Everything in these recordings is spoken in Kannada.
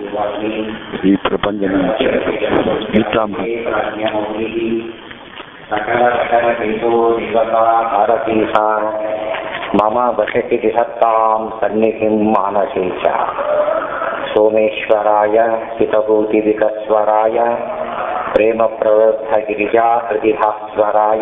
ಈ ಪ್ರಪಂಚ ಗೀತಾಂಬ सकलकरकेतोनिवसारतीसार मम वसति विसत्तां सन्निधिं मानसे च सोमेश्वराय हितभूतिविकस्वराय प्रेमप्रवृद्धगिरिजाहृदिभास्वराय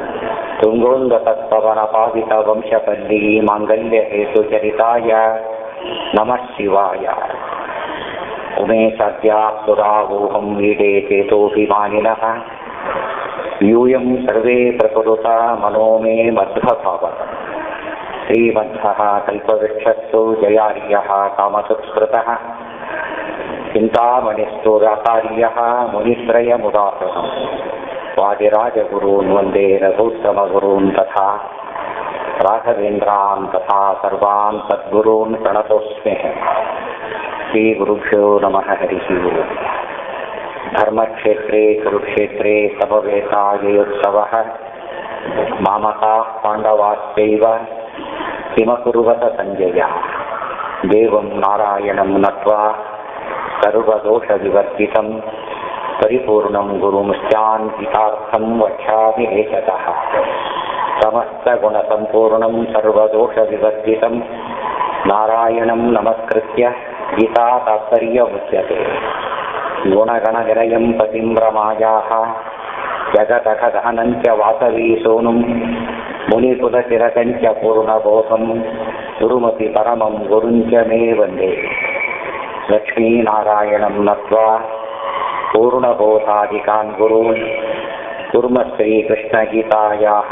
तुङ्गोन्दतत्पवनपादितवंशपल्ली माङ्गल्यहेतुचरिताय नमः शिवाय उमे सद्याः सुरावोहं वीडे चेतोऽभिमानिनः यूयं सर्वे प्रकुरुता मनो मे मध्वभावः श्रीमध्वः कल्पवृक्षस्तु जयार्यः कामसुत्स्कृतः चिन्तामणिस्तु राकार्यः मुनित्रयमुदाहृतम् वादिराजगुरून् वन्दे रघुत्तमगुरून् तथा राघवेन्द्रान् तथा सर्वान् सद्गुरून् प्रणतोऽस्मि श्रीगुरुभ्यो नमः हरिः ओम् धर्मक्षेत्रे कुरुक्षेत्रे समवेतायोत्सवः मामकाः पाण्डवाश्चैव किमकुर्वत सञ्जय देवं नारायणं नत्वा सर्वदोषविवर्जितं परिपूर्णं गुरुंश्चान्वितार्थं वक्ष्यामि एषतः समस्तगुणसम्पूर्णं सर्वदोषविवर्जितं नारायणं नमस्कृत्य गीता तात्पर्यमुच्यते गुणगणनिलयं पतिं रमायाः जगदखदहनञ्च वासवी सोनुं मुनिकुलतिरकञ्च पूर्णबोधं गुरुमपि परमं गुरुञ्च मे वन्दे लक्ष्मीनारायणं नत्वा पूर्णबोधादिकान् गुरून् कुर्म श्रीकृष्णगीतायाः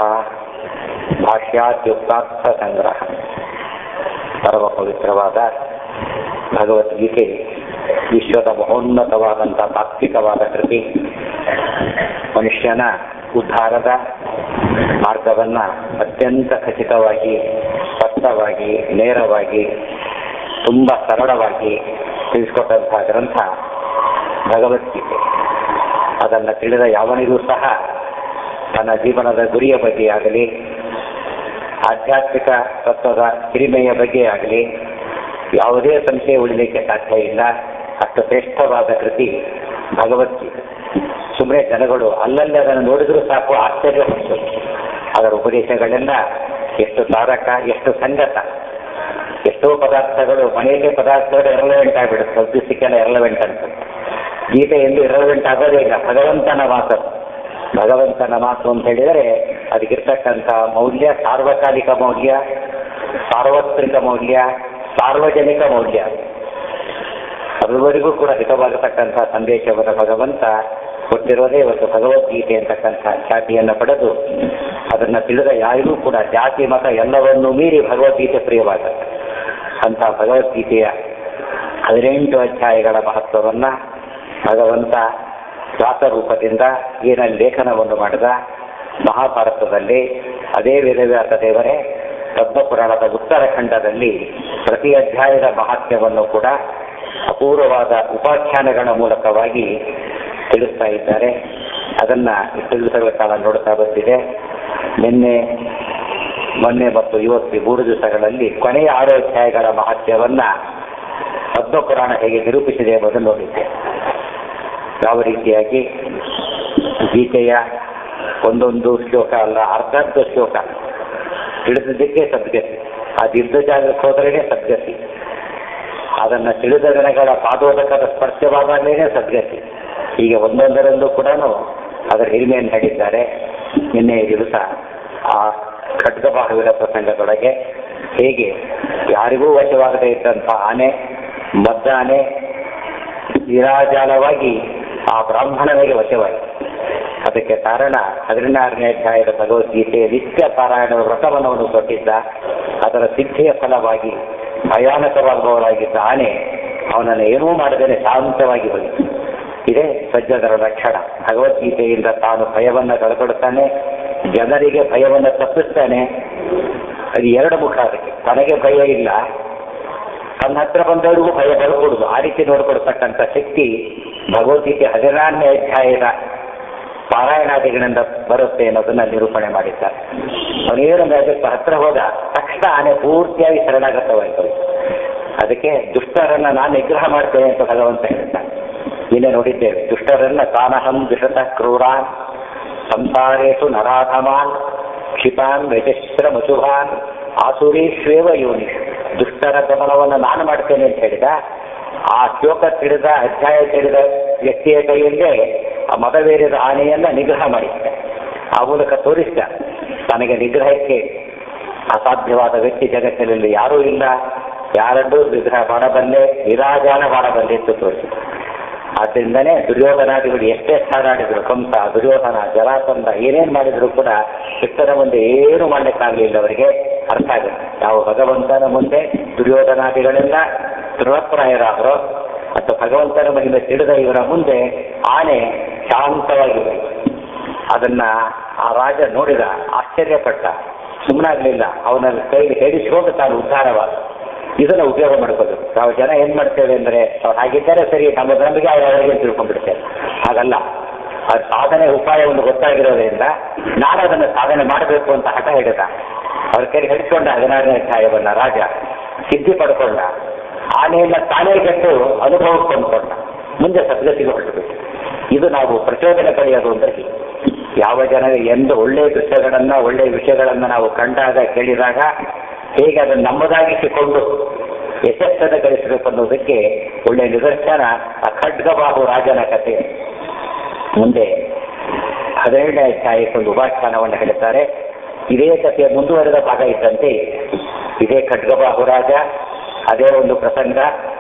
ಭಾಷ್ಯಾದ್ಯುಕ್ತಾರ್ಥಸಂಗ್ರಹ ಪರಮ ಪವಿತ್ರವಾದ ಭಗವದ್ಗೀತೆ ವಿಶ್ವದ ಮಹೋನ್ನತವಾದಂಥ ತಾತ್ವಿಕವಾದ ಕೃತಿ ಮನುಷ್ಯನ ಉದ್ಧಾರದ ಮಾರ್ಗವನ್ನ ಅತ್ಯಂತ ಖಚಿತವಾಗಿ ಸ್ಪಷ್ಟವಾಗಿ ನೇರವಾಗಿ ತುಂಬ ಸರಳವಾಗಿ ತಿಳಿಸ್ಕೊಟ್ಟಂತಹ ಗ್ರಂಥ ಭಗವದ್ಗೀತೆ ಅದನ್ನು ತಿಳಿದ ಯಾವನಿಗೂ ಸಹ ತನ್ನ ಜೀವನದ ಗುರಿಯ ಬಗ್ಗೆ ಆಗಲಿ ಆಧ್ಯಾತ್ಮಿಕ ತತ್ವದ ಹಿರಿಮೆಯ ಬಗ್ಗೆ ಆಗಲಿ ಯಾವುದೇ ಸಂಶಯ ಉಳಿಲಿಕ್ಕೆ ಸಾಧ್ಯ ಇಲ್ಲ ಅಷ್ಟು ಶ್ರೇಷ್ಠವಾದ ಕೃತಿ ಭಗವದ್ಗೀತೆ ಸುಮ್ಮನೆ ಜನಗಳು ಅಲ್ಲಲ್ಲಿ ಅದನ್ನು ನೋಡಿದರೂ ಸಾಕು ಆಶ್ಚರ್ಯ ಹೊತ್ತು ಅದರ ಉಪದೇಶಗಳೆಲ್ಲ ಎಷ್ಟು ತಾರಕ ಎಷ್ಟು ಸಂಗತ ಎಷ್ಟೋ ಪದಾರ್ಥಗಳು ಮನೆಯಲ್ಲೇ ಪದಾರ್ಥಗಳು ಎರಲವೆಂಟ್ ಆಗಿಬಿಡುತ್ತೆ ಸ್ವಲ್ಪ ದಿವಸಕ್ಕೆಲ್ಲ ಎರಲವೆಂಟ್ ಅಂತ ಗೀತೆ ಎಂದು ಎರಲವೆಂಟ್ ಆಗೋದೇ ಇಲ್ಲ ಭಗವಂತನ ಮಾತು ಭಗವಂತನ ಮಾತು ಅಂತ ಹೇಳಿದರೆ ಅದಕ್ಕಿರ್ತಕ್ಕಂಥ ಮೌಲ್ಯ ಸಾರ್ವಕಾಲಿಕ ಮೌಲ್ಯ ಸಾರ್ವತ್ರಿಕ ಮೌಲ್ಯ ಸಾರ್ವಜನಿಕ ಮೌಲ್ಯ ಸರ್ವರಿಗೂ ಕೂಡ ಹಿತವಾಗಿರ್ತಕ್ಕಂಥ ಸಂದೇಶವನ್ನು ಭಗವಂತ ಕೊಟ್ಟಿರೋದೇ ಇವತ್ತು ಭಗವದ್ಗೀತೆ ಅಂತಕ್ಕಂಥ ಖ್ಯಾತಿಯನ್ನು ಪಡೆದು ಅದನ್ನು ತಿಳಿದ ಯಾರಿಗೂ ಕೂಡ ಜಾತಿ ಮತ ಎಲ್ಲವನ್ನೂ ಮೀರಿ ಭಗವದ್ಗೀತೆ ಪ್ರಿಯವಾದ ಅಂಥ ಭಗವದ್ಗೀತೆಯ ಹದಿನೆಂಟು ಅಧ್ಯಾಯಗಳ ಮಹತ್ವವನ್ನು ಭಗವಂತ ರೂಪದಿಂದ ಏನ ಲೇಖನವನ್ನು ಮಾಡಿದ ಮಹಾಭಾರತದಲ್ಲಿ ಅದೇ ವೇದವ್ಯಾಸ ದೇವರೇ ಪದ್ಮಪುರಾಣದ ಉತ್ತರಖಂಡದಲ್ಲಿ ಪ್ರತಿ ಅಧ್ಯಾಯದ ಮಹಾತ್ಮ್ಯವನ್ನು ಕೂಡ ಅಪೂರ್ವವಾದ ಉಪಾಖ್ಯಾನಗಳ ಮೂಲಕವಾಗಿ ತಿಳಿಸ್ತಾ ಇದ್ದಾರೆ ಅದನ್ನ ಇಷ್ಟು ದಿವಸಗಳ ಕಾಲ ನೋಡ್ತಾ ಬಂದಿದೆ ನಿನ್ನೆ ಮೊನ್ನೆ ಮತ್ತು ಇವತ್ತು ಮೂರು ದಿವಸಗಳಲ್ಲಿ ಕೊನೆಯ ಆರು ಅಧ್ಯಾಯಗಳ ಮಹತ್ಯವನ್ನ ಪದ್ಮಪುರಾಣ ಹೇಗೆ ನಿರೂಪಿಸಿದೆ ಎಂಬುದನ್ನು ನೋಡಿದ್ದೆ ಯಾವ ರೀತಿಯಾಗಿ ಗೀತೆಯ ಒಂದೊಂದು ಶ್ಲೋಕ ಅಲ್ಲ ಅರ್ಧರ್ಧ ಶ್ಲೋಕ ತಿಳಿದಿದ್ದಕ್ಕೆ ಸದ್ಗತಿ ಆ ದೀರ್ಘ ಜಾಗಕ್ಕೆ ಹೋದ್ರೇನೆ ಸದ್ಗತಿ ಅದನ್ನು ತಿಳಿದ ಜನಗಳ ಪಾದೋದಕದ ಸ್ಪರ್ಶವಾದಾಗಲೇ ಸದ್ಗತಿ ಹೀಗೆ ಒಂದೊಂದರಲ್ಲೂ ಕೂಡ ಅದರ ಹಿರಿಮೆಯನ್ನು ಹೇಳಿದ್ದಾರೆ ನಿನ್ನೆ ದಿವಸ ಆ ಖಡ್ಗಬಾಹುವಿನ ಪ್ರಸಂಗದೊಳಗೆ ಹೇಗೆ ಯಾರಿಗೂ ವಶವಾಗದೇ ಇದ್ದಂಥ ಆನೆ ಮದ್ದಾನೆ ನಿರಾಜಾಲವಾಗಿ ಆ ಬ್ರಾಹ್ಮಣನಿಗೆ ವಶವಾಯಿತು ಅದಕ್ಕೆ ಕಾರಣ ಹದಿನಾರನೇ ಅಧ್ಯಾಯದ ಭಗವದ್ಗೀತೆಯ ನಿತ್ಯ ಪಾರಾಯಣದ ವ್ರತವನ್ನು ಕೊಟ್ಟಿದ್ದ ಅದರ ಸಿದ್ಧಿಯ ಫಲವಾಗಿ ಭಯಾನಕವಾಗುವವರಾಗಿದ್ದ ಆನೆ ಅವನನ್ನು ಏನೂ ಮಾಡದೇನೆ ಶಾಂತವಾಗಿ ಹೋಯಿತು ಇದೇ ಸಜ್ಜನರ ಲಕ್ಷಣ ಭಗವದ್ಗೀತೆಯಿಂದ ತಾನು ಭಯವನ್ನು ಕಳ್ಕೊಡ್ತಾನೆ ಜನರಿಗೆ ಭಯವನ್ನು ತಪ್ಪಿಸ್ತಾನೆ ಅದು ಎರಡು ಮುಖ ಅದಕ್ಕೆ ತನಗೆ ಭಯ ಇಲ್ಲ ತನ್ನ ಹತ್ರ ಬಂದವರಿಗೂ ಭಯ ಬರ್ಕೊಡುದು ಆ ರೀತಿ ನೋಡ್ಕೊಡ್ತಕ್ಕಂಥ ಶಕ್ತಿ ಭಗವದ್ಗೀತೆ ಹದಿನಾರನೇ ಅಧ್ಯಾಯದ ಪಾರಾಯಣಾದಿಗಳಿಂದ ಬರುತ್ತೆ ಅನ್ನೋದನ್ನ ನಿರೂಪಣೆ ಮಾಡಿದ್ದಾರೆ ಅವನೇನೊಂದು ಅದಕ್ಕೆ ಹತ್ರ ಹೋದ ತಕ್ಷಣ ಆನೆ ಪೂರ್ತಿಯಾಗಿ ಶರಣಾಗತವಾಯಿತು ಅದಕ್ಕೆ ದುಷ್ಟರನ್ನ ನಾನು ನಿಗ್ರಹ ಮಾಡ್ತೇನೆ ಅಂತ ಭಗವಂತ ಹೇಳ್ತಾನೆ ನಿನ್ನೆ ನೋಡಿದ್ದೇವೆ ದುಷ್ಟರನ್ನ ತಾನಹಂ ದುಷತ ಕ್ರೂರಾನ್ ಸಂಸಾರೇಶು ನರಾಧಮಾನ್ ಕ್ಷಿಪಾನ್ ವ್ಯಜಶ್ರ ಮಸುಭಾನ್ ಆಸುರೀಶ್ವೇವ ಯೋನಿ ದುಷ್ಟರ ಗಮನವನ್ನು ನಾನು ಮಾಡ್ತೇನೆ ಅಂತ ಹೇಳಿದ ಆ ಶ್ಲೋಕ ತಿಳಿದ ಅಧ್ಯಾಯ ತಿಳಿದ ವ್ಯಕ್ತಿಯ ಕೈಯಲ್ಲೇ ಆ ಮದವೇರಿದ ಆನೆಯನ್ನ ನಿಗ್ರಹ ಮಾಡಿದ್ದ ಆ ಮೂಲಕ ತೋರಿಸಿದ ತನಗೆ ನಿಗ್ರಹಕ್ಕೆ ಅಸಾಧ್ಯವಾದ ವ್ಯಕ್ತಿ ಜಗತ್ತಿನಲ್ಲಿ ಯಾರೂ ಇಲ್ಲ ಯಾರನ್ನೂ ನಿಗ್ರಹ ಮಾಡಬಲ್ಲೆ ನಿರಾಜಾನ ಮಾಡಬಲ್ಲೆ ಅಂತ ತೋರಿಸಿದ ಆದ್ದರಿಂದನೇ ದುರ್ಯೋಧನಾದಿಗಳು ಎಷ್ಟೇ ಸಾರಾಡಿದ್ರು ಕಂಸ ದುರ್ಯೋಧನ ಜರಾಸಂಧ ಏನೇನ್ ಮಾಡಿದ್ರು ಕೂಡ ಕೃಷ್ಣನ ಮುಂದೆ ಏನು ಮಾಡ್ಲಿಕ್ಕಾಗಲಿಲ್ಲ ಅವರಿಗೆ ಅರ್ಥ ಆಗುತ್ತೆ ನಾವು ಭಗವಂತನ ಮುಂದೆ ದುರ್ಯೋಧನಾದಿಗಳೆಲ್ಲ ತೃಣಪ್ರಾಯರಾದ್ರು ಮತ್ತು ಭಗವಂತನ ಮಹಿಮೆ ತಿಳಿದ ಇವರ ಮುಂದೆ ಆನೆ ಶಾಂತವಾಗಿದೆ ಅದನ್ನ ಆ ರಾಜ ನೋಡಿದ ಆಶ್ಚರ್ಯಪಟ್ಟ ಸುಮ್ಮನಾಗ್ಲಿಲ್ಲ ಅವನ ಕೈಲಿ ಹೇಳಿಸ್ಕೊಂಡು ತಾನು ಉದ್ಧಾರವಾದ ಇದನ್ನ ಉಪಯೋಗ ಮಾಡ್ಕೋಬೇಕು ನಾವು ಜನ ಏನ್ ಮಾಡ್ತೇವೆ ಅಂದ್ರೆ ಅವ್ರು ಹಾಗಿದ್ದಾರೆ ಸರಿ ನಮ್ಮ ನಮಗೆ ಅವ್ರ ಅವರಿಗೆ ತಿಳ್ಕೊಂಡ್ಬಿಡ್ತೇವೆ ಹಾಗಲ್ಲ ಅವ್ರ ಸಾಧನೆ ಉಪಾಯ ಒಂದು ಗೊತ್ತಾಗಿರೋದ್ರಿಂದ ನಾನು ಅದನ್ನು ಸಾಧನೆ ಮಾಡಬೇಕು ಅಂತ ಹಠ ಹಿಡಿದ ಅವ್ರ ಕೈ ಹಿಡ್ಕೊಂಡ ಹದಿನಾರನೇ ಅಧ್ಯಾಯವನ್ನ ರಾಜ ಸಿದ್ಧಿ ಪಡ್ಕೊಂಡ ಆನೆಯನ್ನ ತಾನೇ ಕೆಟ್ಟು ಅನುಭವಕ್ಕೆ ತಂದ್ಕೊಂಡ ಮುಂದೆ ಸದ್ಗತಿಗೆ ಹೊರಟಬೇಕು ಇದು ನಾವು ಪ್ರಚೋದನೆ ಪಡೆಯೋದು ಅಂದ್ರೆ ಹೀಗೆ. ಯಾವ ಜನ ಎಂದು ಒಳ್ಳೆಯ ದೃಶ್ಯಗಳನ್ನ ಒಳ್ಳೆಯ ವಿಷಯಗಳನ್ನ ನಾವು ಕಂಡಾಗ ಕೇಳಿದಾಗ ಹೇಗೆ ಅದನ್ನು ನಮ್ಮದಾಗಿಸಿಕೊಂಡು ಯಶಸ್ಸನ್ನು ಗಳಿಸಬೇಕು ಅನ್ನೋದಕ್ಕೆ ಒಳ್ಳೆಯ ನಿದರ್ಶನ ಆ ಖಡ್ಗಬಾಹು ರಾಜನ ಕಥೆ ಮುಂದೆ ಹದಿನೇಳನೇ ಅಧ್ಯಾಯಕ್ಕೊಂದು ಉಪಾಖ್ಯಾನವನ್ನು ಹೇಳ್ತಾರೆ ಇದೇ ಕಥೆಯ ಮುಂದುವರೆದ ಭಾಗ ಇದ್ದಂತೆ ಇದೇ ಖಡ್ಗಬಾಹು ರಾಜ ಅದೇ ಒಂದು ಪ್ರಸಂಗ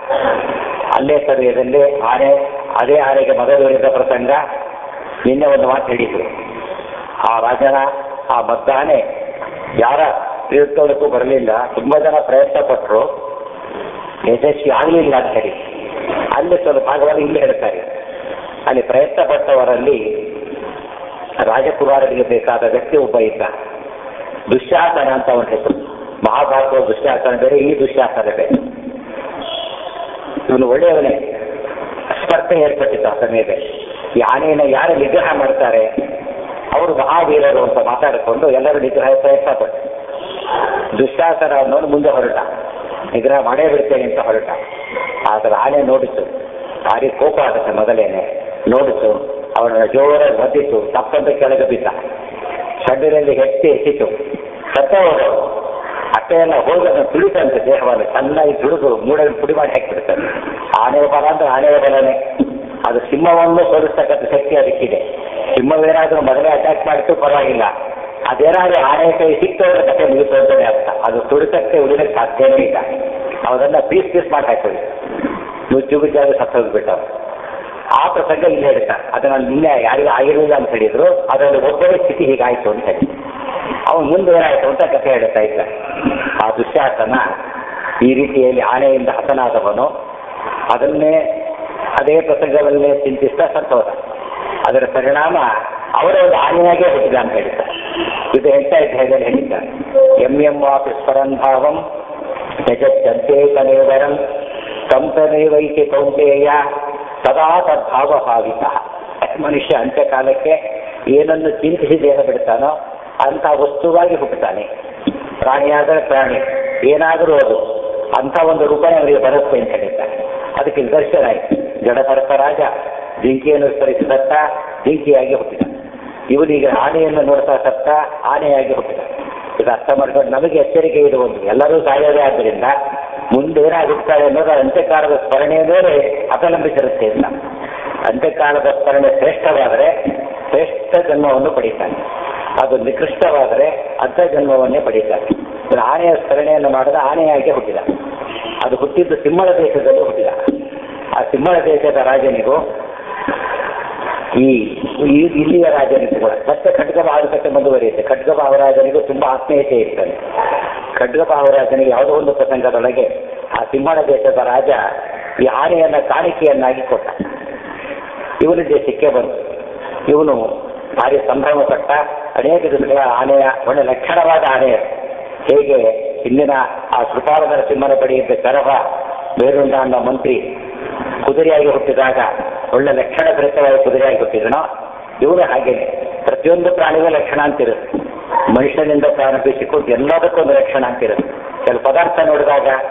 ಅಲ್ಲೇ ಸಮಯದಲ್ಲಿ ಆನೆ ಅದೇ ಆನೆಗೆ ಮಗದೊರೆದ ಪ್ರಸಂಗ ನಿನ್ನೆ ಒಂದು ಮಾತು ಹೇಳಿದ್ರು ಆ ರಾಜನ ಆ ಮದ್ದಾನೆ ಯಾರ ತೀರ್ಥೋದಕ್ಕೂ ಬರಲಿಲ್ಲ ತುಂಬಾ ಜನ ಪ್ರಯತ್ನ ಪಟ್ಟರು ಯಶಸ್ವಿ ಆಗಲಿಲ್ಲ ಅಂತ ಹೇಳಿ ಅಲ್ಲಿ ಸ್ವಲ್ಪ ಭಾಗವನ್ನು ಇಲ್ಲಿ ಹೇಳ್ತಾರೆ ಅಲ್ಲಿ ಪ್ರಯತ್ನ ಪಟ್ಟವರಲ್ಲಿ ರಾಜಕುಮಾರರಿಗೆ ಬೇಕಾದ ವ್ಯಕ್ತಿ ಒಬ್ಬ ಇದ್ದ ದುಶ್ಯಾಸನ ಅಂತ ಅವನ ಹೆಸರು ಮಹಾಭಾರತದ ದುಶ್ಯಾಸನ ಬೇರೆ ಈ ದುಶ್ಯಾಸನ ಬೇರೆ ಇವನು ಒಳ್ಳೆಯವನೇ ಸ್ಪರ್ಧೆ ಏರ್ಪಟ್ಟಿತ್ತು ಆ ಸಮಯದಲ್ಲಿ ಈ ಆನೆಯನ್ನು ಯಾರು ನಿಗ್ರಹ ಮಾಡ್ತಾರೆ ಅವರು ಮಹಾವೀರರು ಅಂತ ಮಾತಾಡಿಕೊಂಡು ಎಲ್ಲರೂ ನಿಗ್ರಹ ಪ್ರಯತ್ನ ಪಟ್ಟರು ದುಶ್ಯಾಸನ ಅನ್ನೋನು ಮುಂದೆ ಹೊರಟ ನಿಗ್ರಹ ಮಾಡೇ ಬಿಡ್ತೇನೆ ಅಂತ ಹೊರಟ ಆದ್ರೆ ಆನೆ ನೋಡಿತು ಭಾರಿ ಕೋಪ ಆಗುತ್ತೆ ಮೊದಲೇನೆ ನೋಡಿತು ಅವನ ಜೋರಾಗಿ ಬದ್ದಿತ್ತು ತಪ್ಪಂತ ಕೆಳಗೆ ಬಿದ್ದ ಸಡ್ಡಿನಲ್ಲಿ ಹೆತ್ತಿ ಎತ್ತಿತು ಸತ್ತ ಹೋದ ಅಷ್ಟೇ ಎಲ್ಲ ಹೋಗಿ ಅದನ್ನು ತುಳಿತಂತೆ ದೇಹವನ್ನು ಚೆನ್ನಾಗಿ ತುಳಿದು ಮೂಡಲ್ಲಿ ಪುಡಿ ಮಾಡಿ ಹಾಕಿಬಿಡ್ತಾರೆ ಆನೆಯ ಬಲ ಅಂದ್ರೆ ಆನೆಯ ಬಲನೇ ಅದು ಸಿಂಹವನ್ನು ಸೋಲಿಸ್ತಕ್ಕಂಥ ಶಕ್ತಿ ಅದಕ್ಕಿದೆ ಸಿಂಹವೇನಾದ್ರೂ ಮೊದಲೇ ಅಟ್ಯಾಕ್ ಮಾಡಿತ್ತು ಪರವಾಗಿಲ್ಲ ಅದೇನಾದ್ರೂ ಆನೆ ಕೈ ಸಿಕ್ತವ್ರ ಕಥೆ ಮುಗಿತು ಅಂತಾನೆ ಅರ್ಥ ಅದು ತುಳಿತಕ್ಕೆ ಉಳಿದಕ್ಕೆ ಸಾಧ್ಯನೇ ಇಲ್ಲ ಅವದನ್ನ ಪೀಸ್ ಪೀಸ್ ಮಾಡಿ ಹಾಕೊಳ್ಳಿ ನುಚ್ಚು ಗುಜ್ಜಾಗಿ ಸತ್ತು ಹೋಗ್ಬಿಟ್ಟವು ಆ ಪ್ರಸಂಗ ಇಲ್ಲಿ ಹೇಳ್ತಾರೆ ಅದನ್ನ ನಿನ್ನೆ ಯಾರಿಗೂ ಆಗಿರಲಿಲ್ಲ ಅಂತ ಹೇಳಿದ್ರು ಅದರಲ್ಲಿ ಒಬ್ಬರೇ ಸ್ಥಿತಿ ಹೀಗಾಯ್ತು ಅಂತ ಹೇಳಿ ಅವನು ಮುಂದೆ ಏನಾಯ್ತು ಅಂತ ಕಥೆ ಹೇಳ್ತಾ ಇದ್ದ ಆ ದುಶ್ಯಾಸನ ಈ ರೀತಿಯಲ್ಲಿ ಆನೆಯಿಂದ ಹತನಾದವನು ಅದನ್ನೇ ಅದೇ ಪ್ರಸಂಗವನ್ನೇ ಚಿಂತಿಸ್ತಾ ಸತ್ತೋದ ಅದರ ಪರಿಣಾಮ ಅವರ ಒಂದು ಆನೆಯಾಗೇ ಹುಟ್ಟಿದ ಅಂತ ಹೇಳ್ತಾರೆ ಇದು ಹೇಳ್ತಾ ಇದ್ದ ಹೇಳಿದ್ದಾರೆ ಎಂ ಎಂ ವಾಪಿ ಸ್ಮರನ್ಭಾವಂ ಯಜಚ್ಚಂತೇಕನೇವರಂ ಕಂಸನೇವೈಕೆ ಕೌಂಟೇಯ ಸದಾ ತದ್ಭಾವ ಭಾವಿತ ಮನುಷ್ಯ ಅಂತ್ಯಕಾಲಕ್ಕೆ ಏನನ್ನು ಚಿಂತಿಸಿ ದೇಹ ಬಿಡ್ತಾನೋ ಅಂತ ವಸ್ತುವಾಗಿ ಹುಟ್ಟುತ್ತಾನೆ ಪ್ರಾಣಿಯಾದರೆ ಪ್ರಾಣಿ ಏನಾದರೂ ಅದು ಅಂಥ ಒಂದು ರೂಪನೇ ಅವರಿಗೆ ಬರುತ್ತೆ ಅಂತ ಹೇಳಿದ್ದಾರೆ ಅದಕ್ಕೆ ನಿದರ್ಶನ ಆಯ್ತು ಜಡಭರತ ರಾಜ ಜಿಂಕೆಯನ್ನು ಸ್ಮರಿಸಿ ಸತ್ತ ಜಿಂಕೆಯಾಗಿ ಹುಟ್ಟಿದ ಇವನಿಗೆ ಆನೆಯನ್ನು ನೋಡ್ತಾ ಸತ್ತ ಆನೆಯಾಗಿ ಹುಟ್ಟಿದ ಇದು ಅರ್ಥ ಮಾಡ್ಕೊಂಡು ನಮಗೆ ಎಚ್ಚರಿಕೆ ಇರುವುದು ಎಲ್ಲರೂ ಸಾಯೋದೇ ಆದ್ದರಿಂದ ಮುಂದೆ ಏನಾಗುತ್ತಾರೆ ಅನ್ನೋದು ಅಂತ್ಯಕಾಲದ ಸ್ಮರಣೆಯ ಮೇಲೆ ಅವಲಂಬಿಸಿರುತ್ತೆ ಇಲ್ಲ ಅಂತ್ಯಕಾಲದ ಸ್ಮರಣೆ ಶ್ರೇಷ್ಠವಾದರೆ ಶ್ರೇಷ್ಠ ಜನ್ಮವನ್ನು ಪಡೀತಾನೆ ಅದು ನಿಕೃಷ್ಟವಾದರೆ ಅರ್ಧ ಜನ್ಮವನ್ನೇ ಪಡೀತಾನೆ ಇನ್ನು ಆನೆಯ ಸ್ಮರಣೆಯನ್ನು ಮಾಡಿದ ಆನೆಯಾಗಿ ಹುಟ್ಟಿದ ಅದು ಹುಟ್ಟಿದ್ದು ಸಿಂಹಳ ದೇಶದಲ್ಲಿ ಹುಟ್ಟಿದ ಆ ಸಿಂಹಳ ದೇಶದ ರಾಜನಿಗೂ ಈ ಈ- ಇಲ್ಲಿಯ ರಾಜನಿಗೂ ಕೂಡ ಮತ್ತೆ ಖಡ್ಗಭಾವಕತೆ ಮುಂದುವರಿಯುತ್ತೆ ಖಡ್ಗಭಾವರಾಜನಿಗೂ ತುಂಬಾ ಆತ್ಮೀಯತೆ ಇರ್ತಾನೆ ಖಡ್ಗಭಾವರಾಜನಿಗೆ ಯಾವುದೋ ಒಂದು ಪ್ರಸಂಗದೊಳಗೆ ಆ ಸಿಂಹಳ ದೇಶದ ರಾಜ ಈ ಆನೆಯನ್ನ ಕಾಣಿಕೆಯನ್ನಾಗಿ ಕೊಟ್ಟ ಇವನ ದೇಶಕ್ಕೆ ಬಂತು ಇವನು ಭಾರಿ ಸಂಭ್ರಮ ಪಟ್ಟ ಅನೇಕ ದಿನಗಳ ಆನೆಯ ಒಳ್ಳೆ ಲಕ್ಷಣವಾದ ಆನೆ ಅದು. ಹೇಗೆ ಹಿಂದಿನ ಆ ಕೃಪಾಲ ನರಸಿಂಹನ ಬಳಿಯಿದ್ದ ಕರಭ ಬೇರುಂಡ ಅನ್ನೋ ಮಂತ್ರಿ ಕುದುರೆಯಾಗಿ ಹುಟ್ಟಿದಾಗ ಒಳ್ಳೆ ಲಕ್ಷಣ ಭರಿತವಾಗಿ ಕುದುರೆಯಾಗಿ ಹುಟ್ಟಿದನೋ ಇವನು ಹಾಗೇನೆ ಪ್ರತಿಯೊಂದು ಪ್ರಾಣಿಗೂ ಲಕ್ಷಣ ಅಂತಿರುತ್ತೆ ಮನುಷ್ಯನಿಂದ ಪ್ರಾರಂಭಿಸಿಕೊಂಡು ಎಲ್ಲದಕ್ಕೂ ಒಂದು ಲಕ್ಷಣ ಅಂತಿರುತ್ತೆ ಕೆಲವು ಪದಾರ್ಥ ನೋಡಿದಾಗ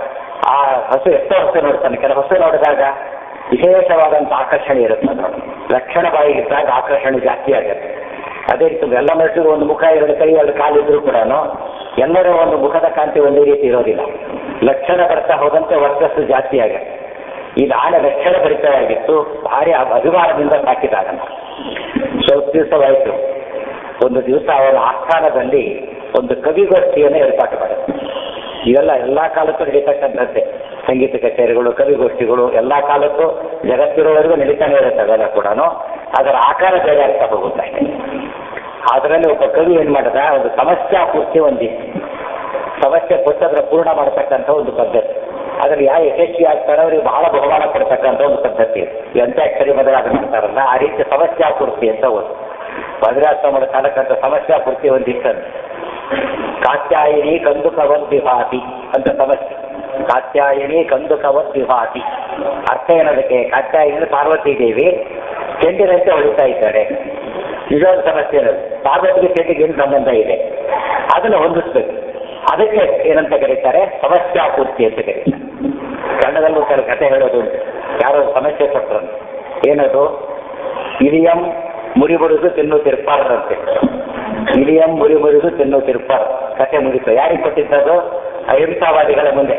ಆ ಹಸು ಎಷ್ಟೋ ಹಸು ನೋಡ್ತಾನೆ ಕೆಲವು ಹಸು ನೋಡಿದಾಗ ವಿಶೇಷವಾದಂಥ ಆಕರ್ಷಣೆ ಇರುತ್ತೆ ಅದರೊಳಗೆ ಲಕ್ಷಣ ಬಾಯಿಗಿದ್ದಾಗ ಆಕರ್ಷಣೆ ಜಾಸ್ತಿ ಆಗುತ್ತೆ ಅದೇ ರೀತಿ ಎಲ್ಲ ಮನುಷ್ಯರು ಒಂದು ಮುಖ ಎರಡು ಕೈ ಎರಡು ಕಾಲು ಇದ್ರೂ ಕೂಡ ಎಲ್ಲರೂ ಒಂದು ಮುಖದ ಕಾಂತಿ ಒಂದೇ ರೀತಿ ಇರೋದಿಲ್ಲ ಲಕ್ಷಣ ಬರ್ತಾ ಹೋದಂತೆ ವರ್ಚಸ್ಸು ಜಾಸ್ತಿ ಆಗುತ್ತೆ ಇದು ಆನೆ ಲಕ್ಷಣ ಭರಿತವಾಗಿತ್ತು ಭಾರಿ ಅಭ- ಅಭಿಮಾನದಿಂದ ಸಾಕಿದಾಗಲ್ಲ ಸ್ವಲ್ಪ ದಿವಸವಾಯಿತು ಒಂದು ದಿವಸ ಅವರ ಆಸ್ಥಾನದಲ್ಲಿ ಒಂದು ಕವಿಗೋಷ್ಠಿಯನ್ನು ಏರ್ಪಾಟು ಮಾಡಿದ್ರು ಇವೆಲ್ಲ ಎಲ್ಲಾ ಕಾಲಕ್ಕೂ ನಡೀತಕ್ಕಂಥದ್ದೇ ಸಂಗೀತ ಕಚೇರಿಗಳು ಕವಿಗೋಷ್ಠಿಗಳು ಎಲ್ಲಾ ಕಾಲಕ್ಕೂ ಜಗತ್ತಿರೋವರೆಗೂ ನಡೀತಾನೆ ಇರುತ್ತೆ ಅವೆಲ್ಲ ಕೂಡ ಅದರ ಆಕಾರ ಬೇರೆ ಆಗ್ತಾ ಹೋಗುತ್ತೆ ಅದರಲ್ಲಿ ಒಬ್ಬ ಕವಿ ಏನ್ ಮಾಡಿದ ಒಂದು ಸಮಸ್ಯಾ ಪೂರ್ತಿ ಒಂದಿತ್ತು ಸಮಸ್ಯೆ ಪುಸ್ತಕದ ಪೂರ್ಣ ಮಾಡತಕ್ಕಂಥ ಒಂದು ಪದ್ಧತಿ ಅದ್ರಲ್ಲಿ ಯಾವ ಯಶಸ್ವಿ ಆಗ್ತಾರೋ ಅವರಿಗೆ ಬಹಳ ಬಹುಮಾನ ಕೊಡ್ತಕ್ಕಂಥ ಒಂದು ಪದ್ಧತಿ ಇದೆ. ಈ ಅಂತ್ಯಾಕ್ಷರಿ ಮೊದಲಾದ ಮಾಡ್ತಾರಲ್ಲ ಆ ರೀತಿ ಸಮಸ್ಯಾ ಪೂರ್ತಿ ಅಂತ ಒಂದು ಭದ್ರಾಸ ಮಾಡತಕ್ಕಂಥ ಸಮಸ್ಯಾ ಪೂರ್ತಿ ಒಂದಿತ್ತಂತೆ ಕಾತ್ಯಾಯಿನಿ ಕಂದು ಕವನ್ ವಿಭಾತಿ ಅಂತ ಸಮಸ್ಯೆ ಕಾತ್ಯಾಯಿನಿ ಕಂದು ಕವನ್ ವಿಭಾತಿ ಅರ್ಥ ಏನದಕ್ಕೆ ಕಾತ್ಯಾಯಿನಿ ಪಾರ್ವತಿ ದೇವಿ ಚೆಂಡಿನಂತೆ ಹೊಳಿತಾ ಇದ್ದಾಳೆ ನಿಜವಾದ ಸಮಸ್ಯೆ ಏನದು ಪಾರ್ವತಿಗೆ ಚೆಂಡಿಗೆ ಏನು ಸಂಬಂಧ ಇದೆ ಅದನ್ನು ಹೊಂದಿಸ್ಬೇಕು ಅದಕ್ಕೆ ಏನಂತ ಕರೀತಾರೆ ಸಮಸ್ಯಾ ಪೂರ್ತಿ ಅಂತ ಕರೀತಾರೆ ಕನ್ನಡದಲ್ಲೂ ಕೆಲವು ಕಥೆ ಹೇಳೋದು ಉಂಟು ಯಾರೋ ಸಮಸ್ಯೆ ಕೊಟ್ಟರಂತೆ ಏನದು ಇಲಿಯಂ ಮುರಿಬುಡುದು ತಿನ್ನು ತಿರ್ಪಾರ್ದಂತೆ ಇಲಿಯಂ ಮುರಿಬುಡುದು ತಿನ್ನು ತಿರ್ಪಾರ್ ಕಥೆ ಮುಗಿತು ಯಾರಿಗೆ ಕೊಟ್ಟಿದ್ದದು ಅಹಿಂಸಾವಾದಿಗಳ ಮುಂದೆ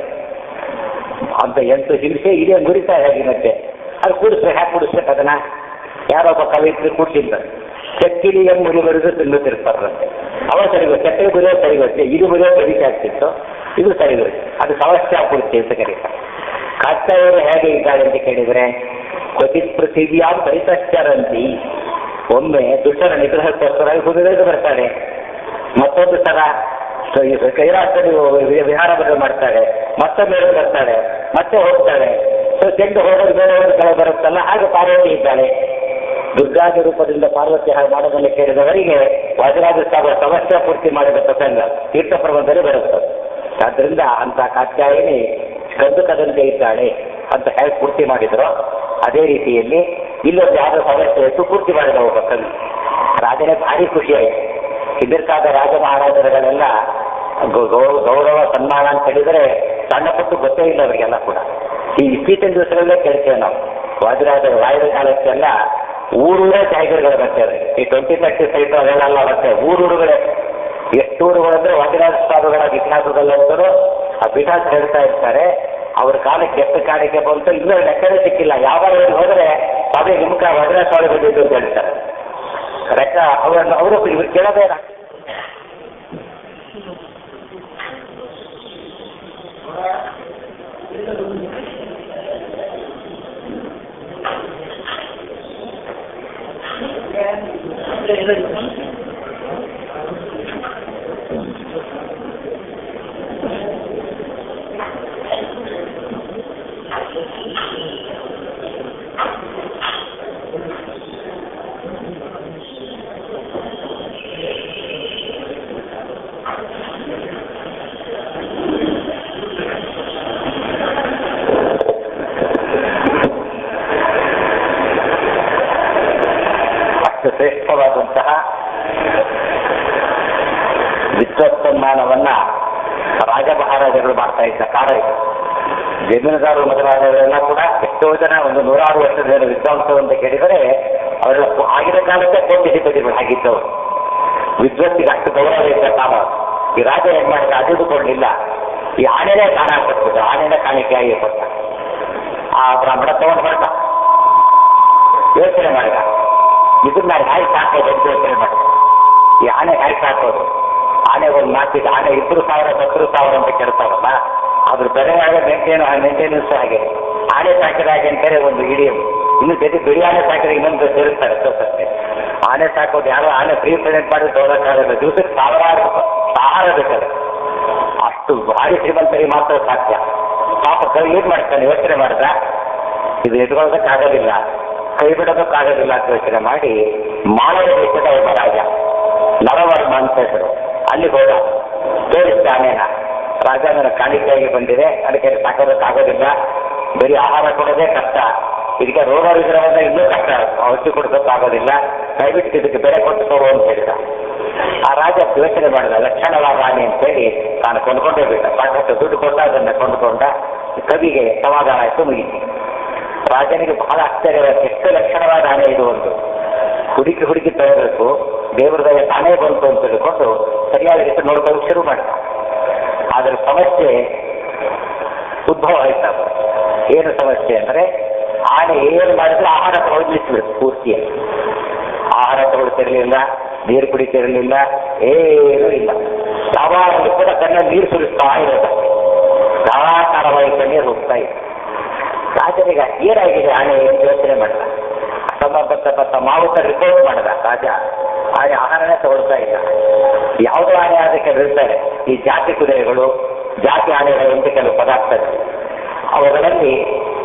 ಅಂತ ಎಂಟು ಹಿಂಸೆ ಇಲಿಯ ಮುರಿತಾ ಹೇಗೆ ಮತ್ತೆ ಅದು ಕೂಡಿಸ್ಬೇಕು ಹ್ಯಾಕ್ ಕೂಡಿಸ್ಬೇಕು ಅದನ್ನ ಯಾರೊಬ್ಬ ಕವಿತ್ರಿ ಕೂಡ್ಸಿದ್ದಾರೆ ಚೆಕ್ಕಿಲಿಯಂ ಮುರಿಬರುದು ತಿನ್ನು ತಿರ್ಪಾರ್ದಂತೆ ಅವ ಸರಿಗೋ ಚೆಕ್ಕೆ ಬರೆಯೋ ಸರಿಗೋತ್ತೆ ಇದು ಬರೆಯೋ ಕವಿತೆ ಆಗ್ತಿತ್ತು ಇದು ಸರಿಗೋಯ್ತು ಅದು ಸಮಸ್ಯಾ ಪೂರ್ತಿ ಅಂತ ಕರೀತಾರೆ ಕಾತ್ತಾಯರು ಹೇಗೆ ಇದ್ದಾಳೆ ಅಂತ ಕೇಳಿದ್ರೆ ಕ್ವಚಿತ್ ಪೃಥಿವಿಯಾಂ ಪರಿತಶ್ಚರಂತಿ ಒಮ್ಮೆ ದುಷ್ಟರ ನಿಗ್ರಹಕ್ಕೋಸ್ಕರ ಹುಡುಗರಿಗೆ ಬರ್ತಾಳೆ ಮತ್ತೊಂದು ಸಲ ಕ- ಈ ಕೈಲಾಸದಲ್ಲಿ ವಿ- ವಿಹಾರ ಬಗ್ಗೆ ಮಾಡ್ತಾಳೆ ಮತ್ತೊಮ್ಮೆ ಬರ್ತಾಳೆ ಮತ್ತೆ ಹೋಗ್ತಾಳೆ ಸೊ ಚೆಂಡು ಹೋಗೋದು ಬೇರೆ ಒಂದು ಕಡೆ ಬರುತ್ತಲ್ಲ ಹಾಗೆ ಪಾರ್ವತಿ ಇದ್ದಾಳೆ ದುರ್ಗಾದಿ ರೂಪದಿಂದ ಪಾರ್ವತಿ ಹಾಗೆ ಮಾಡೋದನ್ನು ಕೇಳಿದವರಿಗೆ ವಾಜರಾಜ ಸಾಗರ ಸಮಸ್ಯೆ ಪೂರ್ತಿ ಮಾಡಿದ ಪ್ರಸಂಗ ತೀರ್ಥ ಪ್ರಬಂಧದಲ್ಲಿ ಬರುತ್ತೆ ಆದ್ರಿಂದ ಅಂತ ಕಾತ್ಯಾಯಿನಿ ಕಂದುಕದಂತೆ ಇದ್ದಾಳೆ ಅಂತ ಹೇಗೆ ಪೂರ್ತಿ ಮಾಡಿದ್ರು ಅದೇ ರೀತಿಯಲ್ಲಿ ಇಲ್ಲೊಂದು ಯಾವುದೋ ಸಮಸ್ಯೆ ಇತ್ತು ಪೂರ್ತಿ ಮಾಡಿದ ಒಬ್ಬ ಕವಿ ರಾಜನೇ ಭಾರಿ ಖುಷಿ ಆಯ್ತು ಹಿಂದಿರ್ಕಾದ ರಾಜ ಮಹಾರಾಜರುಗಳೆಲ್ಲ ಗೌ- ಗೌ- ಗೌರವ ಸನ್ಮಾನ ಅಂತ ಹೇಳಿದ್ರೆ ಸಣ್ಣ ಪುಟ್ಟು ಗೊತ್ತೇ ಇಲ್ಲ ಅವರಿಗೆಲ್ಲ ಕೂಡ ಈ ಇತ್ತೀಚಿನ ದಿವಸಗಳಲ್ಲೇ ಕೇಳ್ತೇವೆ ನಾವು ವಾದಿರಾಜ ವಾಯುದ ಕಾಲಕ್ಕೆಲ್ಲ ಊರೂರೇ ಜಾಗಗಳು ಬರ್ತೇವೆ ಈ ಟ್ವೆಂಟಿ ತರ್ಟಿ ಸೈಟ್ ಅವೆಲ್ಲ ಬರ್ತವೆ ಊರೂರುಗಳೇ ಎಷ್ಟು ಊರುಗಳಂದ್ರೆ ವಾದಿರಾಜ ಸ್ವಾಮಿಗಳ ಇತಿಹಾಸದಲ್ಲಂತರೂ ಆ ಪೀಠಾಸ್ ಹೇಳ್ತಾ ಇರ್ತಾರೆ ಅವ್ರ ಕಾಲಕ್ಕೆ ಎಷ್ಟು ಕಾಣಿಕೆ ಬಂತು ಇನ್ನೂ ಲೆಕ್ಕವೇ ಸಿಕ್ಕಿಲ್ಲ ಯಾವ ಹೋದ್ರೆ ಸ್ವಾಮಿ ನಿಮ್ಗೆ ವಜ್ರ ಸ್ವಾಮಿ ಬಂದಿದ್ದು ಅಂತ ಹೇಳ್ತಾರೆ ಲೆಕ್ಕ ಅವರನ್ನು ಅವರು ಇವ್ರು ಕೇಳೋದೇ ಇಲ್ಲ. ಅಷ್ಟು ಶ್ರೇಷ್ಠವಾದಂತಹ ವಿದ್ವತ್ಸನ್ಮಾನವನ್ನ ರಾಜ ಮಹಾರಾಜಗಳು ಮಾಡ್ತಾ ಇದ್ದ ಕಾಲ ಇದು ಜಮೀನುದಾರರು ಮೊದಲಾದವರೆಲ್ಲ ಕೂಡ ಎಷ್ಟೋ ಜನ ಒಂದು ನೂರಾರು ವರ್ಷದ ವಿದ್ವಾಂಸರು ಅಂತ ಕೇಳಿದರೆ ಅವರೆಲ್ಲ ಪು- ಆಗಿನ ಕಾಲಕ್ಕೆ ಕೋಟ್ಯಧಿಪತಿಗಳು ಆಗಿದ್ದವರು ವಿದ್ವತ್ತಿಗೆ ಅಷ್ಟು ಗೌರವ ಇದ್ದ ಕಾಲ ಈ ರಾಜ ಏನ್ ಮಾಡಿದ ಅದಿದುಕೊಳ್ಳಿಲ್ಲ ಈ ಆನೆನೇ ಕಾಣ ಕೊಟ್ಬಿಟ್ಟು ಆನೆನೇ ಕಾಣಿಕೆಯಾಗಿ ಕೊಟ್ಟ ಆ ಬ್ರಾಹ್ಮಣ ತಗೊಂಡು ಹೊರಟ ಯೋಚನೆ ಮಾಡಿದ ಇದನ್ನ ನಾನು ಹೇಗೆ ಸಾಕೋದು ಅಂತ ಯೋಚನೆ ಮಾಡಿದ ಈ ಆನೆ ಹೇಗೆ ಸಾಕೋದು ಆನೆ ಒಂದು ಮಾತಿದೆ ಆನೆ ಇಬ್ಬರು ಸಾವಿರ ಹತ್ತು ಸಾವಿರ ಅಂತ ಕೇಳ್ತಾವಲ್ಲ ಅದ್ರ ಬೆಲೆ ಹಾಗೆ ಮೇಂಟೈನ್ ಮೇಂಟೆನೆನ್ಸ್ ಹಾಗೆ ಆನೆ ಸಾಕಿದ ಹಾಗೆ ಅಂತಾರೆ ಒಂದು ಇಡಿಯಂ ಇನ್ನು ಜೊತೆ ಬಿಳಿ ಆನೆ ಸಾಕಿದ್ರೆ ಇನ್ನೊಂದು ಸೇರಿಸ್ತಾರೆ ತೋರ್ಸಕ್ಕೆ ಆನೆ ಸಾಕೋದು ಯಾರೋ ಆನೆ ಫ್ರೀ ಪೇಮೆಂಟ್ ಮಾಡಿ ತಗೊಳಕ್ಕಾಗಲ್ಲ ದಿವಸಕ್ಕೆ ಸಾವಿರಾರು ಆಹಾರ ಬೇಕಾದ್ರೆ ಅಷ್ಟು ಭಾರಿ ಶ್ರೀಮಂತರಿಗೆ ಮಾತ್ರ ಸಾಧ್ಯ ಪಾಪ ಕೈ ಏನ್ ಮಾಡ್ತಾನೆ ಯೋಚನೆ ಮಾಡ್ದ ಇದು ಇಟ್ಕೊಳ್ಳೋದಕ್ಕಾಗೋದಿಲ್ಲ ಕೈ ಬಿಡೋದಕ್ಕಾಗೋದಿಲ್ಲ ಅಂತ ಯೋಚನೆ ಮಾಡಿ ಮಾನವ ದೇಶದ ಒಬ್ಬ ರಾಜ ನರವರ್ಮ ಅಂತ ಹೆಸರು ಅಲ್ಲಿಗೆ ಹೋದ ತೋರಿಸಿದ ಆನೆನ ರಾಜ ನನ್ನ ಕಾಣಿಕೆಯಾಗಿ ಬಂದಿದೆ ಅದಕ್ಕೆ ಸಾಕೋದಕ್ಕಾಗೋದಿಲ್ಲ ಬರೀ ಆಹಾರ ಕೊಡೋದೇ ಕಷ್ಟ ಇದಕ್ಕೆ ರೋಗ ವಿಗ್ರಹದ ಇನ್ನೂ ಕಷ್ಟ ಔಷಧಿ ಕೊಡ್ಸೋಕ್ಕಾಗೋದಿಲ್ಲ ದಯವಿಟ್ಟು ಇದಕ್ಕೆ ಬೆಲೆ ಕೊಟ್ಟು ತಗೋ ಅಂತ ಹೇಳಿದ ಆ ರಾಜ ಯೋಚನೆ ಮಾಡಿದ ಲಕ್ಷಣವಾದ ಆನೆ ಅಂತೇಳಿ ತಾನು ಕೊಂಡ್ಕೊಂಡೇ ಬಿಟ್ಟ ಸಾಕಷ್ಟು ದುಡ್ಡು ಕೊಟ್ಟ ಅದನ್ನ ಕೊಂಡ್ಕೊಂಡ ಕವಿಗೆ ಸಮಾಧಾನ ಆಯ್ತು ಮುಗಿತು ರಾಜನಿಗೆ ಬಹಳ ಆಶ್ಚರ್ಯವಾದ ಎಷ್ಟು ಲಕ್ಷಣವಾದ ಆನೆ ಇದು ಒಂದು ಹುಡುಕಿ ಹುಡುಕಿ ತಗೋಬೇಕು ದೇವರ ದಯ ತಾನೇ ಬಂತು ಅಂತ ತಿಳ್ಕೊಂಡು ಸರಿಯಾದ ರೀತಿ ನೋಡ್ಕೊಂಡು ಶುರು ಮಾಡ್ದ ಆದ್ರೆ ಸಮಸ್ಯೆ ಉದ್ಭವ ಆಯ್ತಪ್ಪ ಏನು ಸಮಸ್ಯೆ ಅಂದ್ರೆ ಆನೆ ಏನು ಮಾಡಿದ್ರೆ ಆಹಾರ ತಗೊಳ್ಲಿಸ್ಬಿಡುತ್ತೆ ಪೂರ್ತಿಯಾಗಿ ಆಹಾರ ತಗೊಳ್ತಿರ್ಲಿಲ್ಲ ನೀರು ಕುಡಿತಿರ್ಲಿಲ್ಲ ಏನೂ ಇಲ್ಲ ಯಾವಾಗಲೂ ಕೂಡ ಕಣ್ಣಲ್ಲಿ ನೀರು ಸುರಿಸ್ತಾ ಇರೋದು ಧಾರಾಕಾರವಾಗಿ ಕಣ್ಣೀರು ಹೋಗ್ತಾ ಇದೆ ರಾಜನಿಗೆ ಏನಾಗಿದೆ ಆನೆ ಏನು ಯೋಚನೆ ಮಾಡ್ದ ಸಂಬಂಧಪಟ್ಟ ಮಾವುತ ರಿಪೋರ್ಟ್ ಮಾಡಿದ ರಾಜ ಆನೆ ಆಹಾರನೇ ತಗೊಳ್ತಾ ಇಲ್ಲ ಯಾವುದೋ ಆನೆ ಅದಕ್ಕೆ ಬೀಳ್ತಾರೆ ಈ ಜಾತಿ ಕುದುರೆಗಳು ಜಾತಿ ಆನೆಗಳು ಅಂತ ಕೆಲವು ಪದಾರ್ಥಗಳು ಅವುಗಳಲ್ಲಿ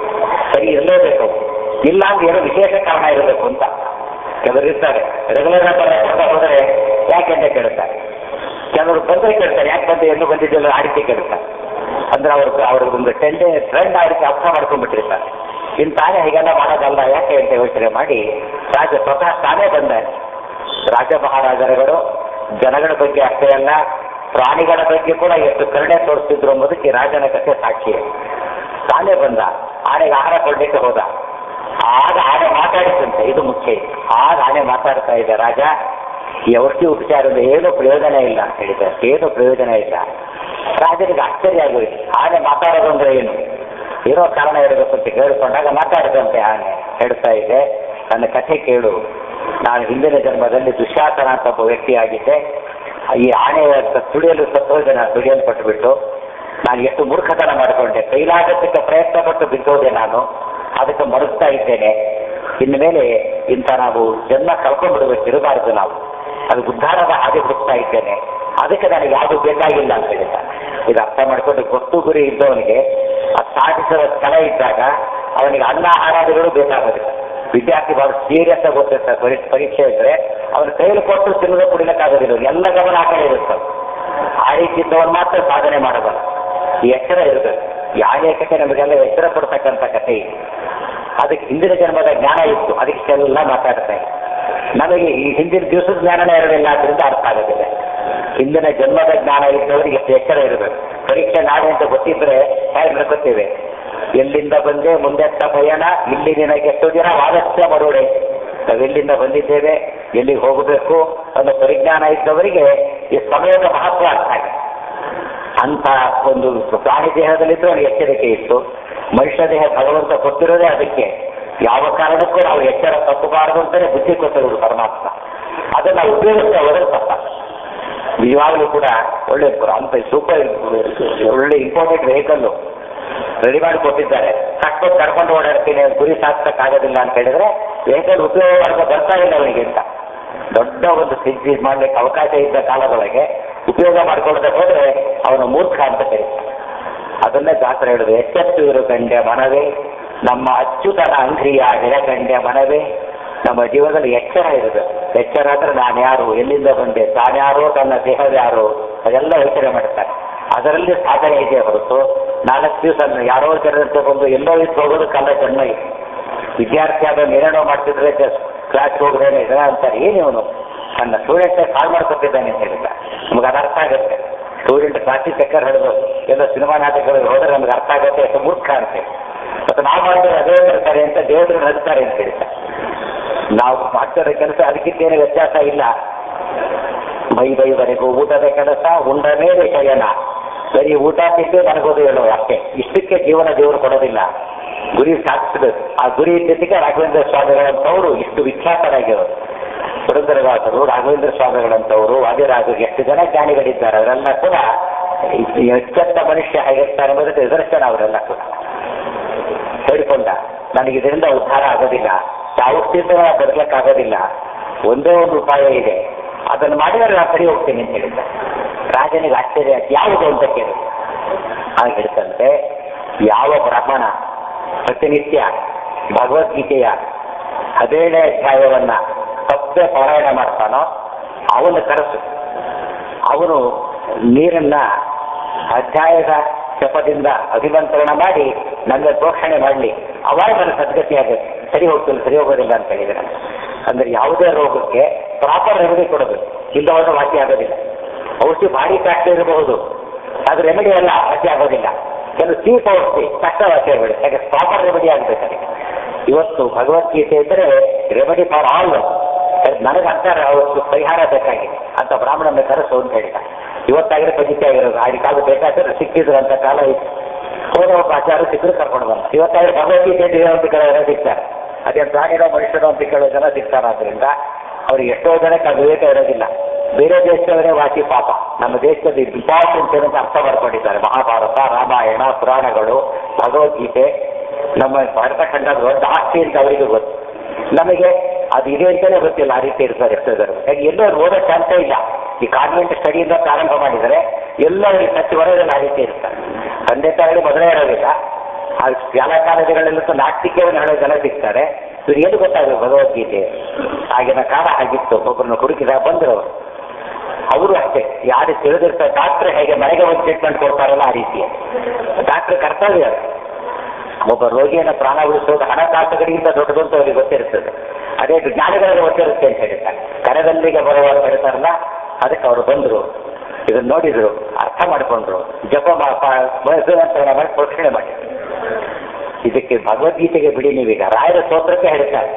ಸರಿ ಇರಲೇಬೇಕು ಇಲ್ಲ ಅಂದ್ರೆ ಏನೋ ವಿಶೇಷ ಕಾರಣ ಇರಬೇಕು ಅಂತ ಕೆಲವರು ಇರ್ತಾರೆ ರೆಗ್ಯುಲರ್ ಆಗಿ ಹೋದರೆ ಯಾಕೆ ಅಂತ ಕೇಳ್ತಾರೆ ಕೆಲವರು ಬಂದರೆ ಕೇಳ್ತಾರೆ ಯಾಕೆ ಬಂದು ಎಲ್ಲೂ ಬಂದಿದ್ದೆಲ್ಲ ಆ ರೀತಿ ಕೇಳ್ತಾರೆ ಅಂದ್ರೆ ಅವ್ರ ಅವ್ರ ಒಂದು ಟೆಂಡೆ ಟ್ರೆಂಡ್ ಆ ರೀತಿ ಅರ್ಥ ಮಾಡ್ಕೊಂಡ್ಬಿಟ್ಟಿರ್ತಾರೆ ಇನ್ನು ತಾನೇ ಹೀಗೆಲ್ಲ ಮಾಡೋದಲ್ಲ ಯಾಕೆ ಅಂತ ಯೋಚನೆ ಮಾಡಿ ರಾಜ ಸ್ವತಃ ತಾನೇ ಬಂದ ರಾಜ ಮಹಾರಾಜರುಗಳು ಜನಗಳ ಬಗ್ಗೆ ಅಷ್ಟೇ ಅಲ್ಲ ಪ್ರಾಣಿಗಳ ಬಗ್ಗೆ ಕೂಡ ಎಷ್ಟು ಕರುಣೆ ತೋರಿಸ್ತಿದ್ರು ಎಂಬುದಕ್ಕೆ ರಾಜನ ಕಥೆ ಸಾಕ್ಷಿ ತಾನೇ ಬಂದ ಆನೆಗೆ ಆಹಾರ ಕೊಡ್ಲಿಕ್ಕೆ ಹೋದ ಆಗ ಆನೆ ಮಾತಾಡಿದಂತೆ ಇದು ಮುಖ್ಯ ಆಗ ಆನೆ ಮಾತಾಡ್ತಾ ಇದೆ ರಾಜ ಈ ಔಷಧಿ ಉಪಚಾರದ ಏನು ಪ್ರಯೋಜನ ಇಲ್ಲ ಅಂತ ಹೇಳಿದ್ದಾರೆ ಏನು ಪ್ರಯೋಜನ ಇಲ್ಲ ರಾಜನಿಗೆ ಆಶ್ಚರ್ಯ ಆಗೋಯ್ತು ಆನೆ ಮಾತಾಡೋದು ಅಂದ್ರೆ ಏನು ಇರೋ ಕಾರಣ ಇರಬೇಕು ಅಂತ ಕೇಳಿಕೊಂಡಾಗ ಮಾತಾಡಿದಂತೆ ಆನೆ ಹೇಳ್ತಾ ಇದೆ ನನ್ನ ಕಥೆ ಕೇಳು ನಾನು ಹಿಂದಿನ ಜನ್ಮದಲ್ಲಿ ದುಶ್ಯಾಸನ ಅಂತ ಒಬ್ಬ ವ್ಯಕ್ತಿಯಾಗಿದ್ದೆ ಈ ಆನೆ ತುಳಿಯಲು ಸತ್ತೋದನ ತುಳಿಯಲ್ಪಟ್ಟುಬಿಟ್ಟು ನಾನು ಎಷ್ಟು ಮೂರ್ಖತನ ಮಾಡಿಕೊಂಡೆ ಕೈಲಾಗದ್ದಕ್ಕೆ ಪ್ರಯತ್ನ ಪಟ್ಟು ಬಿದ್ದೋದೆ ನಾನು ಅದಕ್ಕೆ ಮರುಗ್ತಾ ಇದ್ದೇನೆ ಇನ್ನು ಮೇಲೆ ಇಂಥ ನಾವು ಜನ್ಮ ಕಳ್ಕೊಂಡ್ಬಿಡ್ಬೇಕು ಇರಬಾರದು ನಾವು ಅದು ಉದ್ಧಾರದ ಹಾಗೆ ಹುಡುಕ್ತಾ ಇದ್ದೇನೆ ಅದಕ್ಕೆ ನನಗೆ ಯಾವುದು ಬೇಕಾಗಿಲ್ಲ ಅಂತ ಹೇಳಿದ ಇದು ಅರ್ಥ ಮಾಡ್ಕೊಂಡು ಗೊತ್ತು ಗುರಿ ಇದ್ದವನಿಗೆ ಆ ಸಾಧಿಸುವ ಸ್ಥಳ ಇದ್ದಾಗ ಅವನಿಗೆ ಅನ್ನ ಆಹಾರಾದಿಗಳು ಬೇಕಾಗೋದಿಲ್ಲ ವಿದ್ಯಾರ್ಥಿ ಬಹಳ ಸೀರಿಯಸ್ ಆಗಿ ಗೊತ್ತಿರ್ತಾರೆ ಪರೀ ಪರೀಕ್ಷೆ ಇದ್ರೆ ಅವನ ಕೈಯಲ್ಲಿ ಕೊಟ್ಟು ತಿನ್ನದ ಕುಡಿಲಿಕ್ಕಾಗೋದಿಲ್ಲ ಎಲ್ಲ ಗಮನ ಆ ಕಡೆ ಇರುತ್ತೆ ಆ ರೀತಿ ಇದ್ದವನು ಮಾತ್ರ ಸಾಧನೆ ಮಾಡಬಲ್ಲ ಈ ಎಚ್ಚರ ಇರಬೇಕು ಈ ಆನೆಯ ಕಥೆ ನಮಗೆಲ್ಲ ಎಚ್ಚರ ಕೊಡ್ತಕ್ಕಂಥ ಕಥೆ ಇದು ಅದಕ್ಕೆ ಹಿಂದಿನ ಜನ್ಮದ ಜ್ಞಾನ ಇತ್ತು ಅದಕ್ಕೆ ಎಲ್ಲ ಮಾತಾಡ್ತಾ ಇದೆ ನಮಗೆ ಈ ಹಿಂದಿನ ದಿವಸದ ಜ್ಞಾನನೇ ಇರಲಿಲ್ಲ ಅದರಿಂದ ಅರ್ಥ ಆಗೋದಿಲ್ಲ ಹಿಂದಿನ ಜನ್ಮದ ಜ್ಞಾನ ಇದ್ದವರಿಗೆ ಎಷ್ಟು ಎಚ್ಚರ ಇರಬೇಕು ಪರೀಕ್ಷೆ ನಾಳೆ ಅಂತ ಗೊತ್ತಿದ್ರೆ ಹೇಗೆ ನಡ್ಕೋತೇವೆ ಎಲ್ಲಿಂದ ಬಂದೆ ಮುಂದೆತ್ತ ಪಯಣ ಇಲ್ಲಿ ನಿನಗೆ ಎಷ್ಟು ದಿನ ವಾದಸ್ಯ ಮರುಡೆ ನಾವೆಲ್ಲಿಂದ ಬಂದಿದ್ದೇವೆ ಎಲ್ಲಿಗೆ ಹೋಗಬೇಕು ಅನ್ನೋ ಪರಿಜ್ಞಾನ ಇದ್ದವರಿಗೆ ಈ ಸಮಯದ ಮಹತ್ವ ಅರ್ಥ ಆಗಿದೆ ಅಂತ ಒಂದು ಪ್ರಾಣಿ ದೇಹದಲ್ಲಿದ್ದು ಅವನಿಗೆ ಎಚ್ಚರಿಕೆ ಇತ್ತು ಮನುಷ್ಯ ದೇಹ ಭಗವಂತ ಕೊಟ್ಟಿರೋದೇ ಅದಕ್ಕೆ ಯಾವ ಕಾರಣಕ್ಕೂ ನಾವು ಎಚ್ಚರ ತಪ್ಪಬಾರದು ಅಂತಾನೆ ಬುದ್ಧಿ ಕೊಟ್ಟಿರೋದು ಪರಮಾತ್ಮ ಅದನ್ನ ಉಪಯೋಗಿಸ್ತಾ ಹೋದ್ರೆ ತಪ್ಪ ನಿಜವಾಗಲೂ ಕೂಡ ಒಳ್ಳೆ ಅಂತ ಸೂಪರ್ ಒಳ್ಳೆ ಇಂಪಾರ್ಟೆಂಟ್ ವೆಹಿಕಲ್ಲು ರೆಡಿ ಮಾಡಿ ಕೊಟ್ಟಿದ್ದಾರೆ ಕಟ್ಕೊಂಡು ಕರ್ಕೊಂಡು ಓಡಾಡ್ತೀನಿ ಗುರಿ ಸಾಧಿಸಕ್ಕಾಗೋದಿಲ್ಲ ಅಂತ ಹೇಳಿದ್ರೆ ವೆಹಿಕಲ್ ಉಪಯೋಗ ಮಾಡ್ಕೊ ಬರ್ತಾ ಇಲ್ಲ ಅವನಿಗೆ ಅಂತ ದೊಡ್ಡ ಒಂದು ಸಿದ್ಧಿ ಮಾಡ್ಲಿಕ್ಕೆ ಅವಕಾಶ ಇದ್ದ ಕಾಲದೊಳಗೆ ಉಪಯೋಗ ಮಾಡ್ಕೊಳ್ದೆ ಹೋದ್ರೆ ಅವನು ಮೂರ್ಖ ಅಂತ ಕರೀತಾರೆ ಅದನ್ನೇ ದಾಸರ ಹೇಳುದು ಎಚ್ಚೆತ್ತು ಇರು ಕಂಡೆ ಮನವೇ ನಮ್ಮ ಅಚ್ಚುತನ ಅಂಗ್ರಿಯ ಕಂಡೆ ಮನವೇ ನಮ್ಮ ಜೀವನದಲ್ಲಿ ಎಚ್ಚರ ಇರಬೇಕು ಎಚ್ಚರ ಅಂದ್ರೆ ನಾನು ಯಾರು ಎಲ್ಲಿಂದ ಬಂದೆ ತಾನ್ಯಾರೋ ತನ್ನ ದೇಹದ ಯಾರು ಅದೆಲ್ಲ ಯೋಚನೆ ಮಾಡ್ತಾರೆ ಅದರಲ್ಲಿ ಸಾಧನೆ ಇದೆ ಹೊರತು ನಾಲ್ಕು ದಿವಸ ಯಾರೋ ಜನರಂತೆ ಬಂದು ಎಲ್ಲೋ ಇದ್ದು ಹೋಗೋದಕ್ಕಲ್ಲ ಜನ್ಮ ಇದೆ ವಿದ್ಯಾರ್ಥಿ ಆದ ಏನೇನೋ ಮಾಡ್ತಿದ್ರೆ ಕ್ಲಾಸ್ ಹೋಗ್ದೇನೆ ಇದನ್ನ ಅಂತಾರೆ ಏನು ಇವನು ನನ್ನ ಸ್ಟೂಡೆಂಟ್ ಕಾಲ್ ಮಾಡ್ಕೊತಿದ್ದಾನೆ ಅಂತ ಹೇಳಿದ ನಮ್ಗೆ ಅದು ಅರ್ಥ ಆಗುತ್ತೆ ಸ್ಟೂಡೆಂಟ್ ಕ್ಲಾಸಿಗೆ ಚಕ್ಕರ್ ಹಿಡಿದು ಎಲ್ಲ ಸಿನಿಮಾ ನಾಟಕಗಳಿಗೆ ಹೋದ್ರೆ ನಮ್ಗೆ ಅರ್ಥ ಆಗುತ್ತೆ ಎಷ್ಟು ಮೂರ್ಖ ಅಂತೆ ಮತ್ತು ನಾವು ಮಾಡಿದ್ರೆ ಅದೇ ಇರ್ತಾರೆ ಅಂತ ದೇವರು ನಡ್ತಾರೆ ಅಂತ ಹೇಳ್ತಾರೆ ನಾವು ಮಾಡ್ತಿರೋ ಕೆಲಸ ಅದಕ್ಕಿಂತೇನು ವ್ಯತ್ಯಾಸ ಇಲ್ಲ ಬೈ ಬೈವರೆಗೂ ಊಟದ ಕೆಲಸ ಉಂಡ ಮೇಲೆ ಶಯನ ಬರೀ ಊಟ ತಿಂದು ನನಗೋದು ಹೇಳೋ ಅಷ್ಟೇ ಇಷ್ಟಕ್ಕೆ ಜೀವನ ದೇವರು ಕೊಡೋದಿಲ್ಲ ಗುರಿ ಸಾಧಿಸಬೇಕು ಆ ಗುರಿ ಜೊತೆಗೆ ರಾಘವೇಂದ್ರ ಸ್ವಾಮಿಗಳಂತವರು ಇಷ್ಟು ವಿಖ್ಯಾತರಾಗಿರೋರು ಪುರಂದರದಾಸರು ರಾಘವೇಂದ್ರ ಸ್ವಾಮಿಗಳಂತವರು ವಾದಿರಾಜರು ಎಷ್ಟು ಜನ ಜ್ಞಾನಿಗಳಿದ್ದಾರೆ ಅವರೆಲ್ಲ ಕೂಡ ಎಚ್ಚೆತ್ತ ಮನುಷ್ಯ ಹೇಗಿರ್ತಾರೆ ಎಂಬುದಕ್ಕೆ ನಿದರ್ಶನ ಅವರೆಲ್ಲ ಕೂಡ ಹೇಳಿಕೊಂಡ ನನಗೆ ಇದರಿಂದ ಉದ್ಧಾರ ಆಗೋದಿಲ್ಲ ಯಾವ ಸ್ಥಿತಿಯಿಂದ ಬದಲಕ್ಕಾಗೋದಿಲ್ಲ ಒಂದೇ ಒಂದು ಉಪಾಯ ಇದೆ ಅದನ್ನು ಮಾಡಿದರೆ ನಾನು ಸರಿ ಹೋಗ್ತೀನಿ ಅಂತ ಹೇಳಿದ್ದ ರಾಜನಿಗೆ ಆಶ್ಚರ್ಯ ಯಾವುದು ಅಂತ ಕೇಳಿ ಹಾಗೆ ಹೇಳ್ತಂತೆ ಯಾವ ಬ್ರಾಹ್ಮಣ ಪ್ರತಿನಿತ್ಯ ಭಗವದ್ಗೀತೆಯ ಹದಿನೇಳನೇ ಅಧ್ಯಾಯವನ್ನ ತಪ್ಪದೆ ಪಾರಾಯಣ ಮಾಡ್ತಾನೋ ಅವನು ಕರೆಸು ಅವನು ನೀರನ್ನ ಅಧ್ಯಾಯದ ಜಪದಿಂದ ಅಭಿಮಂತ್ರಣ ಮಾಡಿ ನನಗೆ ಪೋಷಣೆ ಮಾಡಲಿ ಅವಾಗ ನನ್ನ ಸದ್ಗತಿ ಆಗುತ್ತೆ ಸರಿ ಹೋಗ್ತಿಲ್ಲ ಸರಿ ಹೋಗೋದಿಲ್ಲ ಅಂತ ಹೇಳಿದ್ರೆ ಅಂದ್ರೆ ಯಾವುದೇ ರೋಗಕ್ಕೆ ಪ್ರಾಪರ್ ರೆಮಿಡಿ ಕೊಡಬೇಕು ಇಲ್ಲ ಹೋದ್ರೆ ವಾಸಿ ಆಗೋದಿಲ್ಲ ಔಷಧಿ ಭಾರಿ ಕಾಸ್ಟ್ ಇರಬಹುದು ಅದು ರೆಮಿಡಿ ಅಲ್ಲ ವಾಸಿ ಆಗೋದಿಲ್ಲ ಕೆಲವು ಚೀಪ್ ಔಷಧಿ ಕಷ್ಟವಾಗ್ತೇ ಬಿಡಿ ಯಾಕೆ ಪ್ರಾಪರ್ ರೆಮಿಡಿ ಆಗ್ಬೇಕು ಅದಕ್ಕೆ ಇವತ್ತು ಭಗವದ್ಗೀತೆ ಇದ್ರೆ ರೆಮಿಡಿ ಫಾರ್ ಆಲ್ ನನಗೆ ಅಂತ ಅವತ್ತು ಪರಿಹಾರ ಬೇಕಾಗಿದೆ ಅಂತ ಬ್ರಾಹ್ಮಣನ ಕರೆಸು ಅಂತ ಹೇಳಿದ ಇವತ್ತಾಗಿರೋ ಪದ್ಧತಿ ಆಗಿರೋದು ಆಗಿನ ಕಾಲ ಬೇಕಾದ್ರೆ ಸಿಕ್ಕಿದ್ರು ಅಂತ ಕಾಲ ಇತ್ತು ಹೋದ ಒಬ್ಬ ಆಚಾರ ಸಿಕ್ಕರು ಕರ್ಕೊಂಡು ಬಂದ ಇವತ್ತಾಗಿ ಭಗವದ್ಗೀತೆ ಇದೆ ಅಂತ ಕೇಳೋರು ಸಿಗ್ತಾರೆ ಅದೇ ಪ್ರಾಣಿನೋ ಮನುಷ್ಯನೋ ಅಂತ ಕೇಳೋ ಜನ ಸಿಗ್ತಾರಾದ್ರಿಂದ ಅವ್ರಿಗೆ ಎಷ್ಟೋ ಜನಕ್ಕೆ ಅದು ವಿವೇಕ ಇರೋದಿಲ್ಲ ಬೇರೆ ದೇಶದವರೇ ವಾಸಿ ಪಾಪ ನಮ್ಮ ದೇಶದ ಇಂಪಾರ್ಟೆಂಟ್ ಏನಂತ ಅರ್ಥ ಮಾಡ್ಕೊಂಡಿದ್ದಾರೆ ಮಹಾಭಾರತ ರಾಮಾಯಣ ಪುರಾಣಗಳು ಭಗವದ್ಗೀತೆ ನಮ್ಮ ಭರತಖಂಡದ ದೊಡ್ಡ ಆಸ್ತಿ ಅಂತ ಅವರಿಗೂ ಗೊತ್ತು ನಮಗೆ ಅದು ಇದೆ ಅಂತಾನೆ ಗೊತ್ತಿಲ್ಲ ಆ ರೀತಿ ಇರ್ತಾರೆ ಎಷ್ಟೋ ಜನ ಯಾಕೆ ಎಲ್ಲೋ ಓದೋ ಚಾನ್ಸೇ ಇಲ್ಲ ಈ ಕಾನ್ವೆಂಟ್ ಸ್ಟಡಿಯಿಂದ ಪ್ರಾರಂಭ ಮಾಡಿದರೆ ಎಲ್ಲ ಈ ಟಚ್ ಬರೋದಿಲ್ಲ ಆ ರೀತಿ ಇರ್ತಾರೆ ತಂದೆ ತಾಯಿಗಳು ಮೊದಲೇ ಇರೋದಿಲ್ಲ ಆ ಶಾಲಾ ಕಾಲೇಜುಗಳಲ್ಲಂತೂ ನಾಸ್ತಿಕವನ್ನು ಹೇಳೋ ಜನ ಸಿಗ್ತಾರೆ ಇವ್ರು ಏನು ಗೊತ್ತಾಗಬೇಕು ಭಗವದ್ಗೀತೆ ಆಗಿನ ಕಾಲ ಆಗಿತ್ತು ಒಬ್ಬರನ್ನ ಹುಡುಕಿದಾಗ ಬಂದರು ಅವರು ಅವರು ಅಷ್ಟೇ ಯಾರು ತಿಳಿದಿರ್ತಾರೆ ಡಾಕ್ಟರ್ ಹೇಗೆ ಮನೆಗೆ ಒಂದು ಟ್ರೀಟ್ಮೆಂಟ್ ಕೊಡ್ತಾರಲ್ಲ ಆ ರೀತಿ ಡಾಕ್ಟರ್ ಕರ್ತವ್ಯ ಅದು. ಒಬ್ಬ ರೋಗಿಯನ್ನು ಪ್ರಾಣ ಉಳಿಸೋದು ಹಣಕಾಸುಗಳಿಗಿಂತ ದೊಡ್ಡದು ಅಂತ ಅವರಿಗೆ ಗೊತ್ತಿರ್ತದೆ ಅದೇ ಜ್ಞಾನಿಗಳಿಗೆ ಗೊತ್ತಿರುತ್ತೆ ಅಂತ ಹೇಳ್ತಾರೆ ಕರೆದಲ್ಲಿಗೆ ಬರುವಾಗ ಹೇಳ್ತಾರಲ್ಲ ಅದಕ್ಕೆ ಅವರು ಬಂದರು ಇದನ್ನ ನೋಡಿದ್ರು ಅರ್ಥ ಮಾಡಿಕೊಂಡ್ರು ಜಪ ಮಾ- ಪ- ಮಂತ್ರಣ ಮಾಡಿ ಪ್ರೋಕ್ಷಣೆ ಮಾಡಿ ಇದಕ್ಕೆ ಭಗವದ್ಗೀತೆಗೆ ಬಿಡಿ ನೀವೀಗ ರಾಯರ ಸ್ತೋತ್ರಕ್ಕೆ ಹೇಳ್ತಾರೆ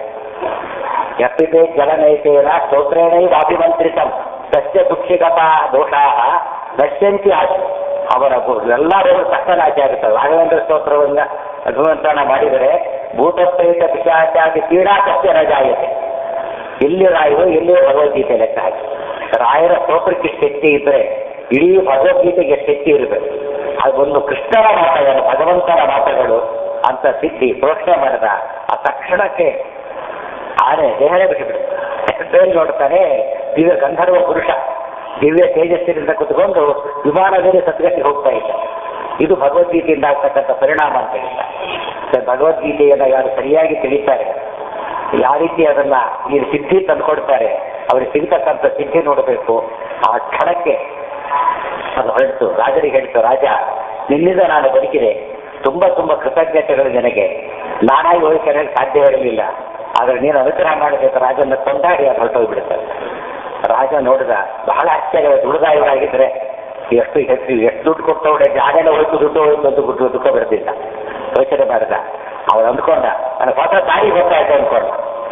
ಯಪ್ಪಿದೆ ಜಲನೈತೇನ ಸ್ತೋತ್ರೇಣೈ ವಾಭಿಮಂತ್ರಿತಂ ಸಸ್ಯ ದುಃಖಿಗತ ದೋಷಾ ದಶ್ಯಂತಿ ಆಶು ಅವರ ಗು- ಎಲ್ಲ ರೋಗ ತಕ್ಕನಾಚೆ ಆಗುತ್ತವೆ ರಾಘವೇಂದ್ರ ಸ್ತೋತ್ರವನ್ನ ಅಭಿಮಂತ್ರಣ ಮಾಡಿದರೆ ಭೂತಪ್ರೇತ ಪಿಶಾಚಾದಿ ಪೀಡಾ ಸತ್ಯ ರಜಾಯತೆ ಎಲ್ಲಿ ರಾಯರು ಎಲ್ಲಿ ಭಗವದ್ಗೀತೆ ಲೆಕ್ಕ ಹಾಕಿ ರಾಯರ ಸ್ತೋತ್ರಕ್ಕೆ ಶಕ್ತಿ ಇದ್ರೆ ಇಡೀ ಭಗವದ್ಗೀತೆಗೆ ಶಕ್ತಿ ಇರಬೇಕು ಅದೊಂದು ಕೃಷ್ಣನ ಮಾತುಗಳು ಭಗವಂತನ ಮಾತುಗಳು ಅಂತ ಸಿದ್ಧಿ ಪ್ರೋಕ್ಷಣೆ ಮಾಡಿದ ಆ ತಕ್ಷಣಕ್ಕೆ ಆನೆ ದೇಹನೇ ಬಿಟ್ಟುಬಿಡುತ್ತೆ ಬೇರೆ ನೋಡ್ತಾನೆ ದಿವ್ಯ ಗಂಧರ್ವ ಪುರುಷ ದಿವ್ಯ ತೇಜಸ್ಸಿನಿಂದ ಕುತ್ಕೊಂಡು ವಿಮಾನದಲ್ಲಿ ಸದ್ಗತಿ ಹೋಗ್ತಾ ಇದ್ದ ಇದು ಭಗವದ್ಗೀತೆಯಿಂದ ಆಗ್ತಕ್ಕಂಥ ಪರಿಣಾಮ ಅಂತ ಹೇಳ್ತಾರೆ ಭಗವದ್ಗೀತೆಯನ್ನು ಯಾರು ಸರಿಯಾಗಿ ತಿಳಿತಾರೆ ಯಾವ ರೀತಿ ಅದನ್ನ ಈ ಸಿದ್ಧಿ ತಂದುಕೊಡ್ತಾರೆ ಅವ್ರಿಗೆ ಸಿಗ್ತಕ್ಕಂಥ ಸಿದ್ಧಿ ನೋಡಬೇಕು ಆ ಕ್ಷಣಕ್ಕೆ ಅದು ಹೇಳ್ತು ರಾಜರಿಗೆ ಹೇಳ್ತು ರಾಜ ನಿನ್ನಿಂದ ನಾನು ಬದುಕಿದೆ ತುಂಬಾ ತುಂಬಾ ಕೃತಜ್ಞತೆಗಳು ನನಗೆ ನಾನಾಗಿ ಹೋಲಿಕೆ ಸಾಧ್ಯ ಇರಲಿಲ್ಲ ಆದ್ರೆ ನೀನು ಅನುಗ್ರಹ ಮಾಡಬೇಕು ರಾಜನ ಕೊಂಡಾಡಿ ಅದು ಹೊರಟೋಗ್ಬಿಡುತ್ತೆ ರಾಜ ನೋಡಿದ ಬಹಳ ಆಶ್ಚರ್ಯ ದುಡಿದಾಗಿದ್ರೆ ಎಷ್ಟು ಎಷ್ಟು ಎಷ್ಟು ದುಡ್ಡು ಕೊಟ್ಟವಳೆ ಜಾಗನ ಹೋಯ್ತು ದುಡ್ಡು ಹೋಯ್ತು ಅಂತ ಬಿಟ್ಟು ದುಃಖ ಬಿಡ್ತಿದ್ದ ಯೋಚನೆ ಮಾಡಿದ ಅವನು ಅಂದ್ಕೊಂಡ ನನ್ನ ಹೊಸ ದಾರಿ ಗೊತ್ತಾಯ್ತು ಅಂದ್ಕೊಂಡ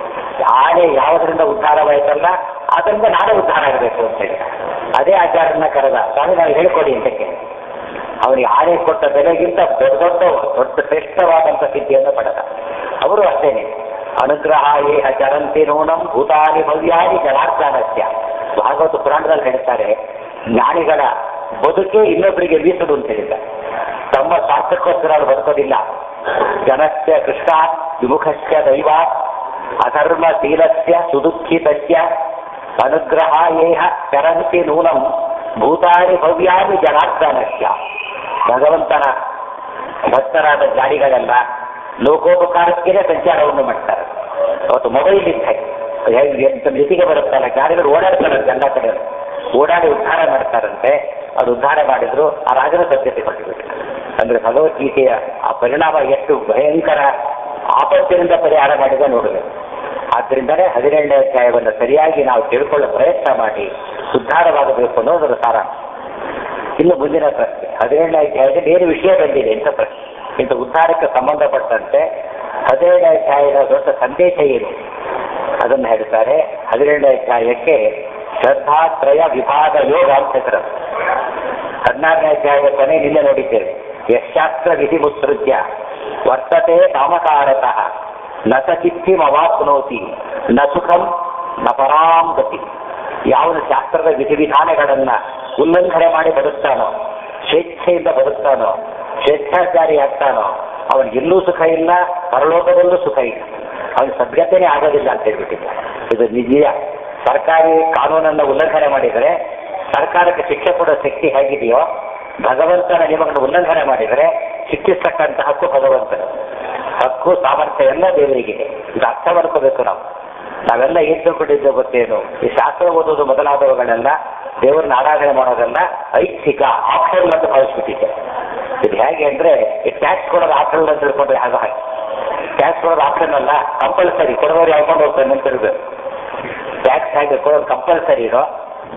ಆನೆ ಯಾವುದರಿಂದ ಉದ್ಧಾರವಾಯ್ತಲ್ಲ ಅದರಿಂದ ನಾನೇ ಉದ್ಧಾರ ಆಗಬೇಕು ಅಂತ ಹೇಳಿ ಅದೇ ಆಚಾರ್ಯನ ಕರೆದ ಸ್ವಾಮಿ ನಾವು ಹೇಳ್ಕೊಡಿ ಅಂತಕ್ಕೆ ಅವನಿಗೆ ಆನೆ ಕೊಟ್ಟ ಬೆಲೆಗಿಂತ ದೊಡ್ಡ ದೊಡ್ಡ ದೊಡ್ಡ ಶ್ರೇಷ್ಠವಾದಂಥ ಸಿದ್ಧಿಯನ್ನು ಪಡೆದ ಅವರು ಅಷ್ಟೇನೆ ಅನುಗ್ರಹ ಏಹ ಚರಂತಿ ನೂನಂ ಭೂತಾನಿ ಭವ್ಯಾನಿ ಜನಾರ್ದನಸ್ಯ ಭಾಗವತ ಪುರಾಣದಲ್ಲಿ ಹೇಳ್ತಾರೆ ಜ್ಞಾನಿಗಳ ಬದುಕೆ ಇನ್ನೊಬ್ಬರಿಗೆ ಮೀಸಲು ಅಂತ ಹೇಳಿದ್ದಾರೆ ತಮ್ಮ ಸ್ವಾರ್ಥಕ್ಕೋಸ್ಕರ ಅವರು ಬದುಕೋದಿಲ್ಲ ಜನಸ್ಯ ಕೃಷ್ಣ ವಿಮುಖಸ್ಯ ದೈವ ಅಧರ್ಮ ಶೀಲಸ್ಯ ಸುದುಃಖಿತಸ್ಯ ಅನುಗ್ರಹ ಏಹ ಚರಂತಿ ನೂನಂ ಭೂತಾನಿ ಭವ್ಯಾನಿ ಜನಾರ್ದನಸ್ಯ ಭಗವಂತನ ಭಕ್ತರಾದ ಗಾಡಿಗಳೆಲ್ಲ ಲೋಕೋಪಕಾರಕ್ಕೆ ಸಂಚಾರವನ್ನು ಮಾಡ್ತಾರೆ ಅವತ್ತು ಮೊಬೈಲ್ ಇದ್ದ ಎಂತ ಜೊತೆಗೆ ಬರುತ್ತಲ್ಲ ಗಾಡಿಗಳು ಓಡಾಡ್ತಾರಂತೆ ಎಲ್ಲ ಕಡೆ ಓಡಾಡಿ ಉದ್ಧಾರ ಮಾಡ್ತಾರಂತೆ ಅದು ಉದ್ಧಾರ ಮಾಡಿದ್ರು ಆ ರಾಜನ ಸದ್ಯತೆ ಕೊಟ್ಟುಬಿಟ್ಟು ಅಂದ್ರೆ ಭಗವದ್ಗೀತೆಯ ಆ ಪರಿಣಾಮ ಎಷ್ಟು ಭಯಂಕರ ಆಪತ್ತಿನಿಂದ ಪರಿಹಾರ ಮಾಡಿದ ನೋಡಬೇಕು ಆದ್ರಿಂದಲೇ ಹದಿನೇಳನೇ ಅಧ್ಯಾಯವನ್ನು ಸರಿಯಾಗಿ ನಾವು ತಿಳ್ಕೊಳ್ಳೋ ಪ್ರಯತ್ನ ಮಾಡಿ ಉದ್ಧಾರವಾಗಬೇಕು ಅನ್ನೋದರ ಸಾರ ಇನ್ನು ಮುಂದಿನ ಪ್ರಶ್ನೆ ಹದಿನೇಳನೇ ಅಧ್ಯಾಯದಲ್ಲಿ ಏನು ವಿಷಯ ಬಂದಿದೆ ಅಂತ ಪ್ರಶ್ನೆ ಇಂಥ ಉದ್ಧಾರಕ್ಕೆ ಸಂಬಂಧಪಟ್ಟಂತೆ ಹದಿನೇಳನೇ ಅಧ್ಯಾಯದ ದೊಡ್ಡ ಸಂದೇಶ ಏನು ಅದನ್ನು ಹೇಳ್ತಾರೆ ಹದಿನೇಳನೇ ಅಧ್ಯಾಯಕ್ಕೆ ಶ್ರದ್ಧಾತ್ರಯ ವಿಭಾಗ ಯೋಗ ಅಂತ ಹೆಸರು ಹದಿನಾರನೇ ಅಧ್ಯಾಯದ ಕೊನೆ ನಿನ್ನೆ ನೋಡಿದ್ದೇವೆ ಯಶಾಸ್ತ್ರ ವಿಧಿ ಮುತ್ಸೃತ್ಯ ವರ್ತತೆ ಕಾಮಕಾರತಃ ನ ಸಚಿತ್ತಿಮವಾಪ್ನೋತಿ ನ ಸುಖಂ ನ ಪರಾಂ ಗತಿ ಯಾವನು ಶಾಸ್ತ್ರದ ವಿಧಿವಿಧಾನಗಳನ್ನ ಉಲ್ಲಂಘನೆ ಮಾಡಿ ಬದುಕ್ತಾನೋ ಸ್ವೇಚ್ಛೆಯಿಂದ ಬದುಕ್ತಾನೋ ಸ್ವೇಚ್ಛಾಚಾರಿ ಆಗ್ತಾನೋ ಅವನಿಗೆಲ್ಲೂ ಸುಖ ಇಲ್ಲ ಪರಲೋಕದಲ್ಲೂ ಸುಖ ಇಲ್ಲ ಅವನ ಸಭ್ಯತೆನೇ ಆಗೋದಿಲ್ಲ ಅಂತ ಹೇಳ್ಬಿಟ್ಟಿದ್ದ ಇದು ನಿಜ ಸರ್ಕಾರಿ ಕಾನೂನನ್ನ ಉಲ್ಲಂಘನೆ ಮಾಡಿದರೆ ಸರ್ಕಾರಕ್ಕೆ ಶಿಕ್ಷೆ ಕೊಡೋ ಶಕ್ತಿ ಹೇಗಿದೆಯೋ ಭಗವಂತನ ನಿಯಮಗಳನ್ನು ಉಲ್ಲಂಘನೆ ಮಾಡಿದರೆ ಶಿಕ್ಷಿಸ್ತಕ್ಕಂಥ ಹಕ್ಕು ಭಗವಂತನ ಹಕ್ಕು ಸಾಮರ್ಥ್ಯ ಎಲ್ಲ ದೇವರಿಗಿದೆ ಇದು ಅರ್ಥ ಮಾಡ್ಕೋಬೇಕು ನಾವು ನಾವೆಲ್ಲ ಏನ್ ತಿಳ್ಕೊಂಡಿದ್ದೇವೆ ಗೊತ್ತೇನು ಈ ಶಾಸ್ತ್ರ ಓದೋದು ಮೊದಲಾದವುಗಳೆಲ್ಲ ದೇವರನ್ನ ಆರಾಧನೆ ಮಾಡೋದೆಲ್ಲ ಐಚ್ಛಿಕ ಆಪ್ಷನ್ ಅಂತ ಭಾವಿಸ್ಬಿಟ್ಟಿದ್ದೆ ಇದು ಹೇಗೆ ಅಂದ್ರೆ ಈ ಟ್ಯಾಕ್ಸ್ ಕೊಡೋದು ಆಪ್ಷನ್ ಅಂತ ತಿಳ್ಕೊಂಡ್ರೆ ಆಗ ಹಾಗೆ ಟ್ಯಾಕ್ಸ್ ಕೊಡೋದು ಆಪ್ಷನ್ ಅಲ್ಲ ಕಂಪಲ್ಸರಿ ಕೊಡೋರು ಯಾವ್ಕೊಂಡು ಹೋಗ್ತಾನೆ ಅಂತ ಇರಬೇಕು ಟ್ಯಾಕ್ಸ್ ಹೇಗೆ ಕೊಡೋದು ಕಂಪಲ್ಸರಿ ಇರೋ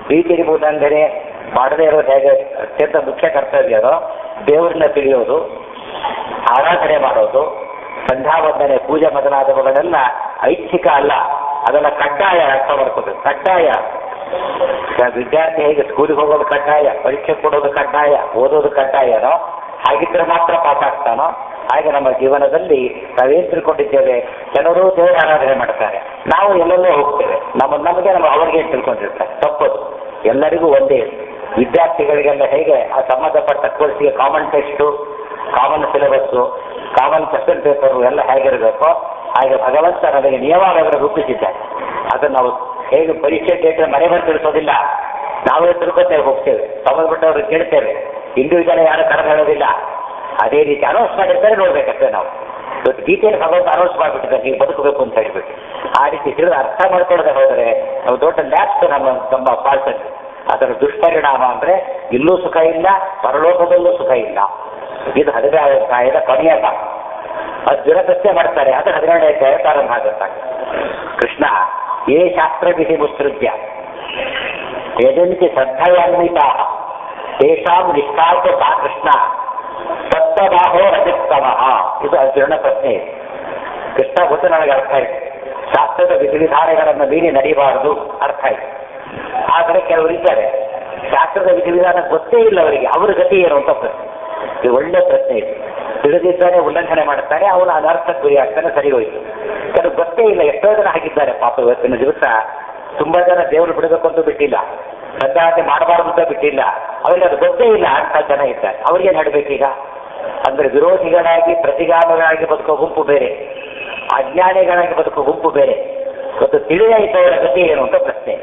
ಬೀದಿರ್ಬೋದು ಅಂದರೆ ಮಾಡದೇ ಇರೋದು ಹೇಗೆ ಅತ್ಯಂತ ಮುಖ್ಯ ಕರ್ತವ್ಯ ದೇವರನ್ನ ತಿಳಿಯೋದು ಆರಾಧನೆ ಮಾಡೋದು ಸಂಧ್ಯಾವಂದನೆ ಪೂಜೆ ಮೊದಲಾದವುಗಳೆಲ್ಲ ಐಚ್ಛಿಕ ಅಲ್ಲ ಅದೆಲ್ಲ ಕಡ್ಡಾಯ ಅರ್ಥ ಮಾಡ್ಕೋಬೇಕು ಕಡ್ಡಾಯ ಈಗ ವಿದ್ಯಾರ್ಥಿ ಹೇಗೆ ಸ್ಕೂಲಿಗೆ ಹೋಗೋದು ಕಡ್ಡಾಯ ಪರೀಕ್ಷೆ ಕೊಡೋದು ಕಡ್ಡಾಯ ಓದೋದು ಕಡ್ಡಾಯನೋ ಹಾಗಿದ್ರೆ ಮಾತ್ರ ಪಾಸ್ ಆಗ್ತಾನೋ ಹಾಗೆ ನಮ್ಮ ಜೀವನದಲ್ಲಿ ನಾವೇನ್ ತಿಳ್ಕೊಂಡಿದ್ದೇವೆ ಕೆಲವರು ದೇವರ ಆರಾಧನೆ ಮಾಡ್ತಾರೆ ನಾವು ಎಲ್ಲೆಲ್ಲೋ ಹೋಗ್ತೇವೆ ನಮ್ಮ ನಮಗೆ ನಮ್ಮ ಅವರಿಗೆ ಏನ್ ತಿಳ್ಕೊಂಡಿರ್ತಾರೆ ತಪ್ಪದು ಎಲ್ಲರಿಗೂ ಒಂದೇ ವಿದ್ಯಾರ್ಥಿಗಳಿಗೆಲ್ಲ ಹೇಗೆ ಆ ಸಂಬಂಧಪಟ್ಟ ಕೋರ್ಸಿಗೆ common test common syllabus common question paper ಎಲ್ಲ ಹೇಗಿರಬೇಕು ಹಾಗೆ ಭಗವಂತ ನಮಗೆ ನಿಯಮಾವಳಿಗಳನ್ನು ರೂಪಿಸಿದ್ದಾರೆ ಅದನ್ನು ನಾವು ಹೇಗೆ ಪರೀಕ್ಷೆ ಡೇಟ್ ಮನೆ ಬಂದು ತಿಳಿಸೋದಿಲ್ಲ ನಾವೇ ತಿಳ್ಕೊತೇವೆ ಹೋಗ್ತೇವೆ ಸಂಬಂಧಪಟ್ಟವ್ರಿಗೆ ಕೇಳ್ತೇವೆ ಇಂಡಿವಿಜುವಲ್ ಯಾರು ಕರೆದು ಹೇಳೋದಿಲ್ಲ ಅದೇ ರೀತಿ ಅನೌನ್ಸ್ ಮಾಡಿರ್ತಾರೆ ನೋಡ್ಬೇಕಷ್ಟೇ ನಾವು ಇವತ್ತು ಡೀಟೇಲ್ ಭಗವಂತ ಅನೌನ್ಸ್ ಮಾಡಿಬಿಟ್ಟಿದ್ದಾರೆ ನೀವು ಬದುಕಬೇಕು ಅಂತ ಹೇಳ್ಬಿಟ್ಟು ಆ ರೀತಿ ತಿಳಿದು ಅರ್ಥ ಮಾಡ್ಕೊಳ್ಳದೆ ಹೋದರೆ ನಾವು ದೊಡ್ಡ ಲ್ಯಾಪ್ಸ್ ನಮ್ಮ ನಮ್ಮ ಪಾಲ್ಸಲ್ಲಿ ಅದರ ದುಷ್ಪರಿಣಾಮ ಅಂದ್ರೆ ಇಲ್ಲೂ ಸುಖ ಇಲ್ಲ ಪರಲೋಕದಲ್ಲೂ ಸುಖ ಇಲ್ಲ ಇದು ಹದಿನಾರು ಅಧ್ಯಾಯದ ಕೊನೆಯ ಭಾಗ ಅರ್ಜುನ ಪ್ರಶ್ನೆ ಮಾಡ್ತಾರೆ ಅದು ಹದಿನೇಳನೇ ಅಧ್ಯಾಯ ಪ್ರಾರಂಭ ಆಗುತ್ತೆ ಕೃಷ್ಣ ಏ ಶಾಸ್ತ್ರ ವಿಧಿ ಮುತ್ಸೃಜ್ಯ ಯಜಂತಿ ಶ್ರದ್ಧಯಾನ್ವಿತಾ ತೇಷಾಂ ನಿಷ್ಠಾತ ಸಾ ಕೃಷ್ಣ ಸಪ್ತಬಾಹೋ ರಜಸ್ತಮಃ ಇದು ಅರ್ಜುನ ಪ್ರಶ್ನೆ ಇದೆ ಕೃಷ್ಣ ಗೊತ್ತು ನನಗೆ ಅರ್ಥ ಇದೆ ಶಾಸ್ತ್ರದ ವಿಧಿವಿಧಾನಗಳನ್ನು ಮೀರಿ ನಡೀಬಾರದು ಅರ್ಥ ಇದೆ ಆದರೆ ಕೆಲವರು ಇದ್ದಾರೆ ಶಾಸ್ತ್ರದ ವಿಧಿವಿಧಾನ ಗೊತ್ತೇ ಇಲ್ಲ ಅವರಿಗೆ ಅವರ ಗತಿ ಏನು ಅಂತ ಪ್ರಶ್ನೆ ಇದು ಒಳ್ಳೆ ಪ್ರಶ್ನೆ ಇದೆ ತಿಳಿದಿದ್ದಾನೆ ಉಲ್ಲಂಘನೆ ಮಾಡ್ತಾನೆ ಅವನು ಅನರ್ಥಕ್ಕೆ ಗುರಿ ಆಗ್ತಾನೆ ಸರಿ ಹೋಯ್ತು ಕೆಲವು ಗೊತ್ತೇ ಇಲ್ಲ ಎಷ್ಟೋ ಜನ ಹಾಕಿದ್ದಾರೆ ಪಾಪ ಇವತ್ತಿನ ದಿವಸ ತುಂಬಾ ಜನ ದೇವರು ಬಿಡಬೇಕು ಅಂತ ಬಿಟ್ಟಿಲ್ಲ ಶ್ರದ್ಧಾತೆ ಮಾಡಬಾರ್ದು ಅಂತ ಬಿಟ್ಟಿಲ್ಲ ಅವರಿಗೆ ಅದು ಗೊತ್ತೇ ಇಲ್ಲ ಅಂತ ಜನ ಇದ್ದಾರೆ ಅವ್ರಿಗೆ ನಡಬೇಕೀಗ ಅಂದ್ರೆ ವಿರೋಧಿಗಳಾಗಿ ಪ್ರತಿಗಾಮಿಗಳಾಗಿ ಬದುಕೋ ಗುಂಪು ಬೇರೆ ಅಜ್ಞಾನಿಗಳಾಗಿ ಬದುಕೋ ಗುಂಪು ಬೇರೆ ಇವತ್ತು ತಿಳಿದೇ ಇದ್ದವರ ಗತಿ ಏನು ಅಂತ ಪ್ರಶ್ನೆ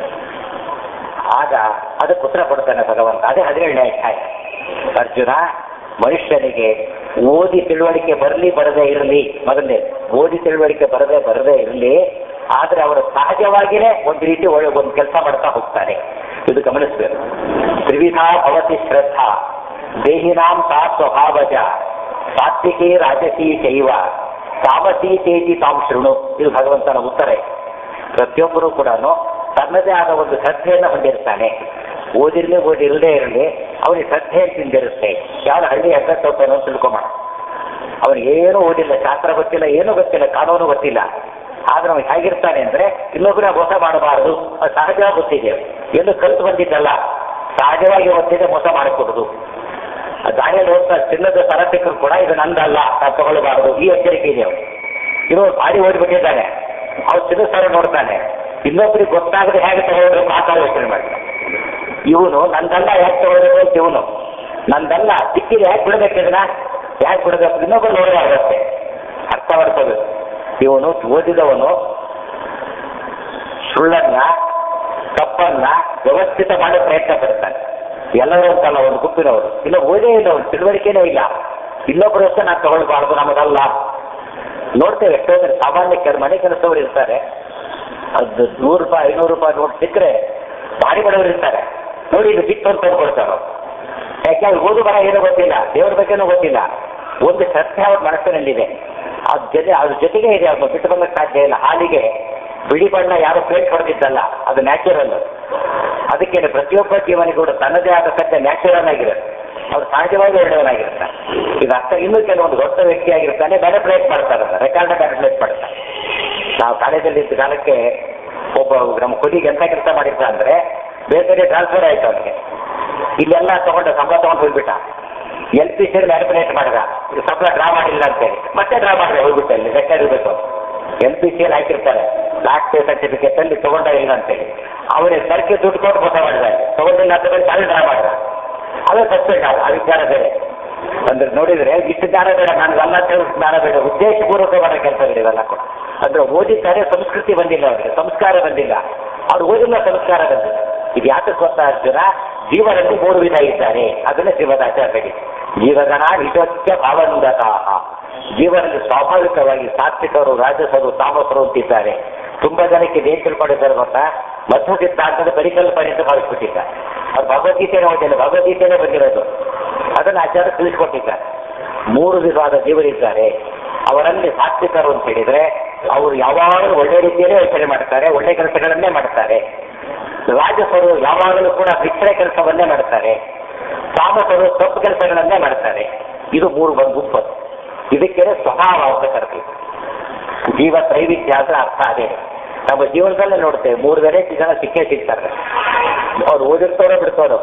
ಆಗ ಅದಕ್ಕೆ ಉತ್ತರ ಕೊಡ್ತಾನೆ ಭಗವಂತ ಅದೇ ಹದಿನೇಳನೇ ಅಧ್ಯಾಯ ಅರ್ಜುನ ಮನುಷ್ಯನಿಗೆ ಓದಿ ತಿಳುವಳಿಕೆ ಬರಲಿ ಬರದೇ ಇರಲಿ ಮೊದಲನೇ ಓದಿ ತಿಳುವಳಿಕೆ ಬರದೇ ಬರದೇ ಇರಲಿ ಆದ್ರೆ ಅವರು ಸಹಜವಾಗಿಯೇ ಒಂದು ರೀತಿ ಒಳ್ಳೆ ಒಂದು ಕೆಲಸ ಮಾಡ್ತಾ ಹೋಗ್ತಾರೆ ಇದು ಗಮನಿಸಬೇಕು ತ್ರಿವಿಧಾ ಭವತಿ ಶ್ರದ್ಧಾ ದೇಹಿನಾಂ ಸಾ ಸ್ವಭಾವಜ ಸಾತ್ವಿಕೇ ರಾಜಸೀ ಶೈವ ತಾಮಸೀ ತೇಜಿ ತಾಂ ಶೃಣು ಇದು ಭಗವಂತನ ಉತ್ತರ ಪ್ರತಿಯೊಬ್ಬರೂ ಕೂಡ ತನ್ನದೇ ಆದ ಒಂದು ಶ್ರದ್ಧೆಯನ್ನು ಹೊಂದಿರ್ತಾನೆ ಓದಿರ್ಲಿ ಓದಿಲ್ಲದೆ ಇರಲಿ ಅವನಿಗೆ ಶ್ರದ್ಧೆ ತಿಂದಿರುತ್ತೆ ಯಾವ ಹಳ್ಳಿ ಹೆಸರು ತಪ್ಪೇನೋ ತಿಳ್ಕೊಂಬೋಣ ಅವನಿಗೆ ಏನೂ ಓದಿಲ್ಲ ಶಾಸ್ತ್ರ ಗೊತ್ತಿಲ್ಲ ಏನೂ ಗೊತ್ತಿಲ್ಲ ಕಾನೂನು ಗೊತ್ತಿಲ್ಲ ಆದ್ರೆ ಅವನು ಹೇಗಿರ್ತಾನೆ ಅಂದ್ರೆ ಇನ್ನೊಬ್ಬರ ಮೋಸ ಮಾಡಬಾರದು ಅದು ಸಹಜವಾಗಿ ಗೊತ್ತಿದೆ ಎಂದು ಕಲಿತು ಬಂದಿದ್ದಲ್ಲ ಸಹಜವಾಗಿ ಗೊತ್ತಿದೆ ಮೋಸ ಮಾಡಿಕೊಡುದು ಆ ದಾರಿಯಲ್ಲಿ ಹೋಗ್ತಾ ಚಿನ್ನದ ಸರ ಸಿಕ್ಕರು ಕೂಡ ಇದು ನಂದಲ್ಲ ನಾವು ತಗೊಳ್ಬಾರದು ಈ ಎಚ್ಚರಿಕೆ ಇದೆ ಅವನು ಇವರು ಭಾರಿ ಓಡಿಬಿಟ್ಟಿದ್ದಾನೆ ಅವ್ರು ಚಿನ್ನದ ಸರ ನೋಡ್ತಾನೆ ಇನ್ನೊಬ್ಬರಿಗೆ ಗೊತ್ತಾಗದೆ ಹೇಗೆ ತಗೊಳ್ಬೇಕು ಆ ಥರ ಯೋಚನೆ ಮಾಡ್ತಾನೆ ಇವನು ನಂದಲ್ಲ ಯಾಕೆ ತಗೊಳ್ಬೇಕು ಅಂತ ಇವನು ನಂದಲ್ಲ ಸಿಕ್ಕಿದೆ ಯಾಕೆ ಬಿಡಬೇಕಿದ್ರ ಯಾಕೆ ಬಿಡಬೇಕು ಇನ್ನೊಬ್ಬರು ನೋಡಬಾರ್ದಷ್ಟೇ ಅರ್ಥ ಮಾಡ್ಕೋಬೇಕು ಇವನು ಓದಿದವನು ಸುಳ್ಳನ್ನ ತಪ್ಪನ್ನ ವ್ಯವಸ್ಥಿತ ಮಾಡೋ ಪ್ರಯತ್ನ ಪಡ್ತಾನೆ ಎಲ್ಲರೂ ಅಂತಲ್ಲ ಒಂದು ಗುಂಪಿನವರು ಇಲ್ಲ ಓದೇ ಇಲ್ಲ ಒಂದು ತಿಳುವಳಿಕೆನೇ ಇಲ್ಲ ಇನ್ನೊಬ್ಬರು ಅಷ್ಟೇ ನಾನು ತಗೊಳ್ಬಾರ್ದು ನಮಗಲ್ಲ ನೋಡ್ತೇವೆ ಎಷ್ಟೋ ಜನ ಸಾಮಾನ್ಯ ಕೆಲ ಮನೆ ಕೆಲಸದವರು ಇರ್ತಾರೆ ಅದು ನೂರು ರೂಪಾಯಿ ಐನೂರು ರೂಪಾಯಿ ನೋಟ್ ಸಿಕ್ಕರೆ ಭಾರಿ ಬಡವರು ಇರ್ತಾರೆ ನೋಡಿ ಇದು ಬಿಟ್ಟು ಅಂತ ತಂದ್ಕೊಡ್ತಾರೆ ಯಾಕೆ ಅವ್ರು ಓದು ಬರ ಏನೂ ಗೊತ್ತಿಲ್ಲ ದೇವ್ರ ಬಗ್ಗೆನೂ ಗೊತ್ತಿಲ್ಲ ಒಂದು ಶ್ರದ್ಧೆ ಅವ್ರ ಮನಸ್ಸಿನಲ್ಲಿದೆ ಅದ್ ಜೊತೆ ಅದ್ರ ಜೊತೆಗೆ ಇದೆ ಅವ್ರು ಬಿಟ್ಟು ಬರ್ಲಿಕ್ಕೆ ಸಾಧ್ಯ ಇಲ್ಲ ಹಾಲಿಗೆ ಬಿಳಿ ಬಣ್ಣ ಯಾರು ಪೇಂಟ್ ಹೊಡೆದಿದ್ದಲ್ಲ ಅದು ನ್ಯಾಚುರಲ್ ಅದಕ್ಕೆ ಪ್ರತಿಯೊಬ್ಬ ಜೀವನಿಗೂ ಕೂಡ ತನ್ನದೇ ಆದ ಸತ್ಯ ನ್ಯಾಚುರಲ್ ಆಗಿರುತ್ತೆ ಅವ್ರು ಸಹಜವಾಗಿ ಒಳ್ಳೆಯವನಾಗಿರ್ತಾನೆ ಈಗ ಅರ್ಥ ಇನ್ನೂ ಕೆಲವೊಂದು ದೊಡ್ಡ ವ್ಯಕ್ತಿಯಾಗಿರ್ತಾನೆ ಮ್ಯಾನಿಪುಲೇಟ್ ಮಾಡ್ತಾರೆ ರೆಕಾರ್ಡ್ ಮ್ಯಾನಿಪುಲೇಟ್ ಮಾಡ್ತಾರೆ ನಾವು ಕಾಲೇಜಲ್ಲಿ ಇದ್ದ ಕಾಲಕ್ಕೆ ಒಬ್ಬ ನಮ್ಮ ಕೊಡಿಗೆ ಎಂತ ಕೆಲಸ ಮಾಡಿದ್ದ ಅಂದ್ರೆ ಬೇರೆ ಬೇರೆ ಟ್ರಾನ್ಸ್ಫರ್ ಆಯ್ತು ಅವನಿಗೆ ಇಲ್ಲೆಲ್ಲ ತಗೊಂಡ ಸಂಬಳ ತಗೊಂಡು ಹೋಗ್ಬಿಟ್ಟ ಎಲ್ ಪಿ ಸಿ ಮ್ಯಾನಿಪುಲೇಟ್ ಮಾಡಿದ ಇದು ಸಂಬಳ ಡ್ರಾ ಮಾಡಿಲ್ಲ ಅಂತೇಳಿ ಮತ್ತೆ ಡ್ರಾ ಮಾಡಿದೆ ಹೋಗ್ಬಿಟ್ಟ ಇಲ್ಲಿ ರೆಕಾರ್ಡ್ ಇರಬೇಕು ಎಲ್ ಪಿ ಸಿ ಹಾಕಿರ್ತಾರೆ ಲಾಸ್ಟ್ ಪೇ ಸರ್ಟಿಫಿಕೇಟ್ ಅಲ್ಲಿ ತಗೊಂಡ ಇಲ್ಲ ಅಂತೇಳಿ ಅವನಿಗೆ ಸರ್ಕಿ ದುಡ್ಡು ಕೊಟ್ಟು ಮೋಸ ಮಾಡಿದ ತಗೊಂಡಿಲ್ಲ ಅಂತ ಹೇಳಿ ತಾನೇ ಡ್ರಾ ಮಾಡಿದ ಅದೇ ಸಸ್ಪೆಂಡ್ ಆದ ಆ ವಿಚಾರ ಬೇರೆ ಅಂದ್ರೆ ನೋಡಿದ್ರೆ ಇಷ್ಟು ಜ್ಞಾನ ಬೇಡ ನನಗೆ ಅಲ್ಲ ಅಂತ ಜ್ಞಾನ ಬೇಡ ಉದ್ದೇಶಪೂರ್ವಕವಾದ ಕೆಲಸಗಳಿವೆಲ್ಲ ಕೂಡ ಅಂದ್ರೆ ಓದಿದ್ದಾರೆ ಸಂಸ್ಕೃತಿ ಬಂದಿಲ್ಲ ಅವರಿಗೆ ಸಂಸ್ಕಾರ ಬಂದಿಲ್ಲ ಅವ್ರು ಓದಿಲ್ಲ ಸಂಸ್ಕಾರ ಬಂದಿಲ್ಲ ಇದು ಯಾಕೆ ಗೊತ್ತಾ ಅರ್ಜುನ ಜೀವನದಲ್ಲಿ ಮೂರು ವಿಧ ಇದ್ದಾರೆ ಅದನ್ನೇ ಶ್ರೀಮದ್ ಆಚಾರ್ಯ ಜೀವಗಣ ವಿಶೋಚ್ಯ ಭಾವಂದತಾಹ ಜೀವನದಲ್ಲಿ ಸ್ವಾಭಾವಿಕವಾಗಿ ಸಾತ್ವಿಕರು ರಾಜಸರು ತಾಮಸರು ಅಂತಿದ್ದಾರೆ ತುಂಬಾ ಜನಕ್ಕೆ ಏನ್ ತಿಳ್ಕೊಂಡಿದ್ದಾರೆ ಗೊತ್ತಾ ಮಧ್ವ ಸಿದ್ಧಾಂತದ ಪರಿಕಲ್ಪನೆ ಅಂತ ಭಾವಿಸ್ಬಿಟ್ಟಿದ್ದಾರೆ ಅವ್ರು ಭಗವದ್ಗೀತೆನೇ ಓದಿಲ್ಲ ಭಗವದ್ಗೀತೆನೇ ಬಂದಿರೋದು ಅದನ್ನು ಆಚಾರ್ಯ ತಿಳಿಸ್ಕೊಟ್ಟಿದ್ದಾರೆ ಮೂರು ವಿಧವಾದ ಜೀವರಿದ್ದಾರೆ ಅವರಲ್ಲಿ ಸಾತ್ವಿಕರು ಅಂತ ಹೇಳಿದ್ರೆ ಅವರು ಯಾವಾಗಲೂ ಒಳ್ಳೆ ರೀತಿಯಲ್ಲೇ ಯೋಚನೆ ಮಾಡ್ತಾರೆ ಒಳ್ಳೆ ಕೆಲಸಗಳನ್ನೇ ಮಾಡ್ತಾರೆ ರಾಜಸರು ಯಾವಾಗಲೂ ಕೂಡ ಭಿಕ್ಷೆ ಕೆಲಸವನ್ನೇ ಮಾಡ್ತಾರೆ ತಾಮಸರು ತಪ್ಪು ಕೆಲಸಗಳನ್ನೇ ಮಾಡ್ತಾರೆ ಇದು ಮೂರು ಬಂದು ಗುಂಪದು ಇದಕ್ಕೆ ಸ್ವಭಾವ ಅಂತ ಕರ್ತೀವಿ ಜೀವ ತ್ರೈವಿಧ್ಯ ಅಂದ್ರೆ ಅರ್ಥ ಅದೇ ನಮ್ಮ ಜೀವನದಲ್ಲೇ ನೋಡ್ತೇವೆ ಮೂರು ವೆರೈಟಿ ಜನ ಸಿಕ್ಕೇ ಸಿಗ್ತಾರೆ ಅವ್ರು ಓದಿರ್ತಾರೋ ಬಿಡ್ತಾರೋ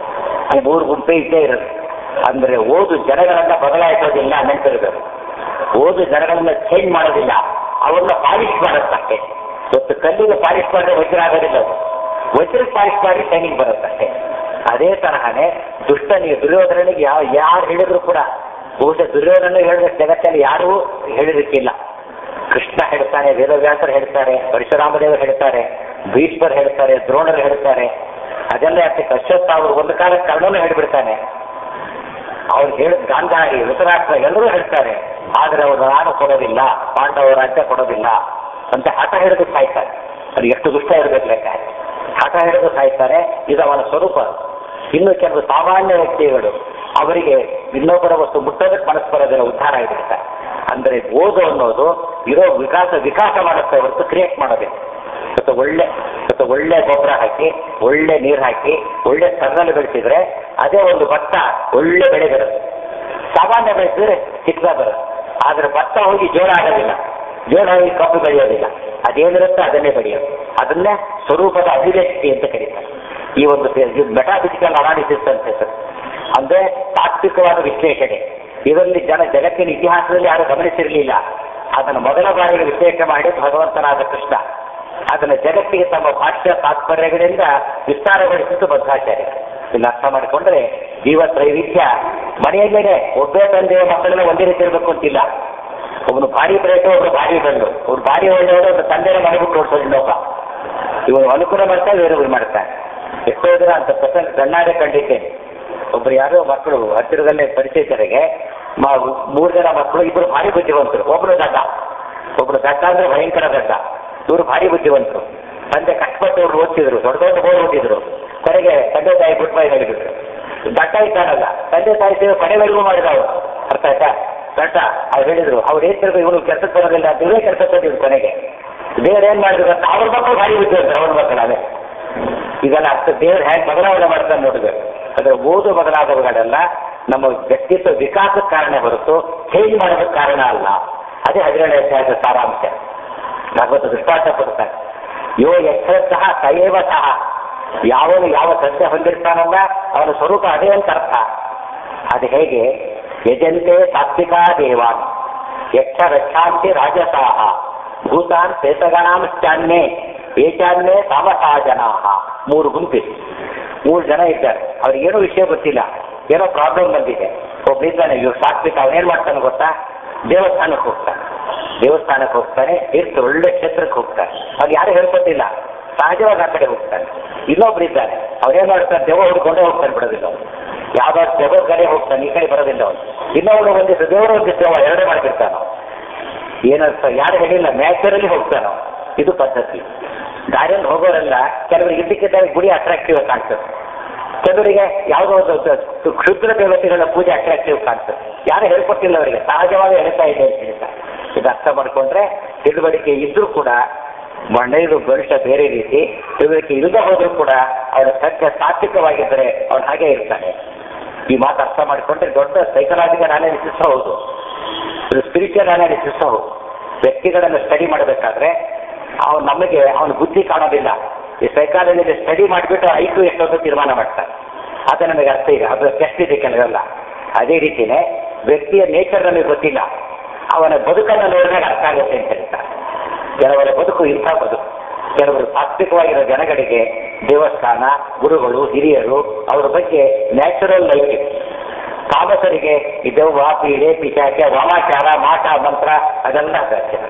ಈ ಮೂರು ಗುಂಪೇ ಇದ್ದೇ ಇರೋದು ಅಂದ್ರೆ ಓದು ಜನಗಳನ್ನ ಬದಲಾಯಿಸೋದಿಲ್ಲ ನೆನಪಿರಬೇಕು ಓದು ಜನಗಳನ್ನ ಚೇಂಜ್ ಮಾಡೋದಿಲ್ಲ ಅವ್ರನ್ನ ಪಾಲಿಶ್ ಮಾಡುತ್ತಷ್ಟೇ ಇವತ್ತು ಕಲ್ಲಿಗೆ ಪಾಲಿಶ್ ಮಾಡಿದ್ರೆ ವಜ್ರ ಆಗೋದಿಲ್ಲ ಅದು ವಜ್ರ ಪಾಲಿಶ್ ಮಾಡಿ ಶೈನಿಂಗ್ ಬರುತ್ತಷ್ಟೇ ಅದೇ ತರಹನೇ ದುಷ್ಟನಿಗೆ ದುರ್ಯೋಧನಿಗೆ ಯಾವ ಯಾರು ಹೇಳಿದ್ರು ಕೂಡ ಬಹುಶಃ ದುರ್ಯೋಧನ ಹೇಳಿದ ಜಗತ್ತಲ್ಲಿ ಯಾರೂ ಹೇಳಿದಕ್ಕಿಲ್ಲ ಕೃಷ್ಣ ಹೇಳ್ತಾನೆ ವೇದವ್ಯಾಸರು ಹೇಳ್ತಾರೆ ಪರಶುರಾಮದೇವರು ಹೇಳ್ತಾರೆ ಭೀಷ್ಮರು ಹೇಳ್ತಾರೆ ದ್ರೋಣರು ಹೇಳ್ತಾರೆ ಅದೆಲ್ಲ ಯಾಕೆ ಅಶ್ವತ್ಥ ಅವರು ಒಂದು ಕಾಲ ಕರ್ಣನು ಹೇಳ್ಬಿಡ್ತಾನೆ ಅವ್ರು ಹೇಳಿದ ಗಾಂಧಾರಿ ಋತರಾಷ್ಟ್ರ ಎಲ್ಲರೂ ಹೇಳ್ತಾರೆ ಆದ್ರೆ ಅವರು ನಾನು ಕೊಡೋದಿಲ್ಲ ಪಾಂಡವ ರಾಜ್ಯ ಕೊಡೋದಿಲ್ಲ ಅಂತ ಹಠ ಹಿಡಿದು ಸಾಯ್ತಾರೆ ಅದು ಎಷ್ಟು ದುಷ್ಟ ಇರಬೇಕು ಲೆಕ್ಕ ಹಠ ಹಿಡಿದು ಸಾಯ್ತಾರೆ ಇದು ಅವನ ಸ್ವರೂಪ ಇನ್ನು ಕೆಲವು ಸಾಮಾನ್ಯ ವ್ಯಕ್ತಿಗಳು ಅವರಿಗೆ ಇನ್ನೊಬ್ಬರ ವಸ್ತು ಮುಟ್ಟೋದಕ್ಕೆ ಮನಸ್ಸು ಬರೋದಿಲ್ಲ ಉದ್ಧಾರ ಆಗಿಬಿಡ್ತಾರೆ ಅಂದ್ರೆ ಓದು ಅನ್ನೋದು ಇರೋ ವಿಕಾಸ ವಿಕಾಸ ಮಾಡುತ್ತೆ ಹೊರತು ಕ್ರಿಯೇಟ್ ಮಾಡೋದಿಲ್ಲ ಇವತ್ತು ಒಳ್ಳೆ ಇವತ್ತು ಒಳ್ಳೆ ಗೊಬ್ಬರ ಹಾಕಿ ಒಳ್ಳೆ ನೀರು ಹಾಕಿ ಒಳ್ಳೆ ಸ್ಥಳದಲ್ಲಿ ಬೆಳೆಸಿದ್ರೆ ಅದೇ ಒಂದು ಭತ್ತ ಒಳ್ಳೆ ಬೆಳೆ ಬರುತ್ತೆ ಸಾಮಾನ್ಯ ಬೆಳೆಸಿದ್ರೆ ಚಿಕ್ಕದ ಬರುತ್ತೆ ಆದ್ರೆ ಭತ್ತ ಹೋಗಿ ಜೋಳ ಆಗೋದಿಲ್ಲ ಜೋಳ ಹೋಗಿ ಕಬ್ಬು ಬೆಳೆಯೋದಿಲ್ಲ ಅದೇನಿರುತ್ತೋ ಅದನ್ನೇ ಬೆಳೆಯೋದು ಅದನ್ನೇ ಸ್ವರೂಪದ ಅಭಿವ್ಯಕ್ತಿ ಅಂತ ಕರೀತಾರೆ ಈ ಒಂದು ಮೆಟಾಫಿಸಿಕಲ್ ಅನಾಲಿಸಿಸ್ ಅಂತ ಹೆಸರು ಅಂದ್ರೆ ತಾತ್ವಿಕವಾದ ವಿಶ್ಲೇಷಣೆ ಇದರಲ್ಲಿ ಜನ ಜಗತ್ತಿನ ಇತಿಹಾಸದಲ್ಲಿ ಯಾರು ಗಮನಿಸಿರಲಿಲ್ಲ ಅದನ್ನು ಮೊದಲ ಬಾರಿಗೆ ವಿಶ್ಲೇಷಣೆ ಮಾಡಿ ಭಗವಂತನಾದ ಕೃಷ್ಣ ಅದನ್ನು ಜಗತ್ತಿಗೆ ತಮ್ಮ ಭಾಷ್ಯ ತಾತ್ಪರ್ಯಗಳಿಂದ ವಿಸ್ತಾರಗೊಳಿಸಿದ್ದು ಬದ್ಧಾಚಾರ್ಯ ಇಲ್ಲಿ ಅರ್ಥ ಮಾಡಿಕೊಂಡ್ರೆ ಜೀವ ತ್ರೈವಿಧ್ಯ ಮನೆಯಲ್ಲೇನೆ ಒಬ್ಬೇ ತಂದೆಯ ಮಕ್ಕಳನ್ನ ಒಂದೇ ರೀತಿ ಇರಬೇಕು ಅಂತಿಲ್ಲ ಒಬ್ಬನು ಭಾರಿ ಬ್ರೇಟು ಒಬ್ಬನು ಭಾರಿ ಗಂಡು ಒಬ್ರು ಭಾರಿ ಒಳ್ಳೆಯವರು ಒಬ್ಬ ತಂದೆಯ ಮನೆ ಬಿಟ್ಟು ಓಡಿಸೋದು ಇನ್ನೊಬ್ಬ ಇವನು ಅನುಕೂಲ ಮಾಡ್ತಾ ಬೇರೊಬ್ರು ಮಾಡ್ತಾನೆ ಎಷ್ಟೋ ದಿನ ಅಂತ ಪ್ರಸಂಗ ಕಣ್ಣಾರೆ ಕಂಡಿದ್ದೇನೆ ಒಬ್ರು ಯಾರೋ ಮಕ್ಕಳು ಹತ್ತಿರದಲ್ಲೇ ಪರಿಚಯಿತರಿಗೆ ಮೂರು ಜನ ಮಕ್ಕಳು ಇಬ್ಬರು ಭಾರಿ ಬುದ್ಧಿವಂತರು ಒಬ್ರು ದಡ್ಡ ಒಬ್ರು ದಡ್ಡ ಅಂದ್ರೆ ಭಯಂಕರ ದಡ್ಡ ಇವರು ಭಾರಿ ಬುದ್ಧಿವಂತರು ತಂದೆ ಕಷ್ಟಪಟ್ಟು ಅವ್ರು ಓದ್ತಿದ್ರು ದೊಡ್ಡ ದೊಡ್ಡ ಬೋರ್ಡ್ ಓದಿದ್ರು ಕೊನೆಗೆ ತಂದೆ ತಾಯಿ ಗುಡ್ ಬೈ ಹೇಳಿಬಿಟ್ರು ದಡ್ಡ ಇದ್ದಾನಲ್ಲ ತಂದೆ ತಾಯಿ ಸೇವೆ ಕೊನೆವರೆಗೂ ಮಾಡಿದ ಅವರು ಅರ್ಥ ಆಯ್ತಾ ದಡ್ಡ ಅವ್ರು ಹೇಳಿದ್ರು ಅವ್ರು ಏನ್ ತಿಳ್ಕೊ ಇವನು ಕೆಲಸಕ್ಕೆ ಬರೋದಿಲ್ಲ ಅಂತ ಇವರೇ ಕೆಲಸಕ್ಕೆ ಬಂದಿದ್ರು ಕೊನೆಗೆ ದೇವ್ರು ಏನ್ ಮಾಡಿದ್ರು ಅಂತ ಅವ್ರ ಮಕ್ಕಳು ಭಾರಿ ಬುದ್ಧಿವಂತರು ಅವ್ರ ಮಕ್ಕಳು ಅದೇ ಇದೆಲ್ಲ ಅರ್ಥ ದೇವ್ರು ಹೇಗೆ ಬದಲಾವಣೆ ಮಾಡ್ತಾನೆ ನೋಡ್ಬೇಕು ಅದರ ಓದು ಬದಲಾದವುಗಳೆಲ್ಲ ನಮ್ಮ ವ್ಯಕ್ತಿತ್ವ ವಿಕಾಸಕ್ಕೆ ಕಾರಣ ಹೊರತು ಚೇಂಜ್ ಮಾಡೋದಕ್ಕೆ ಕಾರಣ ಅಲ್ಲ ಅದೇ ಹದಿನೇಳು ಅಧ್ಯಾಯದ ಸಾರಾಂಶ ಭಗವತ ದೃಷ್ಟಾಂತ ಕೊಡ್ತಾರೆ ಯೋ ಯಕ್ಷರಃ ಸಯೇವ ಸಹ ಯಾವನು ಯಾವ ಸತ್ಯ ಹೊಂದಿರ್ತಾನಲ್ಲ ಅವನ ಸ್ವರೂಪ ಅದೇ ಅಂತ ಅರ್ಥ ಅದು ಹೇಗೆ ಯಜಂತೆ ಸಾತ್ವಿಕಾ ದೇವಾನ್ ಯಕ್ಷ ರಕ್ಷಾಂತಿ ರಾಜಸಾಹ ಭೂತಾನ್ ಪ್ರೇತಗಣಾಂಶ್ಚಾನ್ಯೇ ಏಚಾನ್ಯೇ ತಾಮಸಾ ಜನಾಹ ಮೂರು ಗುಂಪಿದೆ ಮೂರು ಜನ ಇದ್ದಾರೆ ಅವ್ರಿಗೇನೋ ವಿಷಯ ಗೊತ್ತಿಲ್ಲ ಏನೋ ಪ್ರಾಬ್ಲಮ್ ಬಂದಿದೆ ಒಬ್ಬ ಇದ್ದಾನೆ ಇವ್ರು ಸಾತ್ವಿಕ ಅವನೇನ್ ಮಾಡ್ತಾನೆ ಗೊತ್ತಾ ದೇವಸ್ಥಾನಕ್ಕೆ ಹೋಗ್ತಾನೆ ದೇವಸ್ಥಾನಕ್ಕೆ ಹೋಗ್ತಾನೆ ಎಷ್ಟು ಒಳ್ಳೆ ಕ್ಷೇತ್ರಕ್ಕೆ ಹೋಗ್ತಾನೆ ಅವ್ನು ಯಾರು ಹೇಳ್ಕೊತಿಲ್ಲ ಸಹಜವಾಗಿ ಆ ಕಡೆ ಹೋಗ್ತಾನೆ ಇನ್ನೊಬ್ರು ಇದ್ದಾನೆ ಅವ್ರೇನ್ ಮಾಡ್ತಾನೆ ದೇವ ಹುಡ್ಕೊಂಡೇ ಹೋಗ್ತಾನೆ ಬಿಡೋದಿಲ್ಲ ಅವನು ಯಾವ್ದಾದ್ರು ದೇವರ ಕಡೆ ಹೋಗ್ತಾನೆ ಈ ಕಡೆ ಬರೋದಿಲ್ಲ ಅವನು ಇನ್ನೊಬ್ರು ಒಂದಿಷ್ಟು ದೇವರು ಒಂದಿಷ್ಟು ಅವ ಎರಡೇ ಮಾಡ್ತಿರ್ತಾನ ಏನರ್ಥ ಯಾರು ಹೇಳಿಲ್ಲ ನ್ಯಾಚುರಲಿ ಹೋಗ್ತಾನೋ ಇದು ಪದ್ಧತಿ ದಾರಿಯಲ್ಲಿ ಹೋಗೋರೆಲ್ಲ ಕೆಲವರಿಗೆ ಇದ್ದಕ್ಕಿದ್ದಾಗ ಗುಡಿ ಅಟ್ರಾಕ್ಟಿವ್ ಕಾಣ್ತದೆ ಕೆಲವರಿಗೆ ಯಾವುದೋ ಒಂದು ಕ್ಷುದ್ರ ದೇವತೆಗಳ ಪೂಜೆ ಅಟ್ರಾಕ್ಟಿವ್ ಕಾಣ್ತದೆ ಯಾರು ಹೇಳ್ಕೊಟ್ಟಿಲ್ಲ ಅವರಿಗೆ ಸಹಜವಾಗಿ ಹೇಳ್ತಾ ಇದೆ ಅಂತ ಹೇಳ್ತಾರೆ ಇದು ಅರ್ಥ ಮಾಡ್ಕೊಂಡ್ರೆ ತಿಳುವಳಿಕೆ ಇದ್ರೂ ಕೂಡ ಮಣ್ಣೆದು ಗರಿಷ್ಠ ಬೇರೆ ರೀತಿ ತಿಳುವಳಿಕೆ ಇಲ್ಲದೆ ಹೋದ್ರೂ ಕೂಡ ಅವರ ಸತ್ಯ ಸಾತ್ವಿಕವಾಗಿದ್ದರೆ ಅವನು ಹಾಗೆ ಇರ್ತಾನೆ ಈ ಮಾತು ಅರ್ಥ ಮಾಡಿಕೊಂಡ್ರೆ ದೊಡ್ಡ ಸೈಕಲಾಜಿಕಲ್ ಅನಾಲಿಸಿಸ್ ಹೌದು ಸ್ಪಿರಿಚುವಲ್ ಅನಾಲಿಸಿಸ್ ಹೌದು ವ್ಯಕ್ತಿಗಳನ್ನು ಸ್ಟಡಿ ಮಾಡಬೇಕಾದ್ರೆ ಅವನು ನಮಗೆ ಅವನ ಬುದ್ಧಿ ಕಾಣೋದಿಲ್ಲ ಈ ಸೈಕಾಲಜಿಯಲ್ಲಿ ಸ್ಟಡಿ ಮಾಡಿಬಿಟ್ಟು ಐಟು ಎಷ್ಟೊಂದು ತೀರ್ಮಾನ ಮಾಡ್ತಾರೆ ಅದು ನಮಗೆ ಅರ್ಥ ಇದೆ ಅದು ಟೆಸ್ಟ್ ಇದೆ ಕೆಲವೆಲ್ಲ ಅದೇ ರೀತಿನೇ ವ್ಯಕ್ತಿಯ ನೇಚರ್ ನಮಗೆ ಗೊತ್ತಿಲ್ಲ ಅವನ ಬದುಕನ್ನು ನೋಡಿದಾಗ ಅರ್ಥ ಆಗುತ್ತೆ ಅಂತ ಹೇಳ್ತಾರೆ ಕೆಲವರ ಬದುಕು ಇಂಥ ಬದುಕು ಕೆಲವರು ಸಾತ್ವಿಕವಾಗಿರೋ ಜನಗಳಿಗೆ ದೇವಸ್ಥಾನ ಗುರುಗಳು ಹಿರಿಯರು ಅವರ ಬಗ್ಗೆ ನ್ಯಾಚುರಲ್ ಲೈಫ್ ತಾಮಸರಿಗೆ ಈ ದೆವ್ವ ಪೀಡೆ ಪಿಚಾಚ ವಾಮಾಚಾರ ಮಾಟ ಮಂತ್ರ ಅದೆಲ್ಲ ಅಗತ್ಯ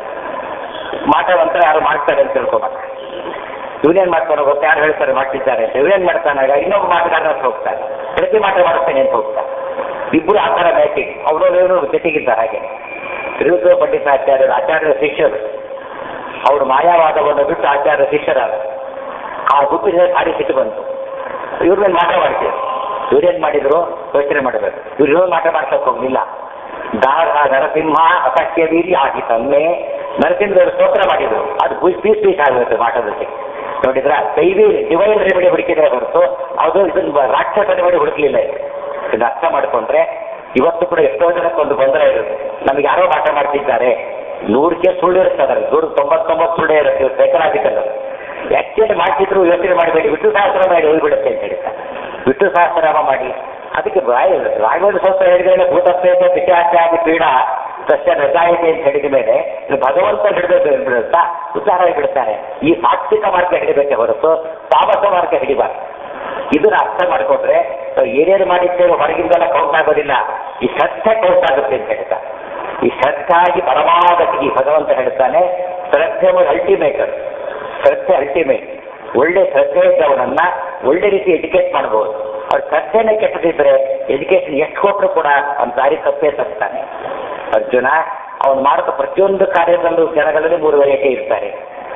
ಮಾಟ ಮಂತ್ರ ಯಾರು ಮಾಡ್ತಾರೆ ಅಂತ ತಿಳ್ಕೊಬಾರ್ದು ಇವನೇನ್ ಮಾಡ್ತಾನೆ ಗೊತ್ತ ಯಾರು ಹೇಳ್ತಾರೆ ಮಾಡ್ತಿದ್ದಾರೆ ಅಂತ ಇವನೇನ್ ಮಾಡ್ತಾನೆ ಇನ್ನೊಬ್ಬ ಮಾಟಗಾರ ಹತ್ರ ಹೋಗ್ತಾರೆ ಪ್ರತಿ ಮಾಟ ಮಾಡ್ತಾನೆ ಅಂತ ಹೋಗ್ತಾರೆ ಇಬ್ಬರು ಆ ಥರ ಮ್ಯಾಚಿಂಗ್ ಅವರವರು ಜೊತೆಗಿದ್ದಾರೆ ಹಾಗೆ ತಿರುಗುವ ಪಂಡಿತಾಚಾರ್ಯರು ಆಚಾರ್ಯರ ಶಿಷ್ಯರು ಅವರು ಮಾಯಾವಾದವನ್ನು ಬಿಟ್ಟು ಆಚಾರ್ಯ ಶಿಷ್ಯರಾದ ಆ ಗುಂಪಿನ ಭಾರಿ ಸಿಟ್ಟು ಬಂತು ಇವ್ರ ಮೇಲೆ ಮಾಟ ಮಾಡ್ತೀವಿ ಇವ್ರೇನ್ ಮಾಡಿದ್ರು ಯೋಚನೆ ಮಾಡಬೇಕು ಇವ್ರು ಇವ್ರು ಮಾಟ ಮಾಡ್ಸಕ್ ಹೋಗ್ಲಿಲ್ಲ ದಾರ ನರಸಿಂಹ ಅಸಖ್ಯ ವೀರಿ ಆಗಿ ತನ್ನೆ ನರಸಿಂಹದೇವರು ಸ್ತೋತ್ರ ಮಾಡಿದ್ರು ಅದು ಪೀಸ್ ಪೀಸ್ ಪೀಸ್ ಆಗುತ್ತೆ ಮಾಟದಲ್ಲಿ ನೋಡಿದ್ರ ದೈವಿ ಡಿವೈನ್ ರೆಮಿಡಿ ಹುಡುಕಿದ್ರೆ ಹೊರತು ಅದು ಇದನ್ನ ರಾಕ್ಷಸ ರೆಮಿಡಿ ಹುಡುಕ್ಲಿಲ್ಲ ಇದನ್ನ ಅರ್ಥ ಮಾಡ್ಕೊಂಡ್ರೆ ಇವತ್ತು ಕೂಡ ಎಷ್ಟೋ ಜನಕ್ಕೆ ಒಂದು ಗೊಂದಲ ಇರುತ್ತೆ ನಮಗೆ ಯಾರೋ ಪಾಠ ಮಾಡ್ತಿದ್ದಾರೆ ನೂರಕ್ಕೆ ಸುಳ್ಳು ಇರುತ್ತೆ ಅದರಲ್ಲಿ ನೂರ ತೊಂಬತ್ತೊಂಬತ್ತು ಸುಳ್ಳು ಇರುತ್ತೆ ಸೈಕಲಾಜಿಕಲ್ ಆಕ್ಚುಲಿ ಮಾಡ್ತಿದ್ರು ಯೋಚನೆ ಮಾಡಬೇಡಿ ವಿಷ್ಣು ಸಹಸ್ರ ಮಾಡಿ ಹೋಗ್ಬಿಡುತ್ತೆ ಅಂತ ಹೇಳ್ತಾರೆ ವಿಷ್ಣು ಸಹಸ್ರನಾಮ ಮಾಡಿ ಅದಕ್ಕೆ ರಾಯ ರಾಘವೇಂದ್ರ ಶಾಸ್ತ್ರ ಹೇಳಿದ್ರೆ ಭೂತಪ್ರೇತ ಪಿಶಾಚಾದಿ ಪೀಡ ಸಸ್ಯ ರಜಾಯಿತೆ ಅಂತ ಹೇಳಿದ ಮೇಲೆ ಇದು ಭಗವಂತ ಹಿಡಿದು ಬಿಡುತ್ತಾ ಉದ್ಧಾರ ಬಿಡುತ್ತಾರೆ ಈ ಸಾತ್ವಿಕ ಮಾರ್ಗ ಹಿಡಿಬೇಕೆ ಹೊರತು ತಾಮಸ ಮಾರ್ಗ ಹಿಡಿಬಾರ್ದು ಇದನ್ನ ಅರ್ಥ ಮಾಡ್ಕೊಂಡ್ರೆ ನಾವು ಏನೇನು ಮಾಡಿದ್ದೇವೆ ಹೊರಗಿಂದೆಲ್ಲ ಕೌಂಟ್ ಆಗೋದಿಲ್ಲ ಈ ಶ್ರದ್ಧೆ ಕೌಂಟ್ ಆಗುತ್ತೆ ಅಂತ ಹೇಳ್ತಾರೆ ಈ ಶ್ರದ್ಧಾಗಿ ಪರಮಾದ ಈ ಭಗವಂತ ಹೇಳ್ತಾನೆ ಶ್ರದ್ಧೆ ಅಲ್ಟಿಮೇಟ್ ಶ್ರದ್ಧೆ ಅಲ್ಟಿಮೇಟ್ ಒಳ್ಳೆ ಶ್ರದ್ಧೆ ಇದ್ದವನನ್ನ ಒಳ್ಳೆ ರೀತಿ ಎಜುಕೇಟ್ ಮಾಡಬಹುದು ಅವ್ರ ಶ್ರದ್ಧೆನೇ ಕೆಟ್ಟದಿದ್ರೆ ಎಜುಕೇಶನ್ ಎಷ್ಟು ಕೊಟ್ಟರು ಕೂಡ ಅವ್ನ ದಾರಿ ತಪ್ಪೇ ತಪ್ತಾನೆ ಅರ್ಜುನ ಅವನು ಮಾಡುತ್ತ ಪ್ರತಿಯೊಂದು ಕಾರ್ಯದಲ್ಲೂ ಜನಗಳಲ್ಲಿ ಮೂರು ವೆರೈಟಿ ಇರ್ತಾರೆ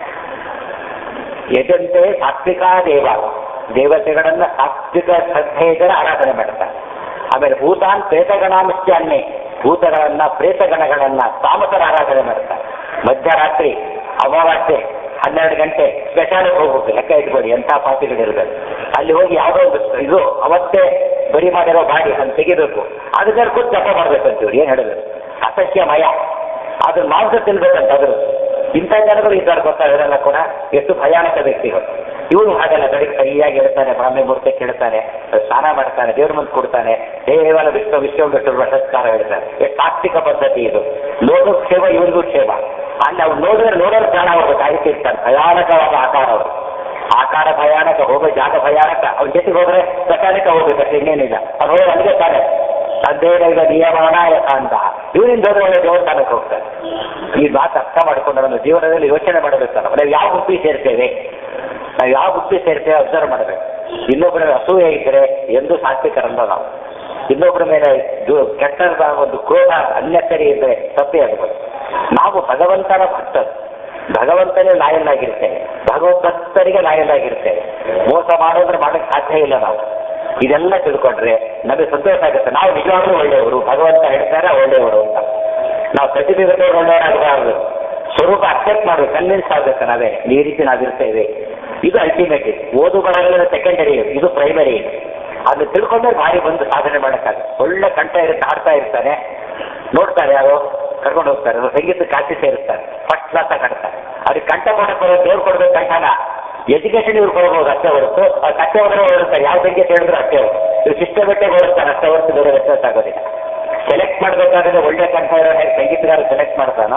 ಯಜಂತೆ ಸಾತ್ವಿಕ ದೇವ ದೇವತೆಗಳನ್ನ ಸಾತ್ವಿಕ ಶ್ರದ್ಧೆಯಿಂದ ಆರಾಧನೆ ಮಾಡ್ತಾರೆ ಆಮೇಲೆ ಭೂತಾನ್ ಪ್ರೇತಗಣಾಮಿಷ್ಟಾನ್ನೇ ಭೂತಗಳನ್ನ ಪ್ರೇತಗಣಗಳನ್ನ ತಾಮಸರ ಆರಾಧನೆ ಮಾಡ್ತಾರೆ ಮಧ್ಯರಾತ್ರಿ ಅಮಾವಾಸ್ಯೆ ಹನ್ನೆರಡು ಗಂಟೆ ಸ್ಪೆಷಾಲಿಗೆ ಹೋಗ್ಬೇಕು ಲೆಕ್ಕ ಇಟ್ಕೊಳ್ಳಿ ಎಂಥ ಪಾರ್ಟಿಗಳಿರ್ಬೇಕು ಅಲ್ಲಿ ಹೋಗಿ ಯಾವುದೋ ಒಂದು ಇದು ಅವತ್ತೇ ಬರಿ ಮಾಡಿರೋ ಬಾಡಿ ಅದನ್ನು ತೆಗಿಬೇಕು ಅದನ್ನ ಕೂತ್ ಜಪ ಮಾಡ್ಬೇಕಂತ ಇವ್ರು ಏನ್ ಹೇಳಿದ್ರು ಅಸಹ್ಯಮಯ ಅದನ್ನ ಮಾಂಸ ತಿನ್ಬೇಕಂತ ಅದ್ರು ಇಂಥ ಜನಗಳು ಇದ್ದಾರೆ ಗೊತ್ತಾ ಇವರೆಲ್ಲ ಕೂಡ ಎಷ್ಟು ಭಯಾನಕ ವ್ಯಕ್ತಿಗಳು ಇವನು ಹಾಗೆಲ್ಲ ಬೆಳಿಗ್ಗೆ ಸರಿಯಾಗಿ ಹೇಳ್ತಾನೆ ಬ್ರಾಹ್ಮಿ ಮೂರ್ತಿ ಕೇಳ್ತಾನೆ ಸ್ನಾನ ಮಾಡ್ತಾನೆ ದೇವ್ರ ಮುಂದೆ ಕೊಡ್ತಾನೆ ದೇವರ ವಿಶ್ವ ವಿಶ್ವಮಿಟ್ಟು ಪ್ರಶಸ್ಕಾರ ಹೇಳ್ತಾರೆ ಎಷ್ಟು ಆರ್ಥಿಕ ಪದ್ಧತಿ ಇದು ನೋಡೋ ಕ್ಷೇಮ ಇವರಿಗೂ ಕ್ಷೇಮ ಅಲ್ಲಿ ಅವ್ರು ನೋಡಿದ್ರೆ ನೋಡೋರು ಪ್ರಾಣ ಅವರು ಕಾಯ್ತಿರ್ತಾರೆ ಭಯಾನಕವಾದ ಆಕಾರ ಅವರು ಆಕಾರ ಭಯಾನಕ ಹೋಗೋ ಜಾಗ ಭಯಾನಕ ಅವ್ನ ಜೊತೆಗೆ ಹೋದ್ರೆ ಸಕಾಲಿಕ ಹೋಗ್ಬೇಕಷ್ಟೇ ಇನ್ನೇನಿಲ್ಲ ಅದು ಹೋಗಿ ಅಲ್ಲಿಗೆ ತಾನೆ ಅದೇನಿಲ್ಲ ನಿಯಮಾನಾಯ ಅಂತ ಇವರಿಂದ ಹೋದ್ರೆ ಒಳ್ಳೆ ದೇವಸ್ಥಾನಕ್ಕೆ ಹೋಗ್ತಾರೆ ಈ ಮಾತು ಅರ್ಥ ಮಾಡಿಕೊಂಡು ನಮ್ಮ ಜೀವನದಲ್ಲಿ ಯೋಚನೆ ಮಾಡಬೇಕಲ್ಲ ನಾವು ಯಾವ ಬುದ್ಧಿ ಸೇರ್ತೇವೆ ನಾವು ಯಾವ ಬುದ್ಧಿ ಸೇರ್ತೇವೆ ಅಬ್ಸರ್ವ್ ಮಾಡಬೇಕು ಇನ್ನೊಬ್ಬರ ಅಸೂಯೆ ಇದ್ರೆ ಎಂದೂ ಸಾತ್ವಿಕರಲ್ಲ ನಾವು ಇನ್ನೊಬ್ಬರ ಮೇಲೆ ದು- ಕೆಟ್ಟದ ಒಂದು ಕ್ರೋಧ ಅನ್ಯಸರಿ ಇದ್ರೆ ತಪ್ಪೇ ಆಗ್ಬೋದು ನಾವು ಭಗವಂತನ ಭಕ್ತರು ಭಗವಂತನೇ ಲಾಯಲ್ ಆಗಿರ್ತೇವೆ ಭಗವದ್ಭಕ್ತರಿಗೆ ಲಾಯಲ್ ಆಗಿರ್ತೇವೆ ಮೋಸ ಮಾಡೋದ್ರೆ ಮಾಡಕ್ ಸಾಧ್ಯ ಇಲ್ಲ ನಾವು ಇದೆಲ್ಲ ತಿಳ್ಕೊಂಡ್ರೆ ನಮಗೆ ಸಂತೋಷ ಆಗುತ್ತೆ ನಾವು ನಿಜವಾಗ್ಲೂ ಒಳ್ಳೆಯವರು ಭಗವಂತ ಹೇಳ್ತಾರೆ ಒಳ್ಳೆಯವರು ಅಂತ ನಾವು ಪ್ರತಿನಿಧಿಗಳು ಒಳ್ಳೆಯವರಾಗಬಾರದು ಸ್ವರೂಪ ಅಕ್ಸೆಪ್ಟ್ ಮಾಡಬೇಕು ಕನ್ವಿನ್ಸ್ ಆಗ್ಬೇಕು ನಾವೇ ಈ ರೀತಿ ನಾವಿರ್ತೇವೆ ಇದು ಅಲ್ಟಿಮೇಟ್ ಓದು ಬರಹಗಳ ಸೆಕೆಂಡರಿ ಇದು ಪ್ರೈಮರಿ ಅದನ್ನ ತಿಳ್ಕೊಂಡ್ರೆ ಭಾರಿ ಬಂದು ಸಾಧನೆ ಮಾಡೋಕ್ಕಾಗುತ್ತೆ ಒಳ್ಳೆ ಕಂಠ ಇರುತ್ತೆ ಹಾಡ್ತಾ ಇರ್ತಾನೆ ನೋಡ್ತಾರೆ ಯಾರು ಕರ್ಕೊಂಡು ಹೋಗ್ತಾರೆ ಅವ್ರು ಸಂಗೀತ ಕಾಸಿ ಸೇರಿಸ್ತಾರೆ ಫಸ್ಟ್ ಕ್ಲಾಸ್ ಹಾಡ್ತಾರೆ ಅವ್ರಿಗೆ ಕಂಠ ಕೊಡಕ್ಕೆ ಬರೋ ದೇವ್ರು ಕೊಡ್ಬೇಕು ಕಂಠನ ಎಜುಕೇಶನ್ ಇವ್ರು ಕೊಡ್ಬೋದು ಅಷ್ಟೇ ಹೊರತು ಅವ್ರು ಕಟ್ಟೆ ಹೋದ್ರೆ ಓದಿರ್ತಾರೆ ಯಾವ ಸಂಗೀತ ಹೇಳಿದ್ರು ಅಷ್ಟೇ ಅವರು ಇವ್ರು ಸಿಸ್ಟಮೆಟಿಕ್ ಓದಿಸ್ತಾರೆ ಅಷ್ಟೇ ಹೊರತು ಬೇರೆ ವ್ಯತ್ಯಾಸ ಆಗೋದಿಲ್ಲ ಸೆಲೆಕ್ಟ್ ಮಾಡ್ಬೇಕಾದ್ರೆ ಒಳ್ಳೆ ಕಂಠ ಇರೋ ಹೇಗೆ ಸಂಗೀತಗಾರ ಸೆಲೆಕ್ಟ್ ಮಾಡ್ತಾನೋ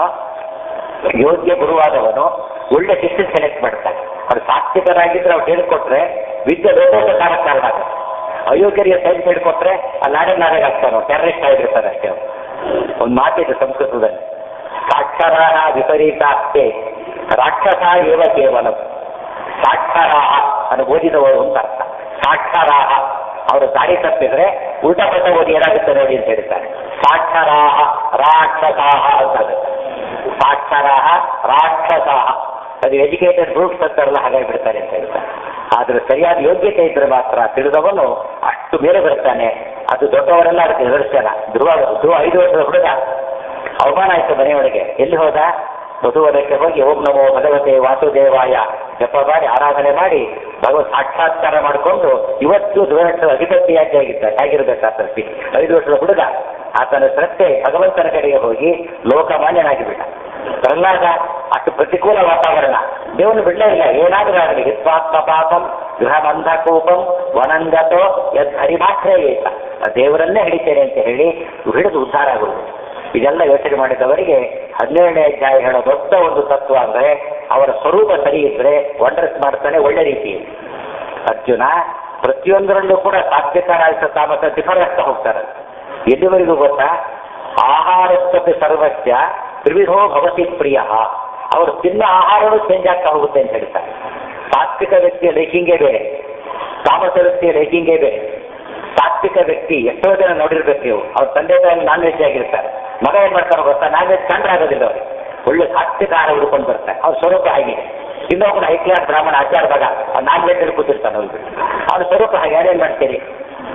ಯೋಗ್ಯ ಗುರುವಾದವನು ಒಳ್ಳೆ ಶಿಷ್ಯ ಸೆಲೆಕ್ಟ್ ಮಾಡ್ತಾನೆ ಅವ್ರು ಸಾತ್ವಿಕರಾಗಿದ್ರೆ ಅವ್ರು ಹೇಳ್ಕೊಟ್ರೆ ವಿದ್ಯೆ ಲೋಕೋಪಕಾರ ಕಾರಣ ಆಗುತ್ತೆ ಅಯೋಗ್ಯರಿಗೆ ಸೈನ್ಸ್ ಹೇಳ್ಕೊಟ್ರೆ ಆ ನಾಡೆ ನಾಡೆ ಆಗ್ತಾನೋ ಟೆರರಿಸ್ಟ್ ಆಗಿರ್ತಾರೆ ಅಷ್ಟೇ ಅವ್ರು ಒಂದು ಮಾತಿದೆ ಸಂಸ್ಕೃತದಲ್ಲಿ ಸಾಕ್ಷರಾಹ ವಿಪರೀತಾಸ್ತೆ ರಾಕ್ಷಸ ಏವ ಕೇವಲ ಸಾಕ್ಷರಾಹ ಅನ್ನು ಓದಿದವರು ಅಂತ ಅರ್ಥ ಸಾಕ್ಷರಾಹ ಅವರು ದಾರಿ ತಪ್ಪಿದ್ರೆ ಉಲ್ಟಾ ಪಟ್ಟ ಓದಿ ಏನಾಗುತ್ತೆ ನೋಡಿ ಅಂತ ಹೇಳ್ತಾರೆ ಸಾಕ್ಷರಾಹ ರಾಕ್ಷಸಾಹ ಅಂತ ಆಗುತ್ತೆ ಸಾಕ್ಷರಾಹ ರಾಕ್ಷಸಾಹ ಅದು ಎಜುಕೇಟೆಡ್ ಗ್ರೂಪ್ಸ್ ಅಂತಾರಲ್ಲ ಹಾಗಾಗಿ ಬಿಡ್ತಾರೆ ಅಂತ ಹೇಳ್ತಾರೆ ಆದ್ರೆ ಸರಿಯಾದ ಯೋಗ್ಯತೆ ಇದ್ರೆ ಮಾತ್ರ ತಿಳಿದವನು ಅಷ್ಟು ಮೇಲೆ ಬರ್ತಾನೆ ಅದು ದೊಡ್ಡವರೆಲ್ಲ ಅದಕ್ಕೆ ನಿದರ್ಶನ ಧ್ರುವ ಧ್ರುವ ಐದು ವರ್ಷದ ಹುಡುಗ ಅವಮಾನ ಆಯ್ತು ಮನೆಯೊಳಗೆ ಎಲ್ಲಿ ಹೋದ ಮಧುವನಕ್ಕೆ ಹೋಗಿ ಓಂ ನಮೋ ಭಗವತೆ ವಾಸುದೇವಾಯ ಜಪ ಮಾಡಿ ಆರಾಧನೆ ಮಾಡಿ ಭಗವತ್ ಸಾಕ್ಷಾತ್ಕಾರ ಮಾಡಿಕೊಂಡು ಇವತ್ತು ಧ್ರುವನಕ್ಷರ ಅಧಿಪತಿಯಾಗಿ ಆಗಿದ್ದಾರೆ ಹೇಗಿರ್ಬೇಕಾಗ್ತದೆ ಐದು ವರ್ಷದ ಹುಡುಗ ಆತನ ಶ್ರದ್ಧೆ ಭಗವಂತನ ಕಡೆಗೆ ಹೋಗಿ ಲೋಕಮಾನ್ಯನಾಗಿಬಿಟ್ಟ ಪ್ರಹ್ಲಾದ ಅಷ್ಟು ಪ್ರತಿಕೂಲ ವಾತಾವರಣ ದೇವನು ಬಿಡಲೇ ಇಲ್ಲ ಏನಾದರೂ ಆಗಲಿ ಹಿತ್ವಾತ್ಮ ಪಾಪಂ ಗೃಹಬಂಧ ಕೋಪಂ ವನಂಗತೋ ಯದ್ ಹರಿಮಾಶ್ರಯೇತ ದೇವರನ್ನೇ ಹಿಡಿತೇನೆ ಅಂತ ಹೇಳಿ ಹಿಡಿದು ಉದ್ಧಾರ ಆಗುವುದು ಇದೆಲ್ಲ ಯೋಚನೆ ಮಾಡಿದವರಿಗೆ ಹದಿನೇಳನೇ ಅಧ್ಯಾಯ ಹೇಳೋ ದೊಡ್ಡ ಒಂದು ತತ್ವ ಅಂದ್ರೆ ಅವರ ಸ್ವರೂಪ ಸರಿ ಇದ್ರೆ ವಂಡರ್ಸ್ ಮಾಡ್ತಾನೆ ಒಳ್ಳೆ ರೀತಿಯಲ್ಲಿ ಅರ್ಜುನ ಪ್ರತಿಯೊಂದರಲ್ಲೂ ಕೂಡ ಸಾತ್ವಿಕ ರಾಜಸ ತಾಮಸ ಡಿಫರ್ ಆಗ್ತಾ ಹೋಗ್ತಾರೆ ಎಲ್ಲಿವರೆಗೂ ಗೊತ್ತಾ ಆಹಾರಸ್ಥತೆ ಸರ್ವಸ್ಯ ತ್ರಿವಿಧೋ ಭವತಿ ಪ್ರಿಯ ಅವರು ತಿನ್ನ ಆಹಾರವೂ ಚೇಂಜ್ ಆಗ್ತಾ ಹೋಗುತ್ತೆ ಅಂತ ಹೇಳ್ತಾರೆ ಸಾತ್ವಿಕ ವ್ಯಕ್ತಿಯ ಲೈಕಿಂಗೇ ಬೇರೆ ತಾಮಸ ವ್ಯಕ್ತಿಯ ಲೈಕಿಂಗೇ ಬೇರೆ ಸಾತ್ವಿಕ ವ್ಯಕ್ತಿ ಎಷ್ಟೋ ಜನ ನೋಡಿರ್ಬೇಕು ನೀವು ಅವ್ರ ತಂದೆ ತಾಯಿ ನಾನ್ ವೆಜ್ ಆಗಿರ್ತಾರೆ ಮಗ ಏನ್ ಮಾಡ್ತಾರೆ ಗೊತ್ತಾ ನಾನ್ ವೆಜ್ ಕಂಡ್ರೆ ಆಗೋದಿಲ್ಲ ಅವ್ರಿಗೆ ಒಳ್ಳೆ ಸಾತ್ವಿಕ ಆಹಾರ ಹುಡ್ಕೊಂಡು ಬರ್ತಾರೆ ಅವ್ರ ಸ್ವರೂಪ ಆಗಿದೆ ಇನ್ನೊಬ್ಬನ ಹೈ ಕ್ಲಾಸ್ ಬ್ರಾಹ್ಮಣ ಆಚಾರ ಭಾಗ ನಾನ್ ವೆಜ್ ಅಲ್ಲಿ ಕೂತಿರ್ತಾನೆ ಅವ್ರಿಗೆ ಅವ್ರ ಸ್ವರೂಪ ಹಾಗೆ ಯಾರೇನ್ ಮಾಡ್ತೀರಿ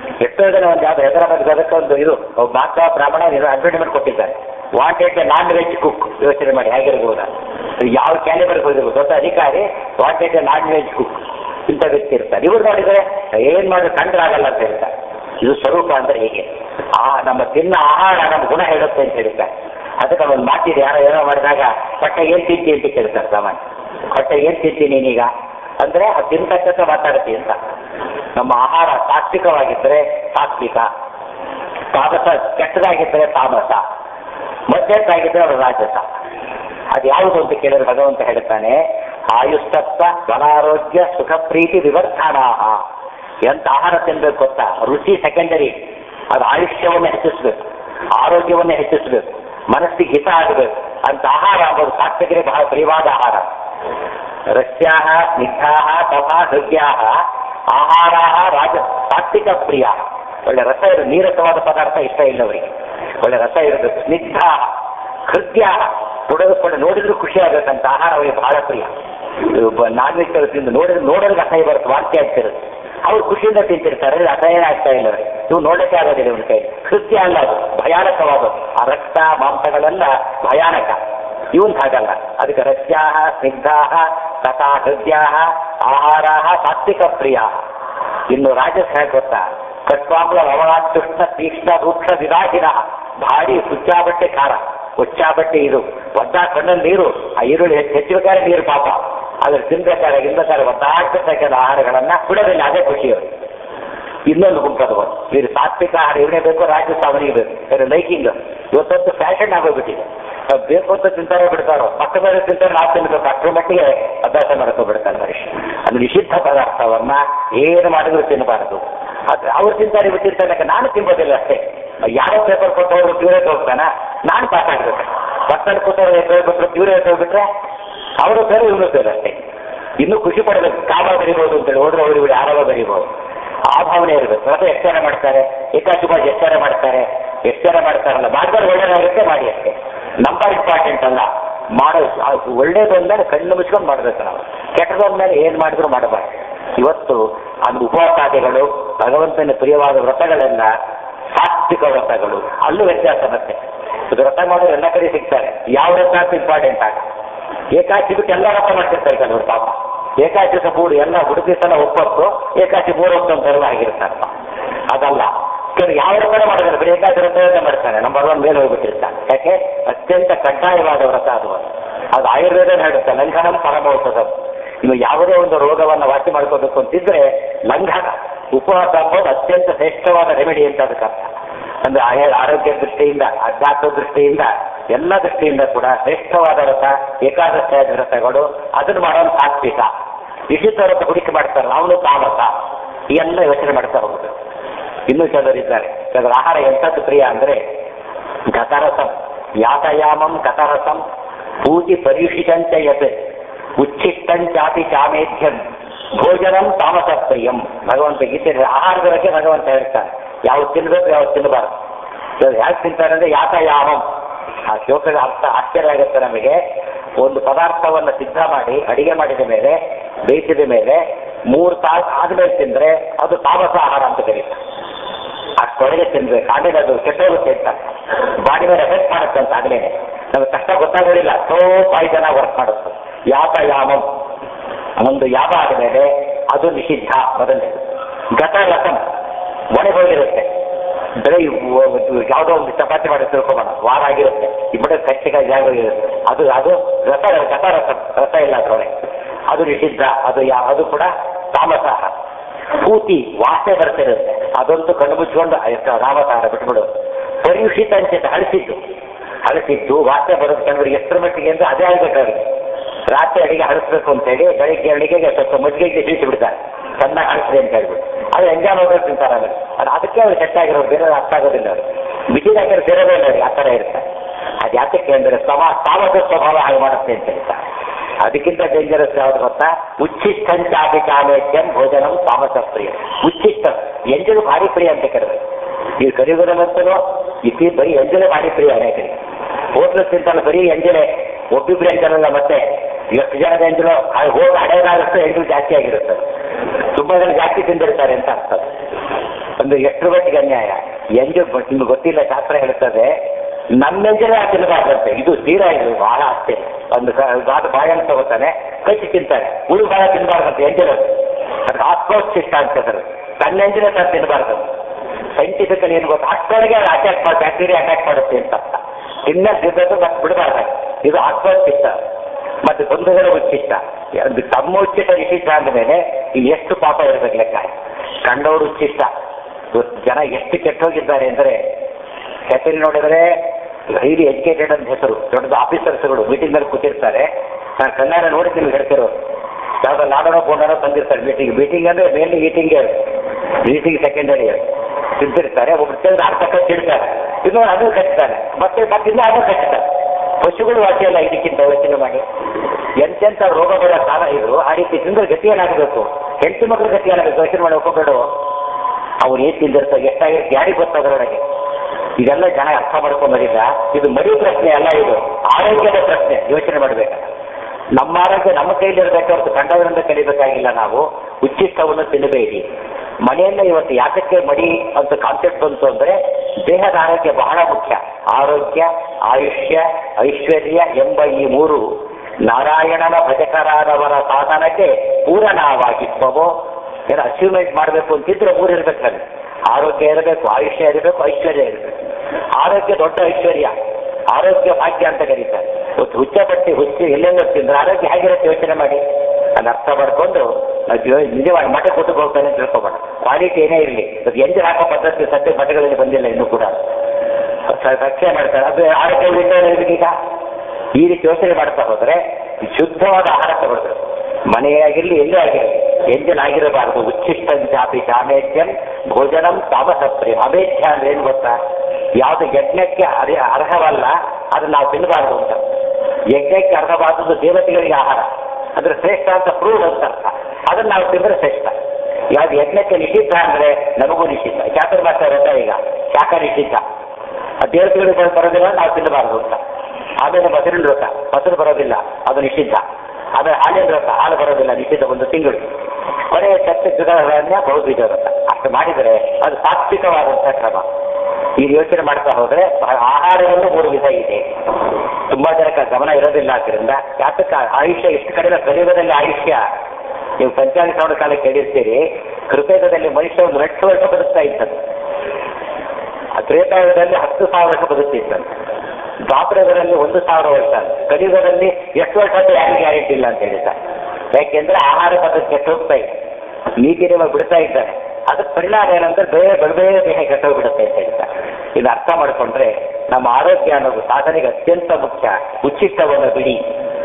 ಎಷ್ಟೋ ಜನ ಒಂದು ಯಾವ್ದು ಹೈದರಾಬಾದ್ ಅದಕ್ಕೆ ಒಂದು ಇದು ಒಬ್ಬ ಮಾತ್ರ ಬ್ರಾಹ್ಮಣ ಅಡ್ವರ್ಟೈಸ್ಮೆಂಟ್ ಕೊಟ್ಟಿದ್ದಾರೆ ವಾಂಟೆಡ್ ನಾನ್ ವೆಜ್ ಕುಕ್ ಯೋಚನೆ ಮಾಡಿ ಹೇಗಿರ್ಬೋದಾ ಯಾವ ಕ್ಯಾಲಿಬರ್ ಹೋಗಿರ್ಬೋದು ದೊಡ್ಡ ಅಧಿಕಾರಿ ವಾಂಟೆಡ್ ನಾನ್ ವೆಜ್ ಕುಕ್ ಇಂಥ ವ್ಯಕ್ತಿ ಇರ್ತಾರೆ ಇವ್ರು ನೋಡಿದ್ರೆ ಏನ್ ಮಾಡಿ ಕಂಡ್ರಾಗಲ್ಲ ಅಂತ ಹೇಳ್ತಾರೆ ಇದು ಸ್ವರೂಪ ಅಂದ್ರೆ ಹೀಗೆ ಆ ನಮ್ಮ ತಿನ್ನ ಆಹಾರ ನಮ್ಮ ಗುಣ ಹೇಳುತ್ತೆ ಅಂತ ಹೇಳ್ತಾರೆ ಅದಕ್ಕೆ ಒಂದು ಮಾತಿದೆ ಯಾರೋ ಏನೋ ಮಾಡಿದಾಗ ಹೊಟ್ಟೆ ಏನ್ ತಿಂತಿ ಅಂತ ಕೇಳ್ತಾರೆ ಸಾಮಾನ್ಯ ಹೊಟ್ಟೆ ಏನ್ ತಿಂತೀನಿ ನೀನೀಗ ಅಂದ್ರೆ ಅದು ತಿನ್ತಕ್ಕಂಥ ಮಾತಾಡ್ತಿ ಅಂತ ನಮ್ಮ ಆಹಾರ ಸಾತ್ವಿಕವಾಗಿದ್ದರೆ ಸಾತ್ವಿಕ ತಾಮಸ ಕೆಟ್ಟದಾಗಿದ್ದರೆ ತಾಮಸ ಮಧ್ಯದ್ದಾಗಿದ್ದರೆ ಅದು ರಾಜಸ ಅದು ಯಾವುದು ಅಂತ ಕೇಳಿದ್ರೆ ಭಗವಂತ ಹೇಳ್ತಾನೆ ಆಯುಸ್ತತ್ವ ಬಲಾರೋಗ್ಯ ಸುಖ ಪ್ರೀತಿ ವಿವರ್ಧನಾಹ ಎಂತ ಆಹಾರ ತಿನ್ಬೇಕು ಗೊತ್ತಾ ರುಚಿ ಸೆಕೆಂಡರಿ ಅದು ಆಯುಷ್ಯವನ್ನು ಹೆಚ್ಚಿಸ್ಬೇಕು ಆರೋಗ್ಯವನ್ನು ಹೆಚ್ಚಿಸ್ಬೇಕು ಮನಸ್ಸಿಗೆ ಹಿತ ಆಗಬೇಕು ಅಂತ ಆಹಾರ ಅನ್ನೋದು ಸಾತ್ವಿಕರಿಗೆ ಬಹಳ ಪ್ರಿಯವಾದ ಆಹಾರ ರಸ್ಯಾ ಸ್ನಿಗ್ಧಾ ತಥಾ ಹೃದ್ಯಾ ಆಹಾರ ರಾಜ ಸಾತ್ವಿಕ ಪ್ರಿಯ ಒಳ್ಳೆ ರಸ ಇರೋ ನೀರಸವಾದ ಪದಾರ್ಥ ಇಷ್ಟ ಇಲ್ಲ ಅವರಿಗೆ ಒಳ್ಳೆ ರಸ ಇರಬೇಕು ಸ್ನಿಗ್ಧ ಹೃದಯ ಕುಡಿದುಕೊಂಡು ನೋಡಿದ್ರು ಖುಷಿ ಆಗಬೇಕಂತ ಆಹಾರ ಅವರಿಗೆ ಬಹಳ ಪ್ರಿಯ ನಾನ್ ವೆಜ್ ತಿಂದು ನೋಡಿದ್ರೆ ನೋಡೋದಕ್ಕೆ ಅಸಹ್ಯ ಬರುತ್ತೆ ವಾಂತಿ ಆಗ್ತಿರುತ್ತೆ ಅವ್ರು ಖುಷಿಯಿಂದ ತಿಂತಿರ್ತಾರೆ ಅದು ಅಸಹ್ಯ ಆಗ್ತಾ ಇಲ್ಲ ಅವ್ರಿಗೆ ಇವು ನೋಡಕ್ಕೆ ಆಗೋದಿಲ್ಲ ಇವ್ರ ಕೈ ಕೃತ್ಯ ಅಲ್ಲ ಅದು ಭಯಾನಕವಾದದ್ದು ಆ ರಕ್ತ ಮಾಂಸಗಳೆಲ್ಲ ಭಯಾನಕ ಇವನ್ ಹಾಗಲ್ಲ ಅದಕ್ಕೆ ರಸ್ಯಾ ಸ್ನಿಗ್ಧಾ ತಥಾ ಹೃದಯ ಆಹಾರ ಸಾತ್ವಿಕ ಪ್ರಿಯ ಇನ್ನು ರಾಜಸ್ ಹೇಗೆ ಗೊತ್ತಾ ಕಟ್ವಾಂಬಲ ಲವಣಾತ್ಯುಷ್ಣ ತೀಕ್ಷ್ಣ ರೂಕ್ಷ ವಿರಾಹಿನ ಭಾರಿ ಸುಚ್ಚಾಬಟ್ಟೆ ಖಾರ ಉಚ್ಚಾಬಟ್ಟೆ ಇದು ಒದ್ದ ಕಣ್ಣಲ್ಲಿ ನೀರು ಆ ಈರುಳ್ಳಿ ಹೆಚ್ಚು ಹೆಚ್ಚಬೇಕಾದ್ರೆ ನೀರು ಪಾಪ ಅದ್ರ ತಿನ್ಬೇಕಾದ್ರೆ ಗಿನ್ಬೇಕಾದ್ರೆ ಒದ್ದಾಡ್ತಕ್ಕಂಥ ಆಹಾರಗಳನ್ನ ಬಿಡೋದಿಲ್ಲ ಅದೇ ಖುಷಿ ಅವರು ಇನ್ನೊಂದು ಗುಂಪದು ಇವ್ರು ಸಾತ್ವಿಕ ಆಹಾರ ಇವನೇ ಬೇಕು ರಾಜಸ್ ಅವನಿಗೆ ಬೇಕು ಇವ್ರ ಲೈಕಿಂಗ್ ಇವತ್ತೊಂದು ಫ್ಯಾಷನ್ ಆಗೋಗ್ಬಿಟ್ಟಿದೆ ಅವ್ರು ಬೇಕು ಅಂತ ತಿಂತಾರೋ ಬಿಡ್ತಾರೋ ಪಕ್ಕ ಬೇರೆ ತಿಂತಾರೆ ನಾವು ತಿನ್ಬೇಕು ಅಷ್ಟರ ಮಟ್ಟಿಗೆ ಅಭ್ಯಾಸ ಮಾಡ್ಕೊಬಿಡ್ತಾರೆ ಮನುಷ್ಯ ಅದು ನಿಷಿದ್ಧ ಪದಾರ್ಥವನ್ನ ಏನು ಮಾಡಿದ್ರು ತಿನ್ನಬಾರದು ಅದು ಅವ್ರು ತಿಂತಾರೆ ಇವ್ರು ತಿಂತಾರೆ ನಾನು ತಿನ್ಬೋದಿಲ್ಲ ಅಷ್ಟೇ ಯಾರೋ ಪೇಪರ್ ಕೊಟ್ಟವರು ಪ್ಯೂರೇ ಹೋಗ್ತಾನ ನಾನು ಪಾಸ್ ಆಗ್ಬೇಕು ಪಕ್ಕದಲ್ಲಿ ಕೂತವ್ರು ಹೇಳ್ಬಿಟ್ರೆ ಪ್ಯೂರೇ ಹೋಗ್ಬಿಟ್ರೆ ಅವರು ಬೇರೆ ಇವನು ಬೇರೆ ಅಷ್ಟೇ ಇನ್ನೂ ಖುಷಿ ಪಡಬೇಕು ಕಾಮ ಬರಿಬೋದು ಅಂತೇಳಿ ಹೋದ್ರೆ ಅವ್ರು ಇವ್ರು ಯಾರೋ ಬರಿಬೋದು ಆ ಭಾವನೆ ಇರಬೇಕು ಮತ್ತೆ ಎಷ್ಟು ಜನ ಮಾಡ್ತಾರೆ ಏಕಾಶುಭಾಜ್ ಎಷ್ಟು ಜನ ಮಾಡ್ತಾರೆ ಎಷ್ಟು ಜನ ಮಾಡ್ತಾರಲ್ಲ ಮಾಡಿದ್ರೆ ಒಳ್ಳೇದಾಗುತ್ತೆ ಮಾಡಿ ಅಷ್ಟೇ ನಂಬರ್ ಇಂಪಾರ್ಟೆಂಟ್ ಅಲ್ಲ ಮಾಡೋ ಅದು ಒಳ್ಳೇದು ಅಂದ್ಮೇಲೆ ಕಣ್ಣು ಮುಚ್ಕೊಂಡು ಮಾಡ್ಬೇಕು ನಾವು ಕೆಟ್ಟದು ಅಂದ್ಮೇಲೆ ಏನ್ ಮಾಡಿದ್ರು ಮಾಡಬಾರ್ದು ಇವತ್ತು ಅದು ಉಪವಾಸಾದಿಗಳು ಭಗವಂತನ ಪ್ರಿಯವಾದ ವ್ರತಗಳೆಲ್ಲ ಸಾತ್ವಿಕ ವ್ರತಗಳು ಅಲ್ಲೂ ವ್ಯತ್ಯಾಸ ಮತ್ತೆ ಇದು ವ್ರತ ಮಾಡೋರು ಎಲ್ಲ ಕಡೆ ಸಿಗ್ತಾರೆ ಯಾವ ವ್ರತ ಇಂಪಾರ್ಟೆಂಟ್ ಆಗ ಏಕಾಶಿ ಬಿಟ್ಟು ಎಲ್ಲ ವ್ರತ ಮಾಡ್ತಿರ್ತಾರೆ ಕೆಲವರು ಪಾಪ ಏಕಾಶಿ ಕೂಡಿ ಎಲ್ಲ ಹುಡುಗಿ ಸಲ ಒಪ್ಪತ್ತು ಏಕಾಶಿ ಮೂರು ಹೊತ್ತು ಅಂತ ಎಲ್ಲ ಆಗಿರ್ತಾರೆ ಪಾಪ. ಅದಲ್ಲ ಕೆಲವು ಯಾವ ವ್ರತ ಮಾಡಿದ್ರೆ ಬರೀ ಏಕಾಶಿ ವ್ರತವನ್ನೇ ಮಾಡ್ತಾನೆ ನಂಬರ್ ಒನ್ ಮೇಲೆ ಹೋಗ್ಬಿಟ್ಟಿರ್ತಾನೆ ಯಾಕೆ ಅತ್ಯಂತ ಕಡ್ಡಾಯವಾದ ವ್ರತ ಅದು ಅದು ಆಯುರ್ವೇದ ಹೇಳುತ್ತೆ ಲಂಘನಂ ಪರಮೌಷಧಂ ನೀವು ಯಾವುದೇ ಒಂದು ರೋಗವನ್ನು ವಾಸಿ ಮಾಡ್ಕೋಬೇಕು ಅಂತಿದ್ರೆ ಲಂಘನ ಉಪವಾಸ ಅಂಬೋದು ಅತ್ಯಂತ ಶ್ರೇಷ್ಠವಾದ ರೆಮಿಡಿ ಅಂತ ಅದಕ್ಕೆ ಅರ್ಥ ಅಂದ್ರೆ ಆಯ- ಆರೋಗ್ಯ ದೃಷ್ಟಿಯಿಂದ ಅಧ್ಯಾತ್ಮ ದೃಷ್ಟಿಯಿಂದ ಎಲ್ಲ ದೃಷ್ಟಿಯಿಂದ ಕೂಡ ಶ್ರೇಷ್ಠವಾದ ವ್ರತ ಏಕಾದಶಿಯಾದ ವ್ರತಗಳು ಅದನ್ನು ಮಾಡೋದು ಸಾತ್ವಿಕ ನಿಷಿದ್ಧ ವ್ರತ ಹುಡುಕಿ ಮಾಡ್ತಾರೆ ಅವನು ತಾಮಸ ಈ ಎಲ್ಲ ಯೋಚನೆ ಮಾಡ್ತಾ ಹೋಗುದು ಇನ್ನೂ ಕೆಲವರಿದ್ದಾರೆ ಕೆಲವರ ಆಹಾರ ಎಂಥದ್ದು ಪ್ರಿಯ ಅಂದ್ರೆ ಗತರಸಂ ಯಾತಯಾಮಂ ಗತರಸಂ ಪೂಜಿ ಪರೀಕ್ಷಿತಂಚ ಯತ್ ಉಚ್ಛಿಷ್ಟಂಚಾಪಿ ಚಾಮೇಧ್ಯಂ ಭೋಜನಂ ತಾಮಸ ಪ್ರಿಯಂ ಭಗವಂತ ಗೀತೆ ಆಹಾರದ ಬಗ್ಗೆ ಭಗವಂತ ಹೇಳ್ತಾನೆ ಯಾವ್ದು ತಿನ್ಬೇಕು ಯಾವ್ದು ತಿನ್ನಬಾರ್ದು ಯಾಕೆ ತಿಂತಾರೆ ಅಂದ್ರೆ ಯಾತಯಾಮಂ ಆ ಶ್ಲೋಕದ ಅರ್ಥ ಆಶ್ಚರ್ಯ ಆಗುತ್ತೆ ನಮಗೆ ಒಂದು ಪದಾರ್ಥವನ್ನು ಸಿದ್ಧ ಮಾಡಿ ಅಡಿಗೆ ಮಾಡಿದ ಮೇಲೆ ಬೇಯಿಸಿದ ಮೇಲೆ ಮೂರು ತಾಸು ಆದ್ಮೇಲೆ ತಿಂದ್ರೆ ಅದು ತಾಮಸ ಆಹಾರ ಅಂತ ಕರೀತಾರೆ ಅಷ್ಟೊಳಗೆ ತಿನ್ಬೇಕು ಆಮೇಲೆ ಅದು ಕೆಟ್ಟೋಗುತ್ತೆ ಅಂತ ಬಾಡಿ ಮೇಲೆ ಎಫೆಕ್ಟ್ ಮಾಡುತ್ತೆ ಅಂತ ಆಗ್ಲೇ ನಮಗೆ ಕಷ್ಟ ಗೊತ್ತಾಗೋದಿಲ್ಲ ಸೋ ಪಾಯ್ಸನ್ ವರ್ಕ್ ಮಾಡುತ್ತೆ ಯಾತಯಾಮಂ ಒಂದು ಯಾಮ ಆದಮೇಲೆ ಅದು ನಿಷಿದ್ಧ ಮೊದಲನೇ ಗತ ರಸಂ ಒಣಗಿ ಹೋಗಿರುತ್ತೆ ಬೆಳೆ ಯಾವುದೋ ಒಂದು ಚಪಾತಿ ಮಾಡಿ ತಿಳ್ಕೊಬೋಣ ವಾರ ಆಗಿರುತ್ತೆ ಇಬ್ಬರ ಕಚ್ಚಿಗೆ ಜಾಗ ಇರುತ್ತೆ ಅದು ಅದು ರಸ ಗತ ರಸ ರಸ ಇಲ್ಲ ಅದರೊಳಗೆ ಅದು ನಿಷಿದ್ಧ ಅದು ಯಾ ಅದು ಕೂಡ ತಾಮಸ ಆಹಾರ ಪೂತಿ ವಾಸನೆ ಬರ್ತಿರುತ್ತೆ ಅದಂತೂ ಕಣ್ಣು ಮುಚ್ಕೊಂಡು ಆಯ್ತು ರಾಮಸಾರ ಬಿಟ್ಬಿಡು ಪರಿಯುಷಿತ ಅನ್ಸುತ್ತೆ ಹಳಸಿದ್ದು ಹಳಸಿದ್ದು ವಾಸನೆ ಬರೋದು ಕಂಡ್ರೆ ಎಷ್ಟರ ಮಟ್ಟಿಗೆ ಅಂದ್ರೆ ಅದೇ ಆಗ್ಬೇಕಾಗುತ್ತೆ ರಾತ್ರಿ ಅಡಿಗೆ ಹಳಸ್ಬೇಕು ಅಂತೇಳಿ ಬೆಳಿಗ್ಗೆ ಅಡಿಗೆಗೆ ಸ್ವಲ್ಪ ಮಜ್ಜಿಗೆಗೆ ಬೀಸಿ ಬಿಡ್ತಾರೆ ಚೆನ್ನಾಗಿ ಹಳಸ್ರಿ ಅಂತ ಹೇಳ್ಬಿಟ್ಟು ಅದು ಎಂಜಾಯ್ ಮಾಡೋದು ತಿಂತಾರೆ ಆಮೇಲೆ ಅದು ಅದಕ್ಕೆ ಅವ್ರು ಸೆಟ್ ಆಗಿರೋದು ಬೇರೆ ಅರ್ಥ ಆಗೋದಿಲ್ಲ ಅವರು ಬಿಸಿದ ಹಾಕಿದ್ರೆ ಸೇರೋದೇ ಇಲ್ಲ ಅವ್ರಿಗೆ ಆ ಥರ ಇರ್ತಾರೆ ಅದು ಯಾತಕ್ಕೆ ಅಂದ್ರೆ ಸಮ ತಾಮಸ ಸ್ವಭಾವ ಹಾಗೆ ಮಾಡುತ್ತೆ ಅಂತ ಹೇಳ್ತಾರೆ ಅದಕ್ಕಿಂತ ಡೇಂಜರಸ್ ಯಾವ್ದು ಗೊತ್ತಾ ಉಚ್ಚಿಷ್ಟಂಚಾಪಿ ಕಾಮೇತ್ಯಂ ಭೋಜನಂ ತಾಮಸ ಪ್ರಿಯ ಉಚ್ಚಿಷ್ಟ ಎಂಜಲು ಭಾರಿ ಪ್ರಿಯ ಅಂತ ಕರೆದ್ರು ಈ ಕರಿಗುರಮಂತನೂ ಇತಿ ಬರೀ ಎಂಜಲೆ ಭಾರಿ ಪ್ರಿಯ ಅನೇಕರಿಗೆ ಹೋಟ್ಲು ತಿಂತಲ್ಲ ಬರೀ ಎಂಜಲೆ ಒಬ್ಬಿಬ್ರು ಎಂಜಲಲ್ಲ ಮತ್ತೆ ಎಷ್ಟು ಜನದ ಎಂಜಲು ಹೋಗಿ ಹಳೆಯದಾಗಷ್ಟು ಎಂಜಲು ಜಾಸ್ತಿ ಆಗಿರುತ್ತೆ ತುಂಬಾ ತುಂಬಾ ಜನ ಜಾಸ್ತಿ ತಿಂದಿರ್ತಾರೆ ಅಂತ ಅರ್ಥ ಒಂದು ಎಷ್ಟು ಮಟ್ಟಿಗೆ ಅನ್ಯಾಯ ಎಂಜು ನಿಮ್ಗೆ ಗೊತ್ತಿಲ್ಲ ಶಾಸ್ತ್ರ ಹೇಳ್ತದೆ ನಮ್ಮೆಂಜಲೇ ತಿನ್ನಬಾರ್ದಂತೆ ಇದು ತೀರಾ ಇದು ಬಹಳ ಆಸ್ತಿ ಒಂದು ಗಾದ ಬಾಳೆಹಣ್ಣು ತಗೋತಾನೆ ಕಚ್ಚಿ ತಿಂತಾನೆ ಉಳು ಬಾಳ ತಿನ್ನಬಾರ್ದಂತೆ ಎಂಜಲದು ಅದು ಆತ್ಮೋಚ್ಚಿಷ್ಟ ಅಂತಂದ್ರೆ ತನ್ನ ಎಂಜಲೇ ತಾನು ತಿನ್ನಬಾರ್ದು ಸೈಂಟಿಫಿಕಲಿ ಏನು ಗೊತ್ತು ಅಷ್ಟೊಳಗೆ ಅದು ಅಟ್ಯಾಕ್ ಮಾಡಿ ಬ್ಯಾಕ್ಟೀರಿಯಾ ಅಟ್ಯಾಕ್ ಮಾಡುತ್ತೆ ಅಂತ ಅರ್ಥ ತಿನ್ನ ತಿನ್ನೋದು ಮತ್ತೆ ಬಿಡಬಾರ್ದು ಇದು ಆತ್ಮೋಚ್ಚಿಷ್ಟ ಮತ್ತೆ ಬಂಧುಗಳ ಉಚ್ಚಿಷ್ಟ ಅದು ತಮ್ಮ ಉಚ್ಚಿಷ್ಟ ನಿಷಿದ್ಧ ಅಂದಮೇಲೆ ಈಗ ಎಷ್ಟು ಪಾಪ ಇರಬೇಕು ಲೆಕ್ಕ ಕಂಡವರು ಉಚ್ಚಿಷ್ಟ ಇವತ್ತು ಜನ ಎಷ್ಟು ಕೆಟ್ಟೋಗಿದ್ದಾರೆ ಅಂದರೆ ಹೆಸರು ನೋಡಿದ್ರೆ ಹೈಲಿ ಎಜುಕೇಟೆಡ್ ಅಂತ ಹೆಸರು ದೊಡ್ಡ ಆಫೀಸರ್ಸ್ಗಳು ಮೀಟಿಂಗ್ ಅಲ್ಲಿ ಕೂತಿರ್ತಾರೆ ನಾನು ಕಣ್ಣಾರ ನೋಡಿ ನಿಮ್ಗೆ ಹೇಳ್ತಿರೋ ಯಾವ್ದೋ ಲಾಡನೋ ಬೋಂಡನೋ ತಂದಿರ್ತಾರೆ ಮೀಟಿಂಗ್ ಮೀಟಿಂಗ್ ಅಂದ್ರೆ ಮೇನ್ಲಿ ಮೀಟಿಂಗ್ ಮೀಟಿಂಗ್ ಸೆಕೆಂಡರಿ ತಿಂತಿರ್ತಾರೆ ಒಬ್ರು ತಿಂದ್ರೆ ಅರ್ಧ ಕಚ್ಚಿಡ್ತಾರೆ ಇನ್ನೊಂದು ಅದು ಕಚ್ತಾರೆ ಮತ್ತೆ ಮತ್ತಿಂದ ಅದು ಕಚ್ತಾರೆ ಪಶುಗಳು ವಾಸಿ ಅಲ್ಲ ಇದಕ್ಕಿಂತ ಯೋಚನೆ ಮಾಡಿ ಎಂತೆಂಥ ರೋಗಗಳ ಕಾಲ ಇದು ಆ ರೀತಿ ತಿಂದ್ರೆ ಗತಿ ಏನಾಗಬೇಕು ಹೆಂಡತಿ ಮಕ್ಕಳ ಗತಿ ಏನಾಗಬೇಕು ಯೋಚನೆ ಮಾಡಿ ಒಪ್ಪಿಕೊಂಡು ಅವ್ರು ಏನ್ ತಿಂದಿರ್ತಾರೆ ಎಷ್ಟಾಗಿರುತ್ತೆ ಯಾರಿಗೆ ಗೊತ್ತಾದ್ರೊಳಗೆ ಇದೆಲ್ಲ ಜನ ಅರ್ಥ ಮಾಡ್ಕೊಂಬರಿಲ್ಲ ಇದು ಮಡಿ ಪ್ರಶ್ನೆ ಅಲ್ಲ ಇದು ಆರೋಗ್ಯದ ಪ್ರಶ್ನೆ ಯೋಚನೆ ಮಾಡಬೇಕು ನಮ್ಮ ಆರೋಗ್ಯ ನಮ್ಮ ಕೈಲಿ ಇರಬೇಕು ಹೊರತು ಕಂಡವರಿಂದ ಕಲಿಬೇಕಾಗಿಲ್ಲ ನಾವು ಉಚ್ಚಿಷ್ಟವನ್ನು ತಿನ್ನಬೇಡಿ ಮನೆಯನ್ನ ಇವತ್ತು ಯಾತಕ್ಕೆ ಮಡಿ ಅಂತ ಕಾನ್ಸೆಪ್ಟ್ ಬಂತು ಅಂದ್ರೆ ದೇಹದ ಆರೋಗ್ಯ ಬಹಳ ಮುಖ್ಯ ಆರೋಗ್ಯ ಆಯುಷ್ಯ ಐಶ್ವರ್ಯ ಎಂಬ ಈ ಮೂರು ನಾರಾಯಣನ ಭಜಕರಾದವರ ಸಾಧನಕ್ಕೆ ಪೂರಣವಾಗಿತ್ವವೋ ಏನೋ ಅಚೀವ್ಮೆಂಟ್ ಮಾಡಬೇಕು ಅಂತಿದ್ರೆ ಮೂರು ಇರ್ಬೇಕು ನನಗೆ ಆರೋಗ್ಯ ಇರಬೇಕು ಆಯುಷ್ಯ ಇರಬೇಕು ಐಶ್ವರ್ಯ ಇರಬೇಕು ಆರೋಗ್ಯ ದೊಡ್ಡ ಐಶ್ವರ್ಯ ಆರೋಗ್ಯ ಭಾಗ್ಯ ಅಂತ ಕರೀತಾರೆ ಇವತ್ತು ಹುಚ್ಚ ಬಟ್ಟೆ ಹುಚ್ಚು ಎಲ್ಲೆಲ್ಲೋ ತಿಂದ್ರೆ ಆರೋಗ್ಯ ಹೇಗಿರುತ್ತೆ ಯೋಚನೆ ಮಾಡಿ ಅದನ್ನ ಅರ್ಥ ಮಾಡ್ಕೊಂಡು ನಾವು ಜೀವ- ನಿಜವಾಗಿ ಮಠ ಕೊಟ್ಟು ಹೋಗ್ತಾನೆ ಅಂತ ತಿಳ್ಕೊಬೇಡ ಕ್ವಾಲಿಟಿ ಏನೇ ಇರಲಿ ಅದು ಎಂಜಲ್ ಹಾಕೋ ಪದ್ಧತಿ ಸದ್ಯ ಮಠಗಳಲ್ಲಿ ಬಂದಿಲ್ಲ ಇನ್ನೂ ಕೂಡ ಸ- ರಕ್ಷಣೆ ಮಾಡ್ತಾರೆ ಅದು ಆರೋಗ್ಯ ವಿಚಾರ ಈಗ ಈ ರೀತಿ ಯೋಚನೆ ಮಾಡ್ತಾ ಹೋದ್ರೆ ಶುದ್ಧವಾದ ಆಹಾರ ತಗೊಳ್ತಾರೆ ಮನೆಯಾಗಿರ್ಲಿ ಎಲ್ಲೇ ಆಗಿರಲಿ ಎಂಜಲ್ ಆಗಿರಬಾರದು ಉಚ್ಚಿಷ್ಟಂಚಾಪಿ ಚಾಮೇಜ್ಯಂ ಭೋಜನಂ ತಾಮಸಪ್ರಿಯ ಅಮೇಧ್ಯ ಅಂದ್ರೆ ಏನು ಗೊತ್ತಾ ಯಾವುದು ಯಜ್ಞಕ್ಕೆ ಅರಿ ಅರ್ಹವಲ್ಲ ಅದನ್ನ ನಾವು ತಿನ್ನಬಾರದು ಅಂತ ಯಜ್ಞಕ್ಕೆ ಅರ್ಹವಾದದ್ದು ದೇವತೆಗಳಿಗೆ ಆಹಾರ ಅಂದ್ರೆ ಶ್ರೇಷ್ಠ ಅಂತ ಪ್ರೂವ್ ಅಂತ ಅರ್ಥ ಅದನ್ನ ನಾವು ತಿಂದ್ರೆ ಶ್ರೇಷ್ಠ ಯಾವ್ದು ಯಜ್ಞಕ್ಕೆ ನಿಷಿದ್ಧ ಅಂದ್ರೆ ನಮಗೂ ನಿಷಿದ್ಧ ಚಾತುರ್ಮಾಸ ವ್ರತ ಈಗ ಶಾಖ ನಿಷಿದ್ಧ ಆ ದೇವತೆಗಳಿಗೆ ಬರೋದಿಲ್ಲ ನಾವು ತಿನ್ನಬಾರದು ಅಂತ ಆಮೇಲೆ ಮೊಸರಿನ ವ್ರತ ಮೊಸರು ಬರೋದಿಲ್ಲ ಅದು ನಿಷಿದ್ಧ ಆಮೇಲೆ ಹಾಲಿನ ವ್ರತ ಹಾಲು ಬರೋದಿಲ್ಲ ನಿಷಿದ್ಧ ಒಂದು ತಿಂಗಳು ಕೊನೆಯ ಸತ್ಯಜ್ಞ ಬಹುದ್ವಿಜ ವ್ರತ ಅಷ್ಟು ಮಾಡಿದರೆ ಅದು ಸಾತ್ವಿಕವಾದಂತಹ ಕ್ರಮ ಈಗ ಯೋಚನೆ ಮಾಡ್ತಾ ಹೋದ್ರೆ ಬಹಳ ಆಹಾರದಲ್ಲೂ ಮೂರು ವಿಧ ಇದೆ ತುಂಬಾ ಜನಕ್ಕೆ ಗಮನ ಇರೋದಿಲ್ಲ ಆದ್ರಿಂದ ಯಾತಕ್ಕ ಆಯುಷ್ಯ ಎಷ್ಟು ಕಡಿಮೆ ಕಲಿಯುಗದಲ್ಲಿ ಆಯುಷ್ಯ ನೀವು ಪಂಚಾಂಗ ಶ್ರವಣ ಕಾಲ ಕೇಳಿರ್ತೀರಿ ಕೃತಯುಗದಲ್ಲಿ ಮನುಷ್ಯ ಒಂದು ಲಕ್ಷ ವರ್ಷ ಬದುಕ್ತಾ ಇದ್ದದ್ದು ಆ ತ್ರೇತಾಯುಗದಲ್ಲಿ ಹತ್ತು ಸಾವಿರ ವರ್ಷ ಬದುಕ್ತಿದ್ದಂತೆ ದ್ವಾಪರಯುಗದಲ್ಲಿ ಒಂದು ಸಾವಿರ ವರ್ಷ ಕಲಿಯುಗದಲ್ಲಿ ಎಷ್ಟು ವರ್ಷ ಅಂತ ಯಾರಿಗೂ ಗ್ಯಾರಂಟಿ ಇಲ್ಲ ಅಂತ ಹೇಳಿದ್ದಾರೆ ಯಾಕೆಂದ್ರೆ ಆಹಾರ ಪದ್ಧತಿ ಕೆಟ್ಟು ಹೋಗ್ತಾ ಇದೆ ನೀತಿ ನಿಯಮ ಬಿಡ್ತಾ ಇದ್ದಾರೆ ಅದಕ್ಕೆ ಪರಿಣಾಮ ಏನಂದ್ರೆ ಬೇರೆ ಬೆಳಬೇರೆ ದೇಹ ಕೆಟ್ಟೋಗ್ಬಿಡುತ್ತೆ ಅಂತ ಹೇಳ್ತಾರೆ ಇದು ಅರ್ಥ ಮಾಡಿಕೊಂಡ್ರೆ ನಮ್ಮ ಆರೋಗ್ಯ ಅನ್ನೋದು ಸಾಧನೆಗೆ ಅತ್ಯಂತ ಮುಖ್ಯ ಉಚ್ಚಿಷ್ಟವನ್ನು ಬಿಡಿ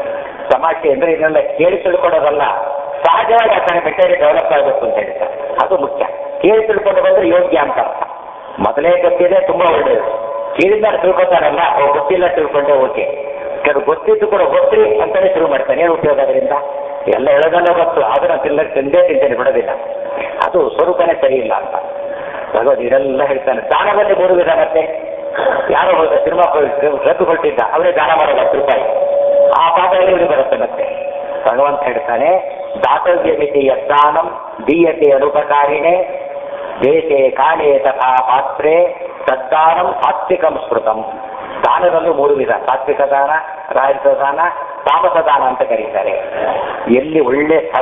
ತಮಾಷೆ ಅಂದ್ರೆ ಇದನ್ನೆಲ್ಲ ಕೇಳಿ ತಿಳ್ಕೊಳ್ಳೋದಲ್ಲ ಸಹಜವಾಗಿ ಆ ಕಡೆ ಮೆಟೀರಿಯಲ್ ಡೆವಲಪ್ ಆಗಬೇಕು ಅಂತ ಹೇಳ್ತಾರೆ ಅದು ಮುಖ್ಯ ಕೇಳಿ ತಿಳ್ಕೊಂಡು ಬಂದ್ರೆ ಯೋಗ್ಯ ಅಂತ ಅರ್ಥ ಮೊದಲೇ ಗೊತ್ತಿದೆ ತುಂಬಾ ಒಳ್ಳೆಯದು ಕೇಳಿದ ತಿಳ್ಕೊತಾರಲ್ಲ ಅವ್ರು ಗೊತ್ತಿಲ್ಲ ತಿಳ್ಕೊಂಡೆ ಓಕೆ ಕೆಲವು ಗೊತ್ತಿದ್ದು ಕೂಡ ಗೊತ್ತಿ ಅಂತಾನೆ ಶುರು ಮಾಡ್ತಾನೆ ಏನು ಉಪಯೋಗ ಅದರಿಂದ ಎಲ್ಲ ಹೇಳೋದಲ್ಲ ಗೊತ್ತು ಆದ್ರೆ ನಾನು ತಿನ್ನ ತಿಂದೇ ತಿಂತೇನೆ ಬಿಡೋದಿಲ್ಲ ಅದು ಸ್ವರೂಪನೇ ಸರಿ ಇಲ್ಲ ಅಂತ ಭಗವದ್ ಇದೆಲ್ಲ ಹೇಳ್ತಾನೆ ದಾನದಲ್ಲಿ ಮೂರು ವಿಧ ಮತ್ತೆ ಯಾರೋ ಹೋದ ಸಿನಿಮಾ ರದ್ದು ಹೊರಟಿದ್ದ ಅವರೇ ದಾನ ಮಾಡೋದು ಹತ್ತು ರೂಪಾಯಿ ಆ ಪಾಪ ಎಲ್ಲಿ ಬರುತ್ತೆ ಮತ್ತೆ ಭಗವಂತ ಹೇಳ್ತಾನೆ ದಾತವ್ಯ ಮಿತಿ ಯದ್ದಾನಂ ದೀಯತೆ ಅನುಪಕಾರಿಣೆ ದೇಶೆ ಕಾಲೇ ತಥಾ ಪಾತ್ರೆ ತದ್ದಾನಂ ಸಾತ್ವಿಕಂ ಸ್ಮೃತಂ ದಾನದಲ್ಲೂ ಮೂರು ವಿಧ ಸಾತ್ವಿಕ ದಾನ ರಾಜಸ ದಾನ ತಾಮಸ ದಾನ ಅಂತ ಕರೀತಾರೆ ಎಲ್ಲಿ ಒಳ್ಳೆ ಸ್ಥಳ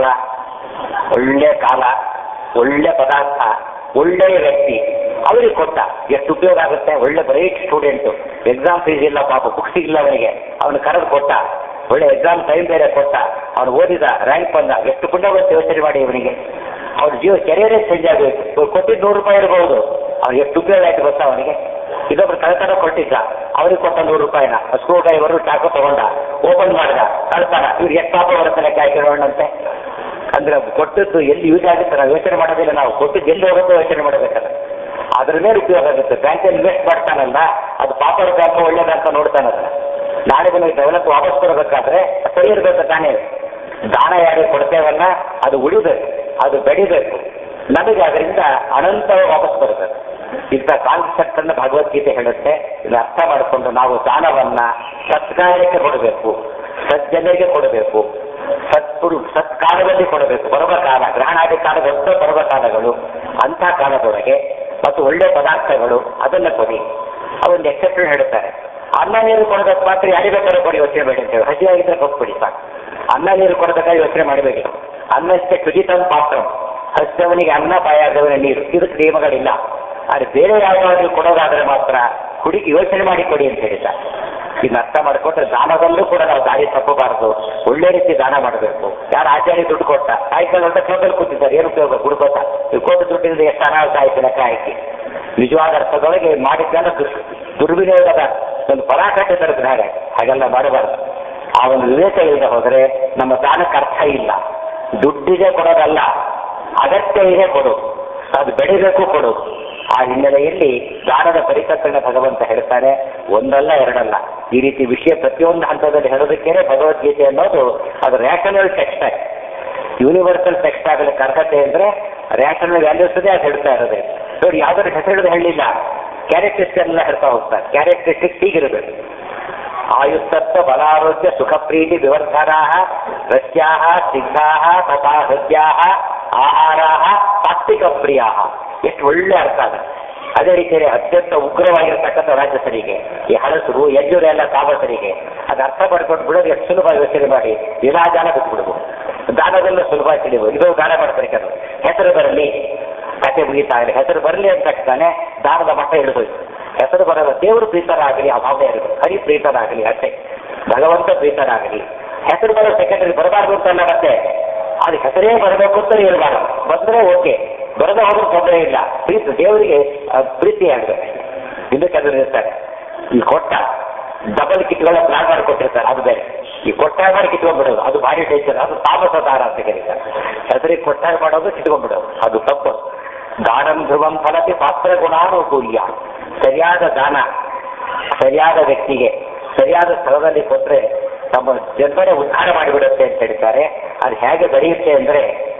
ಒಳ್ಳೆ ಕಾಲ ಒಳ್ಳೆ ಪದಾರ್ಥ ಒಳ್ಳೆಯ ವ್ಯಕ್ತಿ ಅವರಿಗೆ ಕೊಟ್ಟ ಎಷ್ಟು ಉಪಯೋಗ ಆಗುತ್ತೆ ಒಳ್ಳೆ ಬ್ರೈಟ್ ಸ್ಟೂಡೆಂಟು ಎಕ್ಸಾಮ್ ಫೀಸ್ ಇಲ್ಲ ಪಾಪ ಬುಕ್ಸ್ ಇಲ್ಲ ಅವನಿಗೆ ಅವನು ಕರೆದು ಕೊಟ್ಟ ಒಳ್ಳೆ ಎಕ್ಸಾಮ್ ಟೈಮ್ ಬೇರೆ ಕೊಟ್ಟ ಅವನು ಓದಿದ ರ್ಯಾಂಕ್ ಬಂದ ಎಷ್ಟು ಪುಣ್ಯ ಬಂತು ಯೋಚನೆ ಮಾಡಿ ಇವನಿಗೆ ಅವ್ರ ಜೀವ ಕೆರಿಯರೇ ಚೇಂಜ್ ಆಗಬೇಕು ಕೊಟ್ಟಿದ್ದು ನೂರು ರೂಪಾಯಿ ಇರಬಹುದು ಅವ್ನು ಎಷ್ಟು ಉಪಯೋಗ ಆಯ್ತು ಗೊತ್ತಾ ಅವನಿಗೆ ಇದೊಬ್ರು ಕಳ್ತನ ಕೊಟ್ಟಿದ್ದ ಅವ್ರಿಗೆ ಕೊಟ್ಟ ನೂರು ರೂಪಾಯಿನ ಸ್ಕ್ರೂ ಡ್ರೈವರು ಚಾಕು ತಗೊಂಡ ಓಪನ್ ಮಾಡಿದ ಕಳ್ತನ ಇವ್ರಿಗೆ ಎಷ್ಟು ಪಾಪ ಬರುತ್ತೆ ಲೆಕ್ಕ ಹಾಕಿರೋಣಂತೆ ಅಂದ್ರೆ ಕೊಟ್ಟದ್ದು ಎಲ್ಲಿ ಯೂಸ್ ಆಗುತ್ತೆ ನಾವು ಯೋಚನೆ ಮಾಡೋದಿಲ್ಲ ನಾವು ಕೊಟ್ಟದ್ದು ಎಲ್ಲಿ ಹೋಗುತ್ತೋ ಯೋಚನೆ ಮಾಡಬೇಕಲ್ಲ ಅದ್ರ ಮೇಲೆ ಉಪಯೋಗ ಆಗುತ್ತೆ ಬ್ಯಾಂಕಲ್ಲಿ ಇನ್ವೆಸ್ಟ್ ಮಾಡ್ತಾನಲ್ಲ ಅದು ಪಾಪದ ಬ್ಯಾಂಕ್ ಒಳ್ಳೆ ಬ್ಯಾಂಕ್ ನೋಡ್ತಾನಲ್ಲ ನಾಳೆ ನಿಮಗೆ ಡೆವಲಪ್ ವಾಪಸ್ ಕೊಡಬೇಕಾದ್ರೆ ಸರಿ ಇರ್ಬೇಕು ತಾನೇ ದಾನ ಯಾರಿಗೆ ಕೊಡ್ತೇವಲ್ಲ ಅದು ಉಳಿಬೇಕು ಅದು ಬೆಳಿಬೇಕು ನಮಗೆ ಅದರಿಂದ ಅನಂತವಾಗಿ ವಾಪಸ್ ಬರ್ತದೆ ಇಂಥ ಕಾನ್ಸೆಪ್ಟ್ ಅನ್ನು ಭಗವದ್ಗೀತೆ ಹೇಳುತ್ತೆ ಇದು ಅರ್ಥ ಮಾಡಿಕೊಂಡು ನಾವು ದಾನವನ್ನ ಸತ್ಕಾರ್ಯಕ್ಕೆ ಕೊಡಬೇಕು ಸಜ್ಜನೆಗೆ ಕೊಡಬೇಕು ಸತ್ಪುರು ಸತ್ಕಾಲದಲ್ಲಿ ಕೊಡಬೇಕು ಬರುವ ಕಾಲ ಗ್ರಹಣಾದಿ ಕಾಲದಂತ ಬರುವ ಕಾಲಗಳು ಅಂಥ ಕಾಲದೊಳಗೆ ಮತ್ತು ಒಳ್ಳೆ ಪದಾರ್ಥಗಳು ಅದನ್ನ ಕೊಡಿ ಅವೊಂದು ಎಕ್ಸೆಪ್ಷನ್ ಹೇಳ್ತಾರೆ ಅನ್ನ ನೀರು ಕೊಡೋದಕ್ಕೆ ಮಾತ್ರ ಯಾರಿಬೇಕಾದ್ರೂ ಕೊಡಿ ಯೋಚನೆ ಬೇಡಿ ಅಂತೇಳಿ ಹಸಿಯಾಗಿದ್ರೆ ಕೊಟ್ಬಿಡಿ ಸಾಕು ಅನ್ನ ನೀರು ಕೊಡೋದಕ್ಕಾಗಿ ಯೋಚನೆ ಮಾಡಬೇಡಿ ಅನ್ನಕ್ಕೆ ಕುಜಿತಂ ಪಾತ್ರ ಹಸಿದವನಿಗೆ ಅನ್ನ ಬಾಯಾದವನ ನೀರು ಇದಕ್ಕೆ ನಿಯಮಗಳಿಲ್ಲ ಆದರೆ ಬೇರೆ ಯಾವುದಾದ್ರೂ ಕೊಡೋದಾದ್ರೆ ಮಾತ್ರ ಹುಡುಗಿ ಯೋಚನೆ ಮಾಡಿ ಕೊಡಿ ಅಂತ ಹೇಳಿದ್ದಾರೆ ಇನ್ನು ಅರ್ಥ ಮಾಡಿಕೊಟ್ರೆ ದಾನದಲ್ಲೂ ಕೂಡ ನಾವು ದಾರಿ ತಪ್ಪಬಾರದು ಒಳ್ಳೆ ರೀತಿ ದಾನ ಮಾಡಬೇಕು ಯಾರು ಆಚಾರ್ಯ ದುಡ್ಡು ಕೊಟ್ಟ ಸಾಯಂಕಾಲ ಹೊರಟ ಕ್ಲೋಬಲ್ಲಿ ಕೂತಿದ್ದಾರೆ ಏನು ಉಪಯೋಗ ಹುಡುಕೋತ ಕೋಟಿ ದುಡ್ಡಿಂದ ಎಷ್ಟು ಅನಾಹುತ ಆಯ್ತು ಲೆಕ್ಕ ಹಾಕಿ ನಿಜವಾದ ಅರ್ಥದೊಳಗೆ ಮಾಡಿದ್ದನ್ನು ದುರ್ ದುರ್ವಿನಿಯೋಗದ ಒಂದು ಪರಾಕಾಠ ತರದ ಹಾಗೆ ಹಾಗೆಲ್ಲ ಮಾಡಬಾರದು ಆ ಒಂದು ವಿವೇಕ ಇಲ್ಲದೆ ಹೋದರೆ ನಮ್ಮ ದಾನಕ್ಕೆ ಅರ್ಥ ಇಲ್ಲ ದುಡ್ಡಿಗೆ ಕೊಡೋದಲ್ಲ ಅಗತ್ಯ ಇದೆ ಕೊಡು ಅದು ಬೆಳಿಬೇಕು ಕೊಡು ಆ ಹಿನ್ನೆಲೆಯಲ್ಲಿ ದಾನದ ಪರಿಕಲ್ಪನೆ ಭಗವಂತ ಹೇಳ್ತಾನೆ ಒಂದಲ್ಲ ಎರಡಲ್ಲ ಈ ರೀತಿ ವಿಷಯ ಪ್ರತಿಯೊಂದು ಹಂತದಲ್ಲಿ ಹೇಳೋದಕ್ಕೇನೆ ಭಗವದ್ಗೀತೆ ಅನ್ನೋದು ಅದು ರ್ಯಾಷನಲ್ ಟೆಕ್ಸ್ಟ್ ಆಗಿ ಯೂನಿವರ್ಸಲ್ ಟೆಕ್ಸ್ಟ್ ಆಗಲಿಕ್ಕೆ ಅರ್ಹತೆ ಅಂದ್ರೆ ರ್ಯಾಷನಲ್ ವ್ಯಾಲ್ಯೂಸ್ ಅದು ಹೇಳ್ತಾ ಇರೋದೇ ನೋಡಿ ಯಾವ್ದಾದ್ರು ಹೆಸರು ಹೇಳಿಲ್ಲ ಕ್ಯಾರೆಕ್ಟರಿಸ್ಟಿಕ್ ಎಲ್ಲ ಹೇಳ್ತಾ ಹೋಗ್ತಾರೆ ಕ್ಯಾರೆಕ್ಟರಿಸ್ಟಿಕ್ಸ್ ಹೀಗಿರಬೇಕು ಆಯುಸ್ತತ್ವ ಬಲಾರೋಗ್ಯ ಸುಖ ಪ್ರೀತಿ ವಿವರ್ಧನಾ ರಸ್ಯಾ ಸಿದ್ಧಾ ತಥಾ ಹೃದ್ಯಾ ಆಹಾರ ಸಾತ್ವಿಕ ಪ್ರಿಯ ಎಷ್ಟು ಒಳ್ಳೆ ಅರ್ಥ ಅದು ಅದೇ ರೀತಿಯಲ್ಲಿ ಅತ್ಯಂತ ಉಗ್ರವಾಗಿರ್ತಕ್ಕಂಥ ರಾಜಸರಿಗೆ ಈ ಹಳಸರು ಯಜ್ಜುರೆಲ್ಲ ತಾಮಸರಿಗೆ ಅದು ಅರ್ಥ ಮಾಡ್ಕೊಂಡು ಬಿಡೋದು ಎಷ್ಟು ಸುಲಭ ಯೋಚನೆ ಮಾಡಿ ವಿನಾಜಾನ ಬಿಟ್ಬಿಡ್ಬೋದು ದಾನದಲ್ಲೂ ಸುಲಭ ತಿಳಿಬೋದು ಇದು ದಾನ ಮಾಡ್ತಾರೆ ಕೆಲವು ಹೆಸರು ಬರಲಿ ಕತೆ ಮುಗಿತಾ ಇರಲಿ ಹೆಸರು ಬರಲಿ ಅಂತ ತಕ್ಷಣ ದಾನದ ಮಟ್ಟ ಇಳಿದೋಯ್ತು ಹೆಸರು ಬರಲ್ಲ ದೇವರು ಪ್ರೀತರಾಗಲಿ ಆ ಭಾವನೆ ಇರಬೇಕು ಹರಿ ಪ್ರೀತರಾಗಲಿ ಅಷ್ಟೇ ಭಗವಂತ ಪ್ರೀತರಾಗಲಿ ಹೆಸರು ಬರೋ ಸೆಕೆಂಡರಿ ಬರಬಾರ್ದು ಅಂತಲ್ಲ ಮತ್ತೆ ಅದು ಹೆಸರೇ ಬರಬೇಕು ಅಂತ ಇರಬಾರ್ದು ಬಂದ್ರೆ ಓಕೆ ಬರದ ಹೋದ್ರೆ ತೊಂದರೆ ಇಲ್ಲ ಪ್ರೀತಿ ದೇವರಿಗೆ ಆ, ಪ್ರೀತಿ ಆಗಬೇಕು ಇದಕ್ಕೆ ಅದನ್ನ ಇರ್ತಾರೆ ಈ ಕೊಟ್ಟ ಡಬಲ್ ಕಿಟ್ಗಳ ಪ್ಲಾನ್ ಮಾಡಿ ಕೊಟ್ಟಿರ್ತಾರೆ ಅದು ಬೇರೆ ಈ ಕೊಟ್ಟಾಗ ಮಾಡಿ ಕಿತ್ಕೊಂಡ್ಬಿಡೋದು ಅದು ಭಾರಿ ಡೇಂಜರ್ ಅದು ತಾಮಸ ದಾರ ಅಂತ ಕರೀತಾರೆ ಹೆಸರಿಗೆ ಕೊಟ್ಟಾಗ ಮಾಡೋದು ಕಿತ್ಕೊಂಡ್ಬಿಡೋದು ಅದು ತಪ್ಪು ದಾನಂ ಧ್ರುವಂ ಫಲತಿ ಪಾತ್ರ ಗುಣಾನುಕೂಲ್ಯ ಸರಿಯಾದ ದಾನ ಸರಿಯಾದ ವ್ಯಕ್ತಿಗೆ ಸರಿಯಾದ ಸ್ಥಳದಲ್ಲಿ ಕೊಟ್ರೆ ತಮ್ಮ ಜನ್ಮನೆ ಉದ್ಧಾರ ಮಾಡಿಬಿಡುತ್ತೆ ಅಂತ ಹೇಳ್ತಾರೆ ಅದು ಹೇಗೆ ಬೆಳೆಯುತ್ತೆ ಅಂದ್ರೆ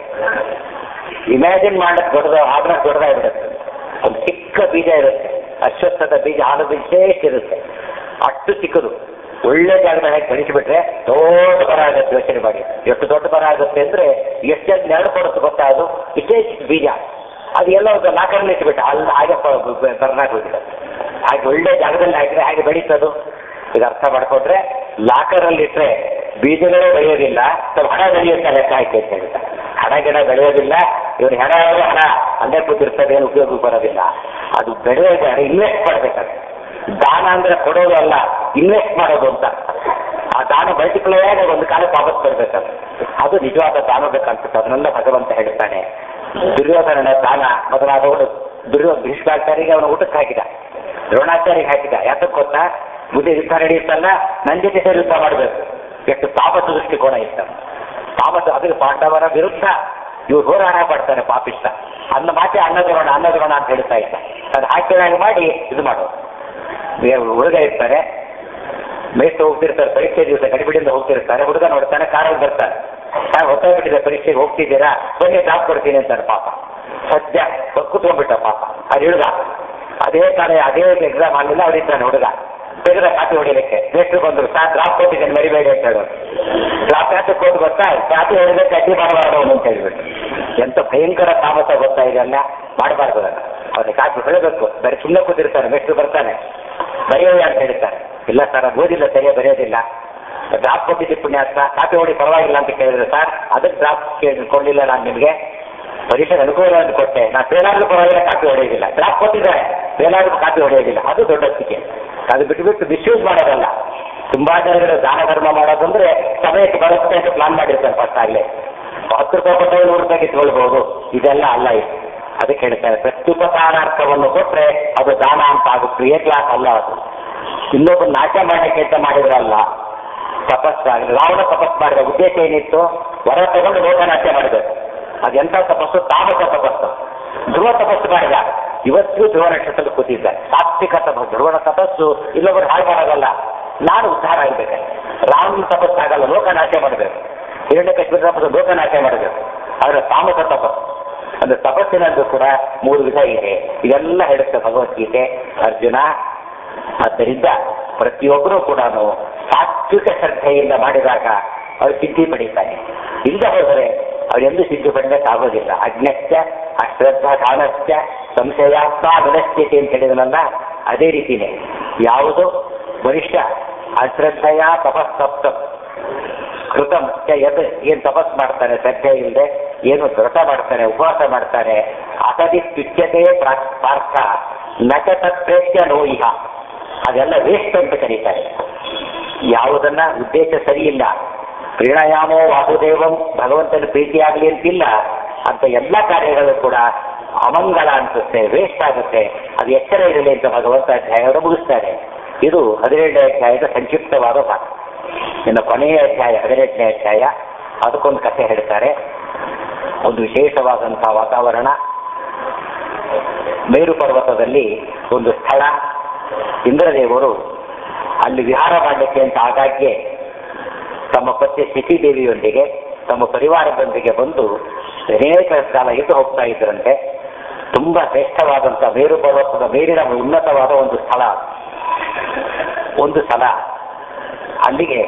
ಇಮ್ಯಾಜಿನ್ ಮಾಡಕ್ ದೊಡ್ಡದ ಆದ್ರೆ ದೊಡ್ಡದಾಗಿಬಿಡುತ್ತೆ ಒಂದು ಚಿಕ್ಕ ಬೀಜ ಇರುತ್ತೆ ಅಶ್ವತ್ಥದ ಬೀಜ ಹಾಲು ಬೀಜ ಇರುತ್ತೆ ಅಷ್ಟು ಚಿಕ್ಕದು ಒಳ್ಳೆ ಜಾಗದ ಹಾಕಿ ಬೆಳೆಸಿಬಿಟ್ರೆ ದೊಡ್ಡ ಮರ ಆಗುತ್ತೆ ಯೋಚನೆ ಮಾಡಿ ಎಷ್ಟು ದೊಡ್ಡ ಮರ ಆಗುತ್ತೆ ಅಂದ್ರೆ ಎಷ್ಟು ನೆರಳು ಕೊಡುತ್ತೆ ಗೊತ್ತಾ ಅದು ಇಷ್ಟೇ ಚಿಕ್ಕ ಬೀಜ ಅದು ಎಲ್ಲ ಒಂದು ಲಾಕರ್ನಲ್ಲಿ ಇಟ್ಬಿಟ್ಟು ಅಲ್ಲಿ ಹಾಗೆ ಬರ್ನಾಕ್ ಹೋಗಿದೆ ಹಾಗೆ ಒಳ್ಳೆ ಜಾಗದಲ್ಲಿ ಹಾಕಿದ್ರೆ ಹಾಗೆ ಬೆಳೀತದು ಇದು ಅರ್ಥ ಮಾಡ್ಕೊಂಡ್ರೆ ಲಾಕರಲ್ಲಿ ಇಟ್ರೆ ಬೀಜಗಳೇ ಬೆಳೆಯೋದಿಲ್ಲ ಸ್ವಲ್ಪ ಹಣ ಬೆಳೆಯುತ್ತೆ ಲೆಕ್ಕ ಹಾಕಿ ಅಂತ ಹೇಳ್ತಾರೆ ಹಣ ಗಿಡ ಬೆಳೆಯೋದಿಲ್ಲ ಇವ್ರು ಹೆಣ ಆದ್ರೆ ಹಣ ಅಲ್ಲೇ ಕೂತಿರ್ತದೆ ಏನು ಉಪಯೋಗ ಬರೋದಿಲ್ಲ ಅದು ಬೆಳೆಯೋದಾದ್ರೆ ಇನ್ವೆಸ್ಟ್ ಮಾಡ್ಬೇಕಾದ್ರೆ ದಾನ ಅಂದ್ರೆ ಕೊಡೋದು ಅಲ್ಲ ಇನ್ವೆಸ್ಟ್ ಮಾಡೋದು ಅಂತ ಆ ದಾನ ಮಲ್ಟಿಪ್ಲೈ ಆಗಿ ಒಂದು ಕಾಲಕ್ಕೆ ವಾಪಸ್ ಬರ್ಬೇಕಾದ್ರೆ ಅದು ನಿಜವಾದ ದಾನದ ಕಾನ್ಸೆಪ್ಟ್ ಅದನ್ನೆಲ್ಲ ಭಗವಂತ ಹೇಳ್ತಾನೆ ದುರ್ಯೋಧನನ ದಾನ ಮೊದಲಾದವನು ದುರ್ಯೋ ಭೀಷ್ಮಾಚಾರ್ಯಗೆ ಅವನ ಊಟಕ್ಕೆ ಹಾಕಿದ ದ್ರೋಣಾಚಾರ್ಯಗೆ ಹಾಕಿದ ಯಾತಕ್ಕೆ ಗೊತ್ತಾ ಮುಂದೆ ಯುದ್ಧ ನಡೆಯುತ್ತಲ್ಲ ನನ್ನ ಜೊತೆ ಸೇರಿ ಯುದ್ಧ ಮಾಡಬೇಕು ಎಷ್ಟು ತಾಪಸ ದೃಷ್ಟಿಕೋನ ಇತ್ತ ತಾಪಸ ಅದಕ್ಕೆ ಪಾಂಡವರ ವಿರುದ್ಧ ಇವ್ರು ಹೋರಾಟ ಪಡ್ತಾನೆ ಪಾಪಿಷ್ಟ ಅನ್ನ ಮಾತೆ ಅನ್ನದ್ರೋಣ ಅನ್ನದ್ರೋಣ ಅಂತ ಹೇಳ್ತಾ ಇದ್ದ ಅದು ಹಾಕಿದಾಗ ಮಾಡಿ ಇದು ಮಾಡೋದು ಹುಡುಗ ಇರ್ತಾರೆ ಮೇಸ್ಟ್ ಹೋಗ್ತಿರ್ತಾರೆ ಪರೀಕ್ಷೆ ದಿವಸ ಗಡಿಬಿಡಿಯಿಂದ ಹೋಗ್ತಿರ್ತಾರೆ ಹುಡುಗ ನೋಡ್ತಾನೆ ಕಾರಲ್ಲಿ ಬರ್ತಾನೆ ಸರ್ ಹೊತ್ತಾಗ್ಬಿಟ್ಟಿದೆ ಪರೀಕ್ಷೆಗೆ ಹೋಗ್ತಿದ್ದೀರಾ ಬನ್ನಿ ಡ್ರಾಪ್ ಕೊಡ್ತೀನಿ ಅಂತಾರೆ ಪಾಪ ಸದ್ಯ ಕೂತ್ಕೊಂಡ್ಬಿಟ್ಟ ಪಾಪ ಅದು ಹಿಡ್ದ ಅದೇ ಕಾಲ ಅದೇ ಎಕ್ಸಾಮ್ ಆಗಲಿಲ್ಲ ಅವರಿದ್ದಾನೆ ಹುಡುಗ ತೆಗೆದ ಕಾಪಿ ಹೊಡಿಲಿಕ್ಕೆ ಮೇಸ್ಟ್ರು ಬಂದ್ರು ಸರ್ ಡ್ರಾಪ್ ಕೊಟ್ಟಿದ್ದೇನೆ ಮರಿಬೇಡಿ ಅಂತ ಹೇಳೋರು ಡ್ರಾಪ್ ಯಾತಕ್ಕೆ ಕೊಟ್ಟು ಗೊತ್ತಾ ಕಾಪಿ ಹೊಡಿಲಿಕ್ಕೆ ಅಡ್ಡಿ ಮಾಡಬಾರ್ದು ಅವನು ಅಂತ ಹೇಳ್ಬಿಟ್ಟು ಎಂತ ಭಯಂಕರ ತಾಮಸ ಗೊತ್ತಾ ಇದೆಲ್ಲ ಮಾಡಬಾರ್ದು ಅದನ್ನ ಅವನಿಗೆ ಕಾಪಿ ಹೊಳಬೇಕು ಬರೀ ಸುಮ್ಮನೆ ಕೂತಿರ್ತಾನೆ ಮೇಸ್ಟ್ರು ಬರ್ತಾನೆ ಬರೆಯೋದು ಅಂತ ಹೇಳ್ತಾರೆ ಇಲ್ಲ ಸರ್ ಅದು ಓದಿಲ್ಲ ಸರಿಯಾಗಿ ಬರೆಯೋದಿಲ್ಲ ಡ್ರಾಪ್ ಕೊಟ್ಟಿದ್ದೆ ಪುಣ್ಯಾಸ್ತ ಕಾಪಿ ಹೊಡಿ ಪರವಾಗಿಲ್ಲ ಅಂತ ಕೇಳಿದ್ರೆ ಸರ್ ಅದಕ್ಕೆ ಡ್ರಾಪ್ ಕೊಡಲಿಲ್ಲ ನಾನು ನಿಮಗೆ ಪರೀಕ್ಷೆಗೆ ಅನುಕೂಲ ಅಂತ ಕೊಟ್ಟೆ ನಾನು ಫೇಲಾದ್ರೂ ಪರವಾಗಿಲ್ಲ ಕಾಪಿ ಹೊಡೆಯೋದಿಲ್ಲ ಡ್ರಾಪ್ ಕೊಟ್ಟಿದ್ದಾರೆ ಫೇಲಾದ್ರೂ ಕಾಪಿ ಹೊಡೆಯೋದಿಲ್ಲ ಅದು ದೊಡ್ಡ ಸ್ಥಿತಿ ಅದು ಬಿಟ್ಟು ಬಿಟ್ಟು ಮಿಸ್ಯೂಸ್ ಮಾಡೋದಲ್ಲ ತುಂಬಾ ಜನಗಳು ದಾನ ಧರ್ಮ ಮಾಡೋದಂದ್ರೆ ಸಮಯಕ್ಕೆ ಬರುತ್ತೆ ಅಂತ ಪ್ಲಾನ್ ಮಾಡಿರ್ತಾರೆ ಫಸ್ಟ್ ಆಗಲೇ ಹತ್ತು ರೂಪಾಯಿ ಕೊಟ್ಟರೆ ನೂರು ರೂಪಾಯಿ ಕಿತ್ಕೊಳ್ಬಹುದು ಇದೆಲ್ಲ ಅಲ್ಲ ಇದು ಅದಕ್ಕೆ ಹೇಳ್ತಾರೆ ಪ್ರತ್ಯುಪಕಾರಾರ್ಥವನ್ನು ಕೊಟ್ರೆ ಅದು ದಾನ ಅಂತ ಆಗುತ್ತೆ ಏ ಕ್ಲಾಸ್ ಅಲ್ಲ ಅದು ಇನ್ನೊಬ್ಬರು ನಾಶ ಮಾಡಕ್ಕೆ ಅಂತ ಮಾಡಿದ್ರಲ್ಲ ತಪಸ್ಸಾಗಲಿ ರಾವಣ ತಪಸ್ ಮಾಡಿದ ಉದ್ದೇಶ ಏನಿತ್ತು ವರ ತಗೊಂಡು ಲೋಕನಾಟ್ಯ ಮಾಡಬೇಕು ಅದೆಂಥ ತಪಸ್ಸು ತಾಮಸ ತಪಸ್ಸು ಧ್ರುವ ತಪಸ್ಸು ಮಾಡಿದ ಇವತ್ತು ಧ್ರುವ ನಕ್ಷತ್ರದ ಕೂತಿದ್ದ ಸಾತ್ವಿಕ ತಪಸ್ಸು ಧ್ರುವನ ತಪಸ್ಸು ಇಲ್ಲೊಬ್ಬರು ಹಾಳು ಮಾಡೋದಲ್ಲ ನಾನು ಉದ್ಧಾರ ಆಗ್ಬೇಕು ರಾವಣನ ತಪಸ್ಸು ಆಗಲ್ಲ ಲೋಕನಾಟ್ಯ ಮಾಡಬೇಕು ಹಿರಣ್ಯ ಕಶ್ಮೀರ ತಪಸ್ಸು ಲೋಕನಾಟ್ಯ ಮಾಡಬೇಕು ಆದರೆ ತಾಮಸ ತಪಸ್ಸು ಅಂದ್ರೆ ತಪಸ್ಸಿನಲ್ಲೂ ಕೂಡ ಮೂರು ವಿಧ ಇದೆ ಇದೆಲ್ಲ ಹೇಳುತ್ತೆ ಭಗವದ್ಗೀತೆ ಅರ್ಜುನ ಆದ್ದರಿಂದ ಪ್ರತಿಯೊಬ್ಬರೂ ಕೂಡ ಸಾತ್ವಿಕ ಶ್ರದ್ಧೆಯಿಂದ ಮಾಡಿದಾಗ ಅವರು ಸಿದ್ಧಿ ಪಡೀತಾನೆ ಇಲ್ಲದ ಹೋದ್ರೆ ಅವರೆಂದು ಸಿದ್ದು ಪಡಲಿಕ್ಕಾಗೋದಿಲ್ಲ ಅಜ್ಞಸ್ಯ ಅಶ್ರದ್ಧಾ ದಾನಸ್ಯ ಸಂಶಯಾತ್ಮ ವಿನಶ್ಯತೆ ಅಂತ ಹೇಳಿದನಲ್ಲ ಅದೇ ರೀತಿನೇ ಯಾವುದು ಮನುಷ್ಯ ಅಶ್ರದ್ಧೆಯ ತಪಸ್ತಪ್ತ ಕೃತಂ ಯದ್ ಏನ್ ತಪಸ್ ಮಾಡ್ತಾನೆ ಶ್ರದ್ಧೆ ಇಲ್ಲದೆ ಏನು ವ್ರತ ಮಾಡ್ತಾನೆ ಉಪವಾಸ ಮಾಡ್ತಾನೆ ಅಸದಿ ತುಚ್ಯತೆ ಪ್ರಾ- ಪಾರ್ಥ ನಚ ತತ್ಪ್ರೇತ್ಯ ನೋಯಿಹ ಅದೆಲ್ಲ ವೇಸ್ಟ್ ಅಂತ ಕರೀತಾರೆ ಯಾವುದನ್ನ ಉದ್ದೇಶ ಸರಿಯಿಲ್ಲ ಪ್ರೀಣಯಾಮೋ ವಾಸುದೇವಂ ಭಗವಂತನ ಪ್ರೀತಿಯಾಗಲಿ ಅಂತಿಲ್ಲ ಅಂತ ಎಲ್ಲ ಕಾರ್ಯಗಳು ಕೂಡ ಅಮಂಗಲ ಅನ್ಸುತ್ತೆ ವೇಸ್ಟ್ ಆಗುತ್ತೆ ಅದು ಎಚ್ಚರ ಇರಲಿ ಅಂತ ಭಗವಂತ ಅಧ್ಯಾಯವನ್ನು ಮುಗಿಸ್ತಾರೆ ಇದು ಹದಿನೇಳನೇ ಅಧ್ಯಾಯದ ಸಂಕ್ಷಿಪ್ತವಾದ ಭಾಗ ಇನ್ನು ಕೊನೆಯ ಅಧ್ಯಾಯ ಹದಿನೆಂಟನೇ ಅಧ್ಯಾಯ ಅದಕ್ಕೊಂದು ಕಥೆ ಹೇಳ್ತಾರೆ ಒಂದು ವಿಶೇಷವಾದಂತಹ ವಾತಾವರಣ ಮೇರು ಪರ್ವತದಲ್ಲಿ ಒಂದು ಸ್ಥಳ ಇಂದ್ರದೇವರು ಅಲ್ಲಿ ವಿಹಾರ ಮಾಡಲಿಕ್ಕೆ ಅಂತ ಆಗಾಗ್ಗೆ ತಮ್ಮ ಪತ್ನಿ ಶಚಿದೇವಿಯೊಂದಿಗೆ ತಮ್ಮ ಪರಿವಾರದೊಂದಿಗೆ ಬಂದು ಅನೇಕ ಕಾಲ ಇದ್ದು ಹೋಗ್ತಾ ಇದ್ರಂತೆ ತುಂಬಾ ಶ್ರೇಷ್ಠವಾದಂಥ ಮೇರು ಪರ್ವತದ ಮೇಲಿನ ಉನ್ನತವಾದ ಒಂದು ಸ್ಥಳ ಅದು. ಒಂದು ಸಲ ಅಲ್ಲಿಗೆ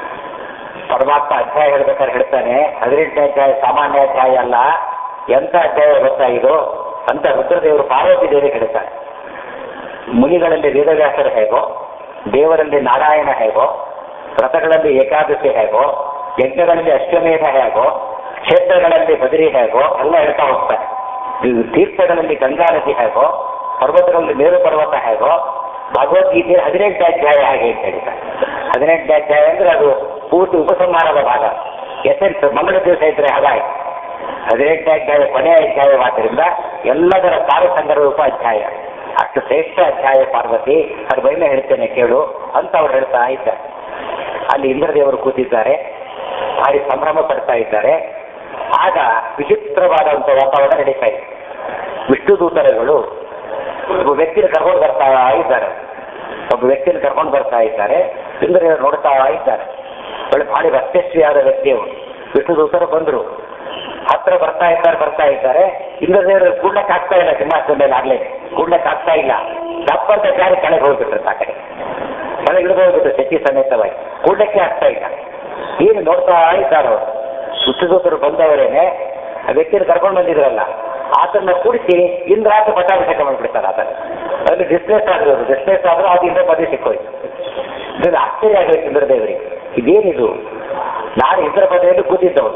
ಪರಮಾತ್ಮ ಅಧ್ಯಾಯ ಹೇಳ್ಬೇಕಾದ್ರೆ ಹೇಳ್ತಾನೆ ಹದಿನೆಂಟನೇ ಅಧ್ಯಾಯ ಸಾಮಾನ್ಯ ಅಧ್ಯಾಯ ಅಲ್ಲ ಎಂತ ಅಧ್ಯಾಯ ಗೊತ್ತಾ ಇದು ಅಂತ ರುದ್ರದೇವರು ಪಾರ್ವತಿ ದೇವಿ ಹೇಳ್ತಾರೆ ಮುನಿಗಳಲ್ಲಿ ವೇದವ್ಯಾಸರು ಹೇಗೋ ದೇವರಲ್ಲಿ ನಾರಾಯಣ ಹೇಗೋ ವ್ರತಗಳಲ್ಲಿ ಏಕಾದಶಿ ಹೇಗೋ ಯಜ್ಞಗಳಲ್ಲಿ ಅಶ್ವಮೇಧ ಹೇಗೋ ಕ್ಷೇತ್ರಗಳಲ್ಲಿ ಬದರಿ ಹೇಗೋ ಎಲ್ಲ ಹೇಳ್ತಾ ಹೋಗ್ತಾರೆ ಇದು ತೀರ್ಥಗಳಲ್ಲಿ ಗಂಗಾ ನದಿ ಹೇಗೋ ಪರ್ವತಗಳಲ್ಲಿ ಮೇರು ಪರ್ವತ ಹೇಗೋ ಭಗವದ್ಗೀತೆ ಹದಿನೆಂಟು ಅಧ್ಯಾಯ ಹಾಗೆ ಅಂತ ಹೇಳ್ತಾರೆ ಹದಿನೆಂಟು ಅಧ್ಯಾಯ ಅಂದ್ರೆ ಅದು ಪೂರ್ತಿ ಉಪಸಂಹಾರದ ಭಾಗ ಎಸೆನ್ಸ್ ಮಂಗಳ ದಿವಸ ಇದ್ರೆ ಹಾಗಾಗಿ ಹದಿನೆಂಟು ಅಧ್ಯಾಯ ಕೊನೆಯ ಅಧ್ಯಾಯವಾದ್ದರಿಂದ ಎಲ್ಲದರ ಸಾರ ಸಂದರ್ಭ ಅಧ್ಯಾಯ ಅಷ್ಟು ಶ್ರೇಷ್ಠ ಅಧ್ಯಾಯ ಪಾರ್ವತಿ ಅದ್ರ ಬೈನ ಹೇಳ್ತೇನೆ ಕೇಳು ಅಂತ ಅವ್ರು ಹೇಳ್ತಾ ಇದ್ದಾರೆ ಅಲ್ಲಿ ಇಂದ್ರದೇವರು ಕೂತಿದ್ದಾರೆ ಭಾರಿ ಸಂಭ್ರಮ ಪಡ್ತಾ ಇದ್ದಾರೆ ಆಗ ವಿಚಿತ್ರವಾದಂಥ ವಾತಾವರಣ ನಡೀತಾ ಇದೆ ವಿಷ್ಣು ದೂತರುಗಳು ಒಬ್ಬ ವ್ಯಕ್ತಿನ ಕರ್ಕೊಂಡು ಬರ್ತಾ ಇದ್ದಾರೆ ಒಬ್ಬ ವ್ಯಕ್ತಿನ ಕರ್ಕೊಂಡು ಬರ್ತಾ ಇದ್ದಾರೆ ಇಂದ್ರದೇವರು ನೋಡ್ತಾ ಇದ್ದಾರೆ ಒಳ್ಳೆ ಭಾರಿ ವರ್ಚಸ್ವಿಯಾದ ವ್ಯಕ್ತಿಯವರು ವಿಷ್ಣು ದೂತರು ಬಂದರು ಹತ್ರ ಬರ್ತಾ ಇದ್ದಾರೆ ಬರ್ತಾ ಇದ್ದಾರೆ ಇಂದ್ರದೇವರು ಕೂಡ್ಲಕ್ಕೆ ಆಗ್ತಾ ಇಲ್ಲ ಸಿಂಹಾಸನ ಮೇಲೆ ಆಗ್ಲೇ ಕೂಡ್ಲಕ್ಕೆ ಆಗ್ತಾ ಇಲ್ಲ ದಪ್ಪಂತ ಜಾರಿ ಕೆಳಗೆ ಹೋಗ್ಬಿಟ್ರು ಆ ಕಡೆ ಕೆಳಗೆ ಇಳಿದು ಹೋಗ್ಬಿಟ್ರು ಶಚಿ ಸಮೇತವಾಗಿ ಕೂಡ್ಲಕ್ಕೆ ಆಗ್ತಾ ಇಲ್ಲ ಏನು ನೋಡ್ತಾ ಇದ್ದಾರೆ ಅವರು ಸುತ್ತದೂತರು ಬಂದವರೇನೆ ಆ ವ್ಯಕ್ತಿನ ಕರ್ಕೊಂಡು ಬಂದಿದ್ರಲ್ಲ ಆತನ್ನ ಕೂಡಿಸಿ ಇಂದ್ರಾತ ಪಟ್ಟಾಭಿಷೇಕ ಮಾಡಿಬಿಡ್ತಾರೆ ಆತ ಅಲ್ಲಿ ಡಿಸ್ಪ್ಲೇಸ್ ಆದ್ರು ಡಿಸ್ಪ್ಲೇಸ್ ಆದ್ರೂ ಅದರಿಂದ ಪದವಿ ಸಿಕ್ಕೋಯ್ತು ಇದು ಆಶ್ಚರ್ಯ ಆಗೋಯ್ತು ಇಂದ್ರದೇವರಿಗೆ ಇದೇನಿದು ನಾನು ಇಂದ್ರ ಪದವಿಯಲ್ಲಿ ಕೂತಿದ್ದವನು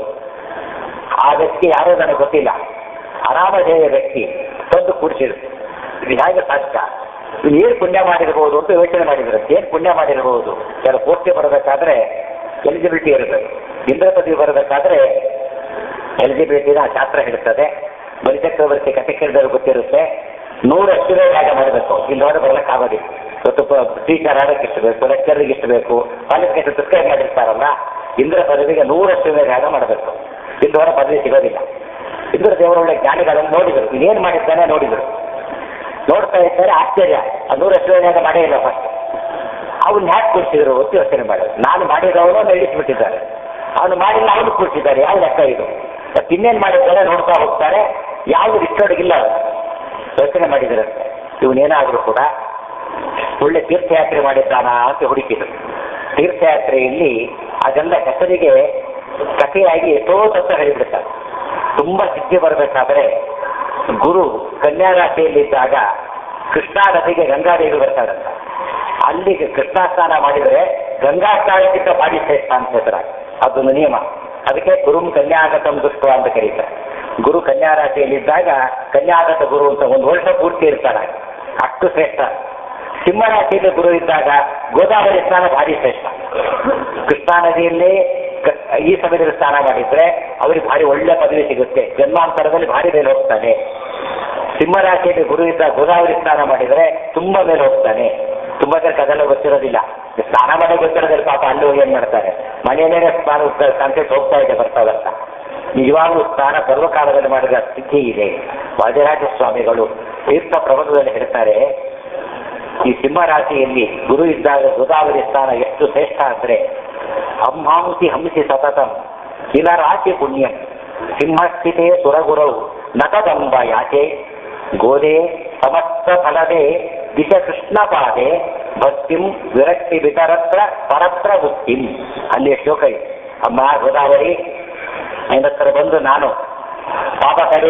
ಆ ವ್ಯಕ್ತಿ ಯಾರೋ ನನಗೆ ಗೊತ್ತಿಲ್ಲ ಅನಾಮಧೇಯ ವ್ಯಕ್ತಿ ತಂದು ಕೂಡಿಸಿದ್ರು ಇದು ಹೇಗೆ ಸಾಧ್ಯ ಇವ್ನು ಏನು ಪುಣ್ಯ ಮಾಡಿರಬಹುದು ಅಂತ ಯೋಚನೆ ಮಾಡಿದ್ರು ಏನು ಪುಣ್ಯ ಮಾಡಿರಬಹುದು ಕೆಲವು ಪೋಸ್ಟ್ಗೆ ಬರಬೇಕಾದ್ರೆ ಎಲಿಜಿಬಿಲಿಟಿ ಇರಬೇಕು ಇಂದ್ರ ಪದವಿ ಬರಬೇಕಾದ್ರೆ ಎಲಿಜಿಬಿಲಿಟಿನ ಶಾಸ್ತ್ರ ಹೇಳ್ತದೆ ಬಲಿಚಕ್ರವರ್ತಿ ಕಥೆ ಕೇಳಿದವರು ಗೊತ್ತಿರುತ್ತೆ ನೂರು ಅಶ್ವೇ ಯಾಗ ಮಾಡಬೇಕು ಇಲ್ಲವರೆ ಬರ್ಲಿಕ್ಕೆ ಆಗೋದಿಲ್ಲ ಇವತ್ತು ಟೀಚರ್ ಆಡಕ್ಕೆ ಇಷ್ಟು ಬೇಕು ಲೆಕ್ಚರ್ಗೆ ಇಷ್ಟು ಬೇಕು ಕಾಲೇಜ್ಗೆ ಎಷ್ಟು ಪ್ರಿಸ್ಕ್ರೈಬ್ ಮಾಡಿರ್ತಾರಲ್ಲ ಇಂದ್ರ ಪದವಿಗೆ ನೂರು ಅಶ್ವೇ ಯಾಗ ಮಾಡಬೇಕು ಇಲ್ಲವರೆ ಪದವಿ ಸಿಗೋದಿಲ್ಲ ಇಂದ್ರ ದೇವರೊಳ್ಳೆ ಜ್ಞಾನಿಗಳನ್ನು ನೋಡಿದರು ಇದೇನು ಮಾಡಿದ್ದಾನೆ ನೋಡಿದರು ನೋಡ್ತಾ ಇದ್ದಾರೆ ಆಶ್ಚರ್ಯ ಆ ನೂರು ಅಶ್ವೇ ಯಾಗ ಮಾಡೇ ಇಲ್ಲ ಫಸ್ಟ್ ಅವನ್ನ ಹ್ಯಾಕ್ ಕೂರಿಸಿದ್ರು ಅಂತ ಯೋಚನೆ ಮಾಡಿದ್ರು ನಾನು ಮಾಡಿದವನು ನಡೆಸಿಬಿಟ್ಟಿದ್ದಾರೆ ಅವನು ಮಾಡಿಲ್ಲ ಅವನು ಕೂರಿಸಿದ್ದಾರೆ ಯಾವ ಲೆಕ್ಕ ಇದು ಮತ್ತೆ ಇನ್ನೇನ್ ಮಾಡಿದ್ದಾರೆ ನೋಡ್ತಾ ಹೋಗ್ತಾರೆ ಯಾವುದು ಇಷ್ಟೊಳಗಿಲ್ಲ ಅದು ಯೋಚನೆ ಮಾಡಿದ್ರಂತೆ ಇವನೇನಾದ್ರೂ ಕೂಡ ಒಳ್ಳೆ ತೀರ್ಥಯಾತ್ರೆ ಮಾಡಿದ್ದಾನ ಅಂತ ಹುಡುಕಿದ್ರು ತೀರ್ಥಯಾತ್ರೆಯಲ್ಲಿ ಅದೆಲ್ಲ ಹೆಸರಿಗೆ ಕಥೆಯಾಗಿ ಎಷ್ಟೋ ತತ್ವ ಹೇಳಿಬಿಡ್ತಾರೆ ತುಂಬಾ ಸಿದ್ಧಿ ಬರಬೇಕಾದ್ರೆ ಗುರು ಕನ್ಯಾ ರಾಶಿಯಲ್ಲಿದ್ದಾಗ ಕೃಷ್ಣಾ ನದಿಗೆ ಗಂಗಾದೇವಿ ಬರ್ತಾರಂತ ಅಲ್ಲಿಗೆ ಕೃಷ್ಣ ಸ್ನಾನ ಮಾಡಿದರೆ ಗಂಗಾ ಸ್ನಾನಕ್ಕಿಂತ ಬಾಡಿ ಶ್ರೇಷ್ಠ ಅಂತ ಹೆಸರ ಅದೊಂದು ನಿಯಮ ಅದಕ್ಕೆ ಗುರುಂ ಕನ್ಯಾಗತಂ ದುಷ್ಟ ಅಂತ ಕರೀತಾರೆ ಗುರು ಕನ್ಯಾ ರಾಶಿಯಲ್ಲಿದ್ದಾಗ ಕನ್ಯಾಗತ ಗುರು ಅಂತ ಒಂದು ವರ್ಷ ಪೂರ್ತಿ ಇರ್ತಾರೆ ಅಷ್ಟು ಶ್ರೇಷ್ಠ ಸಿಂಹ ರಾಶಿಯಲ್ಲಿ ಗುರು ಇದ್ದಾಗ ಗೋದಾವರಿ ಸ್ನಾನ ಭಾರಿ ಶ್ರೇಷ್ಠ ಕೃಷ್ಣಾ ನದಿಯಲ್ಲಿ ಕ- ಈ ಸಮಯದಲ್ಲಿ ಸ್ನಾನ ಮಾಡಿದ್ರೆ ಅವರಿಗೆ ಭಾರಿ ಒಳ್ಳೆ ಪದವಿ ಸಿಗುತ್ತೆ ಜನ್ಮಾಂತರದಲ್ಲಿ ಭಾರಿ ಮೇಲೆ ಹೋಗ್ತಾನೆ ಸಿಂಹರಾಶಿಯಲ್ಲಿ ಗುರು ಇದ್ದ ಗೋದಾವರಿ ಸ್ನಾನ ಮಾಡಿದ್ರೆ ತುಂಬಾ ಮೇಲೆ ಹೋಗ್ತಾನೆ ತುಂಬಾ ಜನಕ್ಕೆ ಅದೆಲ್ಲ ಗೊತ್ತಿರೋದಿಲ್ಲ ಸ್ನಾನ ಮಾಡೋ ಗೊತ್ತಿರೋದಿಲ್ಲ ಪಾಪ ಅಲ್ಲಿ ಹೋಗಿ ಏನ್ ಮಾಡ್ತಾರೆ ಮನೆಯಲ್ಲೇ ಸ್ನಾನ ಕಾನ್ಸೆಪ್ಟ್ ಹೋಗ್ತಾ ಇದೆ ಬರ್ತಾ ಬರ್ತಾ ನಿಜವಾಗ್ಲೂ ಸ್ನಾನ ಸರ್ವಕಾಲದಲ್ಲಿ ಮಾಡಿದ ಸ್ಥಿತಿ ಇದೆ ವಾದಿರಾಜ ಸ್ವಾಮಿಗಳು ತೀರ್ಥ ಪ್ರಬಂಧದಲ್ಲಿ ಹೇಳ್ತಾರೆ ಈ ಸಿಂಹ ರಾಶಿಯಲ್ಲಿ ಗುರು ಇದ್ದಾಗ ಗೋದಾವರಿ ಸ್ಥಾನ ಎಷ್ಟು ಶ್ರೇಷ್ಠ ಅಂದ್ರೆ ಅಂಹಾಂಸಿ ಹಂಸಿ ಸತತಂ ಕಿಲ ರಾಶಿ ಪುಣ್ಯಂ ಸಿಂಹಸ್ಥಿತೆ ಸುರಗುರವು ನತದಂಬ ಯಾಚೆ ಗೋದೆ ಸಮಸ್ತ ಫಲದೆ ದಿಶ ಕೃಷ್ಣ ಪಾದೆ ಭಕ್ತಿಂ ವಿರಕ್ತಿ ವಿತರತ್ರ ಪರತ್ರ ಭಕ್ತಿಂ ಅಲ್ಲಿ ಶ್ಲೋಕ ಇದೆ ಅಮ್ಮ ಗೋದಾವರಿ ನನ್ನ ಹತ್ರ ಬಂದು ಬಂದು ನಾನು ಪಾಪ ಕಡೆ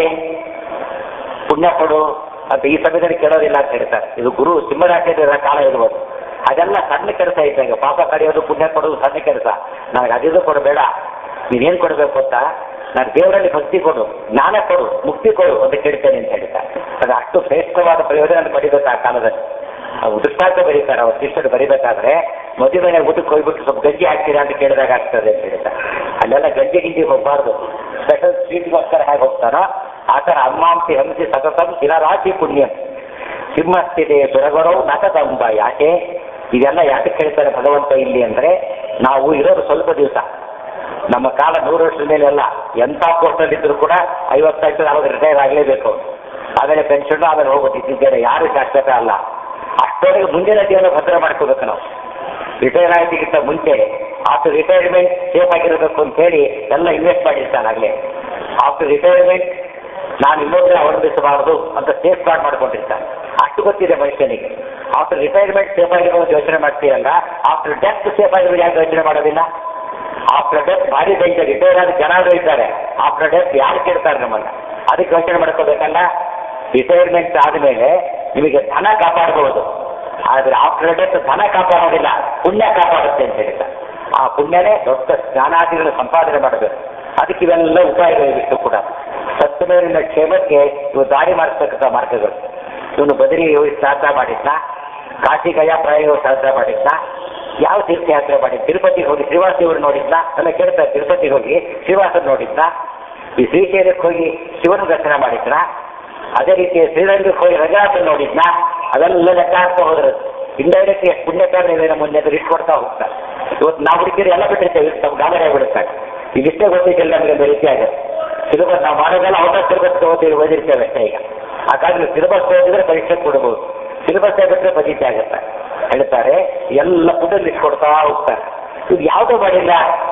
ಪುಣ್ಯ ಕೊಡು ಅಂತ ಈ ಸಮಯದಲ್ಲಿ ಕೇಳೋದಿಲ್ಲ ಅಂತ ಹೇಳ್ತಾರೆ ಇದು ಗುರು ಸಿಂಹರಾಜ್ಯದ ಕಾಲ ಇರ್ಬೋದು ಅದೆಲ್ಲ ಸಣ್ಣ ಕೆಲಸ ಇದ್ದಾಗ ಪಾಪ ಕಡಿಯೋದು ಪುಣ್ಯ ಕೊಡೋದು ಸಣ್ಣ ಕೆಲಸ ನನಗೆ ಅದಿದು ಕೊಡಬೇಡ ನೀನೇನು ಕೊಡಬೇಕು ಅಂತ ನಾನು ದೇವರಲ್ಲಿ ಭಕ್ತಿ ಕೊಡು ಜ್ಞಾನ ಕೊಡು ಮುಕ್ತಿ ಕೊಡು ಅಂತ ಕೇಳ್ತೇನೆ ಅಂತ ಹೇಳ್ತಾರೆ ಅದು ಅಷ್ಟು ಶ್ರೇಷ್ಠವಾದ ಪ್ರಯೋಜನ ಪಡಿಬೇಕು ಆ ಕಾಲದಲ್ಲಿ ಅವ್ರು ದೃಷ್ಟಾಂತ ಬರೀತಾರೆ ಅವ್ರ ಶಿಷ್ಯರು ಬರಿಬೇಕಾದ್ರೆ ಮದುವೆ ಊಟಕ್ಕೆ ಹೋಗ್ಬಿಟ್ಟು ಸ್ವಲ್ಪ ಗಂಜಿ ಹಾಕ್ತೀರಾ ಅಂತ ಕೇಳಿದಾಗ ಆಗ್ತದೆ ಅಂತ ಹೇಳ್ತಾರೆ ಅಲ್ಲೆಲ್ಲ ಗಂಜಿ ಗಿಂಜಿ ಹೋಗ್ಬಾರ್ದು ಸ್ಪೆಷಲ್ ಸ್ವೀಟ್ಗೋಸ್ಕರ ಹೇಗೆ ಹೋಗ್ತಾರೋ ಆ ಥರ ಅಮ್ಮಾಂಸಿ ಹಂಸಿ ಸತತಂ ಶಿಲರಾಶಿ ಪುಣ್ಯಂ ಸಿಂಹಸ್ಥಿದೆ ಸುರಗರು ನಟದಂಬ ಯಾಕೆ ಇದೆಲ್ಲ ಯಾಕೆ ಕೇಳ್ತಾರೆ ಭಗವಂತ ಇಲ್ಲಿ ಅಂದ್ರೆ ನಾವು ಇರೋದು ಸ್ವಲ್ಪ ದಿವಸ ನಮ್ಮ ಕಾಲ ನೂರು ವರ್ಷದ ಮೇಲೆ ಅಲ್ಲ ಎಂಥ ಪೋಸ್ಟಲ್ಲಿದ್ದರೂ ಕೂಡ ಐವತ್ತೈದು ಅವಾಗ ರಿಟೈರ್ ಆಗಲೇಬೇಕು ಆಮೇಲೆ ಪೆನ್ಷನ್ ಆಮೇಲೆ ಹೋಗೋದು ಇದ್ದಿದ್ದೇನೆ ಯಾರು ಶಾಶ್ವತ ಅಲ್ಲ ಅಷ್ಟೊಳಗೆ ಮುಂದಿನ ಜೀವನ ಭದ್ರ ಮಾಡ್ಕೋಬೇಕು ನಾವು ರಿಟೈರ್ ಆಗೋದಕ್ಕಿಂತ ಮುಂಚೆ ಆಫ್ಟರ್ ರಿಟೈರ್ಮೆಂಟ್ ಸೇಫ್ ಆಗಿರಬೇಕು ಅಂತ ಹೇಳಿ ಎಲ್ಲ ಇನ್ವೆಸ್ಟ್ ಮಾಡಿರ್ತಾನೆ ಆಗಲೇ ಆಫ್ಟರ್ ರಿಟೈರ್ಮೆಂಟ್ ನಾನು ಇನ್ನೊಬ್ಬರೇ ಅವಲಂಬಿಸಬಾರದು ಅಂತ ಸೇಫ್ ಗಾರ್ಡ್ ಮಾಡ್ಕೊಂಡಿರ್ತಾನೆ ಅಷ್ಟು ಗೊತ್ತಿದೆ ಮನುಷ್ಯನಿಗೆ ಆಫ್ಟರ್ ರಿಟೈರ್ಮೆಂಟ್ ಸೇಫ್ ಆಗಿರೋದು ಯೋಚನೆ ಮಾಡ್ತೀರಲ್ಲ ಆಫ್ಟರ್ ಡೆತ್ ಸೇಫ್ ಆಗಿರೋದು ಯಾಕೆ ಯೋಚನೆ ಮಾಡೋದಿಲ್ಲ ಆಫ್ಟರ್ ಡೆತ್ ಭಾರಿ ಡೇಂಜರ್ ರಿಟೈರ್ ಆದ ಜನರು ಇದ್ದಾರೆ ಆಫ್ಟರ್ ಡೆತ್ ಯಾರು ಕೇಳ್ತಾರೆ ನಮ್ಮನ್ನ ಅದಕ್ಕೆ ಯೋಚನೆ ಮಾಡ್ಕೋಬೇಕಲ್ಲ ರಿಟೈರ್ಮೆಂಟ್ ಆದಮೇಲೆ ನಿಮಗೆ ಧನ ಕಾಪಾಡಬಹುದು ಆದ್ರೆ ಆಫ್ಟರ್ ಡೆತ್ ಧನ ಕಾಪಾಡೋದಿಲ್ಲ ಪುಣ್ಯ ಕಾಪಾಡುತ್ತೆ ಅಂತ ಹೇಳ್ತಾರೆ ಆ ಪುಣ್ಯನೇ ದೊಡ್ಡ ಜ್ಞಾನಾದಿಗಳ ಸಂಪಾದನೆ ಮಾಡಬೇಕು ಅದಕ್ಕೆ ಇವೆಲ್ಲ ಉಪಾಯಗಳು ಇವಿಷ್ಟು ಕೂಡ ಸತ್ತಮೇಲಿನ ಕ್ಷೇಮಕ್ಕೆ ಇವು ದಾರಿ ಮಾಡಿಸ್ತಕ್ಕಂಥ ಮಾರ್ಗಗಳು ಇವನು ಬದರಿ ಹೋಗಿ ಶಾಸ್ತ್ರ ಮಾಡಿದ್ನ ಕಾಶಿ ಗಯಾ ಪ್ರಾಯ ಶಾಸ್ತ್ರ ಮಾಡಿದ್ನ ಯಾವ ತೀರ್ಥಯಾತ್ರೆ ಮಾಡಿ ತಿರುಪತಿಗೆ ಹೋಗಿ ಶ್ರೀವಾಸ ಇವರು ನೋಡಿದ್ನ ಎಲ್ಲ ಕೇಳ್ತಾರೆ ತಿರುಪತಿಗೆ ಹೋಗಿ ಶ್ರೀವಾಸ ನೋಡಿದ್ನ ಈ ಶ್ರೀಶೈಲಕ್ಕೆ ಹೋಗಿ ಶಿವನ ದರ್ಶನ ಮಾಡಿದ್ನ ಅದೇ ರೀತಿ ಶ್ರೀರಂಗಕ್ಕೆ ಹೋಗಿ ರಂಗನಾಥ ನೋಡಿದ್ನ ಅದೆಲ್ಲ ಲೆಕ್ಕ ಹಾಕ್ತಾ ಹೋದ್ರೆ ಇಂಡೈರೆಕ್ಟ್ ಎಷ್ಟು ಪುಣ್ಯಕಾರರು ಇದೆ ನಮ್ಮ ಮುಂದೆ ಲಿಸ್ಟ್ ಕೊಡ್ತಾ ಹೋಗ್ತಾರೆ ಇವತ್ತು ನಾವು ಹುಡುಗಿರು ಎಲ್ಲ ಬಿಟ್ಟಿರ್ತೇವೆ ನಮ್ಮ ಗಾಬರಿ ಆಗಿಬಿಡುತ್ತಾರೆ ಇದಿಷ್ಟೇ ಗೊತ್ತಿಲ್ಲ ನಮಗೆ ಒಂದು ರೀತಿ ಆಗುತ್ತೆ ಸಿಲೆಬಸ್ ನಾವು ಮಾಡೋದೆಲ್ಲ ಔಟ್ ಆಫ್ ಸಿಲೆಬಸ್ ಓದಿ ಓದಿರ್ತೇವೆ ಅಷ್ಟೇ ಈಗ ಆ ಕಾರಣದಲ್ಲಿ ಸಿಲೆಬಸ್ ಓದಿದ್ರೆ ಪರೀಕ್ಷೆ ಕೊಡಬಹುದು ಸಿಲೆಬಸ್ ಆಗಿದ್ರೆ ಬದೀತೆ ಆಗುತ್ತೆ ಹೇಳ್ತಾರೆ ಎಲ್ಲ ಪುಣ್ಯ ಲಿಸ್ಟ್ ಕೊಡ್ತಾ ಹೋಗ್ತಾರೆ ಇದು ಯಾವುದೂ ಮಾಡಿಲ್ಲ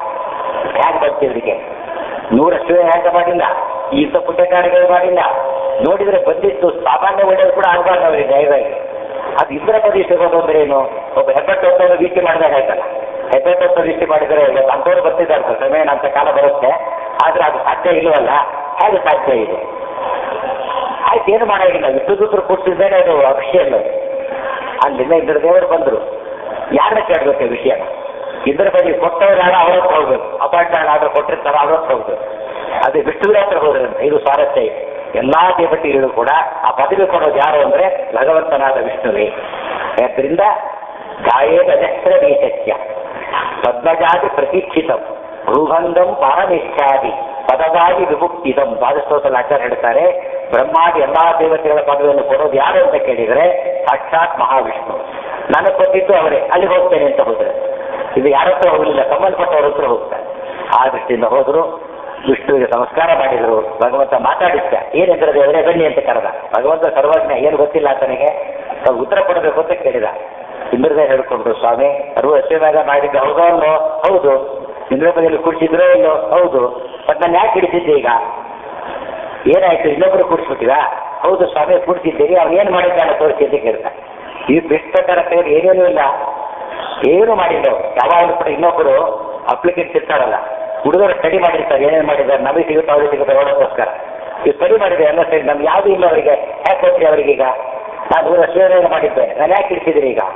ಹ್ಯಾಂಗ್ ಬರ್ತಿದ್ರಿಗೆ ನೂರಷ್ಟು ಹ್ಯಾಂಗ ಮಾಡಿಲ್ಲ ಇಂಥ ಪುಣ್ಯಕಾರಿಗಳು ಮಾಡಿಲ್ಲ ನೋಡಿದ್ರೆ ಬಂದಿತ್ತು ಸಾಮಾನ್ಯ ಒಳ್ಳೆಯದು ಕೂಡ ಆಗಬಾರ್ದು ಅವರಿಗೆ ದಯವಾಗಿ ಅದು ಇಂದ್ರಪದಿ ಸಿಗೋದು ಅಂದ್ರೆ ಏನು ಒಬ್ಬ ಹೆಬ್ಬೆಟ್ಟೊತ್ತನ್ನು ವೀಕ್ಷೆ ಮಾಡಿದಾಗ ಆಯ್ತಲ್ಲ ಹೆಬ್ಬೆಟ್ಟೊತ್ತ ವೀಕ್ಷೆ ಮಾಡಿದರೆ ಅಂಥವ್ರು ಬರ್ತಿದ್ದಾರೆ ಸರ್ ಕ್ರಮೇಣ ಅಂತ ಕಾಲ ಬರುತ್ತೆ ಆದ್ರೆ ಅದು ಸಾಧ್ಯ ಇಲ್ಲವಲ್ಲ ಹೇಗೆ ಸಾಧ್ಯ ಇದೆ ಆಯ್ತು ಏನು ಮಾಡೋಂಗಿಲ್ಲ ವಿದ್ಯುತ್ ಕೂರ್ಸಿದ್ದೇನೆ ಅದು ಅಫಿಷಿಯಲ್ ಅಲ್ಲಿಂದ ಇಂದ್ರ ದೇವರು ಬಂದರು ಯಾರನ್ನ ಕೇಳಬೇಕು ವಿಷಯನ ಇಂದ್ರ ಬದಿ ಕೊಟ್ಟವ್ರು ಯಾರು ಅವ್ರ ಹತ್ರ ಹೋಗ್ಬೇಕು ಅಪಾಯಿಂಟ್ಮೆಂಟ್ ಆರ್ಡರ್ ಕೊಟ್ಟಿರ್ತಾರ ಅವ್ರ ಹತ್ರ ಹೋಗ್ಬೇಕು ಅದೇ ವಿಷ್ಣುವಿನ ಹತ್ರ ಹೋದ್ರಂತೆ ಇದು ಸ್ವಾರಸ್ಯ ಇದೆ ಎಲ್ಲಾ ದೇವತೆಗಳು ಕೂಡ ಆ ಪದವಿ ಕೊಡೋದು ಯಾರು ಅಂದ್ರೆ ಭಗವಂತನಾದ ವಿಷ್ಣುವೇ ಯಾದ್ರಿಂದ ಗಾಯೇದ ದಕ್ಷರ ದೇಶಸ್ಯ ಪದ್ಮಜಾತಿ ಪ್ರತೀಕ್ಷಿತಂ ಭೂಭಂಗಂ ಪಾರಮಿಷ್ಠಾದಿ ಪದವಾಗಿ ವಿಭುಕ್ತಿದಂ ದ್ವಾದಶೋತ್ತಲ ಆಚಾರ್ಯ ಹೇಳ್ತಾರೆ ಬ್ರಹ್ಮಾದಿ ಎಲ್ಲಾ ದೇವತೆಗಳ ಪದವಿಯನ್ನು ಕೊಡೋದು ಯಾರು ಅಂತ ಕೇಳಿದರೆ ಸಾಕ್ಷಾತ್ ಮಹಾವಿಷ್ಣು ನನಗೆ ಕೊಟ್ಟಿದ್ದು ಅವರೇ ಅಲ್ಲಿ ಹೋಗ್ತೇನೆ ಅಂತ ಹೋದ್ರೆ ಇದು ಯಾರ ಹತ್ರ ಹೋಗಲಿಲ್ಲ ಸಂಬಂಧಪಟ್ಟವ್ರ ಹತ್ರ ಹೋಗ್ತಾರೆ ಆ ದೃಷ್ಟಿಯಿಂದ ಹೋದ್ರು ವಿಷ್ಣುವಿಗೆ ನಮಸ್ಕಾರ ಮಾಡಿದ್ರು ಭಗವಂತ ಮಾತಾಡಿದ್ದ ಏನೆಂದ್ರೆ ದೇವರೇ ಬನ್ನಿ ಅಂತ ಕರೆದ ಭಗವಂತ ಸರ್ವಜ್ಞ ಏನು ಗೊತ್ತಿಲ್ಲ ಆತನಿಗೆ ತಾವು ಉತ್ತರ ಕೊಡಬೇಕು ಅಂತ ಕೇಳಿದ ಇಂದ್ರದೇ ಹೇಳ್ಕೊಂಡ್ರು ಸ್ವಾಮಿ ಅರು ಅಶ್ವಮೇಧ ಮಾಡಿದ್ದು ಹೌದೋ ಅಲ್ಲೋ ಹೌದು ಇಂದ್ರಪದಿಯಲ್ಲಿ ಕೂಡಿಸಿದ್ರೋ ಇಲ್ಲೋ ಹೌದು ಬಟ್ ನಾನು ಯಾಕೆ ಹಿಡಿಸಿದ್ದೆ ಈಗ ಏನಾಯ್ತು ಇನ್ನೊಬ್ರು ಕೂಡಿಸ್ಬಿಟ್ಟಿದ ಹೌದು ಸ್ವಾಮಿ ಕೂಡಿಸಿದ್ದೀರಿ ಅವ್ನು ಏನು ಮಾಡಿದ್ದಾನೆ ತೋರಿಸಿ ಅಂತ ಕೇಳ್ತಾನೆ ಈ ಭ್ರಷ್ಟಕರ ಕೈಯಲ್ಲಿ ಏನೇನೂ ಇಲ್ಲ ಏನು ಮಾಡಿಲ್ಲ ಅವ್ರು. ಯಾವಾಗಲೂ ಕೂಡ ಇನ್ನೊಬ್ಬರು ಅಪ್ಲಿಕೆಂಟ್ಸ್ ಇರ್ತಾರಲ್ಲ ಹುಡುಗರು ಸ್ಟಡಿ ಮಾಡಿರ್ತಾರೆ ಏನೇನು ಮಾಡಿದ್ದಾರೆ ನಮಗೆ ಸಿಗುತ್ತೆ ಅವ್ರಿಗೆ ಸಿಗುತ್ತೆ ಹೇಳೋದಕ್ಕೋಸ್ಕರ ಈ ಸ್ಟಡಿ ಮಾಡಿದೆ ಎಲ್ಲ ಸರಿ ನಮ್ಗೆ ಯಾವುದೂ ಇಲ್ಲ ಅವರಿಗೆ ಯಾಕೆ ಕೊಟ್ಟರೆ ಅವರಿಗೆ ಈಗ ನಾನು ನೂರ ಸೇವೆಯನ್ನು ಮಾಡಿದ್ದೆ ನಾನು ಯಾಕೆ ಇಡ್ತಿದ್ದೀರಿ ಈಗ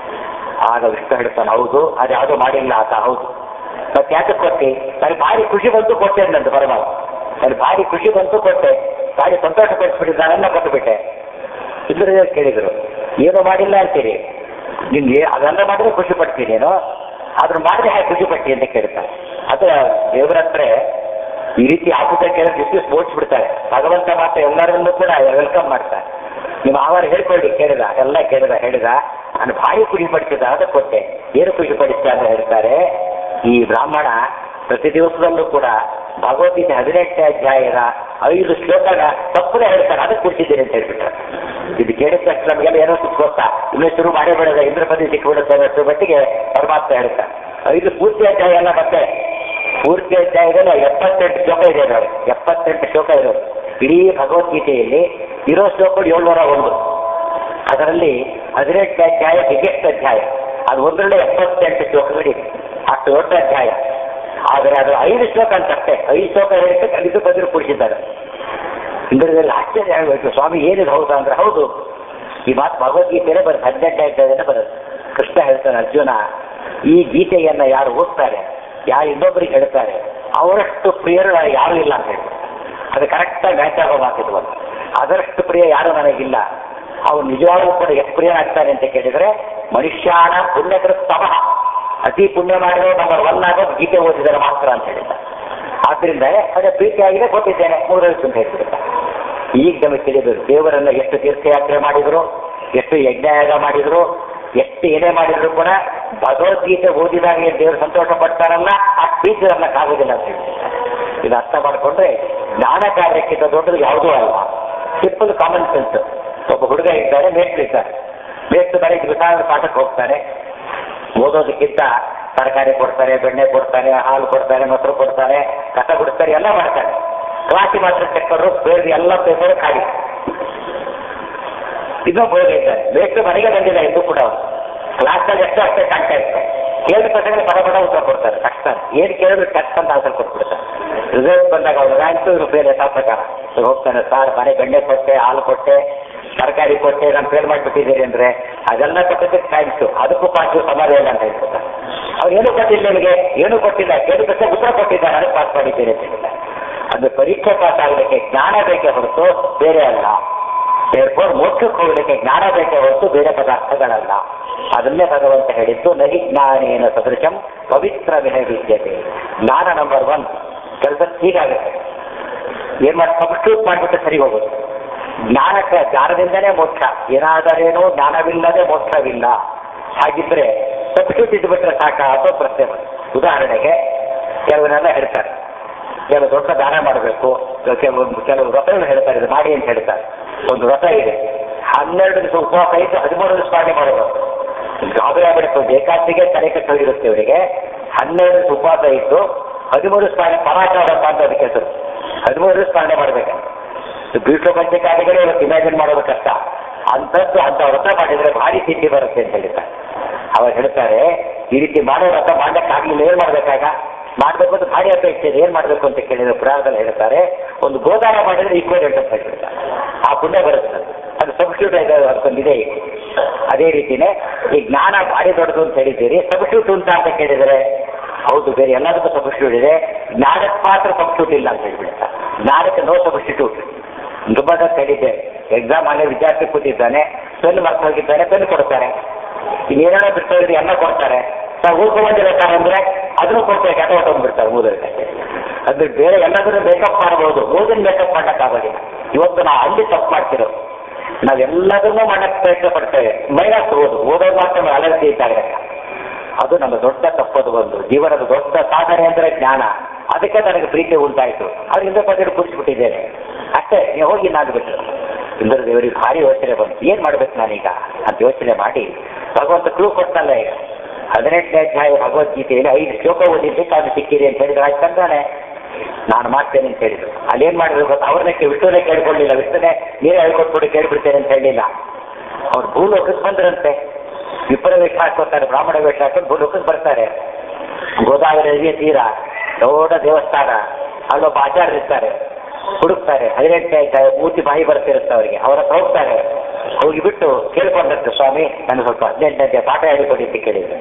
ಆಗ ವಿಷ್ಣು ಹೇಳ್ತಾನೆ ಹೌದು ಅದು ಯಾವುದೂ ಮಾಡಿಲ್ಲ ಆತ ಹೌದು ಮತ್ತೆ ಯಾಕೆ ಕೊಟ್ಟೆ ನನಗೆ ಭಾರಿ ಖುಷಿ ಬಂತು ಕೊಟ್ಟೆ ನಂದು ಪರಮಾತ್ಮ ನನಗೆ ಭಾರಿ ಖುಷಿ ಬಂತು ಕೊಟ್ಟೆ ಭಾರಿ ಸಂತೋಷ ಪಡಿಸ್ಬಿಟ್ಟಿದ್ದು ನಾನೆಲ್ಲ ಕೊಟ್ಟುಬಿಟ್ಟೆ ಇಂದ್ರದೇವ್ ಕೇಳಿದ್ರು ಏನು ಮಾಡಿಲ್ಲ ಅಂತೀರಿ ನಿಮ್ಗೆ ಅದೆಲ್ಲ ಮಾಡಿದ್ರೆ ಖುಷಿ ಪಡ್ತೀನೇನು ಆದ್ರೂ ಮಾಡಿದ್ರೆ ಹೇಗೆ ಖುಷಿ ಪಟ್ಟಿ ಅಂತ ಕೇಳ್ತಾರೆ ಅದ್ರ ದೇವರ ಹತ್ರ ಈ ರೀತಿ ಆಪುತ ಕೇಳಿದ್ರೆ ಡಿಸ್ಮಿಸ್ ಓಡಿಸ್ಬಿಡ್ತಾರೆ ಭಗವಂತ ಮಾತ್ರ ಎಲ್ಲರನ್ನೂ ಕೂಡ ವೆಲ್ಕಮ್ ಮಾಡ್ತಾರೆ ನಿಮ್ಮ ಆವಾರ ಹೇಳ್ಕೊಳ್ಳಿ ಕೇಳಿದ ಎಲ್ಲ ಕೇಳಿದ ಹೇಳಿದ ನಾನು ಭಾರಿ ಖುಷಿ ಪಡಿಸಿದ ಅಂತ ಕೊಟ್ಟೆ ಏನು ಖುಷಿ ಪಡಿಸಿದ ಅಂತ ಹೇಳ್ತಾರೆ ಈ ಬ್ರಾಹ್ಮಣ ಪ್ರತಿ ದಿವಸದಲ್ಲೂ ಕೂಡ ಭಗವದ್ಗೀತೆ ಹದಿನೆಂಟನೇ ಅಧ್ಯಾಯದ ಐದು ಶ್ಲೋಕನ ತಪ್ಪನೇ ಹೇಳ್ತಾರೆ ಅದಕ್ಕೆ ಕೊಡ್ತಿದ್ದೀನಿ ಅಂತ ಹೇಳ್ಬಿಟ್ರೆ ಇದು ಕೇಳಿದ ತಕ್ಷಣ ನಮಗೆಲ್ಲ ಏನೋ ಗೊತ್ತಾ ಇನ್ನೂ ಶುರು ಮಾಡೇ ಬಿಡೋದ ಇಂದ್ರಪದಿ ಸಿಕ್ಕಿಬಿಡುತ್ತೆ ಅನ್ನೋದ್ರ ಮಟ್ಟಿಗೆ ಪರಮಾತ್ಮ ಹೇಳ್ತಾರೆ ಐದು ಪೂರ್ತಿ ಅಧ್ಯಾಯ ಎಲ್ಲ ಮತ್ತೆ ಪೂರ್ತಿ ಅಧ್ಯಾಯದಲ್ಲಿ ಎಪ್ಪತ್ತೆಂಟು ಶ್ಲೋಕ ಇದೆ ನೋಡಿ ಎಪ್ಪತ್ತೆಂಟು ಶ್ಲೋಕ ಇರೋದು ಇಡೀ ಭಗವದ್ಗೀತೆಯಲ್ಲಿ ಇರೋ ಶ್ಲೋಕಗಳು ಏಳ್ನೂರ ಒಂದು ಅದರಲ್ಲಿ ಹದಿನೆಂಟನೇ ಅಧ್ಯಾಯ ಬಿಗ್ಗೆಸ್ಟ್ ಅಧ್ಯಾಯ ಅದು ಒಂದರಲ್ಲೇ ಎಪ್ಪತ್ತೆಂಟು ಶ್ಲೋಕಗಳಿದೆ ಅಷ್ಟು ದೊಡ್ಡ ಅಧ್ಯಾಯ ಆದರೆ ಅದು ಐದು ಶ್ಲೋಕ ಅಂತಷ್ಟೇ ಐದು ಶ್ಲೋಕ ಹೇಳಿಕ್ಕೆ ಕಲಿತು ಬದಿರು ಕುಡಿಸಿದ್ದಾರೆ ಇಂದ್ರದಲ್ಲಿ ಆಶ್ಚರ್ಯ ಆಗಬೇಕು ಸ್ವಾಮಿ ಏನಿದು ಹೌದಾ ಅಂದ್ರೆ ಹೌದು ಈ ಮಾತು ಭಗವದ್ಗೀತೆಯಲ್ಲೇ ಬರುತ್ತೆ ಹದಿನೆಂಟನೇ ಅಧ್ಯಾಯದಲ್ಲೇ ಬರುತ್ತೆ ಕೃಷ್ಣ ಹೇಳ್ತಾನೆ ಅರ್ಜುನ ಈ ಗೀತೆಯನ್ನ ಯಾರು ಓದ್ತಾರೆ ಯಾರು ಇನ್ನೊಬ್ಬರಿಗೆ ಹೇಳ್ತಾರೆ ಅವರಷ್ಟು ಪ್ರಿಯರು ಯಾರು ಇಲ್ಲ ಅಂತ ಹೇಳ್ತಾರೆ ಅದು ಕರೆಕ್ಟಾಗಿ ಮ್ಯಾಚ್ ಆಗೋ ಮಾತಿದ್ವು ಅದರಷ್ಟು ಪ್ರಿಯ ಯಾರು ನನಗಿಲ್ಲ ಅವನು ನಿಜವಾಗ್ಲೂ ಕೂಡ ಎಷ್ಟು ಪ್ರಿಯನಾಗ್ತಾನೆ ಅಂತ ಕೇಳಿದ್ರೆ ಮನುಷ್ಯಾನ ಪುಣ್ಯಕೃತ್ತಮ ಅತಿ ಪುಣ್ಯ ಮಾಡಿರೋ ನಂಬರ್ ಒನ್ ಆಗೋದು ಗೀತೆ ಓದಿದರೆ ಮಾತ್ರ ಅಂತ ಹೇಳಿದ್ದ ಆದ್ರಿಂದ ಅದೇ ಪ್ರೀತಿಯಾಗಿದೆ ಕೊಟ್ಟಿದ್ದೇನೆ ಮೂರೈದು ಅಂತ ಹೇಳ್ತಿದ್ದ ಈಗ ನಮಗೆ ತಿಳಿದ್ರು ದೇವರನ್ನ ಎಷ್ಟು ತೀರ್ಥಯಾತ್ರೆ ಮಾಡಿದ್ರು ಎಷ್ಟು ಯಜ್ಞಯಾಗ ಮಾಡಿದ್ರು ಎಷ್ಟು ಏನೇ ಮಾಡಿದ್ರು ಕೂಡ ಭಗವದ್ಗೀತೆ ಓದಿದಾಗ ಏನ್ ದೇವರು ಸಂತೋಷ ಪಡ್ತಾರಲ್ಲ ಆ ಪ್ರೀತಿ ಆಗೋದಿಲ್ಲ ಅಂತ ಹೇಳ್ತಿದ್ದ ಇದು ಅರ್ಥ ಮಾಡಿಕೊಂಡ್ರೆ ಜ್ಞಾನ ಕಾರ್ಯಕ್ಕಿಂತ ದೊಡ್ಡದು ಯಾವುದೂ ಅಲ್ಲ ಸಿಂಪಲ್ ಕಾಮನ್ ಸೆನ್ಸ್ ಒಬ್ಬ ಹುಡುಗ ಇದ್ದಾರೆ ಮೇಷ್ಟ್ರು ಇದ್ದಾರೆ ಮೇಷ್ಟ್ರು ಬೆಳಗ್ಗೆ ವಿಧಾನ ಪಾಠಕ್ಕೆ ಹೋಗ್ತಾರೆ ಓದೋದಕ್ಕಿಂತ ತರಕಾರಿ ಕೊಡ್ತಾರೆ ಬೆಣ್ಣೆ ಕೊಡ್ತಾರೆ ಹಾಲು ಕೊಡ್ತಾರೆ ಮೊಸರು ಕೊಡ್ತಾರೆ ಕಸ ಗುಡಿಸ್ತಾರೆ ಎಲ್ಲ ಮಾಡ್ತಾರೆ ಕ್ಲಾಸಿ ಮಾತ್ರ ಚೆಕ್ಕರು ಬೇರೆ ಎಲ್ಲ ಪೇಪರ್ ಖಾಲಿ ಇನ್ನೊಬ್ಬ ಹುಡುಗ ಇದ್ದಾರೆ ಮೇಷ್ಟ್ರು ಮನೆಗೆ ಬಂದಿಲ್ಲ ಇದು ಕೂಡ ಅವರು ಕ್ಲಾಸಲ್ಲಿ ಎಷ್ಟು ಅಷ್ಟೇ ಕಾಣ್ತಾ ಇರ್ತಾರೆ ಕೇಳಿದ ಪ್ರಶ್ನೆ ಪದ ಪದ ಉತ್ತರ ಕೊಡ್ತಾರೆ ಕಷ್ಟ ಏನು ಕೇಳಿದ್ರು ಟಚ್ ಅಂತ ಆನ್ಸರ್ ಕೊಟ್ಬಿಡ್ತಾರೆ ರಿಸಲ್ಟ್ ಬಂದಾಗ ಅವ್ರು ರ್ಯಾಂಕ್ ಇವರು ಫೇಲ್ ಯಥಾ ಪ್ರಕಾರ ಇವ್ರು ಹೋಗ್ತಾನೆ ಸರ್ ಮನೆ ಬೆಣ್ಣೆ ಕೊಟ್ಟೆ ಹಾಲು ಕೊಟ್ಟೆ ತರಕಾರಿ ಕೊಟ್ಟೆ ನಾನು ಫೇಲ್ ಮಾಡಿಬಿಟ್ಟಿದ್ದೀರಿ ಅಂದ್ರೆ ಅದೆಲ್ಲ ಕೊಟ್ಟದಕ್ಕೆ ಥ್ಯಾಂಕ್ಸು ಅದಕ್ಕೂ ಪಾಸ್ ಸಮಾಧಾನ ಇಲ್ಲ ಅಂತ ಹೇಳ್ತಾರೆ ಅವ್ರು ಏನು ಕೊಟ್ಟಿಲ್ಲ ನಿಮಗೆ ಏನು ಕೊಟ್ಟಿಲ್ಲ ಕೇಳಿದ ಪ್ರಶ್ನೆ ಉತ್ತರ ಕೊಟ್ಟಿದ್ದಾರೆ ಅದಕ್ಕೆ ಪಾಸ್ ಮಾಡಿದ್ದೀರಿ ಅಂತ ಹೇಳಿದ್ದಾರೆ ಅದು ಪರೀಕ್ಷೆ ಪಾಸ್ ಆಗಲಿಕ್ಕೆ ಜ್ಞಾನ ಬೇಕೇ ಹೊರತು ಬೇರೆ ಅಲ್ಲ ಏರ್ಪೋರ್ ಮೋಕ್ಷಕ್ಕೆ ಹೋಗಲಿಕ್ಕೆ ಜ್ಞಾನ ಬೇಕೇ ಹೊರತು ಬೇರೆ ಪದಾರ್ಥಗಳಲ್ಲ ಅದನ್ನೇ ಭಗವಂತ ಹೇಳಿದ್ದು ನಹಿ ಜ್ಞಾನೇನ ಸದೃಶಂ ಪವಿತ್ರ ವಿದ್ಯತೆ ಜ್ಞಾನ ನಂಬರ್ ಒನ್ ಕೆಲಸ ಹೀಗಾಗುತ್ತೆ ಏನ್ ಮಾಡಿ ಸಬ್ಸ್ಟ್ಯೂಟ್ ಮಾಡಿಬಿಟ್ಟು ಸರಿ ಹೋಗೋದು ಜ್ಞಾನಕ್ಕೆ ಜ್ಞಾನದಿಂದನೇ ಮೋಕ್ಷ ಏನಾದರೇನೋ ಜ್ಞಾನವಿಲ್ಲದೆ ಮೋಕ್ಷವಿಲ್ಲ ಹಾಗಿದ್ರೆ ಸಬ್ಸ್ಟ್ಯೂಟ್ ಇದ್ಬಿಟ್ರೆ ಸಾಕ ಅಥವಾ ಪ್ರಶ್ನೆ ಬಂತು ಉದಾಹರಣೆಗೆ ಕೆಲವರೆಲ್ಲ ಹೇಳ್ತಾರೆ ಕೆಲವು ದೊಡ್ಡ ದಾನ ಮಾಡಬೇಕು ಕೆಲವು ಕೆಲವು ವ್ರತಗಳು ಹೇಳ್ತಾರೆ ಇದು ಮಾಡಿ ಅಂತ ಹೇಳ್ತಾರೆ ಒಂದು ವ್ರತ ಇದೆ ಹನ್ನೆರಡು ದಿವಸ ಉಪವಾಸ ಇದ್ದು ಹದಿಮೂರು ದಿವಸ ಪಾಲನೆ ಮಾಡಬೇಕು ಗಾಬರಿ ಆಗ್ಬಿಡುತ್ತೆ ಏಕಾಂತಿಗೆ ತಲೆ ಕೆಟ್ಟೋಗಿರುತ್ತೆ ಇವರಿಗೆ ಹನ್ನೆರಡು ದಿವಸ ಉಪವಾಸ ಇದ್ದು ಹದಿಮೂರು ಸ್ಮರಣೆ ಪರಾಟ ವ್ರತ ಅಂತ ಅದಕ್ಕೆ ಹೆಸರು ಹದಿಮೂರು ದಿವಸ ಸ್ಮರಣೆ ಮಾಡಬೇಕು ಬೀಟೋ ಪಂಚಕಾರಿಗಳೇ ಇವತ್ತು ಇಮ್ಯಾಜಿನ್ ಮಾಡೋದು ಕಷ್ಟ ಅಂಥದ್ದು ಅಂತ ವ್ರತ ಮಾಡಿದ್ರೆ ಭಾರಿ ಸಿದ್ಧಿ ಬರುತ್ತೆ ಅಂತ ಹೇಳ್ತಾರೆ ಅವಾಗ ಹೇಳ್ತಾರೆ ಈ ರೀತಿ ಮಾಡೋ ವ್ರತ ಮಾಡ್ಲಿಕ್ಕಾಗ್ಲಿಲ್ಲ ಏನ್ ಮಾಡ್ಬೇಕಾಗ ಮಾಡ್ಬೇಕು ಅಂತ ಭಾರಿ ಅಪೇಕ್ಷೆ ಇದೆ ಏನ್ ಮಾಡ್ಬೇಕು ಅಂತ ಕೇಳಿದ್ರೆ ಪುರಾಣದಲ್ಲಿ ಹೇಳ್ತಾರೆ ಒಂದು ಗೋದಾನ ಮಾಡಿದ್ರೆ ಈಕ್ವಲೆಂಟ್ ಅಂತ ಹೇಳ್ತಾರೆ ಆ ಪುಣ್ಯ ಬರುತ್ತೆ ಅದು ಸಬ್ಸ್ಟ್ಯೂಟ್ ಅದಕ್ಕೊಂದಿದೆ ಈಗ ಅದೇ ರೀತಿನೇ ಈ ಜ್ಞಾನ ಭಾರಿ ದೊಡ್ಡದು ಅಂತ ಹೇಳಿದ್ದೀರಿ ಸಬ್ಸ್ಟ್ಯೂಟ್ ಅಂತ ಅಂತ ಕೇಳಿದರೆ ಹೌದು ಬೇರೆ ಎಲ್ಲದಕ್ಕೂ ಸಬ್ಸ್ಟ್ಯೂಟ್ ಇದೆ ಜ್ಞಾನಕ್ಕೆ ಮಾತ್ರ ಸಬ್ಸ್ಟ್ಯೂಟ್ ಇಲ್ಲ ಅಂತ ಹೇಳ್ಬಿಡ್ತಾರೆ ಜ್ಞಾನಕ್ಕೆ ನೋ ಸಬ್ಸ್ಟಿಟ್ಯೂಟ್ ತುಂಬಾ ಸಲ ಹೇಳಿದ್ದೆ ಎಕ್ಸಾಮ್ ಅಲ್ಲಿ ವಿದ್ಯಾರ್ಥಿ ಕೂತಿದ್ದಾನೆ ಪೆನ್ ಮರ್ತು ಹೋಗಿದ್ದಾನೆ ಪೆನ್ ಕೊಡ್ತಾರೆ ಇನ್ನೇನೋ ಬಿಟ್ಟು ಹೋದ್ರೆ ಎಲ್ಲ ಕೊಡ್ತಾರೆ ನಾವು ಓದ್ಕೊಂಡ್ಬಂದಿರ್ತಾರೆ ಅಂದ್ರೆ ಅದನ್ನು ಕೊಡ್ತಾರೆ ಕಟ ಹೊಟ್ಟೋಗ್ಬಿಡ್ತಾರೆ ಓದೋದಕ್ಕೆ ಅದು ಬೇರೆ ಎಲ್ಲದನ್ನು ಮೇಕಪ್ ಮಾಡ್ಬೋದು ಓದನ್ ಮೇಕಪ್ ಮಾಡೋಕ್ಕಾಗೋದಿಲ್ಲ ಇವತ್ತು ನಾವು ಅಲ್ಲಿ ತಪ್ಪು ಮಾಡ್ತಿರೋದು ನಾವೆಲ್ಲದನ್ನೂ ಮಾಡಕ್ಕೆ ಪ್ರಯತ್ನ ಪಡ್ತೇವೆ ಮೈನಸ್ ಓದು ಓದೋದು ಮಾತ್ರ ಅಲರ್ಜಿ ಇದ್ದಾಗ ಅದು ನಮ್ಮ ದೊಡ್ಡ ತಪ್ಪದು ಒಂದು ಜೀವನದ ದೊಡ್ಡ ಸಾಧನೆ ಅಂದ್ರೆ ಜ್ಞಾನ ಅದಕ್ಕೆ ನನಗೆ ಪ್ರೀತಿ ಉಂಟಾಯಿತು ಅದರಿಂದ ಪದ ಕೂರಿಸ್ಬಿಟ್ಟಿದ್ದೇನೆ ಅಷ್ಟೇ ನೀವು ಹೋಗಿ ನಾನು ಬಿಟ್ಟು ಇಂದ್ರ ದೇವರಿಗೆ ಭಾರಿ ಯೋಚನೆ ಬಂತು ಏನ್ ಮಾಡ್ಬೇಕು ನಾನೀಗ ಅಂತ ಯೋಚನೆ ಮಾಡಿ ಭಗವಂತ ಕ್ಲೂ ಕೊಟ್ಟಲ್ಲ ಈಗ ಹದಿನೆಂಟನೇ ಅಧ್ಯಾಯ ಭಗವದ್ಗೀತೆಯಲ್ಲಿ ಐದು ಶ್ಲೋಕ ಓದಿದ್ದಕ್ಕೆ ಅದು ಸಿಕ್ಕಿರಿ ಅಂತ ಹೇಳಿದ್ರೆ ಆಯ್ತು ತಂದಾನೆ ನಾನು ಮಾಡ್ತೇನೆ ಅಂತ ಹೇಳಿದ್ರು ಅಲ್ಲೇನ್ ಮಾಡಿದ್ರು ಗೊತ್ತಾ ಅವ್ರನ್ನೇ ವಿಷ್ಣುನೇ ಕೇಳ್ಕೊಳ್ಳಿಲ್ಲ ವಿಷ್ಣುನೇ ನೀರೇ ಹೇಳ್ಕೊಟ್ಬಿಟ್ಟು ಕೇಳ್ಬಿಡ್ತೇನೆ ಅಂತ ಹೇಳಿಲ್ಲ ಅವ್ರು ಭೂಲೋಕಕ್ಕೆ ಬಂದ್ರಂತೆ ವಿಪರ ವೇಷ ಹಾಕೋತಾರೆ ಬ್ರಾಹ್ಮಣ ವೇಷ ಹಾಕೊಂಡು ಭೂಲೋಕಕ್ಕೆ ಬರ್ತಾರೆ ಗೋದಾವರಿ ನದಿಯ ತೀರ ದೊಡ್ಡ ದೇವಸ್ಥಾನ ಅಲ್ಲೊಬ್ಬ ಆಚಾರ್ಯ ಇರ್ತಾರೆ ಹುಡುಕ್ತಾರೆ ಹದಿನೆಂಟನೇ ಅಧ್ಯಾಯ ಮೂತಿ ಬಾಯಿ ಬರ್ತಿರುತ್ತೆ ಅವರಿಗೆ ಅವರ ಹತ್ರ ಹೋಗ್ತಾರೆ ಹೋಗಿ ಬಿಟ್ಟು ಕೇಳ್ಕೊಂಡಂತೆ ಸ್ವಾಮಿ ನನಗೆ ಸ್ವಲ್ಪ ಹದಿನೆಂಟನೇ ಅಧ್ಯಾಯ ಪಾಠ ಹೇಳಿಕೊಟ್ಟಿದ್ದು ಕೇಳಿದ್ರು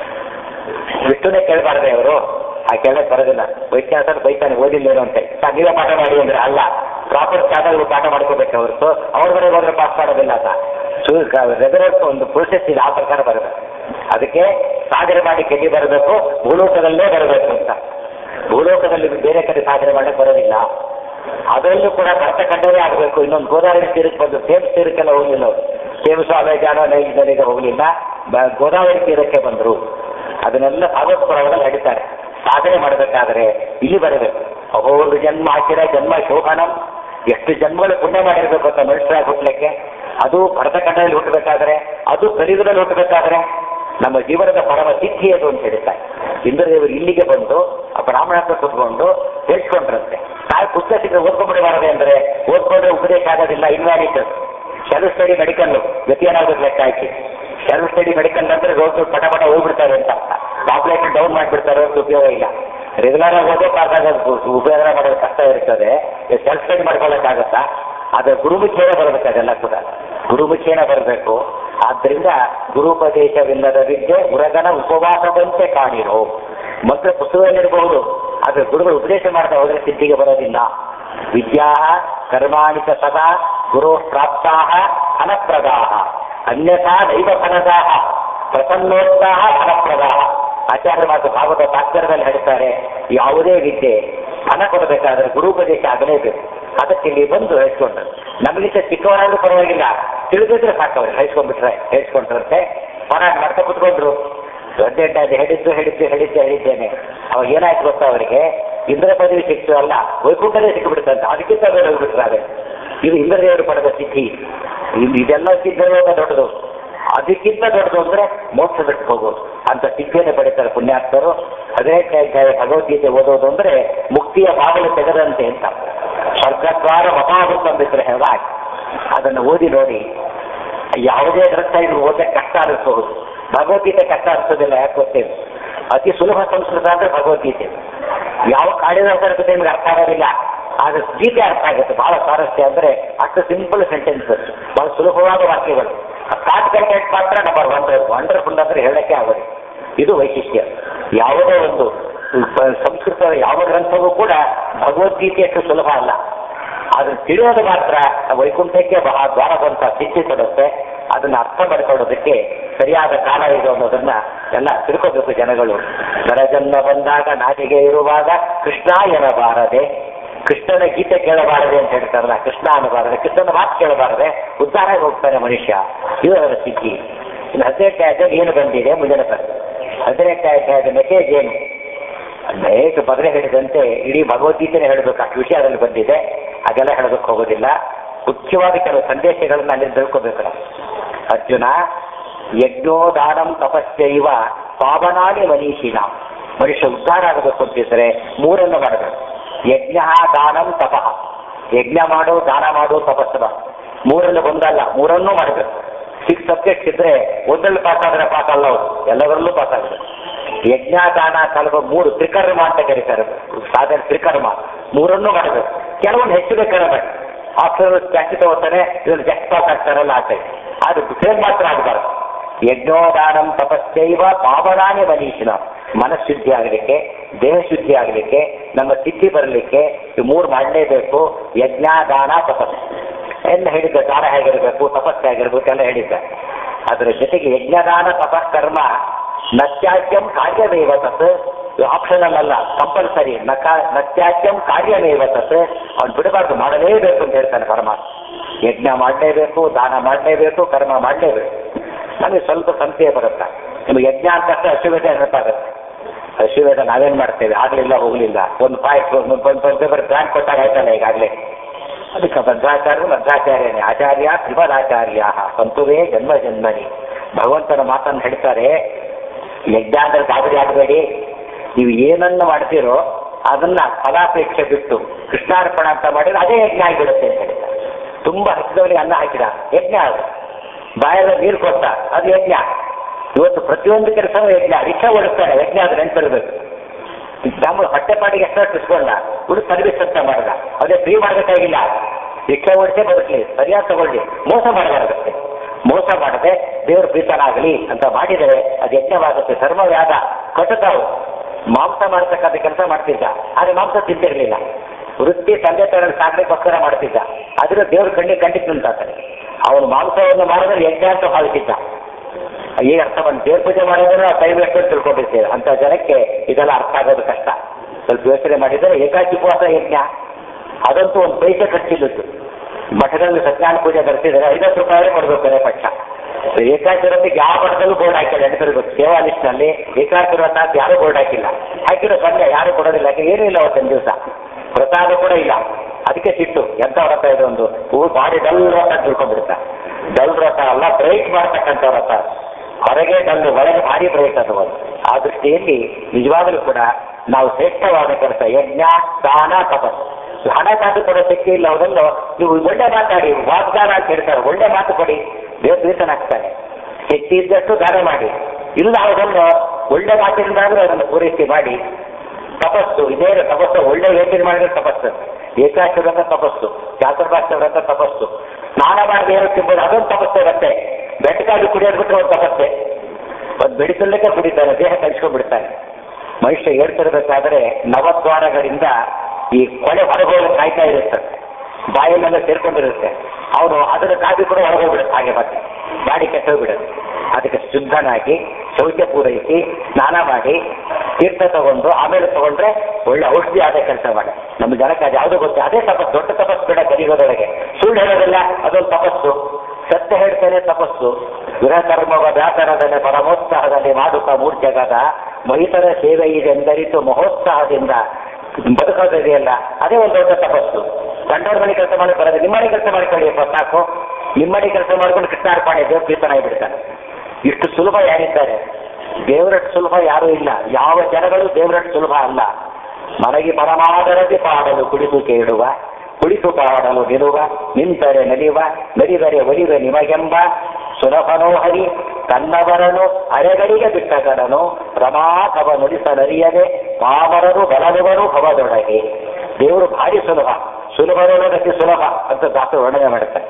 ವಿಷ್ಣುನೇ ಕೇಳಬಾರ್ದೆ ಅವರು ಆ ಕೇಳಕ್ ಬರೋದಿಲ್ಲ ವೈದ್ಯಾಸನ ಬೈತಾನೆ ಓದಿಲ್ಲೇನೋ ಅಂತ ಸರ್ ನೀವೇ ಪಾಠ ಮಾಡಿ ಅಂದ್ರೆ ಅಲ್ಲ ಪ್ರಾಪರ್ ಚಾನಲ್ ಪಾಠ ಮಾಡ್ಕೋಬೇಕು ಹೊರತು ಅವ್ರ ಮನೆಗೆ ಹೋದ್ರೆ ಪಾಸ್ ಮಾಡೋದಿಲ್ಲ ಅಂತ ರೆಗ್ಯುಲರ್ ಒಂದು ಪ್ರೊಸೆಸ್ ಇದೆ ಆ ಪ್ರಕಾರ ಬರಬೇಕು ಅದಕ್ಕೆ ಸಾಧನೆ ಮಾಡಿ ಕೆಡಿ ಬರಬೇಕು ಭೂಲೋಕದಲ್ಲೇ ಬರಬೇಕು ಅಂತ ಭೂಲೋಕದಲ್ಲಿ ಬೇರೆ ಕಡೆ ಸಾಧನೆ ಮಾಡಕ್ಕೆ ಬರೋದಿಲ್ಲ ಅದರಲ್ಲೂ ಕೂಡ ಕಷ್ಟ ಕಂಡವೇ ಆಗಬೇಕು ಇನ್ನೊಂದು ಗೋದಾವರಿ ತೀರಕ್ಕೆ ಬಂದು ಸೇಮ್ ತೀರಕ್ಕೆಲ್ಲ ಹೋಗಲಿಲ್ಲ ಅವರು ಸೇಮ್ ಸ್ವಾಮಿ ಜಾನ ನದಿಗೆ ಹೋಗಲಿಲ್ಲ ಬ- ಗೋದಾವರಿ ತೀರಕ್ಕೆ ಬಂದರು ಅದನ್ನೆಲ್ಲ ಭಾಗವತ್ ಪುರಾಣದಲ್ಲಿ ನಡೀತಾರೆ ಸಾಧನೆ ಮಾಡಬೇಕಾದ್ರೆ ಇಲ್ಲಿ ಬರಬೇಕು ಅಹೋರು ಜನ್ಮ ಹಾಕಿರ ಜನ್ಮ ಶೋಭನಂ ಎಷ್ಟು ಜನ್ಮಗಳು ಪುಣ್ಯ ಮಾಡಿರ್ಬೇಕು ಅಂತ ಮನುಷ್ಯರಾಗಿ ಹುಟ್ಟಲಿಕ್ಕೆ ಅದು ಭರತಖಂಡದಲ್ಲಿ ಹುಟ್ಟಬೇಕಾದ್ರೆ ಅದು ಕಲಿಯುಗದಲ್ಲಿ ಹುಟ್ಟಬೇಕಾದ್ರೆ ನಮ್ಮ ಜೀವನದ ಪರಮ ಸಿದ್ಧಿ ಅದು ಅಂತ ಹೇಳ್ತಾರೆ ಇಂದ್ರದೇವರು ಇಲ್ಲಿಗೆ ಬಂದು ಆ ಬ್ರಾಹ್ಮಣ ಹತ್ರ ಕುತ್ಕೊಂಡು ಹೇಳ್ಕೊಂಡ್ರಂತೆ ತಾಯಿ ಪುಸ್ತಕ ಸಿಕ್ಕರೆ ಓದ್ಕೊಂಡ್ಬಿಡಬಾರದೆ ಅಂದ್ರೆ ಓದ್ಕೊಂಡ್ರೆ ಉಪದೇಶ ಆಗೋದಿಲ್ಲ ಇನ್ವ್ಯಾಲಿಡ್ ಸೆಲ್ಫ್ ಸ್ಟಡಿ ಮೆಡಿಕಲ್ ಗತಿಯೇನಾಗುತ್ತೆ ಲೆಕ್ಕ ಹಾಕಿ ಸೆಲ್ಫ್ ಸ್ಟಡಿ ಮೆಡಿಕಲ್ ಅಂದ್ರೆ ರೋಗ ಪಟ ಪಟ ಹೋಗ್ಬಿಡ್ತಾರೆ ಅಂತ ಪಾಪ್ಯುಲೇಷನ್ ಡೌನ್ ಮಾಡಿಬಿಡ್ತಾರೆ ಅಂತ ಉಪಯೋಗ ಇಲ್ಲ ರೆಗ್ಯುಲರ್ ಆಗಿ ಓದೋ ಪಾಸ್ ಆಗೋದು ಉಪಯೋಗ ಮಾಡೋದು ಕಷ್ಟ ಇರ್ತದೆ ಸೆಲ್ಫ್ ಸ್ಟಡಿ ಮಾಡ್ಕೊಳ್ಳೋಕ್ಕಾಗತ್ತಾ ಆದರೆ ಗುರುಮುಖೇನ ಬರಬೇಕು ಅದೆಲ್ಲ ಕೂಡ ಗುರುಮುಖೇನ ಬರಬೇಕು ಆದ್ದರಿಂದ ಗುರುಪದೇಶವಿಲ್ಲದ ವಿದ್ಯೆ ಉರಗನ ಉಪವಾಸದಂತೆ ಕಾಣಿರೋ ಮಂತ್ರ ಪುಸ್ತಕದಲ್ಲಿರಬಹುದು ಆದರೆ ಗುರುಗಳು ಉಪದೇಶ ಮಾಡ್ತಾ ಹೋದ್ರೆ ಸಿದ್ಧಿಗೆ ಬರೋದಿಲ್ಲ ವಿದ್ಯಾ ಕರ್ಮಾಣಿ ಚ ಸದಾ ಗುರು ಪ್ರಾಪ್ತಾ ಫಲಪ್ರದಾ ಅನ್ಯಥಾ ದೈವ ಫಲದಾ ಪ್ರಸನ್ನೋತ್ಸಾಹ ಫಲಪ್ರದಾ ಆಚಾರ್ಯ ಮಾತು ಭಾಗವತ ತಾತ್ಪರ್ಯದಲ್ಲಿ ಹೇಳ್ತಾರೆ ಯಾವುದೇ ವಿದ್ಯೆ ಹಣ ಕೊಡಬೇಕಾದ್ರೆ ಗುರುಪದೇಶ ಆಗಲೇಬೇಕು ಅದಕ್ಕೆ ಇಲ್ಲಿ ಬಂದು ಹೇಳ್ಕೊಂಡು ನಮಗಿಂತ ಚಿಕ್ಕವರಾದ್ರೂ ಪರವಾಗಿಲ್ಲ ತಿಳಿದಿದ್ರೆ ಸಾಕವ್ರು ಹೇಳ್ಸ್ಕೊಂಡ್ಬಿಟ್ರೆ ಹೇಳ್ಸ್ಕೊಂಡ್ರಂತೆ ಪರಾಟ ಮಾಡ್ತಾ ಕುತ್ಕೊಂಡ್ರು ದೊಡ್ಡ ಹೇಳಿದ್ದು ಹೇಳಿದ್ದು ಹೇಳಿದ್ದು ಹೇಳಿದ್ದೇನೆ ಅವಾಗ ಏನಾಯ್ತು ಗೊತ್ತಾ ಅವರಿಗೆ ಇಂದ್ರ ಪದವಿ ಸಿಕ್ತು ಅಲ್ಲ ವೈಕುಂಠನೇ ಸಿಕ್ಕಿಬಿಡ್ತಂತ ಅದಕ್ಕಿಂತ ಬೇರೆ ಹೋಗ್ಬಿಟ್ರೆ ಇದು ಇಂದ್ರದೇವರು ಪಡೆದ ಸಿದ್ಧಿ ಇನ್- ಇದೆಲ್ಲ ಸಿದ್ಧಲೋಕ ದೊಡ್ಡದು ಅದಕ್ಕಿಂತ ದೊಡ್ಡದು ಅಂದ್ರೆ ಮೋಕ್ಷ ಬಿಟ್ಟು ಹೋಗೋದು ಅಂತ ಸಿದ್ಧಿಯನ್ನು ಪಡಿತಾರೆ ಪುಣ್ಯಾತ್ಮರು ಹದಿನೆಂಟನೇ ಅಧ್ಯಾಯ ಭಗವದ್ಗೀತೆ ಓದೋದು ಅಂದ್ರೆ ಮುಕ್ತಿಯ ಬಾಗಿಲು ತೆಗೆದಂತೆ ಅಂತ ಸ್ವರ್ಗದ್ವಾರ ಮಹಾಗುತ್ತಂಬಿದ್ರೆ ಹೇಳಾಗಿ ಅದನ್ನು ಓದಿ ನೋಡಿ ಯಾವುದೇ ಗ್ರಂಥ ಇದು ಓದಕ್ಕೆ ಕಷ್ಟ ಅನಿಸಬಹುದು ಭಗವದ್ಗೀತೆ ಕಷ್ಟ ಅನಿಸೋದಿಲ್ಲ ಯಾಕೆ ಗೊತ್ತೇನು ಅತಿ ಸುಲಭ ಸಂಸ್ಕೃತ ಅಂದ್ರೆ ಭಗವದ್ಗೀತೆ ಯಾವ ಕಾಳಿದಾಸ ಇರ್ತದೆ ನಿಮ್ಗೆ ಅರ್ಥ ಆಗೋದಿಲ್ಲ ಆದ್ರೆ ಗೀತೆ ಅರ್ಥ ಆಗುತ್ತೆ ಬಹಳ ಸ್ವಾರಸ್ಯ ಅಂದ್ರೆ ಅಷ್ಟು ಸಿಂಪಲ್ ಸೆಂಟೆನ್ಸ್ ಬಹಳ ಸುಲಭವಾದ ವಾಕ್ಯಗಳು ಕಾಟ್ ಮಾತ್ರ ನಂಬರ್ ಒನ್ ವಂಡರ್ಫುಲ್ ಅಂದ್ರೆ ಹೇಳಕ್ಕೆ ಆಗೋದು ಇದು ವೈಶಿಷ್ಟ್ಯ ಯಾವುದೇ ಒಂದು ಪ- ಸಂಸ್ಕೃತದ ಯಾವ ಗ್ರಂಥವೂ ಕೂಡ ಭಗವದ್ಗೀತೆಯಷ್ಟು ಸುಲಭ ಅಲ್ಲ ಆದ್ರೆ ತಿಳಿಯೋದು ಮಾತ್ರ ವೈಕುಂಠಕ್ಕೆ ಬಹಳ ದ್ವಾರ ಬಂತ ಸಿದ್ಧಿ ಕೊಡುತ್ತೆ ಅದನ್ನ ಅರ್ಥ ಮಾಡ್ಕೊಳ್ಳೋದಕ್ಕೆ ಸರಿಯಾದ ಕಾಲ ಇದು ಅನ್ನೋದನ್ನ ಎಲ್ಲ ತಿಳ್ಕೋಬೇಕು ಜನಗಳು ನರಜನ್ಮ ಬಂದಾಗ ನಾಟಿಗೆ ಇರುವಾಗ ಕೃಷ್ಣ ಎನ್ನಬಾರದೆ ಕೃಷ್ಣನ ಗೀತೆ ಕೇಳಬಾರದೆ ಅಂತ ಹೇಳ್ತಾರಲ್ಲ ಕೃಷ್ಣ ಅನ್ನಬಾರದೆ ಕೃಷ್ಣನ ಮಾತು ಕೇಳಬಾರದೆ ಉದ್ಧಾರ ಹೋಗ್ತಾನೆ ಮನುಷ್ಯ ಇದು ಅದರ ಸ್ಥಿತಿ ಇನ್ನು ಹದಿನೆಂಟನೇ ಅಧ್ಯಾಯ ಏನು ಬಂದಿದೆ ಮುಂದಿನ ಪ್ರಶ್ನೆ ಹದಿನೆಂಟನೇ ಅಧ್ಯಾಯದ ಮೆಸೇಜ್ ಏನು ಅನೇಕ ಬದಲೆ ಹೇಳಿದಂತೆ ಇಡೀ ಭಗವದ್ಗೀತೆನೇ ಹೇಳಬೇಕು ಅಷ್ಟು ವಿಷಯ ಅದರಲ್ಲಿ ಬಂದಿದೆ ಅದೆಲ್ಲ ಹೇಳೋದಕ್ಕೆ ಹೋಗೋದಿಲ್ಲ ಮುಖ್ಯವಾದ ಕೆಲವು ಸಂದೇಶಗಳನ್ನ ಅಲ್ಲಿ ತಿಳ್ಕೋಬೇಕು ನಾವು ಅರ್ಜುನ ಯಜ್ಞೋದಾನಂ ತಪಸ್ಸೈವ ಪಾವನಾನಿ ಮನೀಷಿನ ಮನುಷ್ಯ ಉದ್ಧಾರ ಆಗಬೇಕು ಅಂತಿದ್ರೆ ಮೂರನ್ನು ಮಾಡಬೇಕು ಯಜ್ಞ ದಾನಂ ತಪಃ ಯಜ್ಞ ಮಾಡು ದಾನ ಮಾಡು ತಪಸ್ಸು ಮಾಡು ಮೂರನ್ನು ಒಂದಲ್ಲ ಮೂರನ್ನೂ ಮಾಡಬೇಕು ಸಿಕ್ಸ್ ಸಬ್ಜೆಕ್ಟ್ಸ್ ಇದ್ರೆ ಒಂದಲ್ಲಿ ಪಾಸ್ ಆದ್ರೆ ಪಾಸ್ ಅಲ್ಲ ಅವರು ಎಲ್ಲದರಲ್ಲೂ ಪಾಸ್ ಆಗಬೇಕು ಯಜ್ಞ ದಾನ ಕಲ್ಪ ಮೂರು ತ್ರಿಕರ್ಮ ಅಂತ ಕರೀತಾರೆ ಸಾಧನೆ ತ್ರಿಕರ್ಮ ಮೂರನ್ನೂ ಮಾಡಬೇಕು ಕೆಲವೊಂದು ಹೆಚ್ಚು ಬೇಕಾದ್ರೆ ಮಾಡಿ ಆಫ್ಟರ್ ಜಾಸ್ತಿ ತಗೋತಾನೆ ಇದನ್ನು ಜಾಸ್ತಿ ಪಾಸ್ ಆಗ್ತಾರಲ್ಲ ಆಚೆ ಅದು ಸೇಮ್ ಮಾತ್ರ ಆಗಬಾರ್ದು ಯಜ್ಞೋದಾನಂ ತಪಸ್ಸೈವ ಪಾವನಾನಿ ಮನೀಷಿನ ಮನಃಶುದ್ಧಿ ಆಗಲಿಕ್ಕೆ ದೇಹ ಶುದ್ಧಿ ಆಗಲಿಕ್ಕೆ ನಮ್ಮ ಸ್ಥಿತಿ ಬರಲಿಕ್ಕೆ ಈ ಮೂರು ಮಾಡಲೇಬೇಕು ಯಜ್ಞ ದಾನ ತಪಸ್ಸು ಎಲ್ಲ ಹೇಳಿದ್ದ ದಾನ ಹೇಗಿರಬೇಕು ತಪಸ್ಸು ಹೇಗಿರ್ಬೇಕು ಎಲ್ಲ ಹೇಳಿದ್ದ ಅದರ ಜೊತೆಗೆ ಯಜ್ಞದಾನ ತಪಸ್ಕರ್ಮ ನತ್ಯಾಜ್ಯಂ ಕಾರ್ಯಮೇವ ತತ್ ಆಪ್ಷನಲ್ ಅಲ್ಲ ಕಂಪಲ್ಸರಿ ನಕ ನತ್ಯಾಜ್ಯಂ ಕಾರ್ಯಮೇವ ತತ್ ಅವ್ನು ಬಿಡಬಾರ್ದು ಮಾಡಲೇಬೇಕು ಅಂತ ಹೇಳ್ತಾನೆ ಪರಮಾತ್ಮ ಯಜ್ಞ ಮಾಡಲೇಬೇಕು ದಾನ ಮಾಡಲೇಬೇಕು ಕರ್ಮ ಮಾಡಲೇಬೇಕು ನಮಗೆ ಸ್ವಲ್ಪ ಸಂಶಯ ಬರುತ್ತೆ ನಿಮಗೆ ಯಜ್ಞ ಅಂತ ತಕ್ಷಣ ಅಶ್ವವೇಧ ನೆನಪಾಗುತ್ತೆ ಅಶ್ವವೇಧ ನಾವೇನ್ ಮಾಡ್ತೇವೆ ಆಗ್ಲಿಲ್ಲ ಹೋಗ್ಲಿಲ್ಲ ಒಂದು ಪಾಯಿಂಟ್ ಒಂದು ಒಂದು ಪೇಪರ್ ಗ್ರಾಂಟ್ ಕೊಟ್ಟಾಗ ಆಯ್ತಲ್ಲ ಈಗಾಗಲೇ ಅದಕ್ಕೆ ಭದ್ರಾಚಾರ್ಯರು ಭದ್ರಾಚಾರ್ಯನೇ ಆಚಾರ್ಯ ತ್ರಿಪದಾಚಾರ್ಯ ಸಂತುವೇ ಜನ್ಮ ಜನ್ಮನಿ ಭಗವಂತನ ಮಾತನ್ನು ಹೇಳ್ತಾರೆ ಯಜ್ಞ ಅಂದ್ರೆ ಗಾಬರಿ ಆಗಬೇಡಿ ನೀವು ಏನನ್ನು ಮಾಡ್ತೀರೋ ಅದನ್ನ ಫಲಾಪೇಕ್ಷೆ ಬಿಟ್ಟು ಕೃಷ್ಣಾರ್ಪಣ ಅಂತ ಮಾಡಿದ್ರೆ ಅದೇ ಯಜ್ಞ ಆಗಿಬಿಡುತ್ತೆ ಅಂತ ಹೇಳ್ತಾರೆ ತುಂಬಾ ಹಸಿದವರಿಗೆ ಅನ್ನ ಹಾಕಿದ ಯಜ್ಞ ಅದು ಬಾಯಲ್ಲ ನೀರು ಕೊಟ್ಟ ಅದು ಯಜ್ಞ ಇವತ್ತು ಪ್ರತಿಯೊಂದು ಕೆಲಸವೂ ಯಜ್ಞ ರಿಕ್ಷಾ ಓಡಿಸ್ತಾನೆ ಯಜ್ಞ ಅದು ನೆನ್ಪಿರ್ಬೇಕು ನಮ್ಮ ಹೊಟ್ಟೆಪಾಡಿಗೆ ಎಷ್ಟೋ ಇಸ್ಕೊಂಡ ಹುಡುಗ ಸರ್ವಿಸ್ ಅಂತ ಮಾಡಿದ ಅದೇ ಫ್ರೀ ಮಾಡಬೇಕಾಗಿಲ್ಲ ರಿಕ್ಷಾ ಓಡಿಸೇ ಬದುಕಲಿ ಸರಿಯಾಗಿ ತಗೊಳ್ಳಿ ಮೋಸ ಮಾಡಬಾರ್ದಷ್ಟೇ ಮೋಸ ಮಾಡದೆ ದೇವರು ಪ್ರೀತನಾಗಲಿ ಅಂತ ಮಾಡಿದರೆ ಅದು ಯಜ್ಞವಾಗುತ್ತೆ ಧರ್ಮವ್ಯಾದ ಕಟುತಾವು ಮಾಂಸ ಮಾಡತಕ್ಕಂಥ ಕೆಲಸ ಮಾಡ್ತಿದ್ದ ಆದ್ರೆ ಮಾಂಸ ತಿಂತಿರ್ಲಿಲ್ಲ ವೃತ್ತಿ ತಂದೆ ತಾಯಿ ಸಾಕ್ಲಿಕ್ಕೋಸ್ಕರ ಮಾಡ್ತಿದ್ದ ಆದ್ರೆ ದೇವ್ರ ಕಣ್ಣಿಗೆ ಖಂಡಿತ ನಿಂತಾನೆ ಅವನು ಮಾಂಸವನ್ನು ಮಾಡಿದ್ರೆ ಯಜ್ಞ ಅಂತ ಭಾವಿಸಿದ್ದ ಈಗ ಅರ್ಥ ಬಂದು ದೇವ್ರ ಪೂಜೆ ಮಾಡಿದ್ರೆ ಟೈಮ್ ಎಷ್ಟು ಅಂತ ತಿಳ್ಕೊಂಡಿರ್ತೇವೆ ಅಂತ ಜನಕ್ಕೆ ಇದೆಲ್ಲ ಅರ್ಥ ಆಗೋದು ಕಷ್ಟ ಸ್ವಲ್ಪ ಯೋಚನೆ ಮಾಡಿದರೆ ಏಕಾಚಿ ಉಪವಾಸ ಯಜ್ಞ ಅದಂತೂ ಒಂದು ಪೈಸೆ ಖರ್ಚಿಲ್ಲದ್ದು ಮಠದಲ್ಲಿ ಸತ್ಯನಾರಾಯಣ ಪೂಜೆ ಬರ್ತಿದ್ದಾರೆ ಐವತ್ತು ರೂಪಾಯಿ ಕೊಡಬೇಕು ಕೊನೆ ಪಕ್ಷ ಏಕಾಚಿರತ್ತಿಗೆ ಯಾವ ಮಠದಲ್ಲೂ ಬೋರ್ಡ್ ಹಾಕಿಲ್ಲ ನೆನಪಿರ್ಬೇಕು ಸೇವಾ ಲಿಸ್ಟ್ನಲ್ಲಿ ಏಕಾಚಿರ ಅಂತ ಯಾರೂ ಬೋರ್ಡ್ ಹಾಕಿಲ್ಲ ಹಾಕಿರೋ ಬಂದೆ ಯಾರು ಕೊಡೋದಿಲ್ಲ ಯಾಕೆ ಏನೂ ಇಲ್ಲ ಅವತ್ತಿನ ದಿವಸ ಪ್ರಸಾದ ಕೂಡ ಇಲ್ಲ ಅದಕ್ಕೆ ಸಿಟ್ಟು ಎಂತ ವ್ರತ ಇದು ಒಂದು ಹೂ ಬಾಡಿ ಡಲ್ ವ್ರತ ಅಂತ ತಿಳ್ಕೊಂಡ್ಬಿಡ್ತಾ ಡಲ್ ವ್ರತ ಅಲ್ಲ ಬ್ರೇಕ್ ಮಾಡ್ತಕ್ಕಂಥ ವ್ರತ ಹೊರಗೆ ಡಲ್ಲು ಒಳಗೆ ಭಾರಿ ಬ್ರೇಕ್ ಅದು ಒಂದು. ಆ ದೃಷ್ಟಿಯಲ್ಲಿ ನಿಜವಾಗಲೂ ಕೂಡ ನಾವು ಶ್ರೇಷ್ಠವಾದ ಕೆಲಸ ಯಜ್ಞ ದಾನ ತಪಸ್ಸು ಹಣ ಕಾಸು ಕೊಡೋ ಶಕ್ತಿ ಇಲ್ಲ ಅವರನ್ನು ನೀವು ಒಳ್ಳೆ ಮಾತಾಡಿ ವಾಗ್ದಾನ ಅಂತ ಹೇಳ್ತಾರೆ ಒಳ್ಳೆ ಮಾತು ಕೊಡಿ ದೇವ್ರ ಪ್ರೀತನಾಗ್ತಾನೆ ಶಕ್ತಿ ಇದ್ದಷ್ಟು ದಾನ ಮಾಡಿ ಇಲ್ಲ ಅವರನ್ನು ಒಳ್ಳೆ ಮಾತಿನಿಂದಾದ್ರೂ ಅದನ್ನು ಪೂರೈಕೆ ಮಾಡಿ ತಪಸ್ಸು ಇದೇ ತಪಸ್ಸು ಒಳ್ಳೆ ಯೋಚನೆ ಮಾಡಿದ್ರೆ ತಪಸ್ಸು ಏಕಾಶ ವ್ರತ ತಪಸ್ಸು ಚಾತುರ್ಭಾಷ ವ್ರತ ತಪಸ್ಸು ಸ್ನಾನ ಮಾಡಿ ಏನು ತಿಂಬೋದು ಅದೊಂದು ತಪಸ್ಸು ಇರುತ್ತೆ ಬೆಟ್ಟಕಾಗಿ ಕುಡಿಯೋದು ಬಿಟ್ಟರೆ ಒಂದು ತಪಸ್ಸೆ ಒಂದು ಬೆಡಿಸಲಿಕ್ಕೆ ಕುಡಿತಾನೆ ದೇಹ ಕಲಿಸ್ಕೊಂಡ್ಬಿಡ್ತಾನೆ ಮನುಷ್ಯ ಹೇಳ್ತಿರ್ಬೇಕಾದ್ರೆ ನವದ್ವಾರಗಳಿಂದ ಈ ಕೊಳೆ ಹೊರಗೋಗಿ ಕಾಯ್ತಾ ಇರುತ್ತೆ ಬಾಯಲ್ಲೆಲ್ಲ ಸೇರ್ಕೊಂಡಿರುತ್ತೆ ಅವನು ಅದರ ಕಾಫಿ ಕೂಡ ಹೊರಗೋಗ್ಬಿಡುತ್ತೆ ಹಾಗೆ ಮತ್ತೆ ಗಾಡಿ ಕೆಟ್ಟೋಗ್ಬಿಡುತ್ತೆ ಅದಕ್ಕೆ ಶುದ್ಧನಾಗಿ ಶೌಚ ಪೂರೈಸಿ ಸ್ನಾನ ಮಾಡಿ ತೀರ್ಥ ತಗೊಂಡು ಆಮೇಲೆ ತಗೊಂಡ್ರೆ ಒಳ್ಳೆ ಔಷಧಿ ಆದ ಕೆಲಸ ಮಾಡಿ ನಮ್ಮ ಜನಕ್ಕೆ ಅದು ಯಾವುದೋ ಗೊತ್ತು ಅದೇ ತಪಸ್ಸು ದೊಡ್ಡ ತಪಸ್ಸು ಬೇಡ ಕಲಿಯೋದೊಳಗೆ ಸುಳ್ಳು ಹೇಳೋದಿಲ್ಲ ಅದೊಂದು ತಪಸ್ಸು ಸತ್ಯ ಹೇಳ್ತೇನೆ ತಪಸ್ಸು ಗೃಹ ಕರ್ಮವ ವ್ಯಾಕರಣದಲ್ಲಿ ಪರಮೋತ್ಸಾಹದಲ್ಲಿ ಮಾಡುತ್ತಾ ಮೂರ್ಛೆಗಾದ ಮಹಿತರ ಸೇವೆ ಇದೆ ಎಂದರಿತು ಮಹೋತ್ಸಾಹದಿಂದ ಬದುಕೋದಿದೆಯಲ್ಲ ಅದೇ ಒಂದು ದೊಡ್ಡ ತಪಸ್ಸು ಗಂಡವ್ರ ಮನೆ ಕೆಲಸ ಮಾಡಿ ಬರೋದು ನಿಮ್ಮನೆ ಕೆಲಸ ಮಾಡ್ಕೊಳ್ಳಿಯಪ್ಪ ಸಾಕು ನಿಮ್ಮನೆ ಕೆಲಸ ಮಾಡ್ಕೊಂಡು ಕೃಷ್ಣಾರ್ಪಣೆ ದೇವ್ರ ಪ್ರೀತನಾಗಿ ಬಿಡ್ತಾನೆ ಇಷ್ಟು ಸುಲಭ ಯಾರಿದ್ದಾರೆ ದೇವರಷ್ಟು ಸುಲಭ ಯಾರೂ ಇಲ್ಲ ಯಾವ ಜನಗಳು ದೇವರಷ್ಟು ಸುಲಭ ಅಲ್ಲ ಮನಗಿ ಪರಮಾದರದಿ ಪಾಡಲು ಕುಳಿತು ಕೇಳುವ ಕುಳಿತು ಪಾಡಲು ನಿಲ್ಲುವ ನಿಂತರೆ ನಲಿಯುವ ನಲಿದರೆ ಒಲಿವೆ ನಿಮಗೆಂಬ ಸುಲಭನೋ ಹರಿ ತನ್ನವರನು ಅರೆಗಳಿಗೆ ಬಿಟ್ಟಗನನು ರಮಾಕವ ನುಡಿಸಲರಿಯದೆ ಪಾಮರರು ಬಲದವರು ಭವದೊಳಗೆ ದೇವರು ಭಾರಿ ಸುಲಭ ಸುಲಭದೊಳಗತಿ ಸುಲಭ ಅಂತ ದಾಸರು ವರ್ಣನೆ ಮಾಡುತ್ತಾರೆ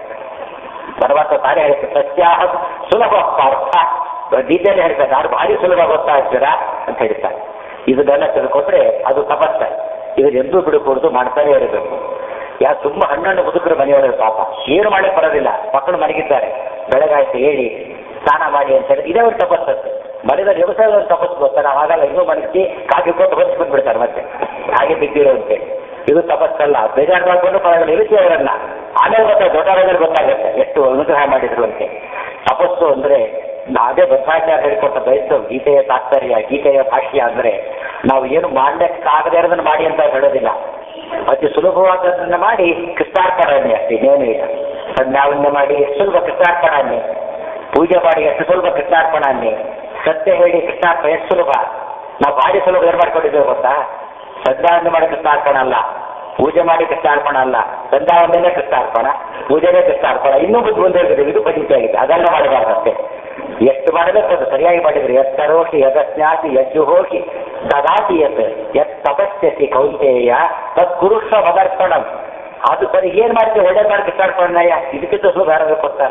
ಪರಮಾತ್ಮ ತಾನೇ ಹೇಳ್ತಾರೆ ಸತ್ಯಾಹ ಸುಲಭ ಪಾರ್ಥ ಗೀತೆಯಲ್ಲಿ ಹೇಳ್ತಾರೆ ನಾನು ಭಾರಿ ಸುಲಭ ಗೊತ್ತಾಗ್ತೀರಾ ಅಂತ ಹೇಳ್ತಾರೆ ಇದನ್ನೆಲ್ಲ ತಿಳ್ಕೊಂಡ್ರೆ ಅದು ತಪಸ್ಸ ಇದನ್ನ ಎಂದೂ ಬಿಡಕೂಡದು ಮಾಡ್ತಾನೆ ಇರಬೇಕು ಯಾ ತುಂಬಾ ಹಣ್ಣನ್ನು ಮುದುಕರು ಮನೆಯೊಳಗೆ ಪಾಪ ಏನು ಮಾಡಿ ಬರೋದಿಲ್ಲ ಮಕ್ಕಳು ಮಲಗಿದ್ದಾರೆ ಬೆಳಗಾಯ್ತು ಹೇಳಿ ಸ್ನಾನ ಮಾಡಿ ಅಂತ ಹೇಳಿ ಇದೇ ಒಂದು ತಪಸ್ಸತ್ತೆ ಮನೆದ ವ್ಯವಸಾಯದ ಒಂದು ತಪಸ್ಸು ಗೊತ್ತಾರೆ ಹಾಗಲ್ಲ ಇನ್ನೂ ಮನಸ್ಸಿ ಕಾಫಿ ಕೊಟ್ಟು ಬಂದು ಬಂದ್ಬಿಡ್ತಾರೆ ಮತ್ತೆ ಹಾಗೆ ಬಿದ್ದಿರೋ ಅಂತೇಳಿ ಇದು ತಪಸ್ಸಲ್ಲ ಬೇಜಾರು ಮಾಡ್ಕೊಂಡು ಪರವಾಗಿಲ್ಲ ಇರುತ್ತೆ ಅವರನ್ನ ಆಮೇಲೆ ಗೊತ್ತಾಗ ದೊಡ್ಡವರಲ್ಲಿ ಗೊತ್ತಾಗುತ್ತೆ ಎಷ್ಟು ಅನುಗ್ರಹ ಮಾಡಿದ್ರು ಅಂತೆ ತಪಸ್ಸು ಅಂದ್ರೆ ನಾವೇ ಬದ್ಧಾಚಾರ ಹೇಳಿಕೊಟ್ಟ ಬಯಸ್ತು ಗೀತೆಯ ತಾತ್ಪರ್ಯ ಗೀತೆಯ ಭಾಷ್ಯ ಅಂದ್ರೆ ನಾವು ಏನು ಮಾಡ್ಲಿಕ್ಕಾಗದೇ ಇರೋದನ್ನ ಮಾಡಿ ಅಂತ ಹೇಳೋದಿಲ್ಲ ಅತಿ ಸುಲಭವಾದದನ್ನ ಮಾಡಿ ಕೃಷ್ಣಾರ್ಪಣೆ ಅಷ್ಟೇ ಇನ್ನೇನು ಇಲ್ಲ ಸಂಧ್ಯಾವನ್ಯ ಮಾಡಿ ಎಷ್ಟು ಸುಲಭ ಕೃಷ್ಣಾರ್ಪಣೆ ಪೂಜೆ ಮಾಡಿ ಎಷ್ಟು ಸುಲಭ ಕೃಷ್ಣಾರ್ಪಣೆ ಸತ್ಯ ಹೇಳಿ ಕೃಷ್ಣಾರ್ಪಣೆ ಎಷ್ಟು ಸುಲಭ ನಾವು ಭಾರಿ ಸುಲಭ ಏನ್ ಮಾಡ್ಕೊಂಡಿದ್ದೇವೆ ಗೊತ್ತಾ ಸಂಧ್ಯಾವಂದನೆ ಮಾಡಿ ಕೃಷ್ಣಾರ್ಪಣ ಅಲ್ಲ ಪೂಜೆ ಮಾಡಿ ಕೃಷ್ಣಾರ್ಪಣ ಅಲ್ಲ ಸಂಧ್ಯಾವಂದನೆ ಕೃಷ್ಣಾರ್ಪಣ ಪೂಜೆನೇ ಕೃಷ್ಣಾರ್ಪಣ ಇನ್ನೂ ಬುದ್ಧಿ ಮುಂದೆ ಹೋಗಿದೆ ಇದು ಪದ್ಧತಿ ಆಗಿದೆ ಅದೆಲ್ಲ ಮಾಡಬಾರ್ದಷ್ಟೇ ಎಷ್ಟು ಮಾಡಬೇಕು ಅದು ಸರಿಯಾಗಿ ಮಾಡಿದ್ರೆ ಎತ್ತರೋಷಿ ಯದಜ್ಞಾತಿ ಯಜ್ಜುಹೋಷಿ ದದಾತಿ ಯತ್ ಯತ್ ತಪಸ್ಯಸಿ ಕೌಂತೆಯ ತತ್ ಕುರುಷ ಮದರ್ಪಣಂ ಅದು ಸರಿ ಏನ್ ಮಾಡ್ತೀವಿ ಒಳ್ಳೆ ಮಾಡಿ ಕೃಷ್ಣಾರ್ಪಣಯ್ಯ ಇದಕ್ಕಿಂತ ಸುಲಭ ಯಾರಾದ್ರೂ ಕೊಡ್ತಾರ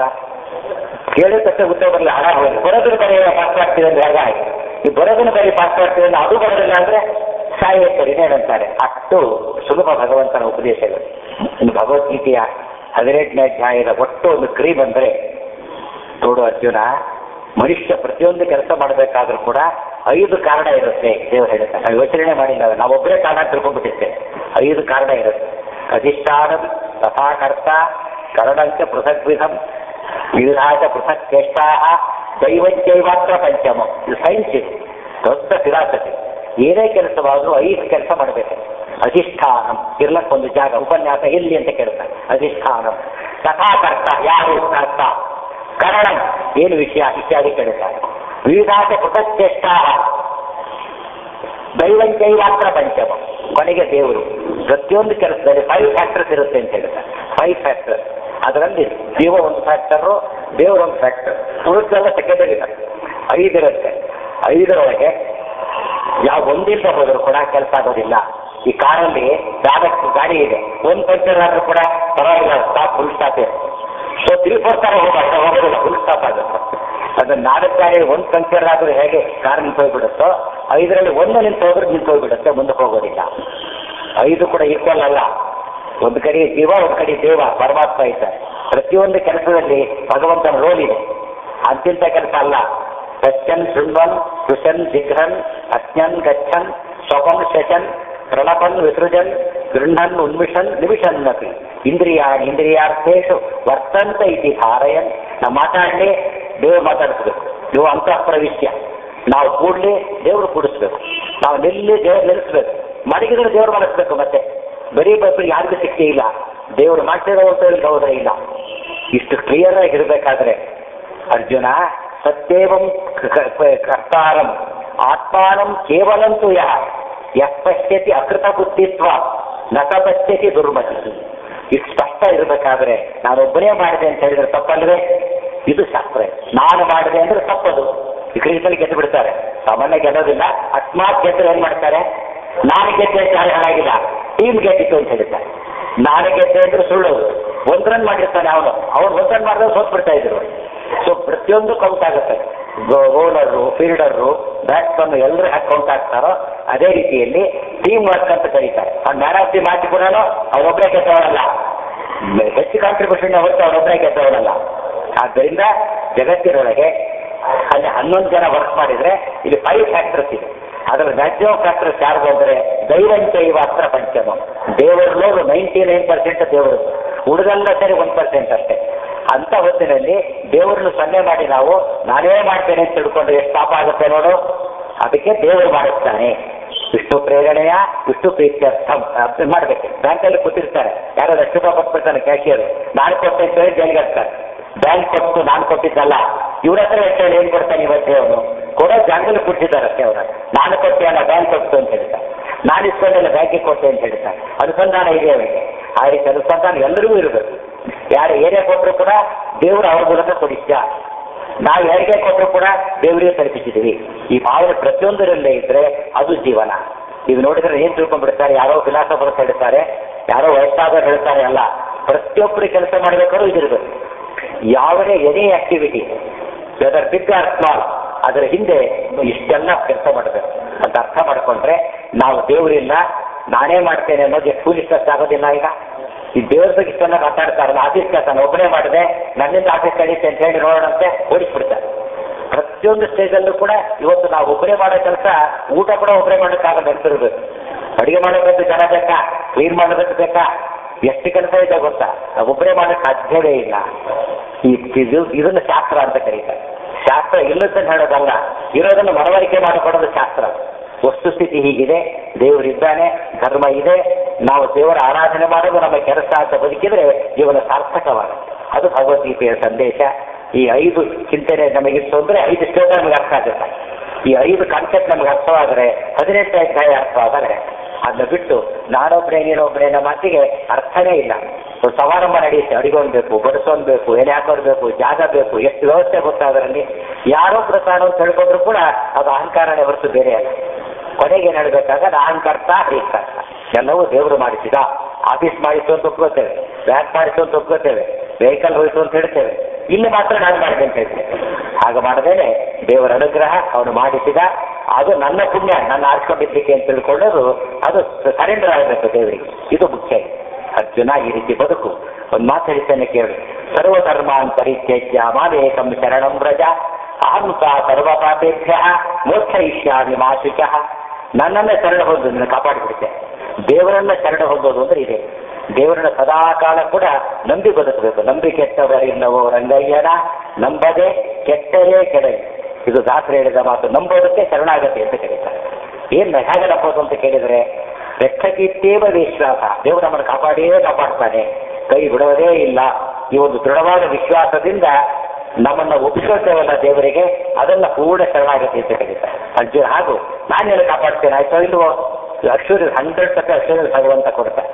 ಕೇಳಿದ ತಕ್ಷಣ ಉತ್ತರ ಬರಲಿ ಹಣ ಹೋಗಿ ಬರೋದನ್ನ ಬರೀ ಪಾಸ್ ಆಗ್ತಿದೆ ಅಂದ್ರೆ ಹೇಗೆ ಈ ಬರೋದನ್ನ ಬರೀ ಪಾಸ್ ಆಗ್ತಿದೆ ಅಂದ್ರೆ ಅದು ಬರೋದಿಲ್ಲ ಅಂದ್ರೆ ಸಾಯಿಸ್ತಾರೆ ಇನ್ನೇನಂತಾರೆ ಅಷ್ಟು ಸುಲಭ ಭಗವಂತನ ಉಪದೇಶಗಳು ಇನ್ನು ಭಗವದ್ಗೀತೆಯ ಹದಿನೆಂಟನೇ ಅಧ್ಯಾಯದ ಒಟ್ಟು ಒಂದು ಕ್ರೀ ಬಂದ್ರೆ ನೋಡು ಅರ್ಜುನ ಮನುಷ್ಯ ಪ್ರತಿಯೊಂದು ಕೆಲಸ ಮಾಡಬೇಕಾದ್ರೂ ಕೂಡ ಐದು ಕಾರಣ ಇರುತ್ತೆ ದೇವರು ಹೇಳ್ತಾರೆ ನಾವು ಯೋಚನೆ ಮಾಡಿಲ್ಲ ನಾವೊಬ್ಬರೇ ಕಾರಣ ತಿಳ್ಕೊಂಡ್ಬಿಟ್ಟಿರ್ತೇವೆ ಐದು ಕಾರಣ ಇರುತ್ತೆ ಅಧಿಷ್ಠಾನಂ ತಥಾಕರ್ತ ಕರಣಂಚ ಪೃಥಗ್ವಿಧಂ ವಿಧಾಚ ಪೃಥಕ್ ಚೇಷ್ಟಾ ದೈವಂಚೈವಾತ್ರ ಪಂಚಮ ಇದು ಸೈನ್ಸ್ ಇದು ದೊಡ್ಡ ಫಿಲಾಸಫಿ ಏನೇ ಕೆಲಸವಾದರೂ ಐದು ಕೆಲಸ ಮಾಡಬೇಕು ಅಧಿಷ್ಠಾನಂ ಇರ್ಲಕ್ಕೊಂದು ಜಾಗ ಉಪನ್ಯಾಸ ಎಲ್ಲಿ ಅಂತ ಕೇಳ್ತಾರೆ ಅಧಿಷ್ಠಾನಂ ತಥಾಕರ್ತ ಯಾರು ಕರ್ತ ಕರಣ ಏನು ವಿಷಯ ಇತ್ಯಾದಿ ಕೇಳುತ್ತಾರೆ ವಿವಿಧಾಚ ಕೃತಚೇಷ್ಟಾ ದೈವಂಚೈವಾತ್ರ ಪಂಚಮ ಕೊನೆಗೆ ದೇವರು ಪ್ರತಿಯೊಂದು ಕೆಲಸದಲ್ಲಿ ಫೈವ್ ಫ್ಯಾಕ್ಟರ್ಸ್ ಇರುತ್ತೆ ಅಂತ ಹೇಳ್ತಾರೆ ಫೈವ್ ಫ್ಯಾಕ್ಟರ್ ಅದರಲ್ಲಿ ಜೀವ ಒಂದು ಫ್ಯಾಕ್ಟರು ದೇವರು ಒಂದು ಫ್ಯಾಕ್ಟರ್ ಉಳಿದೆಲ್ಲ ಸೆಕೆಂಡರಿ ಐದಿರುತ್ತೆ ಐದರೊಳಗೆ ಯಾವ ಒಂದಿಲ್ಲ ಹೋದ್ರು ಕೂಡ ಕೆಲಸ ಆಗೋದಿಲ್ಲ ಈ ಕಾರಲ್ಲಿ ನಾಲ್ಕು ಗಾಡಿ ಇದೆ ಒಂದು ಪಂಚರ್ ಆದ್ರೂ ಕೂಡ ಪರವಾಗಿಲ್ಲ ಸ್ಟಾಪ್ ಫುಲ್ ಸ್ಟಾಪ್ ಇದೆ ಸೊ ತ್ರೀ ಫೋರ್ ತರ ಹೋಗ್ಬಾರ್ದು ಹೋಗೋದಿಲ್ಲ ಫುಲ್ ಸ್ಟಾಪ್ ಆಗುತ್ತೆ ಅದು ನಾಲ್ಕು ಗಾಡಿ ಒಂದು ಪಂಚರ್ ಆದ್ರೂ ಹೇಗೆ ಕಾರ್ ನಿಂತು ಹೋಗ್ಬಿಡುತ್ತೋ ಐದರಲ್ಲಿ ಒಂದು ನಿಂತು ಹೋದ್ರೆ ನಿಂತು ಹೋಗ್ಬಿಡುತ್ತೆ ಮುಂದಕ್ಕೆ ಹೋಗೋದಿಲ್ಲ ಐದು ಕೂಡ ಈಕ್ವಲ್ ಅಲ್ಲ ಒಂದು ಕಡೆ ಜೀವ ಒಂದು ಕಡೆ ದೇವ ಪರಮಾತ್ಮ ಇದ್ದಾರೆ ಪ್ರತಿಯೊಂದು ಕೆಲಸದಲ್ಲಿ ಭಗವಂತನ ರೋಲ್ ಇದೆ ಅಂತಿಂತ ಕೆಲಸ ಅಲ್ಲ ಸತ್ಯನ್ ಶೃಣ್ವನ್ ಸುಶನ್ ಜಿಘ್ರನ್ ಅಜ್ಞನ್ ಗಚ್ಚನ್ ಸ್ವಪನ್ ಶಶನ್ ಪ್ರಣಪನ್ ವಿಸೃಜನ್ ಗೃಹನ್ ಉನ್ಮಿಷನ್ ನಿಮಿಷನ್ ಅಪಿ ಇಂದ್ರಿಯ ಇಂದ್ರಿಯಾರ್ಥೇಶು ವರ್ತಂತ ಇತಿ ಧಾರಯನ್ ನಾವು ಮಾತಾಡಲಿ ದೇವ್ರು ಮಾತಾಡಿಸ್ಬೇಕು ನೀವು ಅಂತಃ ಪ್ರವಿಶ್ಯ ನಾವು ಕೂಡ್ಲಿ ದೇವ್ರು ಕೂಡಿಸ್ಬೇಕು ನಾವು ನಿಲ್ಲಿ ದೇವ್ರು ನಿಲ್ಲಿಸ್ಬೇಕು ಮಡಗಿದ್ರೆ ದೇವ್ರು ಮಾಡಿಸ್ಬೇಕು ಮತ್ತೆ ಬರೀ ಬಸ್ ಯಾರಿಗೂ ಸಿಕ್ಕೇ ಇಲ್ಲ ದೇವರು ಮಾಡ್ತಿರೋ ಅಂತ ಹೇಳಿ ಗೌರವ ಇಲ್ಲ ಇಷ್ಟು ಕ್ಲಿಯರ್ ಆಗಿ ಇರಬೇಕಾದ್ರೆ ಅರ್ಜುನ ಸತ್ಯೇವಂ ಕರ್ತಾರಂ ಆತ್ಮಾನಂ ಕೇವಲಂತೂ ಯಹ ಯಃ ಪಶ್ಯತಿ ಅಕೃತ ಬುದ್ಧಿತ್ವ ನ ಪಶ್ಯತಿ ದುರ್ಮತಿ ಇಷ್ಟು ಸ್ಪಷ್ಟ ಇರಬೇಕಾದ್ರೆ ನಾನೊಬ್ಬನೇ ಮಾಡಿದೆ ಅಂತ ಹೇಳಿದ್ರೆ ತಪ್ಪಲ್ವೇ ಇದು ಶಾಸ್ತ್ರ ನಾನು ಮಾಡಿದೆ ಅಂದ್ರೆ ತಪ್ಪದು ಈ ಕ್ರಿಕೆಟಲ್ಲಿ ಗೆದ್ದು ಬಿಡ್ತಾರೆ ಸಾಮಾನ್ಯ ಗೆಲ್ಲೋದಿಲ್ಲ ಅಕಸ್ಮಾತ್ ಗೆದ್ದರೆ ಏನ್ ಮಾಡ್ತಾರೆ ನಾನು ಗೆದ್ದೆ ಅಂತ ಯಾರು ಹಾಳಾಗಿಲ್ಲ ಟೀಮ್ ಗೆದ್ದಿತ್ತು ಅಂತ ಹೇಳ್ತಾರೆ ನಾನು ಗೆದ್ದೆ ಅಂದ್ರೆ ಸುಳ್ಳು ಒಂದ್ ರನ್ ಮಾಡಿರ್ತಾನೆ ಅವನು ಅವ್ನು ಒಂದ್ ರನ್ ಮಾಡಿದ್ರೆ ಸೋತ್ ಬಿಡ್ತಾ ಇದ್ರು ಸೊ ಪ್ರತಿಯೊಂದು ಕೌಂಟ್ ಆಗುತ್ತೆ ಬೌಲರು ಫೀಲ್ಡರು ಬ್ಯಾಟ್ಸ್ಮನ್ ಎಲ್ಲರೂ ಯಾಕೆ ಕೌಂಟ್ ಆಗ್ತಾರೋ ಅದೇ ರೀತಿಯಲ್ಲಿ ಟೀಮ್ ವರ್ಕ್ ಅಂತ ಕರೀತಾರೆ ಅವ್ನು ಮ್ಯಾನ್ ಆಫ್ ದಿ ಮ್ಯಾಚ್ ಕೂಡ ಅವನೊಬ್ಬರೇ ಗೆದ್ದವನಲ್ಲ ಹೆಚ್ಚು ಕಾಂಟ್ರಿಬ್ಯೂಷನ್ ಹೊರತು ಅವನೊಬ್ಬರೇ ಗೆದ್ದವನಲ್ಲ ಆದ್ದರಿಂದ ಜಗತ್ತಿನೊಳಗೆ ಅಲ್ಲಿ ಹನ್ನೊಂದು ಜನ ವರ್ಕ್ ಮಾಡಿದ್ರೆ ಇಲ್ಲಿ ಫೈವ್ ಫ್ಯಾಕ್ಟರ್ಸ್ ಇದೆ ಅದರ ಮ್ಯಾಕ್ಸಿಮಮ್ ಫ್ಯಾಕ್ಟರ್ಸ್ ಯಾರು ಅಂದ್ರೆ ದೈವಂತ ಇವಾತ್ರ ಪಂಚಮ ದೇವರಲ್ಲೋರು ನೈಂಟಿ ನೈನ್ ಪರ್ಸೆಂಟ್ ದೇವರು ಉಳಿದೆಲ್ಲ ಸರಿ ಒನ್ ಪರ್ಸೆಂಟ್ ಅಷ್ಟೇ ಅಂತ ಹೊತ್ತಿನಲ್ಲಿ ದೇವರನ್ನು ಸೊನ್ನೆ ಮಾಡಿ ನಾವು ನಾನೇ ಮಾಡ್ತೇನೆ ಅಂತ ತಿಳ್ಕೊಂಡ್ರೆ ಎಷ್ಟು ಪಾಪ ಆಗುತ್ತೆ ನೋಡು ಅದಕ್ಕೆ ದೇವರು ಮಾಡಿಸ್ತಾನೆ ವಿಷ್ಣು ಪ್ರೇರಣೆಯ ವಿಷ್ಣು ಪ್ರೀತ್ಯರ್ಥ ಅರ್ಥ ಮಾಡ್ಬೇಕು ಬ್ಯಾಂಕಲ್ಲಿ ಕೂತಿರ್ತಾರೆ ಯಾರೋ ಎಷ್ಟು ರೂಪಾಯಿ ಕೊಟ್ಬಿಡ್ತಾನೆ ಕ್ಯಾಶಿಯರ್ ನಾನು ಕೊಟ್ಟೆ ಅಂತ ಹೇಳಿ ಜೈಲಿಗೆ ಹಾಕ್ತಾರೆ ಬ್ಯಾಂಕ್ ಕೊಟ್ಟು ನಾನು ಕೊಟ್ಟಿದ್ದಲ್ಲ ಇವ್ರ ಹತ್ರ ಎಷ್ಟು ಹೇಳಿ ಏನ್ ಕೊಡ್ತಾನೆ ಇವತ್ತೇ ಅವನು ಕೊಡೋ ಜಾಗದಲ್ಲಿ ಕೊಟ್ಟಿದ್ದಾರೆ ಅಷ್ಟೇ ಅವರ ನಾನು ಕೊಟ್ಟೆ ಅಲ್ಲ ಬ್ಯಾಂಕ್ ಕೊಟ್ಟು ಅಂತ ಹೇಳ್ತಾರೆ ನಾನು ಇಸ್ಕೊಂಡೆಲ್ಲ ಬ್ಯಾಂಕಿಗೆ ಕೊಟ್ಟೆ ಅಂತ ಹೇಳ್ತಾರೆ ಅನುಸಂಧಾನ ಇದೆ ಅವರಿಗೆ ಆ ರೀತಿ ಅನುಸಂಧಾನ ಎಲ್ಲರಿಗೂ ಇರಬೇಕು ಯಾರು ಏನೇ ಕೊಟ್ಟರು ಕೂಡ ದೇವರು ಅವ್ರ ಮೂಲಕ ಕೊಡಿಸ್ತ ನಾವು ಯಾರಿಗೆ ಕೊಟ್ಟರು ಕೂಡ ದೇವರಿಗೆ ತಲುಪಿಸಿದ್ದೀವಿ ಈ ಭಾವನೆ ಪ್ರತಿಯೊಂದರಲ್ಲೇ ಇದ್ರೆ ಅದು ಜೀವನ ನೀವು ನೋಡಿದ್ರೆ ಏನ್ ತಿಳ್ಕೊಂಡ್ಬಿಡ್ತಾರೆ ಯಾರೋ ಫಿಲಾಸಫರ್ಸ್ ಹೇಳ್ತಾರೆ ಯಾರೋ ವಯಸ್ಸಾದವ್ರು ಹೇಳ್ತಾರೆ ಅಲ್ಲ ಪ್ರತಿಯೊಬ್ಬರು ಕೆಲಸ ಮಾಡಬೇಕಾದ್ರೂ ಇದಿರಬೇಕು ಯಾವುದೇ any activity whether big or small ಅದರ ಹಿಂದೆ ಇಷ್ಟೆಲ್ಲ ಕೆಲಸ ಮಾಡಬೇಕು ಅಂತ ಅರ್ಥ ಮಾಡ್ಕೊಂಡ್ರೆ ನಾವು ದೇವರಿಲ್ಲ ನಾನೇ ಮಾಡ್ತೇನೆ ಅನ್ನೋದು ಫೂಲಿಸ್ನೆಸ್ ಆಗೋದಿಲ್ಲ ಈಗ ಈ ದೇವ್ರ ಬಗ್ಗೆ ಇಷ್ಟೆಲ್ಲ ಮಾತಾಡ್ತಾರಲ್ಲ ಆಫೀಸ್ ಕೆಲಸ ಒಬ್ಬನೇ ಮಾಡಿದೆ ನನ್ನಿಂದ ಆಫೀಸ್ ಕಳೀತೆ ಅಂತ ಹೇಳಿ ನೋಡೋಣಂತೆ ಓಡಿಸ್ಬಿಡ್ತಾರೆ ಪ್ರತಿಯೊಂದು ಸ್ಟೇಜಲ್ಲೂ ಕೂಡ ಇವತ್ತು ನಾವು ಒಬ್ಬರೇ ಮಾಡೋ ಕೆಲಸ ಊಟ ಕೂಡ ಒಬ್ಬರೇ ಮಾಡೋಕ್ಕಾಗಲ್ಲ ನೆನಪಿರ್ಬೇಕು ಅಡಿಗೆ ಮಾಡೋದಕ್ಕೆ ಜನ ಬೇಕಾ ಕ್ಲೀನ್ ಮಾಡೋದಕ್ಕೆ ಬೇಕಾ ಎಷ್ಟು ಕೆಲಸ ಇದೆ ಗೊತ್ತಾ ನಾವು ಒಬ್ಬರೇ ಮಾಡೋಕ್ಕೆ ಸಾಧ್ಯವೇ ಇಲ್ಲ ಈ ಇದು ಇದನ್ನು ಶಾಸ್ತ್ರ ಅಂತ ಕರೀತಾರೆ ಶಾಸ್ತ್ರ ಇಲ್ಲದನ್ನು ಹೇಳೋದಲ್ಲ ಇರೋದನ್ನು ಮನವರಿಕೆ ಮಾಡಿಕೊಡೋದು ಶಾಸ್ತ್ರ ವಸ್ತುಸ್ಥಿತಿ ಹೀಗಿದೆ ದೇವರಿದ್ದಾನೆ ಧರ್ಮ ಇದೆ ನಾವು ದೇವರ ಆರಾಧನೆ ಮಾಡೋದು ನಮ್ಮ ಕೆಲಸ ಅಂತ ಬದುಕಿದ್ರೆ ಜೀವನ ಸಾರ್ಥಕವಾಗುತ್ತೆ ಅದು ಭಗವದ್ಗೀತೆಯ ಸಂದೇಶ ಈ ಐದು ಚಿಂತನೆ ನಮಗಿತ್ತು ಅಂದ್ರೆ ಐದು ಶ್ಲೋಕ ನಮಗೆ ಅರ್ಥ ಆಗುತ್ತೆ ಈ ಐದು ಕಾನ್ಸೆಪ್ಟ್ ನಮಗೆ ಅರ್ಥವಾದರೆ ಹದಿನೆಂಟು ಅಧ್ಯಾಯ ಅರ್ಥವಾದರೆ ಅದನ್ನ ಬಿಟ್ಟು ನಾನೊಬ್ಬನೇ ನೀನೊಬ್ಬನೇ ನಮ್ಮ ಮಾತಿಗೆ ಅರ್ಥನೇ ಇಲ್ಲ ಒಂದು ಸಮಾರಂಭ ನಡೆಯುತ್ತೆ ಅಡಿಗೊಂದು ಬೇಕು ಬಡಿಸೋನ್ ಬೇಕು ಎಲೆ ಹಾಕೋದು ಬೇಕು ಜಾಗ ಬೇಕು ಎಷ್ಟು ವ್ಯವಸ್ಥೆ ಗೊತ್ತಾ ಅದರಲ್ಲಿ ಯಾರೊಬ್ರು ತಾನು ಅಂತ ಹೇಳ್ಕೊಂಡ್ರು ಕೂಡ ಅದು ಅಹಂಕಾರನೇ ಹೊರತು ಬೇರೆ ಅಲ್ಲ ಕೊನೆಗೆ ಏನು ಹೇಳ್ಬೇಕಾದ್ರೆ ಅಹಂಕರ್ತ ಹರಿಕರ್ತ ಎಲ್ಲವೂ ದೇವರು ಮಾಡಿಸಿದ ಆಫೀಸ್ ಮಾಡಿಸು ಅಂತ ಒಪ್ಕೋತೇವೆ ಬ್ಯಾಂಕ್ ಮಾಡಿಸು ಅಂತ ಒಪ್ಕೋತೇವೆ ವೆಹಿಕಲ್ ಹೋಯ್ತು ಅಂತ ಹೇಳ್ತೇವೆ ಇಲ್ಲಿ ಮಾತ್ರ ನಾನು ಮಾಡಿದೆ ಅಂತ ಹೇಳ್ತೇವೆ ಹಾಗೆ ಮಾಡದೇನೆ ದೇವರ ಅನುಗ್ರಹ ಅವನು ಮಾಡಿಸಿದ ಅದು ನನ್ನ ಪುಣ್ಯ ನನ್ನ ಆಡ್ಕೊಂಡಿದ್ದಕ್ಕೆ ಅಂತ ತಿಳ್ಕೊಳ್ಳೋದು ಅದು ಸರೆಂಡರ್ ಆಗಬೇಕು ದೇವರಿಗೆ ಇದು ಮುಖ್ಯ ಅರ್ಜುನ ಈ ರೀತಿ ಬದುಕು ಒಂದು ಮಾತು ಹೇಳ್ತೇನೆ ಕೇಳಿ ಸರ್ವಧರ್ಮಾನ್ ಪರಿತ್ಯಜ್ಯ ಮಾದೇಕಂ ಶರಣಂ ವ್ರಜ ಅಹಂ ಸಾ ಸರ್ವಪಾಪೇಭ್ಯ ಮೋಕ್ಷ ಇಷ್ಯಾಮಿ ಮಾಶುಚ ನನ್ನನ್ನೇ ಶರಣ ಹೊಂದು ನಿನ್ನ ಕಾಪಾಡಿಬಿಡುತ್ತೆ ದೇವರನ್ನ ಶರಣ ಹೊಂದೋದು ಅಂದ್ರೆ ಇದೆ ದೇವರನ್ನ ಸದಾ ಕಾಲ ಕೂಡ ನಂಬಿ ಬದುಕಬೇಕು ನಂಬಿ ಕೆಟ್ಟವರಿಲ್ಲವೋ ರಂಗಯ್ಯನ ನಂಬದೆ ಕೆಟ್ಟರೇ ಕೆಡವೆ ಇದು ದಾಸರ ಹೇಳಿದ ಮಾತು ನಂಬೋದಕ್ಕೆ ಶರಣಾಗತಿ ಅಂತ ಕರೀತಾರೆ ಏನ್ ಹೇಗೆ ನಂಬೋದು ಅಂತ ಕೇಳಿದ್ರೆ ರಕ್ಷಕಿತ್ತೇವ ವಿಶ್ವಾಸ ದೇವರು ನಮ್ಮನ್ನು ಕಾಪಾಡಿಯೇ ಕಾಪಾಡ್ತಾನೆ ಕೈ ಬಿಡುವುದೇ ಇಲ್ಲ ಈ ಒಂದು ದೃಢವಾದ ವಿಶ್ವಾಸದಿಂದ ನಮ್ಮನ್ನ ಒಪ್ಪಿಕೊಳ್ತೇವಲ್ಲ ದೇವರಿಗೆ ಅದನ್ನ ಪೂರ್ಣ ಶರಣಾಗತಿ ಅಂತ ಕರೀತಾರೆ ಅರ್ಜುನ ಹಾಗೂ ನಾನೆಲ್ಲ ಕಾಪಾಡ್ತೇನೆ ಆಯ್ತೋ ಇಲ್ವೋ ಅಕ್ಷರ ಹಂಡ್ರೆಡ್ ಪರ್ಸೆಂಟ್ ಅಕ್ಷರ ಭಗವಂತ ಕೊಡ್ತಾರೆ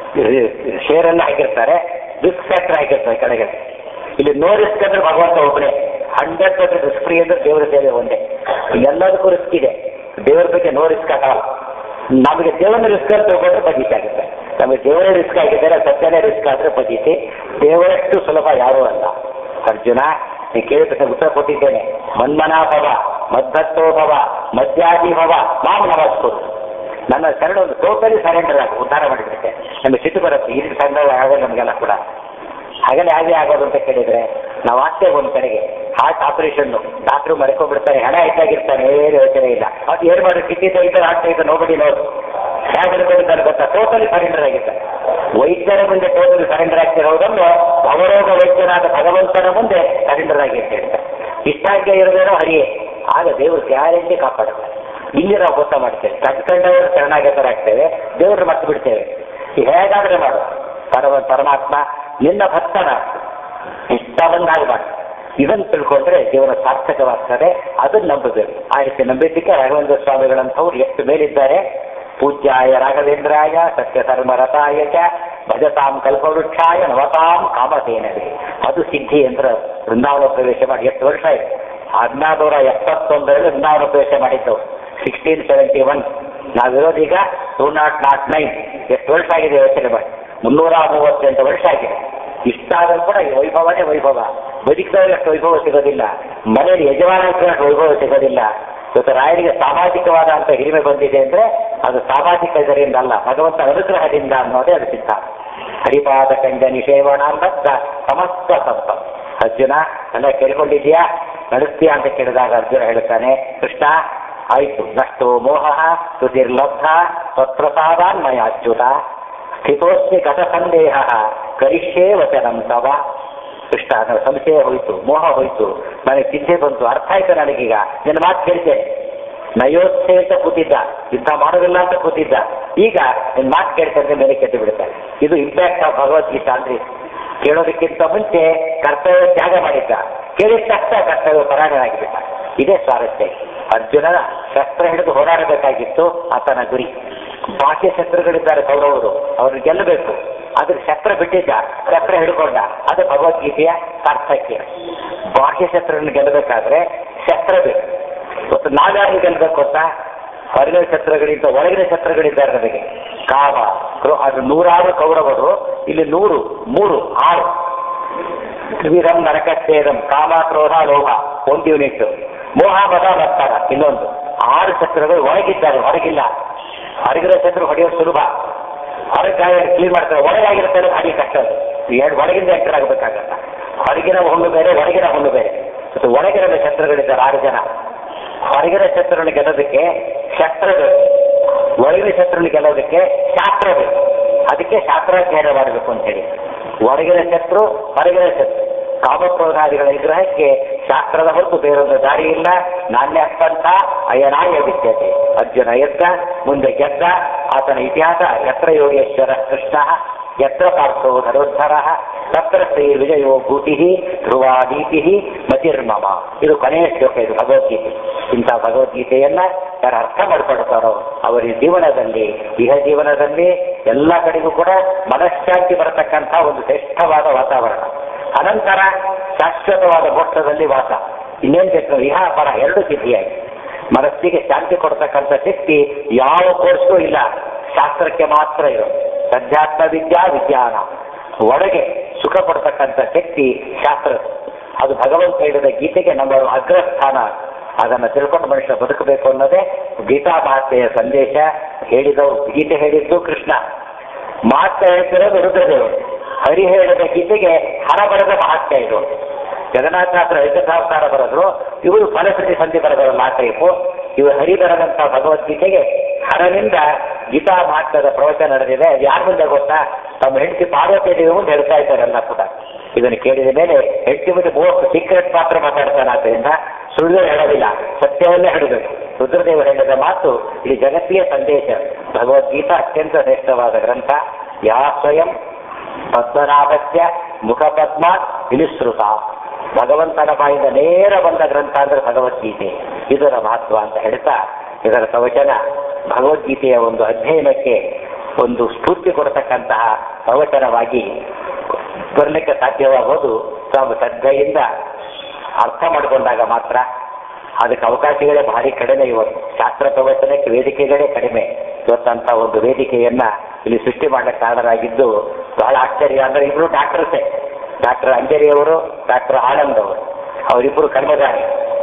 ಶೇರ್ ಎಲ್ಲ ಹಾಕಿರ್ತಾರೆ ರಿಸ್ಕ್ ಫ್ಯಾಕ್ಟರ್ ಹಾಕಿರ್ತಾರೆ ಕೆಳಗೆ ಇಲ್ಲಿ ನೋ ರಿಸ್ಕ್ ಅಂದ್ರೆ ಭಗವಂತ ಒಬ್ಬನೇ ಹಂಡ್ರೆಡ್ ಪರ್ಸೆಂಟ್ ರಿಸ್ಕ್ ಫ್ರೀ ಅಂದ್ರೆ ದೇವರ ಸೇವೆ ಒಂದೇ ಎಲ್ಲದಕ್ಕೂ ರಿಸ್ಕ್ ಇದೆ ದೇವರ ಬಗ್ಗೆ ನೋ ರಿಸ್ಕ್ ಆಗಲ್ಲ ನಮಗೆ ದೇವರ ರಿಸ್ಕ್ ಅಂತ ತಗೊಂಡ್ರೆ ಬಜೀತಿ ಆಗುತ್ತೆ ನಮಗೆ ದೇವರೇ ರಿಸ್ಕ್ ಆಗಿದ್ದಾರೆ ಸತ್ಯನೇ ರಿಸ್ಕ್ ಆದ್ರೆ ಬಜೀತಿ ದೇವರಷ್ಟು ಸುಲಭ ಯಾರೂ ಅಲ್ಲ ಅರ್ಜುನ ನೀ ಕೇಳಿದ ಉತ್ತರ ಕೊಟ್ಟಿದ್ದೇನೆ ಮನ್ಮನಾ ಭವ ಮದ್ದತ್ತೋ ಭವ ಮಧ್ಯಾದಿ ಭವ ಮಾಮ್ ನಮಸ್ಕರು ನನ್ನ ಶರಣ ಒಂದು ಟೋಟಲಿ ಸರೆಂಡರ್ ಆಗಿ ಉದ್ಧಾರ ಮಾಡಿಬಿಡುತ್ತೆ ನಮಗೆ ಸಿಟ್ಟು ಬರುತ್ತೆ ಈ ರೀತಿ ಸಂಘ ಆಗೋದು ನಮಗೆಲ್ಲ ಕೂಡ ಹಾಗೇನೆ ಹಾಗೆ ಆಗೋದು ಅಂತ ಕೇಳಿದ್ರೆ ನಾವು ಆಗ್ತೇವೆ ಒಂದು ಕಡೆಗೆ ಹಾರ್ಟ್ ಆಪರೇಷನ್ ಡಾಕ್ಟ್ರು ಮರ್ಕೊಂಡ್ಬಿಡ್ತಾರೆ ಹಣ ಹೆಚ್ಚಾಗಿರ್ತಾನೆ ಏನು ಯೋಚನೆ ಇಲ್ಲ ಅದು ಏನು ಮಾಡಿ ಕಿಡ್ನಿ ತೆಗಿತಾರೆ ಹಾರ್ಟ್ ತೆಗಿತಾರೆ ನೋಬಡಿ ನೋಡು ಹೇಗೆ ಅನ್ಕೊಂಡಿದ್ದಾರೆ ಗೊತ್ತಾ ಟೋಟಲಿ ಸರೆಂಡರ್ ಆಗಿರ್ತಾರೆ ವೈದ್ಯರ ಮುಂದೆ ಟೋಟಲಿ ಸರೆಂಡರ್ ಆಗ್ತಿರೋದನ್ನು ಅವರೋಗ ವೈದ್ಯನಾದ ಭಗವಂತನ ಮುಂದೆ ಸರೆಂಡರ್ ಆಗಿ ಅಂತ ಹೇಳ್ತಾರೆ ಇಷ್ಟಾಗ್ಯ ಇರೋದೇನೋ ಹರಿಯೇ ಆಗ ದೇವರು ಗ್ಯಾರಂಟಿ ಕಾಪಾಡುತ್ತಾರೆ ಇಲ್ಲಿ ನಾವು ಗೊತ್ತ ಮಾಡ್ತೇವೆ ಕಟ್ಕೊಂಡವರು ಶರಣಾಗತರಾಗ್ತೇವೆ ದೇವರು ಮತ್ತೆ ಬಿಡ್ತೇವೆ ಹೇಗಾದ್ರೆ ಮಾಡು ಪರಮ ಪರಮಾತ್ಮ ನಿನ್ನ ಭಕ್ತನ ಇಷ್ಟ ಬಂದಾಗ ಮಾಡು ಇದನ್ನು ತಿಳ್ಕೊಂಡ್ರೆ ಜೀವನ ಸಾರ್ಥಕವಾಗ್ತದೆ ಅದನ್ನು ನಂಬಬೇಕು ಆ ರೀತಿ ನಂಬಿದ್ದಕ್ಕೆ ರಾಘವೇಂದ್ರ ಸ್ವಾಮಿಗಳಂಥವ್ರು ಎಷ್ಟು ಮೇಲಿದ್ದಾರೆ ಪೂಜ್ಯಾಯ ರಾಘವೇಂದ್ರಾಯ ಸತ್ಯ ಧರ್ಮರತಾಯ ಚ ಭಜತಾಂ ಕಲ್ಪವೃಕ್ಷಾಯ ನವತಾಂ ಕಾಮಧೇನವೇ ಅದು ಸಿದ್ಧಿ ಅಂದ್ರೆ ವೃಂದಾವನ ಪ್ರವೇಶ ಮಾಡಿ ಎಷ್ಟು ವರ್ಷ ಆಯ್ತು ಹದಿನಾಲ್ನೂರ ಎಪ್ಪತ್ತೊಂದರಲ್ಲಿ ವೃಂದಾವನ ಪ್ರವೇಶ ಮಾಡಿದ್ದವು ಸಿಕ್ಸ್ಟೀನ್ ಸೆವೆಂಟಿ ಒನ್ ನಾವಿರೋದೀಗ ಟೂ ನಾಟ್ ನಾಟ್ ನೈನ್ ಎಷ್ಟು ವರ್ಷ ಆಗಿದೆ ಯೋಚನೆ ಮಾಡಿ ಮುನ್ನೂರ ಮೂವತ್ತೆಂಟು ವರ್ಷ ಆಗಿದೆ ಇಷ್ಟಾದರೂ ಕೂಡ ಈ ವೈಭವನೇ ವೈಭವ ಬದುಕಿದವ್ರಿಗೆ ಅಷ್ಟು ವೈಭವ ಸಿಗೋದಿಲ್ಲ ಮನೆಯಲ್ಲಿ ಯಜಮಾನಕ್ಕೆ ಅಷ್ಟು ವೈಭವ ಸಿಗೋದಿಲ್ಲ ಇವತ್ತು ರಾಯರಿಗೆ ಸಾಮಾಜಿಕವಾದ ಅಂತ ಹಿರಿಮೆ ಬಂದಿದೆ ಅಂದ್ರೆ ಅದು ಸಾಮಾಜಿಕ ಇದರಿಂದ ಅಲ್ಲ ಭಗವಂತ ಅನುಗ್ರಹದಿಂದ ಅನ್ನೋದೇ ಅದು ಸಿದ್ಧ ಹರಿಪಾದ ಕಂಡ ನಿಷೇವಣ ಅಂತ ಸಮಸ್ತ ಸಂಪ ಅರ್ಜುನ ಎಲ್ಲ ಕೇಳ್ಕೊಂಡಿದ್ಯಾ ನಡೆಸ್ತೀಯಾ ಅಂತ ಕೇಳಿದಾಗ ಅರ್ಜುನ ಹೇಳ್ತಾನೆ ಕೃಷ್ಣ ಆಯ್ತು ನಷ್ಟೋ ಮೋಹ ಶ್ರುತಿರ್ಲಬ್ಧ ತತ್ಪ್ರಸಾದಾನ್ ಮಯ ಅಚ್ಯುತ ಸ್ಥಿತೋಸ್ಮಿ ಗತ ಸಂದೇಹ ಕರಿಷ್ಯೇ ವಚನಂ ತವ ಕೃಷ್ಣ ನನ್ನ ಸಂಶಯ ಹೋಯ್ತು ಮೋಹ ಹೋಯ್ತು ನನಗೆ ಚಿಂತೆ ಬಂತು ಅರ್ಥ ಆಯ್ತು ನನಗೀಗ ನಿನ್ನ ಮಾತು ಕೇಳ್ತೇನೆ ನಯೋತ್ಸೆ ಅಂತ ಕೂತಿದ್ದ ಯುದ್ಧ ಮಾಡೋದಿಲ್ಲ ಅಂತ ಕೂತಿದ್ದ ಈಗ ನಿನ್ನ ಮಾತು ಕೇಳ್ತಂದ್ರೆ ಮೇಲೆ ಕೆಟ್ಟು ಬಿಡ್ತಾರೆ ಇದು ಇಂಪ್ಯಾಕ್ಟ್ ಆಫ್ ಭಗವದ್ಗೀತಾ ಅಂದ್ರೆ ಕೇಳೋದಕ್ಕಿಂತ ಮುಂಚೆ ಕರ್ತವ್ಯ ತ್ಯಾಗ ಮಾಡಿದ್ದ ಕೇಳಿದ ತಕ್ಷಣ ಕರ್ತವ್ಯ ಪರಾಯಣನಾಗಿಬಿಟ್ಟ ಇದೇ ಸ್ವಾರಸ್ಯ ಅರ್ಜುನನ ಶಸ್ತ್ರ ಹಿಡಿದು ಹೋರಾಡಬೇಕಾಗಿತ್ತು ಆತನ ಗುರಿ ಬಾಹ್ಯ ಶಸ್ತ್ರಗಳಿದ್ದಾರೆ ಕೌರವರು ಅವ್ರನ್ನ ಗೆಲ್ಲಬೇಕು ಅದ್ರ ಶಸ್ತ್ರ ಬಿಟ್ಟಿದ್ದ ಶಸ್ತ್ರ ಹಿಡ್ಕೊಂಡ ಅದು ಭಗವದ್ಗೀತೆಯ ಸಾರ್ಥಕ್ಯ ಬಾಹ್ಯ ಶಸ್ತ್ರವನ್ನು ಗೆಲ್ಲಬೇಕಾದ್ರೆ ಶಸ್ತ್ರ ಬೇಕು ಇವತ್ತು ನಾವ್ಯಾರು ಗೆಲ್ಲಬೇಕು ಅಂತ ಹೊರಗಿನ ಶಸ್ತ್ರಗಳಿಂದ ಒಳಗಿನ ಶಸ್ತ್ರಗಳಿದ್ದಾರೆ ನಮಗೆ ಕಾಮ ಕ್ರೋ- ಅದು ನೂರಾರು ಕೌರವರು ಇಲ್ಲಿ ನೂರು ಮೂರು ಆರು ತ್ರಿವಿಧಂ ನರಕಸ್ಥೇದಂ ಕಾಮ ಕ್ರೋಧ ಲೋಹ ಒಂದು ಯೂನಿಟ್ ಮೋಹ ಮದ ಮತ್ತರ ಇನ್ನೊಂದು ಆರು ಶಸ್ತ್ರಗಳು ಒಳಗಿದ್ದಾರೆ ಹೊರಗಿಲ್ಲ ಹೊರಗಿನ ಶಸ್ತ್ರ ಹೊಡೆಯೋದು ಸುಲಭ ಹೊರಗೆ ಕ್ಲೀನ್ ಮಾಡ್ತಾರೆ ಒಳಗಾಗಿರ್ತಾರೆ ಭಾರಿ ಕಷ್ಟ ಅದು ಎರಡು ಒಳಗಿಂದ ಎಂಟರ್ ಆಗಬೇಕಾಗತ್ತ ಹೊರಗಿನ ಹುಣ್ಣು ಬೇರೆ ಒಳಗಿನ ಹುಣ್ಣು ಬೇರೆ ಮತ್ತು ಒಳಗಿನ ಶಸ್ತ್ರಗಳಿದ್ದಾರೆ ಆರು ಜನ ಹೊರಗಿನ ಶಸ್ತ್ರವನ್ನು ಗೆಲ್ಲೋದಕ್ಕೆ ಶಸ್ತ್ರ ಬೇಕು ಒಳಗಿನ ಶಸ್ತ್ರವನ್ನು ಗೆಲ್ಲೋದಕ್ಕೆ ಶಾಸ್ತ್ರ ಬೇಕು ಅದಕ್ಕೆ ಶಾಸ್ತ್ರಾಧ್ಯಯನ ಮಾಡಬೇಕು ಅಂತ ಹೇಳಿ ಒಳಗಿನ ಶತ್ರು ಹೊರಗಿನ ಶತ್ರು ಕಾಮಕ್ರೋಧಾದಿಗಳ ನಿಗ್ರಹಕ್ಕೆ ಶಾಸ್ತ್ರದ ಹೊರತು ಬೇರೊಂದು ದಾರಿ ಇಲ್ಲ ನಾಣ್ಯ ಸ್ಪಂಥ ಅಯನಾಯ ವಿದ್ಯತೆ ಅರ್ಜುನ ಎದ್ದ ಮುಂದೆ ಗೆದ್ದ ಆತನ ಇತಿಹಾಸ ಯತ್ರ ಯೋಗೇಶ್ವರ ಕೃಷ್ಣ ಯತ್ರ ಪಾರ್ಥೋ ಧರೋದ್ಧರ ತತ್ರ ಶ್ರೀ ವಿಜಯೋ ಭೂತಿ ಧ್ರುವ ನೀತಿ ಮತಿರ್ಮಮ ಇದು ಕೊನೆಯ ಶ್ಲೋಕ ಇದು ಭಗವದ್ಗೀತೆ ಇಂಥ ಭಗವದ್ಗೀತೆಯನ್ನ ಯಾರು ಅರ್ಥ ಮಾಡ್ಕೊಳ್ತಾರೋ ಅವರ ಜೀವನದಲ್ಲಿ ಇಹ ಜೀವನದಲ್ಲಿ ಎಲ್ಲ ಕಡೆಗೂ ಕೂಡ ಮನಃಶಾಂತಿ ಬರತಕ್ಕಂಥ ಒಂದು ಶ್ರೇಷ್ಠವಾದ ವಾತಾವರಣ ಅನಂತರ ಶಾಶ್ವತವಾದ ಮೋಕ್ಷದಲ್ಲಿ ವಾಸ ಇನ್ನೇನ್ ಬೇಕು ಇಹ ಪರ ಎರಡು ಸಿದ್ಧಿಯಾಗಿ ಮನಸ್ಸಿಗೆ ಶಾಂತಿ ಕೊಡ್ತಕ್ಕಂಥ ಶಕ್ತಿ ಯಾವ ಕೋರ್ಸ್ಗೂ ಇಲ್ಲ ಶಾಸ್ತ್ರಕ್ಕೆ ಮಾತ್ರ ಇರೋದು ಸಧ್ಯಾತ್ಮ ವಿದ್ಯಾ ವಿಜ್ಞಾನ ಒಳಗೆ ಸುಖ ಪಡ್ತಕ್ಕಂಥ ಶಕ್ತಿ ಶಾಸ್ತ್ರ ಅದು ಭಗವಂತ ಹೇಳಿದ ಗೀತೆಗೆ ನಮ್ಮ ಅಗ್ರಸ್ಥಾನ ಅದನ್ನು ತಿಳ್ಕೊಂಡು ಮನುಷ್ಯ ಬದುಕಬೇಕು ಅನ್ನೋದೇ ಗೀತಾ ಮಹಾತ್ಮೆಯ ಸಂದೇಶ ಹೇಳಿದವರು ಗೀತೆ ಹೇಳಿದ್ದು ಕೃಷ್ಣ ಮಾತ್ರ ಹೇಳ್ತಿರೋದು ರುದ್ರದೇವರು ಹರಿ ಹೇಳಿದ ಗೀತೆಗೆ ಹಣ ಬರೆದ ಮಹಾತ್ಮೆ ಇದು ಜಗನ್ನಾಥನಾಥರು ಐಕಸಾವತಾರ ಬರೆದ್ರು ಇವರು ಫಲಶ್ರುತಿ ಸಂಧಿ ಬರೆದವಲ್ಲ ಆ ಟೈಪು ಇವರು ಹರಿ ಬರೆದಂತ ಭಗವದ್ಗೀತೆಗೆ ಹರನಿಂದ ಗೀತಾ ಮಹಾತ್ಮದ ಪ್ರವಚನ ನಡೆದಿದೆ ಅದು ಯಾರ ಮುಂದೆ ಗೊತ್ತಾ ತಮ್ಮ ಹೆಂಡತಿ ಪಾರ್ವತಿ ದೇವಿ ಮುಂದೆ ಹೇಳ್ತಾ ಇದ್ದಾರೆಲ್ಲ ಕೂಡ ಇದನ್ನು ಕೇಳಿದ ಮೇಲೆ ಹೆಂಡತಿ ಮುಂದೆ ಮೂವತ್ತು ಸೀಕ್ರೆಟ್ ಮಾತ್ರ ಮಾತಾಡ್ತಾನೆ ಆದ್ದರಿಂದ ಸುಳ್ಳು ಹೇಳೋದಿಲ್ಲ ಸತ್ಯವನ್ನೇ ಹೇಳಬೇಕು ರುದ್ರದೇವರು ಹೇಳಿದ ಮಾತು ಇಲ್ಲಿ ಜಗತ್ತಿಗೆ ಸಂದೇಶ ಭಗವದ್ಗೀತಾ ಅತ್ಯಂತ ಶ್ರೇಷ್ಠವಾದ ಗ್ರಂಥ ಯಾ ಸ್ವಯಂ ಪದ್ಮನಾಭಸ್ಯ ಮುಖಪದ್ಮ ವಿನಿಸೃತ ಭಗವಂತನ ಬಾಯಿಂದ ನೇರ ಬಂದ ಗ್ರಂಥ ಅಂದ್ರೆ ಭಗವದ್ಗೀತೆ ಇದರ ಮಹತ್ವ ಅಂತ ಹೇಳ್ತಾ ಇದರ ಪ್ರವಚನ ಭಗವದ್ಗೀತೆಯ ಒಂದು ಅಧ್ಯಯನಕ್ಕೆ ಒಂದು ಸ್ಫೂರ್ತಿ ಕೊಡತಕ್ಕಂತಹ ಪ್ರವಚನವಾಗಿ ಬರಲಿಕ್ಕೆ ಸಾಧ್ಯವಾಗೋದು ತಾವು ಶ್ರದ್ಧೆಯಿಂದ ಅರ್ಥ ಮಾಡಿಕೊಂಡಾಗ ಮಾತ್ರ ಅದಕ್ಕೆ ಅವಕಾಶಗಳೇ ಭಾರಿ ಕಡಿಮೆ ಇವತ್ತು ಶಾಸ್ತ್ರ ಪ್ರವಚನಕ್ಕೆ ವೇದಿಕೆಗಳೇ ಕಡಿಮೆ ಇವತ್ತಂತ ಒಂದು ವೇದಿಕೆಯನ್ನ ಇಲ್ಲಿ ಸೃಷ್ಟಿ ಮಾಡಲಿಕ್ಕೆ ಕಾರಣರಾಗಿದ್ದು ಬಹಳ ಆಶ್ಚರ್ಯ ಅಂದ್ರೆ ಇಬ್ರು ಡಾಕ್ಟರ್ಸೇ ಡಾಕ್ಟರ್ ಅಂಜರಿ ಅವರು ಡಾಕ್ಟರ್ ಆನಂದ್ ಅವರು ಅವರಿಬ್ಬರು ಕರ್ಮಧಾರಿ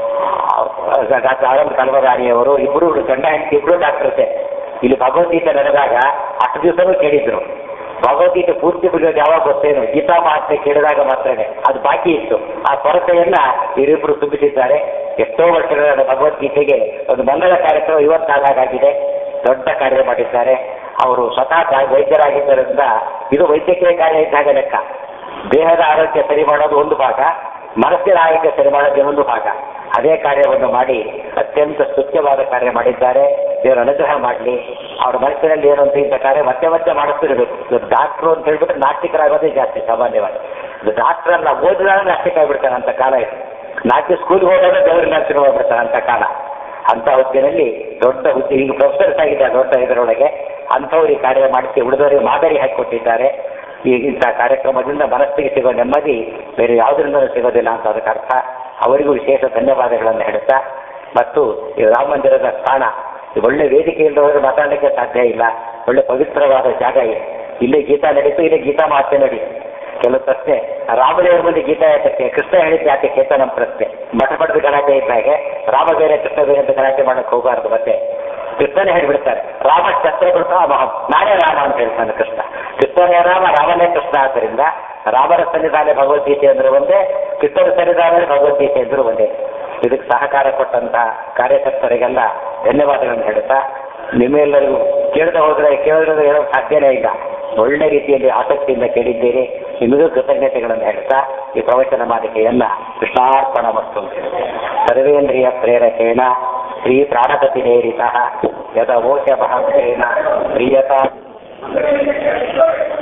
ಡಾಕ್ಟರ್ ಆನಂದ್ ಕಲ್ಮಧಾರಿಯವರು ಇಬ್ಬರು ಗಂಡ ಹೆಂಡತಿ ಇಬ್ರು ಡಾಕ್ಟರ್ಸೇ ಇಲ್ಲಿ ಭಗವದ್ಗೀತೆ ನಡೆದಾಗ ಅಷ್ಟು ದಿವಸನೂ ಕೇಳಿದ್ರು ಭಗವದ್ಗೀತೆ ಪೂರ್ತಿ ಬಿಡೋದು ಯಾವಾಗ ಗೊತ್ತೇನು ಗೀತಾ ಮಹಾತ್ಮೆ ಕೇಳಿದಾಗ ಮಾತ್ರನೇ ಅದು ಬಾಕಿ ಇತ್ತು ಆ ಕೊರತೆಯನ್ನ ಇವರಿಬ್ಬರು ತುಂಬಿಸಿದ್ದಾರೆ ಎಷ್ಟೋ ವರ್ಷಗಳ ಭಗವದ್ಗೀತೆಗೆ ಒಂದು ಮಂಗಳ ಕಾರ್ಯಕ್ರಮ ಇವತ್ತಾಗಾಗಿದೆ ದೊಡ್ಡ ಕಾರ್ಯ ಮಾಡಿದ್ದಾರೆ ಅವರು ಸ್ವತಃ ತಾ- ವೈದ್ಯರಾಗಿದ್ದರಿಂದ ಇದು ವೈದ್ಯಕೀಯ ಕಾರ್ಯ ಇದ್ದಾಗ ಲೆಕ್ಕ ದೇಹದ ಆರೋಗ್ಯ ಸರಿ ಮಾಡೋದು ಒಂದು ಭಾಗ ಮನಸ್ಸಿನ ಆರೋಗ್ಯ ಸರಿ ಮಾಡೋದು ಇನ್ನೊಂದು ಭಾಗ ಅದೇ ಕಾರ್ಯವನ್ನು ಮಾಡಿ ಅತ್ಯಂತ ಸ್ತುತ್ಯವಾದ ಕಾರ್ಯ ಮಾಡಿದ್ದಾರೆ ದೇವರ ಅನುಗ್ರಹ ಮಾಡಲಿ ಅವ್ರ ಮನಸ್ಸಿನಲ್ಲಿ ಏನು ಅಂತ ಇಂಥ ಕಾರ್ಯ ಮತ್ತೆ ಮತ್ತೆ ಮಾಡಿಸ್ತಿರ್ಬೇಕು ಡಾಕ್ಟ್ರು ಅಂತ ಹೇಳ್ಬಿಟ್ರೆ ನಾಸ್ತಿಕರಾಗೋದೇ ಜಾಸ್ತಿ ಸಾಮಾನ್ಯವಾಗಿ ಇದು ಡಾಕ್ಟರ್ ಅಲ್ಲ ಓದಿದಾಗ ನಾಸ್ತಿಕ ಆಗ್ಬಿಡ್ತಾನೆ ಅಂತ ಕಾಲ ಇದು ನಾಲ್ಕು ಸ್ಕೂಲ್ಗೆ ಹೋದಾಗ ದೇವರಿಗೆ ನಾಸ್ತಿಕ ಹೋಗ್ಬಿಡ್ತಾನೆ ಅಂತ ಕಾಲ ಅಂತ ಹೊತ್ತಿನಲ್ಲಿ ದೊಡ್ಡ ಹುದ್ದೆ ಈಗ ಪ್ರೊಫೆಸರ್ಸ್ ಆಗಿದ್ದಾರೆ ದೊಡ್ಡ ಇದರೊಳಗೆ ಅಂಥವ್ರು ಈ ಕಾರ್ಯ ಮಾಡಿಸಿ ಉಳಿದವರಿಗೆ ಮಾದರಿ ಹಾಕಿಕೊಟ್ಟಿದ್ದಾರೆ ಈ ಇಂಥ ಕಾರ್ಯಕ್ರಮದಿಂದ ಮನಸ್ಸಿಗೆ ಸಿಗೋ ನೆಮ್ಮದಿ ಬೇರೆ ಯಾವುದರಿಂದಲೂ ಸಿಗೋದಿಲ್ಲ ಅಂತ ಅದಕ್ಕೆ ಅರ್ಥ ಅವರಿಗೂ ವಿಶೇಷ ಧನ್ಯವಾದಗಳನ್ನು ಹೇಳುತ್ತಾ ಮತ್ತು ಈ ರಾಮ ಮಂದಿರದ ಸ್ಥಾನ ಒಳ್ಳೆ ವೇದಿಕೆ ಇಲ್ಲದವರು ಮಾತಾಡಲಿಕ್ಕೆ ಸಾಧ್ಯ ಇಲ್ಲ ಒಳ್ಳೆ ಪವಿತ್ರವಾದ ಜಾಗ ಇದೆ ಇಲ್ಲಿ ಗೀತಾ ನಡೀತು ಇಲ್ಲಿ ಗೀತಾ ಮಾತೆ ನಡೀತು ಕೆಲವು ಪ್ರಶ್ನೆ ರಾಮದೇವರ ಮುಂದೆ ಗೀತಾ ಯಾತಕ್ಕೆ ಕೃಷ್ಣ ಹೇಳಿದ್ದು ಯಾತಕ್ಕೆ ಅಂತ ನಮ್ಮ ಪ್ರಶ್ನೆ ಮಠ ಪಡೆದ ಗಲಾಟೆ ಇದ್ದಾಗೆ ರಾಮ ಬೇರೆ ಕೃಷ್ಣ ಬೇರೆ ಅಂತ ಗಲಾಟೆ ಮಾಡಕ್ ಹೋಗಬಾರ್ದು ಮತ್ತೆ ಕೃಷ್ಣನೇ ಹೇಳ್ಬಿಡ್ತಾರೆ ರಾಮ ಶಸ್ತ್ರಕೃತ ಮಹಂ ನಾನೇ ರಾಮ ಅಂತ ಹೇಳ್ತಾನೆ ಕೃಷ್ಣ ಕೃಷ್ಣನೇ ರಾಮ ರಾಮನೇ ಕೃಷ್ಣ ಆದ್ದರಿಂದ ರಾಮನ ಸನ್ನಿಧಾನ ಭಗವದ್ಗೀತೆ ಅಂದ್ರೆ ಒಂದೇ ಕೃಷ್ಣನ ಸನ್ನಿಧಾನ ಭಗವದ್ಗೀತೆ ಅಂದ್ರೂ ಒಂದೇ ಇದಕ್ಕೆ ಸಹಕಾರ ಕೊಟ್ಟಂತಹ ಕಾರ್ಯಕರ್ತರಿಗೆಲ್ಲ ಧನ್ಯವಾದಗಳನ್ನು ಹೇಳ್ತಾ ನಿಮ್ಮೆಲ್ಲರಿಗೂ ಕೇಳದೆ ಹೋದ್ರೆ ಕೇಳಿದ್ರೆ ಹೇಳೋಕೆ ಸಾಧ್ಯನೇ ಇಲ್ಲ ಒಳ್ಳೆ ರೀತಿಯಲ್ಲಿ ಆಸಕ್ತಿಯಿಂದ ಕೇಳಿದ್ದೀರಿ ನಿಮಗೂ ಕೃತಜ್ಞತೆಗಳನ್ನು ಹೇಳ್ತಾ ಈ ಪ್ರವಚನ ಮಾಲಿಕೆಯನ್ನ ಕೃಷ್ಣಾರ್ಪಣ ಮತ್ತು ಸರ್ವೇಂದ್ರಿಯ ಪ್ರೇರಕೇಣ ಶ್ರೀ ಪ್ರಾಣಪತಿ ನೇರಿತ ಯದ ಓಚ ಮಹಂಸೇನ ಪ್ರಿಯತಾ